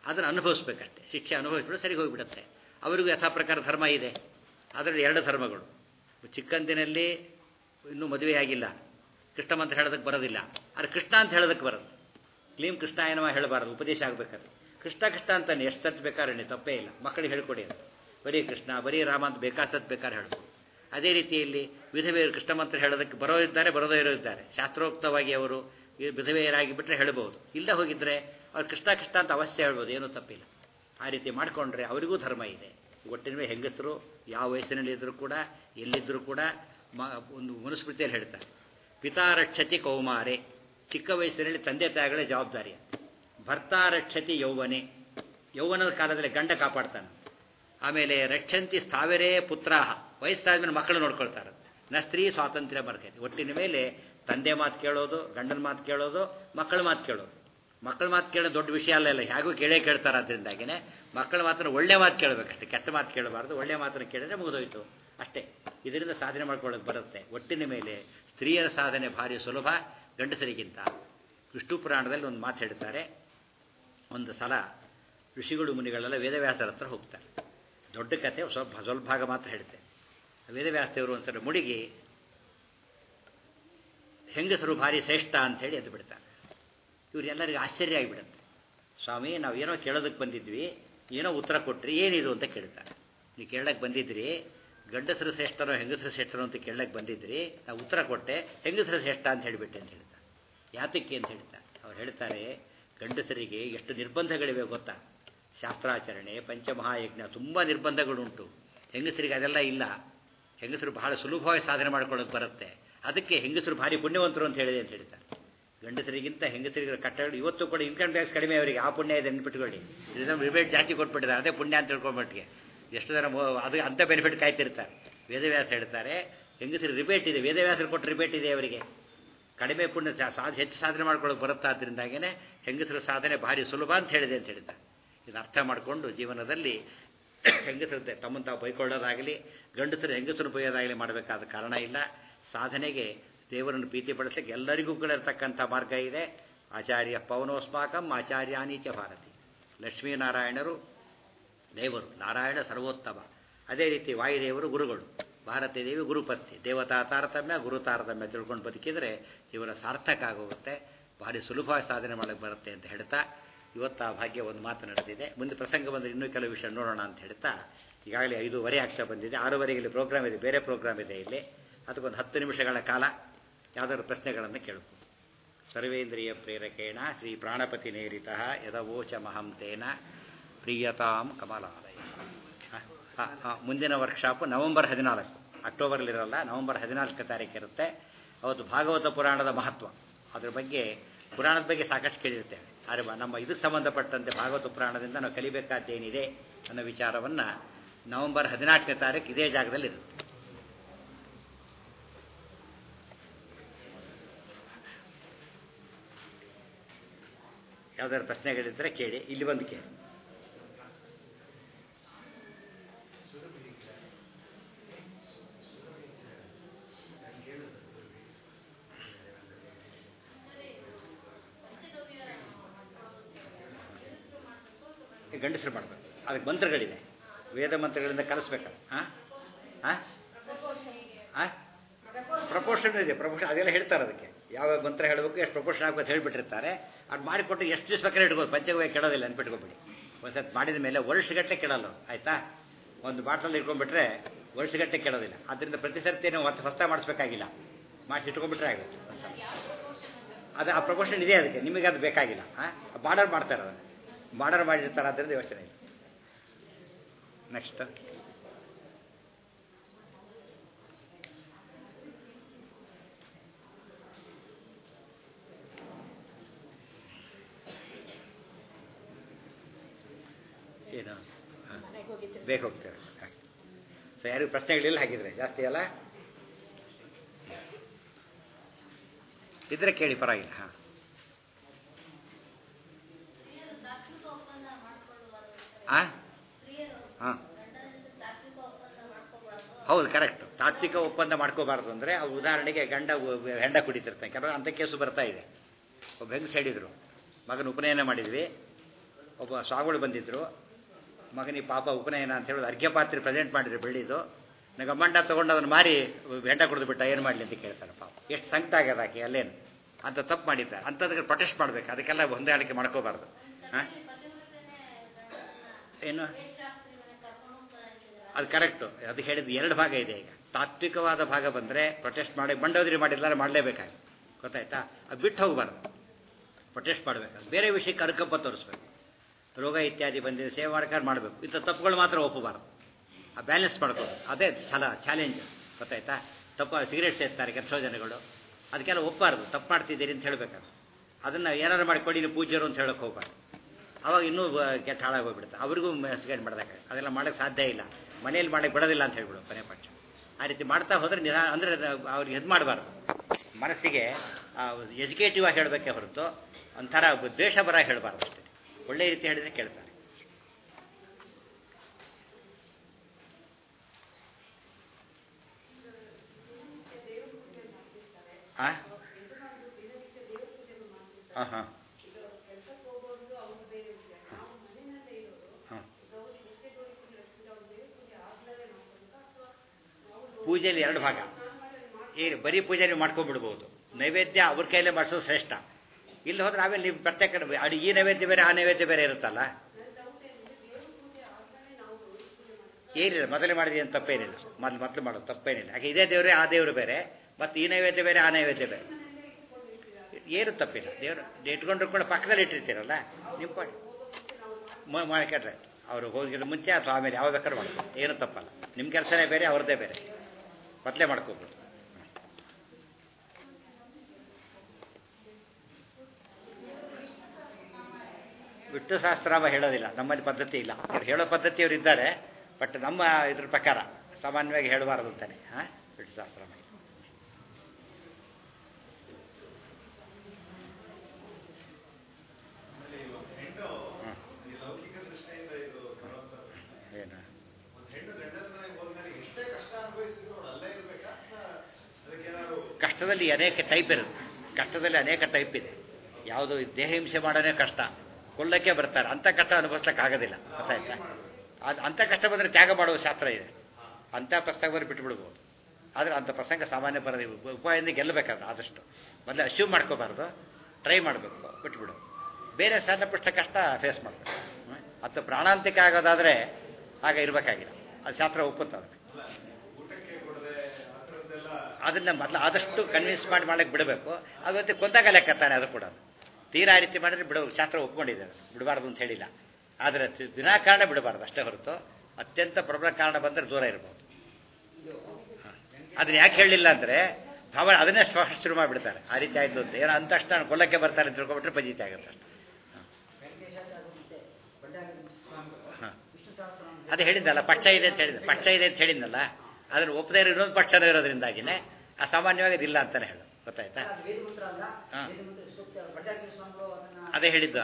ಅದನ್ನು ಅನುಭವಿಸ್ಬೇಕಷ್ಟೆ ಶಿಕ್ಷೆ ಅನುಭವಿಸ್ಬಿಟ್ಟು ಸರಿ ಹೋಗಿಬಿಡುತ್ತೆ ಅವರಿಗೂ ಯಥಾ ಪ್ರಕಾರ ಧರ್ಮ ಇದೆ ಅದರಲ್ಲಿ ಎರಡು ಧರ್ಮಗಳು ಚಿಕ್ಕಂದಿನಲ್ಲಿ ಇನ್ನೂ ಮದುವೆಯಾಗಿಲ್ಲ ಕೃಷ್ಣ ಮಂತ್ರ ಹೇಳೋದಕ್ಕೆ ಬರೋದಿಲ್ಲ ಆದರೆ ಕೃಷ್ಣ ಅಂತ ಹೇಳೋದಕ್ಕೆ ಬರುತ್ತೆ ಕ್ಲೀಮ್ ಕೃಷ್ಣ ಏನವ ಹೇಳಬಾರದು ಉಪದೇಶ ಆಗಬೇಕಾದ್ರೆ ಕೃಷ್ಣ ಕೃಷ್ಣ ಅಂತಾನೆ ಎಷ್ಟು ಸತ್ ಬೇಕಾದ್ರೆ ತಪ್ಪೇ ಇಲ್ಲ ಮಕ್ಕಳಿಗೆ ಹೇಳ್ಕೊಡಿ ಅಂತ ಬರೀ ಕೃಷ್ಣ ಬರೀ ರಾಮ ಅಂತ ಬೇಕಾಸತ್ ಬೇಕಾದ್ರೆ ಹೇಳ್ಬೋದು ಅದೇ ರೀತಿಯಲ್ಲಿ ವಿಧವೆಯರು ಕೃಷ್ಣ ಮಂತ್ರ ಹೇಳೋದಕ್ಕೆ ಬರೋ ಇದ್ದಾರೆ ಬರೋದೇ ಇರೋ ಇದ್ದಾರೆ ಶಾಸ್ತ್ರೋಕ್ತವಾಗಿ ಅವರು ವಿಧವೆಯರಾಗಿ ಬಿಟ್ಟರೆ ಹೇಳ್ಬೋದು ಇಲ್ಲ ಹೋಗಿದ್ರೆ ಅವ್ರು ಕೃಷ್ಣ ಕೃಷ್ಣ ಅಂತ ಅವಶ್ಯ ಹೇಳ್ಬೋದು ಏನೂ ತಪ್ಪಿಲ್ಲ ಆ ರೀತಿ ಮಾಡಿಕೊಂಡ್ರೆ ಅವರಿಗೂ ಧರ್ಮ ಇದೆ ಒಟ್ಟಿನ ಹೆಂಗಸರು ಯಾವ ವಯಸ್ಸಿನಲ್ಲಿ ಇದ್ದರೂ ಕೂಡ ಎಲ್ಲಿದ್ದರೂ ಕೂಡ ಮ ಒಂದು ಮನುಸ್ಮೃತಿಯಲ್ಲಿ ಹೇಳ್ತಾರೆ ಪಿತಾರಕ್ಷತಿ ಕೌಮಾರೆ ಚಿಕ್ಕ ವಯಸ್ಸಿನಲ್ಲಿ ತಂದೆ ತಾಯಿಗಳೇ ಜವಾಬ್ದಾರಿ ಭರ್ತಾರಕ್ಷತಿ ಯೌವನೆ ಯೌವನದ ಕಾಲದಲ್ಲಿ ಗಂಡ ಕಾಪಾಡ್ತಾನೆ ಆಮೇಲೆ ರಕ್ಷಂತಿ ಸ್ಥಾವರೇ ಪುತ್ರಾಹ ವಯಸ್ಸಾದ್ಮೇಲೆ ಮಕ್ಕಳು ನೋಡ್ಕೊಳ್ತಾರೆ ನ ಸ್ತ್ರೀ ಸ್ವಾತಂತ್ರ್ಯ ಬರ್ತೈತೆ ಒಟ್ಟಿನ ಮೇಲೆ ತಂದೆ ಮಾತು ಕೇಳೋದು ಗಂಡನ ಮಾತು ಕೇಳೋದು ಮಕ್ಕಳ ಮಾತು ಕೇಳೋದು ಮಕ್ಕಳ ಮಾತು ಕೇಳೋದು ದೊಡ್ಡ ವಿಷಯ ಅಲ್ಲ ಇಲ್ಲ ಹೇಗೂ ಕೇಳೇ ಕೇಳ್ತಾರೆ ಅದರಿಂದಾಗಿನೇ ಮಕ್ಕಳ ಮಾತನ್ನು ಒಳ್ಳೆ ಮಾತು ಕೇಳಬೇಕಷ್ಟೇ ಕೆಟ್ಟ ಮಾತು ಕೇಳಬಾರ್ದು ಒಳ್ಳೆ ಮಾತನ್ನು ಕೇಳಿದ್ರೆ ಮುಗಿದೋಯ್ತು ಅಷ್ಟೇ ಇದರಿಂದ ಸಾಧನೆ ಮಾಡ್ಕೊಳ್ಳೋಕೆ ಬರುತ್ತೆ ಒಟ್ಟಿನ ಮೇಲೆ ಸ್ತ್ರೀಯರ ಸಾಧನೆ ಭಾರಿ ಸುಲಭ ಗಂಡಸರಿಗಿಂತ ವಿಷ್ಣು ಪುರಾಣದಲ್ಲಿ ಒಂದು ಮಾತು ಹೇಳ್ತಾರೆ ಒಂದು ಸಲ ಋಷಿಗಳು ಮುನಿಗಳೆಲ್ಲ ವೇದವ್ಯಾಸರ ಹತ್ರ ಹೋಗ್ತಾರೆ ದೊಡ್ಡ ಕಥೆ ಸ್ವಲ್ಪ ಸ್ವಲ್ಪ ಭಾಗ ಮಾತ್ರ ಹೇಳ್ತೆ ವೇದವ್ಯಾಸದೇವರು ಒಂದ್ಸಲ ಮುಡಿಗಿ ಹೆಂಗಸರು ಭಾರಿ ಶ್ರೇಷ್ಠ ಅಂಥೇಳಿ ಎದ್ದು ಬಿಡ್ತಾರೆ ಇವರೆಲ್ಲರಿಗೂ ಆಶ್ಚರ್ಯ ಆಗಿಬಿಡುತ್ತೆ ಸ್ವಾಮಿ ನಾವು ಏನೋ ಕೇಳೋದಕ್ಕೆ ಬಂದಿದ್ವಿ ಏನೋ ಉತ್ತರ ಕೊಟ್ರಿ ಏನಿದು ಅಂತ ಕೇಳ್ತಾರೆ ನೀವು ಕೇಳಕ್ಕೆ ಬಂದಿದ್ರಿ ಗಂಡಸರು ಶ್ರೇಷ್ಠನೋ ಹೆಂಗಸರು ಶ್ರೇಷ್ಠನೋ ಅಂತ ಕೇಳಕ್ಕೆ ಬಂದಿದ್ರಿ ನಾವು ಉತ್ತರ ಕೊಟ್ಟೆ ಹೆಂಗಸರು ಶ್ರೇಷ್ಠ ಅಂತ ಹೇಳಿಬಿಟ್ಟೆ ಅಂತ ಹೇಳ್ತಾರೆ ಯಾತಕ್ಕೆ ಅಂತ ಹೇಳ್ತಾರೆ ಅವ್ರು ಹೇಳ್ತಾರೆ ಗಂಡಸರಿಗೆ ಎಷ್ಟು ನಿರ್ಬಂಧಗಳಿವೆ ಗೊತ್ತಾ ಶಾಸ್ತ್ರಾಚರಣೆ ಪಂಚಮಹಾಯಜ್ಞ ತುಂಬ ನಿರ್ಬಂಧಗಳುಂಟು ಹೆಂಗಸರಿಗೆ ಅದೆಲ್ಲ ಇಲ್ಲ ಹೆಂಗಸರು ಬಹಳ ಸುಲಭವಾಗಿ ಸಾಧನೆ ಮಾಡ್ಕೊಳ್ಳೋಕೆ ಬರುತ್ತೆ ಅದಕ್ಕೆ ಹೆಂಗಸರು ಭಾರಿ ಪುಣ್ಯವಂತರು ಅಂತ ಹೇಳಿದೆ ಅಂತ ಹೇಳ್ತಾರೆ ಗಂಡಸರಿಗಿಂತ ಹೆಂಗಸರಿಗೆ ಕಟ್ಟಗಳು ಇವತ್ತು ಕೂಡ ಇನ್ಕಮ್ ಟ್ಯಾಕ್ಸ್ ಕಡಿಮೆ ಅವರಿಗೆ ಆ ಪುಣ್ಯ ಇದೆ ನೆನ್ಪಿಟ್ಕೊಳ್ಳಿ ಇದನ್ನು ರಿಬೇಟ್ ಜಾಸ್ತಿ ಕೊಟ್ಬಿಟ್ಟಿದ್ದಾರೆ ಅದೇ ಪುಣ್ಯ ಅಂತ ತಿಳ್ಕೊಂಬಿಟ್ಟಿಗೆ ಎಷ್ಟು ಜನ ಅದು ಅಂಥ ಬೆನಿಫಿಟ್ ಕಾಯ್ತಿರ್ತಾರೆ ವೇದವ್ಯಾಸ ಹೇಳ್ತಾರೆ ಹೆಂಗಸರಿಗೆ ರಿಬೇಟ್ ಇದೆ ವೇದವ್ಯಾಸರು ಕೊಟ್ಟು ರಿಬೇಟ್ ಇದೆ ಅವರಿಗೆ ಕಡಿಮೆ ಪುಣ್ಯ ಸಾಧ ಹೆಚ್ಚು ಸಾಧನೆ ಮಾಡ್ಕೊಳ್ಳೋಕೆ ಬರುತ್ತಾ ಅದರಿಂದಾಗೇ ಹೆಂಗಸರ ಸಾಧನೆ ಭಾರಿ ಸುಲಭ ಅಂತ ಹೇಳಿದೆ ಅಂತ ಹೇಳ್ತಾರೆ ಇದು ಅರ್ಥ ಮಾಡಿಕೊಂಡು ಜೀವನದಲ್ಲಿ ಹೆಂಗಸರು ತಮ್ಮನ್ನು ತಾವು ಬೈಕೊಳ್ಳೋದಾಗಲಿ ಗಂಡಸರು ಹೆಂಗಸರು ಬೈಯೋದಾಗಲಿ ಮಾಡಬೇಕಾದ ಕಾರಣ ಇಲ್ಲ ಸಾಧನೆಗೆ ದೇವರನ್ನು ಪ್ರೀತಿ ಪಡಿಸಲಿಕ್ಕೆ ಎಲ್ಲರಿಗೂ ಕೂಡ ಇರತಕ್ಕಂಥ ಮಾರ್ಗ ಇದೆ ಆಚಾರ್ಯ ಪವನೋಸ್ಮಾಕಂ ಆಚಾರ್ಯಾನೀಚ ಭಾರತಿ ಲಕ್ಷ್ಮೀನಾರಾಯಣರು ದೇವರು ನಾರಾಯಣ ಸರ್ವೋತ್ತಮ ಅದೇ ರೀತಿ ವಾಯುದೇವರು ಗುರುಗಳು ಭಾರತೀ ದೇವಿ ಗುರುಪತ್ನಿ ದೇವತಾ ತಾರತಮ್ಯ ಗುರು ತಾರತಮ್ಯ ತಿಳ್ಕೊಂಡು ಬದುಕಿದರೆ ಜೀವನ ಸಾರ್ಥಕ ಆಗೋಗುತ್ತೆ ಭಾರಿ ಸುಲಭವಾಗಿ ಸಾಧನೆ ಮಾಡಕ್ಕೆ ಬರುತ್ತೆ ಅಂತ ಹೇಳ್ತಾ ಇವತ್ತು ಆ ಭಾಗ್ಯ ಒಂದು ಮಾತು ನಡೆದಿದೆ ಮುಂದೆ ಪ್ರಸಂಗ ಬಂದರೆ ಇನ್ನೂ ಕೆಲವು ವಿಷಯ ನೋಡೋಣ ಅಂತ ಹೇಳ್ತಾ ಈಗಾಗಲೇ ಐದೂವರೆ ಅಕ್ಷ ಬಂದಿದೆ ಆರೂವರೆಗೆ ಇಲ್ಲಿ ಪ್ರೋಗ್ರಾಮ್ ಇದೆ ಬೇರೆ ಪ್ರೋಗ್ರಾಮ್ ಇದೆ ಇಲ್ಲಿ ಅದಕ್ಕೊಂದು ಹತ್ತು ನಿಮಿಷಗಳ ಕಾಲ ಯಾವುದಾದ್ರು ಪ್ರಶ್ನೆಗಳನ್ನು ಕೇಳಬಹುದು ಸರ್ವೇಂದ್ರಿಯ ಪ್ರೇರಕೇಣ ಶ್ರೀ ಪ್ರಾಣಪತಿ ನೇರಿತ ಯದವೋಚ ಮಹಂತೇನ ಪ್ರಿಯತಾಂ ಕಮಲಾಲಯ ಮುಂದಿನ ವರ್ಕ್ಶಾಪು ನವೆಂಬರ್ ಹದಿನಾಲ್ಕು ಅಕ್ಟೋಬರ್ಲಿರಲ್ಲ ನವೆಂಬರ್ ಹದಿನಾಲ್ಕು ತಾರೀಕು ಇರುತ್ತೆ ಅವತ್ತು ಭಾಗವತ ಪುರಾಣದ ಮಹತ್ವ ಅದ್ರ ಬಗ್ಗೆ ಪುರಾಣದ ಬಗ್ಗೆ ಸಾಕಷ್ಟು ಕೇಳಿರ್ತೇವೆ ಆದರೆ ನಮ್ಮ ಇದಕ್ಕೆ ಸಂಬಂಧಪಟ್ಟಂತೆ ಭಾಗವತ ಪುರಾಣದಿಂದ ನಾವು ಕಲಿಬೇಕಾದ್ದೇನಿದೆ ಅನ್ನೋ ವಿಚಾರವನ್ನು ನವೆಂಬರ್ ಹದಿನಾಲ್ಕನೇ ತಾರೀಕು ಇದೇ ಜಾಗದಲ್ಲಿ ಇರುತ್ತೆ ಯಾವ್ದಾದ್ರು ಪ್ರಶ್ನೆಗಳಿದ್ದರೆ ಕೇಳಿ ಇಲ್ಲಿ ಬಂದು ಕೇಳಿ ಗಂಡಸರು ಮಾಡಬೇಕು ಅದಕ್ಕೆ ಮಂತ್ರಗಳಿದೆ ವೇದ ಮಂತ್ರಗಳಿಂದ ಕಲಿಸ್ಬೇಕಲ್ಲ ಹಾಂ ಹಾಂ ಹಾಂ ಪ್ರಪೋರ್ಷನ್ ಇದೆ ಪ್ರಪೋರ್ಷನ್ ಅದೆಲ್ಲ ಹೇಳ್ತಾರೆ ಅದಕ್ಕೆ ಯಾವ ಮಂತ್ರ ಹೇಳಬೇಕು ಎಷ್ಟು ಪ್ರಪೋರ್ಷನ್ ಆಗಬೇಕು ಹೇಳಿಬಿಟ್ಟಿರ್ತಾರೆ ಅದು ಮಾಡಿಕೊಟ್ಟು ಎಷ್ಟು ದಿವಸ ಬೇಕಾದ್ರೆ ಇಟ್ಬೋದು ಪಂಚಗವ್ಯ ಕೆಡೋದಿಲ್ಲ ಅನ್ಬಿಟ್ಕೊಬಿಡಿ ಒಂದ್ಸತಿ ಮಾಡಿದ ಮೇಲೆ ವರ್ಷಗಟ್ಟಲೆ ಕೆಡಲ್ಲ ಆಯಿತಾ ಒಂದು ಬಾಟ್ಲಲ್ಲಿ ಇಟ್ಕೊಂಡ್ಬಿಟ್ರೆ ವರ್ಷಗಟ್ಟಲೆ ಕೆಡೋದಿಲ್ಲ ಆದ್ದರಿಂದ ಪ್ರತಿ ಸರ್ತಿ ನಾವು ಮತ್ತೆ ಹೊಸ ಮಾಡಿಸ್ಬೇಕಾಗಿಲ್ಲ ಮಾಡಿಸಿ ಇಟ್ಕೊಂಡ್ಬಿಟ್ರೆ ಆಗುತ್ತೆ ಅದು ಆ ಪ್ರಪೋರ್ಷನ್ ಇದೆ ಅದಕ್ಕೆ ನಿಮಗೆ ಅದು ಬೇಕಾಗಿಲ್ಲ ಹಾಂ ಬಾರ್ಡರ್ ಮಾಡ್ತಾರೆ ಅದನ್ನು ಬಾರ್ಡರ್ ಮಾಡಿರ್ತಾರೆ ಆದ್ದರಿಂದ ಯೋಚನೆ ಇಲ್ಲ ನೆಕ್ಸ್ಟ್ ಏನು ಹಾಂ ಬೇಕು ಹೋಗ್ತಾರೆ ಸೊ ಯಾರಿಗೂ ಪ್ರಶ್ನೆಗಳಿಲ್ಲ ಹಾಗಿದ್ರೆ ಜಾಸ್ತಿ ಅಲ್ಲ ಇದ್ರೆ ಕೇಳಿ ಪರವಾಗಿಲ್ಲ ಹಾಂ ಆ ಹಾಂ ಹೌದು ಕರೆಕ್ಟ್ ತಾತ್ವಿಕ ಒಪ್ಪಂದ ಮಾಡ್ಕೋಬಾರ್ದು ಅಂದರೆ ಅವ್ರು ಉದಾಹರಣೆಗೆ ಗಂಡ ಹೆಂಡ ಕುಡಿತಿರ್ತಾನೆ ಕೆಲವು ಅಂಥ ಕೇಸು ಬರ್ತಾ ಇದೆ ಒಬ್ಬ ಹೆಂಗಸ್ ಹೇಳಿದರು ಮಗನ ಉಪನಯನ ಮಾಡಿದ್ವಿ ಒಬ್ಬ ಸ್ವಾಮಿಗಳು ಬಂದಿದ್ದರು ಮಗನಿಗೆ ಪಾಪ ಉಪನಯನ ಅಂತ ಹೇಳಿ ಅರ್ಘ್ಯ ಪಾತ್ರೆ ಪ್ರೆಸೆಂಟ್ ಮಾಡಿದ್ರು ಬೆಳ್ಳಿದು ನಂಗೆ ಗಮ್ಮಂಡ ತೊಗೊಂಡು ಅದನ್ನು ಮಾರಿ ಹೆಂಡ ಕುಡಿದು ಬಿಟ್ಟ ಏನು ಮಾಡಲಿ ಅಂತ ಕೇಳ್ತಾರೆ ಪಾಪ ಎಷ್ಟು ಸಂಕಟ ಆಗ್ಯದ ಆಕೆ ಅಲ್ಲೇನು ಅಂತ ತಪ್ಪು ಮಾಡಿದ್ದಾರೆ ಅಂಥದಕ್ಕೆ ಪ್ರೊಟೆಸ್ಟ್ ಮಾಡಬೇಕು ಅದಕ್ಕೆಲ್ಲ ಹೊಂದಾಣಿಕೆ ಮಾಡ್ಕೋಬಾರ್ದು ಹಾಂ ಏನು ಅದು ಕರೆಕ್ಟು ಅದು ಹೇಳಿದ್ದು ಎರಡು ಭಾಗ ಇದೆ ಈಗ ತಾತ್ವಿಕವಾದ ಭಾಗ ಬಂದರೆ ಪ್ರೊಟೆಸ್ಟ್ ಮಾಡಿ ಮಂಡೋದ್ರಿ ಮಾಡಿದ್ದಾರೆ ಮಾಡಲೇಬೇಕಾಗಿ ಗೊತ್ತಾಯ್ತಾ ಅದು ಬಿಟ್ಟು ಹೋಗಬಾರ್ದು ಪ್ರೊಟೆಸ್ಟ್ ಮಾಡಬೇಕು ಬೇರೆ ವಿಷಯಕ್ಕೆ ಅನುಕಂಪ ತೋರಿಸ್ಬೇಕು ರೋಗ ಇತ್ಯಾದಿ ಬಂದಿದೆ ಸೇವೆ ಮಾಡ್ಕೊಂಡು ಮಾಡಬೇಕು ಇಂಥ ತಪ್ಪುಗಳು ಮಾತ್ರ ಒಪ್ಪಬಾರ್ದು ಆ ಬ್ಯಾಲೆನ್ಸ್ ಮಾಡ್ಕೋದು ಅದೇ ಛಲ ಚಾಲೆಂಜ್ ಗೊತ್ತಾಯ್ತಾ ತಪ್ಪು ಸಿಗರೇಟ್ ಸೇರ್ತಾರೆ ಕೆಟ್ಟೋ ಜನಗಳು ಅದಕ್ಕೆಲ್ಲ ಒಪ್ಪಬಾರ್ದು ತಪ್ಪು ಮಾಡ್ತಿದ್ದೀರಿ ಅಂತ ಹೇಳಬೇಕಾದ್ರೆ ಅದನ್ನು ಏನಾರು ಮಾಡಿ ಕೊಡಿ ನೀವು ಪೂಜ್ಯರು ಅಂತ ಹೇಳೋಕೆ ಹೋಗ್ಬಾರ್ದು ಅವಾಗ ಇನ್ನೂ ಕೆಟ್ಟ ಹಾಳಾಗೋಗ್ಬಿಡುತ್ತೆ ಅವ್ರಿಗೂ ಸಿಗರೇಟ್ ಮಾಡ್ದಾಗ ಅದೆಲ್ಲ ಮಾಡೋಕ್ಕೆ ಸಾಧ್ಯ ಇಲ್ಲ ಮನೇಲಿ ಮಾಡಕ್ಕೆ ಬಿಡೋದಿಲ್ಲ ಅಂತ ಹೇಳ್ಬಿಡು ಕೊನೆ ಪಕ್ಷ ಆ ರೀತಿ ಮಾಡ್ತಾ ಹೋದರೆ ನಿಧಾ ಅಂದರೆ ಅವ್ರಿಗೆ ಇದು ಮಾಡಬಾರ್ದು ಮನಸ್ಸಿಗೆ ಎಜುಕೇಟಿವ್ ಆಗಿ ಹೇಳಬೇಕೇ ಹೊರತು ಒಂಥರ ದ್ವೇಷ ಬರ ಹೇಳಬಾರ್ದು ಅಷ್ಟೇ ಒಳ್ಳೆ ರೀತಿ ಹೇಳಿದ್ರೆ ಕೇಳ್ತಾರೆ ಆ ಹಾಂ ಹಾಂ ಪೂಜೆಯಲ್ಲಿ ಎರಡು ಭಾಗ ಏನು ಬರೀ ಪೂಜೆ ನೀವು ಮಾಡ್ಕೊಂಡ್ಬಿಡ್ಬೋದು ನೈವೇದ್ಯ ಅವ್ರ ಕೈಲೇ ಮಾಡಿಸೋದು ಶ್ರೇಷ್ಠ ಇಲ್ಲಿ ಹೋದ್ರೆ ಆಮೇಲೆ ನೀವು ಪ್ರತ್ಯೇಕ ಅಡಿ ಈ ನೈವೇದ್ಯ ಬೇರೆ ಆ ನೈವೇದ್ಯ ಬೇರೆ ಇರುತ್ತಲ್ಲ ಏನಿಲ್ಲ ಮೊದಲೇ ಮಾಡಿದ ಏನು ತಪ್ಪೇನಿಲ್ಲ ಮೊದಲು ಮೊದಲು ಮಾಡೋದು ತಪ್ಪೇನಿಲ್ಲ ಯಾಕೆ ಇದೇ ದೇವರೇ ಆ ದೇವರು ಬೇರೆ ಮತ್ತು ಈ ನೈವೇದ್ಯ ಬೇರೆ ಆ ನೈವೇದ್ಯ ಬೇರೆ ಏನು ತಪ್ಪಿಲ್ಲ ದೇವರು ಇಟ್ಕೊಂಡ್ರು ಕೂಡ ಪಕ್ಕದಲ್ಲಿ ಇಟ್ಟಿರ್ತೀರಲ್ಲ ನಿಮ್ಮ ಪಾಡಿ ಮಾಡ್ಕೊಂಡ್ರೆ ಅವರು ಹೋಗಿರೋ ಮುಂಚೆ ಅಥವಾ ಆಮೇಲೆ ಯಾವ ಬೇಕಾದ್ರೂ ಮಾಡ್ಬೋದು ಏನು ತಪ್ಪಲ್ಲ ನಿಮ್ಮ ಕೆಲಸನೇ ಬೇರೆ ಅವ್ರದ್ದೇ ಬೇರೆ ಮೊದಲೇ ಮಾಡ್ಕೋಬೋದು ವಿಟ್ಟು ಶಾಸ್ತ್ರಾಮ ಹೇಳೋದಿಲ್ಲ ನಮ್ಮಲ್ಲಿ ಪದ್ಧತಿ ಇಲ್ಲ ಅವ್ರು ಹೇಳೋ ಪದ್ಧತಿಯವರು ಇದ್ದಾರೆ ಬಟ್ ನಮ್ಮ ಇದ್ರ ಪ್ರಕಾರ ಸಾಮಾನ್ಯವಾಗಿ ಹೇಳಬಾರದು ಅಂತಾನೆ ಹಾಂ ವಿಟ್ಟು ಶಾಸ್ತ್ರಾಮ ಏನು ಕಷ್ಟದಲ್ಲಿ ಅನೇಕ ಟೈಪ್ ಇರುತ್ತೆ ಕಷ್ಟದಲ್ಲಿ ಅನೇಕ ಟೈಪ್ ಇದೆ ಯಾವುದು ದೇಹ ಹಿಂಸೆ ಮಾಡೋದೇ ಕಷ್ಟ ಕೊಲ್ಲಕ್ಕೆ ಬರ್ತಾರೆ ಅಂಥ ಕಷ್ಟ ಅನುಭವಿಸ್ಲಿಕ್ಕೆ ಆಗೋದಿಲ್ಲ ಗೊತ್ತಾಯ್ತಾ ಅದು ಅಂಥ ಕಷ್ಟ ಬಂದರೆ ತ್ಯಾಗ ಮಾಡುವ ಶಾಸ್ತ್ರ ಇದೆ ಅಂಥ ಪ್ರಸಂಗ ಬಂದರೆ ಬಿಟ್ಬಿಡ್ಬೋದು ಆದರೆ ಅಂಥ ಪ್ರಸಂಗ ಸಾಮಾನ್ಯ ಬರೋದು ಉಪಾಯದಿಂದ ಗೆಲ್ಲಬೇಕಾದ್ರೆ ಆದಷ್ಟು ಮೊದಲೇ ಅಶ್ಯೂವ್ ಮಾಡ್ಕೋಬಾರ್ದು ಟ್ರೈ ಮಾಡಬೇಕು ಬಿಟ್ಬಿಡು ಬೇರೆ ಸಣ್ಣ ಪುಟ್ಟ ಕಷ್ಟ ಫೇಸ್ ಮಾಡಬೇಕು ಅಥವಾ ಪ್ರಾಣಾಂತಿಕ ಆಗೋದಾದರೆ ಆಗ ಇರಬೇಕಾಗಿಲ್ಲ ಅದು ಶಾಸ್ತ್ರ ಒಪ್ಪುತ್ತದೆ ಅದನ್ನ ಮೊದಲು ಆದಷ್ಟು ಕನ್ವಿನ್ಸ್ ಮಾಡಿ ಮಾಡಕ್ಕೆ ಬಿಡಬೇಕು ಅದು ಕೊಂದಾಗ ಲೆಕ್ಕತ್ತಾನೆ ಅದು ಕೂಡ ತೀರಾ ರೀತಿ ಮಾಡಿದ್ರೆ ಬಿಡ ಶಾಸ್ತ್ರ ಒಪ್ಕೊಂಡಿದೆ ಬಿಡಬಾರ್ದು ಅಂತ ಹೇಳಿಲ್ಲ ಆದರೆ ವಿನಾಕಾರಣ ಬಿಡಬಾರ್ದು ಅಷ್ಟೇ ಹೊರತು ಅತ್ಯಂತ ಪ್ರಬಲ ಕಾರಣ ಬಂದರೆ ದೂರ ಇರ್ಬೋದು ಅದನ್ನ ಯಾಕೆ ಹೇಳಲಿಲ್ಲ ಅಂದರೆ ಭಾವ ಅದನ್ನೇ ಶುರು ಮಾಡಿಬಿಡ್ತಾರೆ ಆ ರೀತಿ ಆಯಿತು ಅಂತ ಏನೋ ಅಂದ ತಕ್ಷಣ ಕೊಲ್ಲಕ್ಕೆ ಬರ್ತಾರೆ ಅಂತ ತಿಳ್ಕೊಬಿಟ್ರೆ ಪಂಜಿತ ಆಗುತ್ತೆ ಹಾಂ ಅದೇ ಹೇಳಿದ್ದಲ್ಲ ಪಕ್ಷ ಇದೆ ಅಂತ ಹೇಳಿದ ಪಕ್ಷ ಇದೆ ಅಂತ ಹೇಳಿದ್ನಲ್ಲ ಅದನ್ನು ಒಪ್ಪದೇ ಇರೋ ಇನ್ನೊಂದು ಪಕ್ಷನೂ ಇರೋದ್ರಿಂದಾಗಿನೇ ಆ ಸಾಮಾನ್ಯವಾಗಿ ಅದಿಲ್ಲ ಅಂತಾನೆ ಹೇಳು ಗೊತ್ತಾಯ್ತಾ ಹಾಂ ಅದೇ ಹೇಳಿದ್ದು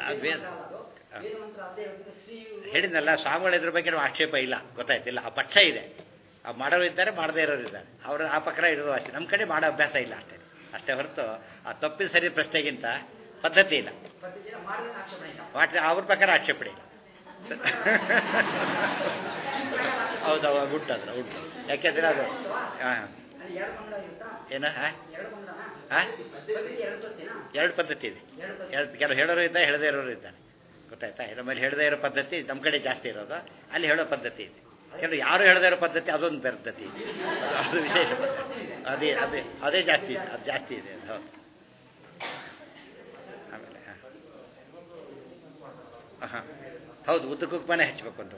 ಹೇಳಿದ್ನಲ್ಲ ಸ್ವಾಮಿಗಳ ಇದ್ರ ಬಗ್ಗೆ ಆಕ್ಷೇಪ ಇಲ್ಲ ಗೊತ್ತಾಯ್ತಿಲ್ಲ ಆ ಪಕ್ಷ ಇದೆ ಆ ಮಾಡೋರು ಇದ್ದಾರೆ ಮಾಡದೇ ಇರೋರು ಇದ್ದಾರೆ ಅವರು ಆ ಪಕ್ಕ ಇರೋದು ಅಷ್ಟೇ ನಮ್ಮ ಕಡೆ ಮಾಡೋ ಅಭ್ಯಾಸ ಇಲ್ಲ ಅಷ್ಟೇ ಅಷ್ಟೇ ಹೊರತು ಆ ತಪ್ಪಿದ ಸರಿ ಪ್ರಶ್ನೆಗಿಂತ ಪದ್ಧತಿ ಇಲ್ಲ ವಾಟ್ ಅವ್ರ ಪ್ರಕಾರ ಆಕ್ಷೇಪಣೆ ಇಲ್ಲ ಹೌದು ಅವಾಗ ಉಂಟದ್ರ ಉಂಟು ಯಾಕೆಂದ್ರೆ ಅದು ಹಾಂ ಏನ ಹಾಂ ಎರಡು ಪದ್ಧತಿ ಇದೆ ಎರಡು ಕೆಲವು ಹೇಳೋರು ಇದ್ದಾರೆ ಹೇಳದೇ ಇರೋರು ಇದ್ದಾರೆ ಗೊತ್ತಾಯ್ತಾ ನಮ್ಮಲ್ಲಿ ಹೇಳದೇ ಇರೋ ಪದ್ಧತಿ ನಮ್ಮ ಕಡೆ ಜಾಸ್ತಿ ಇರೋದು ಅಲ್ಲಿ ಹೇಳೋ ಪದ್ಧತಿ ಇದೆ ಕೆಲವು ಯಾರು ಹೇಳದೇ ಇರೋ ಪದ್ಧತಿ ಅದೊಂದು ಪದ್ಧತಿ ಇದೆ ಅದು ವಿಶೇಷ ಅದೇ ಅದೇ ಅದೇ ಜಾಸ್ತಿ ಇದೆ ಅದು ಜಾಸ್ತಿ ಇದೆ ಹೌದು ಆಮೇಲೆ ಹಾಂ ಹಾಂ ಹೌದು ಉದ್ದ ಕುಕ್ಮನೆ ಹಚ್ಚಬೇಕು ಅಂತ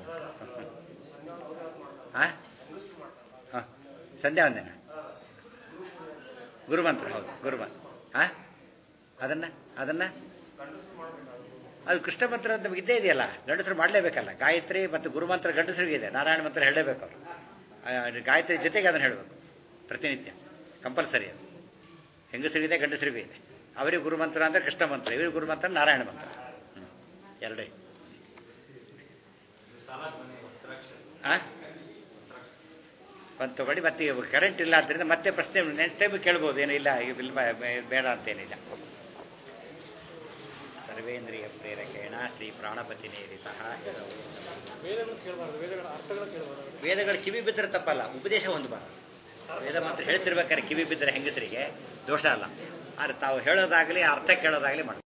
ಹಾಂ ಹಾಂ ಸಂಧ್ಯಾ ವಂದನ ಗುರುಮಂತ್ರ ಹೌದು ಗುರುಮಂತ್ರ ಹಾಂ ಅದನ್ನು ಅದನ್ನು ಅದು ಕೃಷ್ಣ ಮಂತ್ರ ಅಂತ ನಮಗೆ ಇದ್ದೇ ಇದೆಯಲ್ಲ ಗಂಡಸರು ಮಾಡಲೇಬೇಕಲ್ಲ ಗಾಯತ್ರಿ ಮತ್ತು ಗುರುಮಂತ್ರ ಗಂಡಸರಿಗೆ ಇದೆ ನಾರಾಯಣ ಮಂತ್ರ ಹೇಳಲೇಬೇಕು ಅವರು ಗಾಯತ್ರಿ ಜೊತೆಗೆ ಅದನ್ನು ಹೇಳಬೇಕು ಪ್ರತಿನಿತ್ಯ ಕಂಪಲ್ಸರಿ ಅದು ಹೆಂಗಸರಿಗಿದೆ ಗಂಡಸರಿಗೂ ಇದೆ ಅವರಿಗೆ ಗುರುಮಂತ್ರ ಅಂದರೆ ಕೃಷ್ಣ ಮಂತ್ರ ಇವರಿಗೆ ಗುರುಮಂತ್ರ ನಾರಾಯಣ ಮಂತ್ರ ಹ್ಞೂ ಎರಡೇ ಹಾಂ ಒಂದು ತಗೊಳ್ಳಿ ಮತ್ತೆ ಕರೆಂಟ್ ಇಲ್ಲ ಆದ್ದರಿಂದ ಮತ್ತೆ ಪ್ರಶ್ನೆ ನೆಕ್ಸ್ಟ್ ಟೈಮ್ ಕೇಳ್ಬೋದು ಏನೂ ಇಲ್ಲ ಈಗ ಬೇಡ ಅಂತೇನಿಲ್ಲ ಸರಿ ಸರ್ವೇಂದ್ರಿಯ ಪ್ರೇರಕೇಣ ಶ್ರೀ ಪ್ರಾಣಪತಿ ನೇರಿತ ವೇದಗಳು ಕೇಳಬಾರ್ದು ವೇದಗಳ ಅರ್ಥಗಳು ಕೇಳಬಾರ್ದು ವೇದಗಳು ಕಿವಿ ಬಿದ್ದರೆ ತಪ್ಪಲ್ಲ ಉಪದೇಶ ಹೊಂದಬಾರ್ದು ವೇದ ಮಾತ್ರ ಹೇಳ್ತಿರ್ಬೇಕಾದ್ರೆ ಕಿವಿ ಬಿದ್ದರೆ ಹೆಂಗಸರಿಗೆ ದೋಷ ಅಲ್ಲ ಆದರೆ ತಾವು ಹೇಳೋದಾಗಲಿ ಅರ್ಥ ಕೇಳೋದಾಗಲಿ ಮಾಡಿ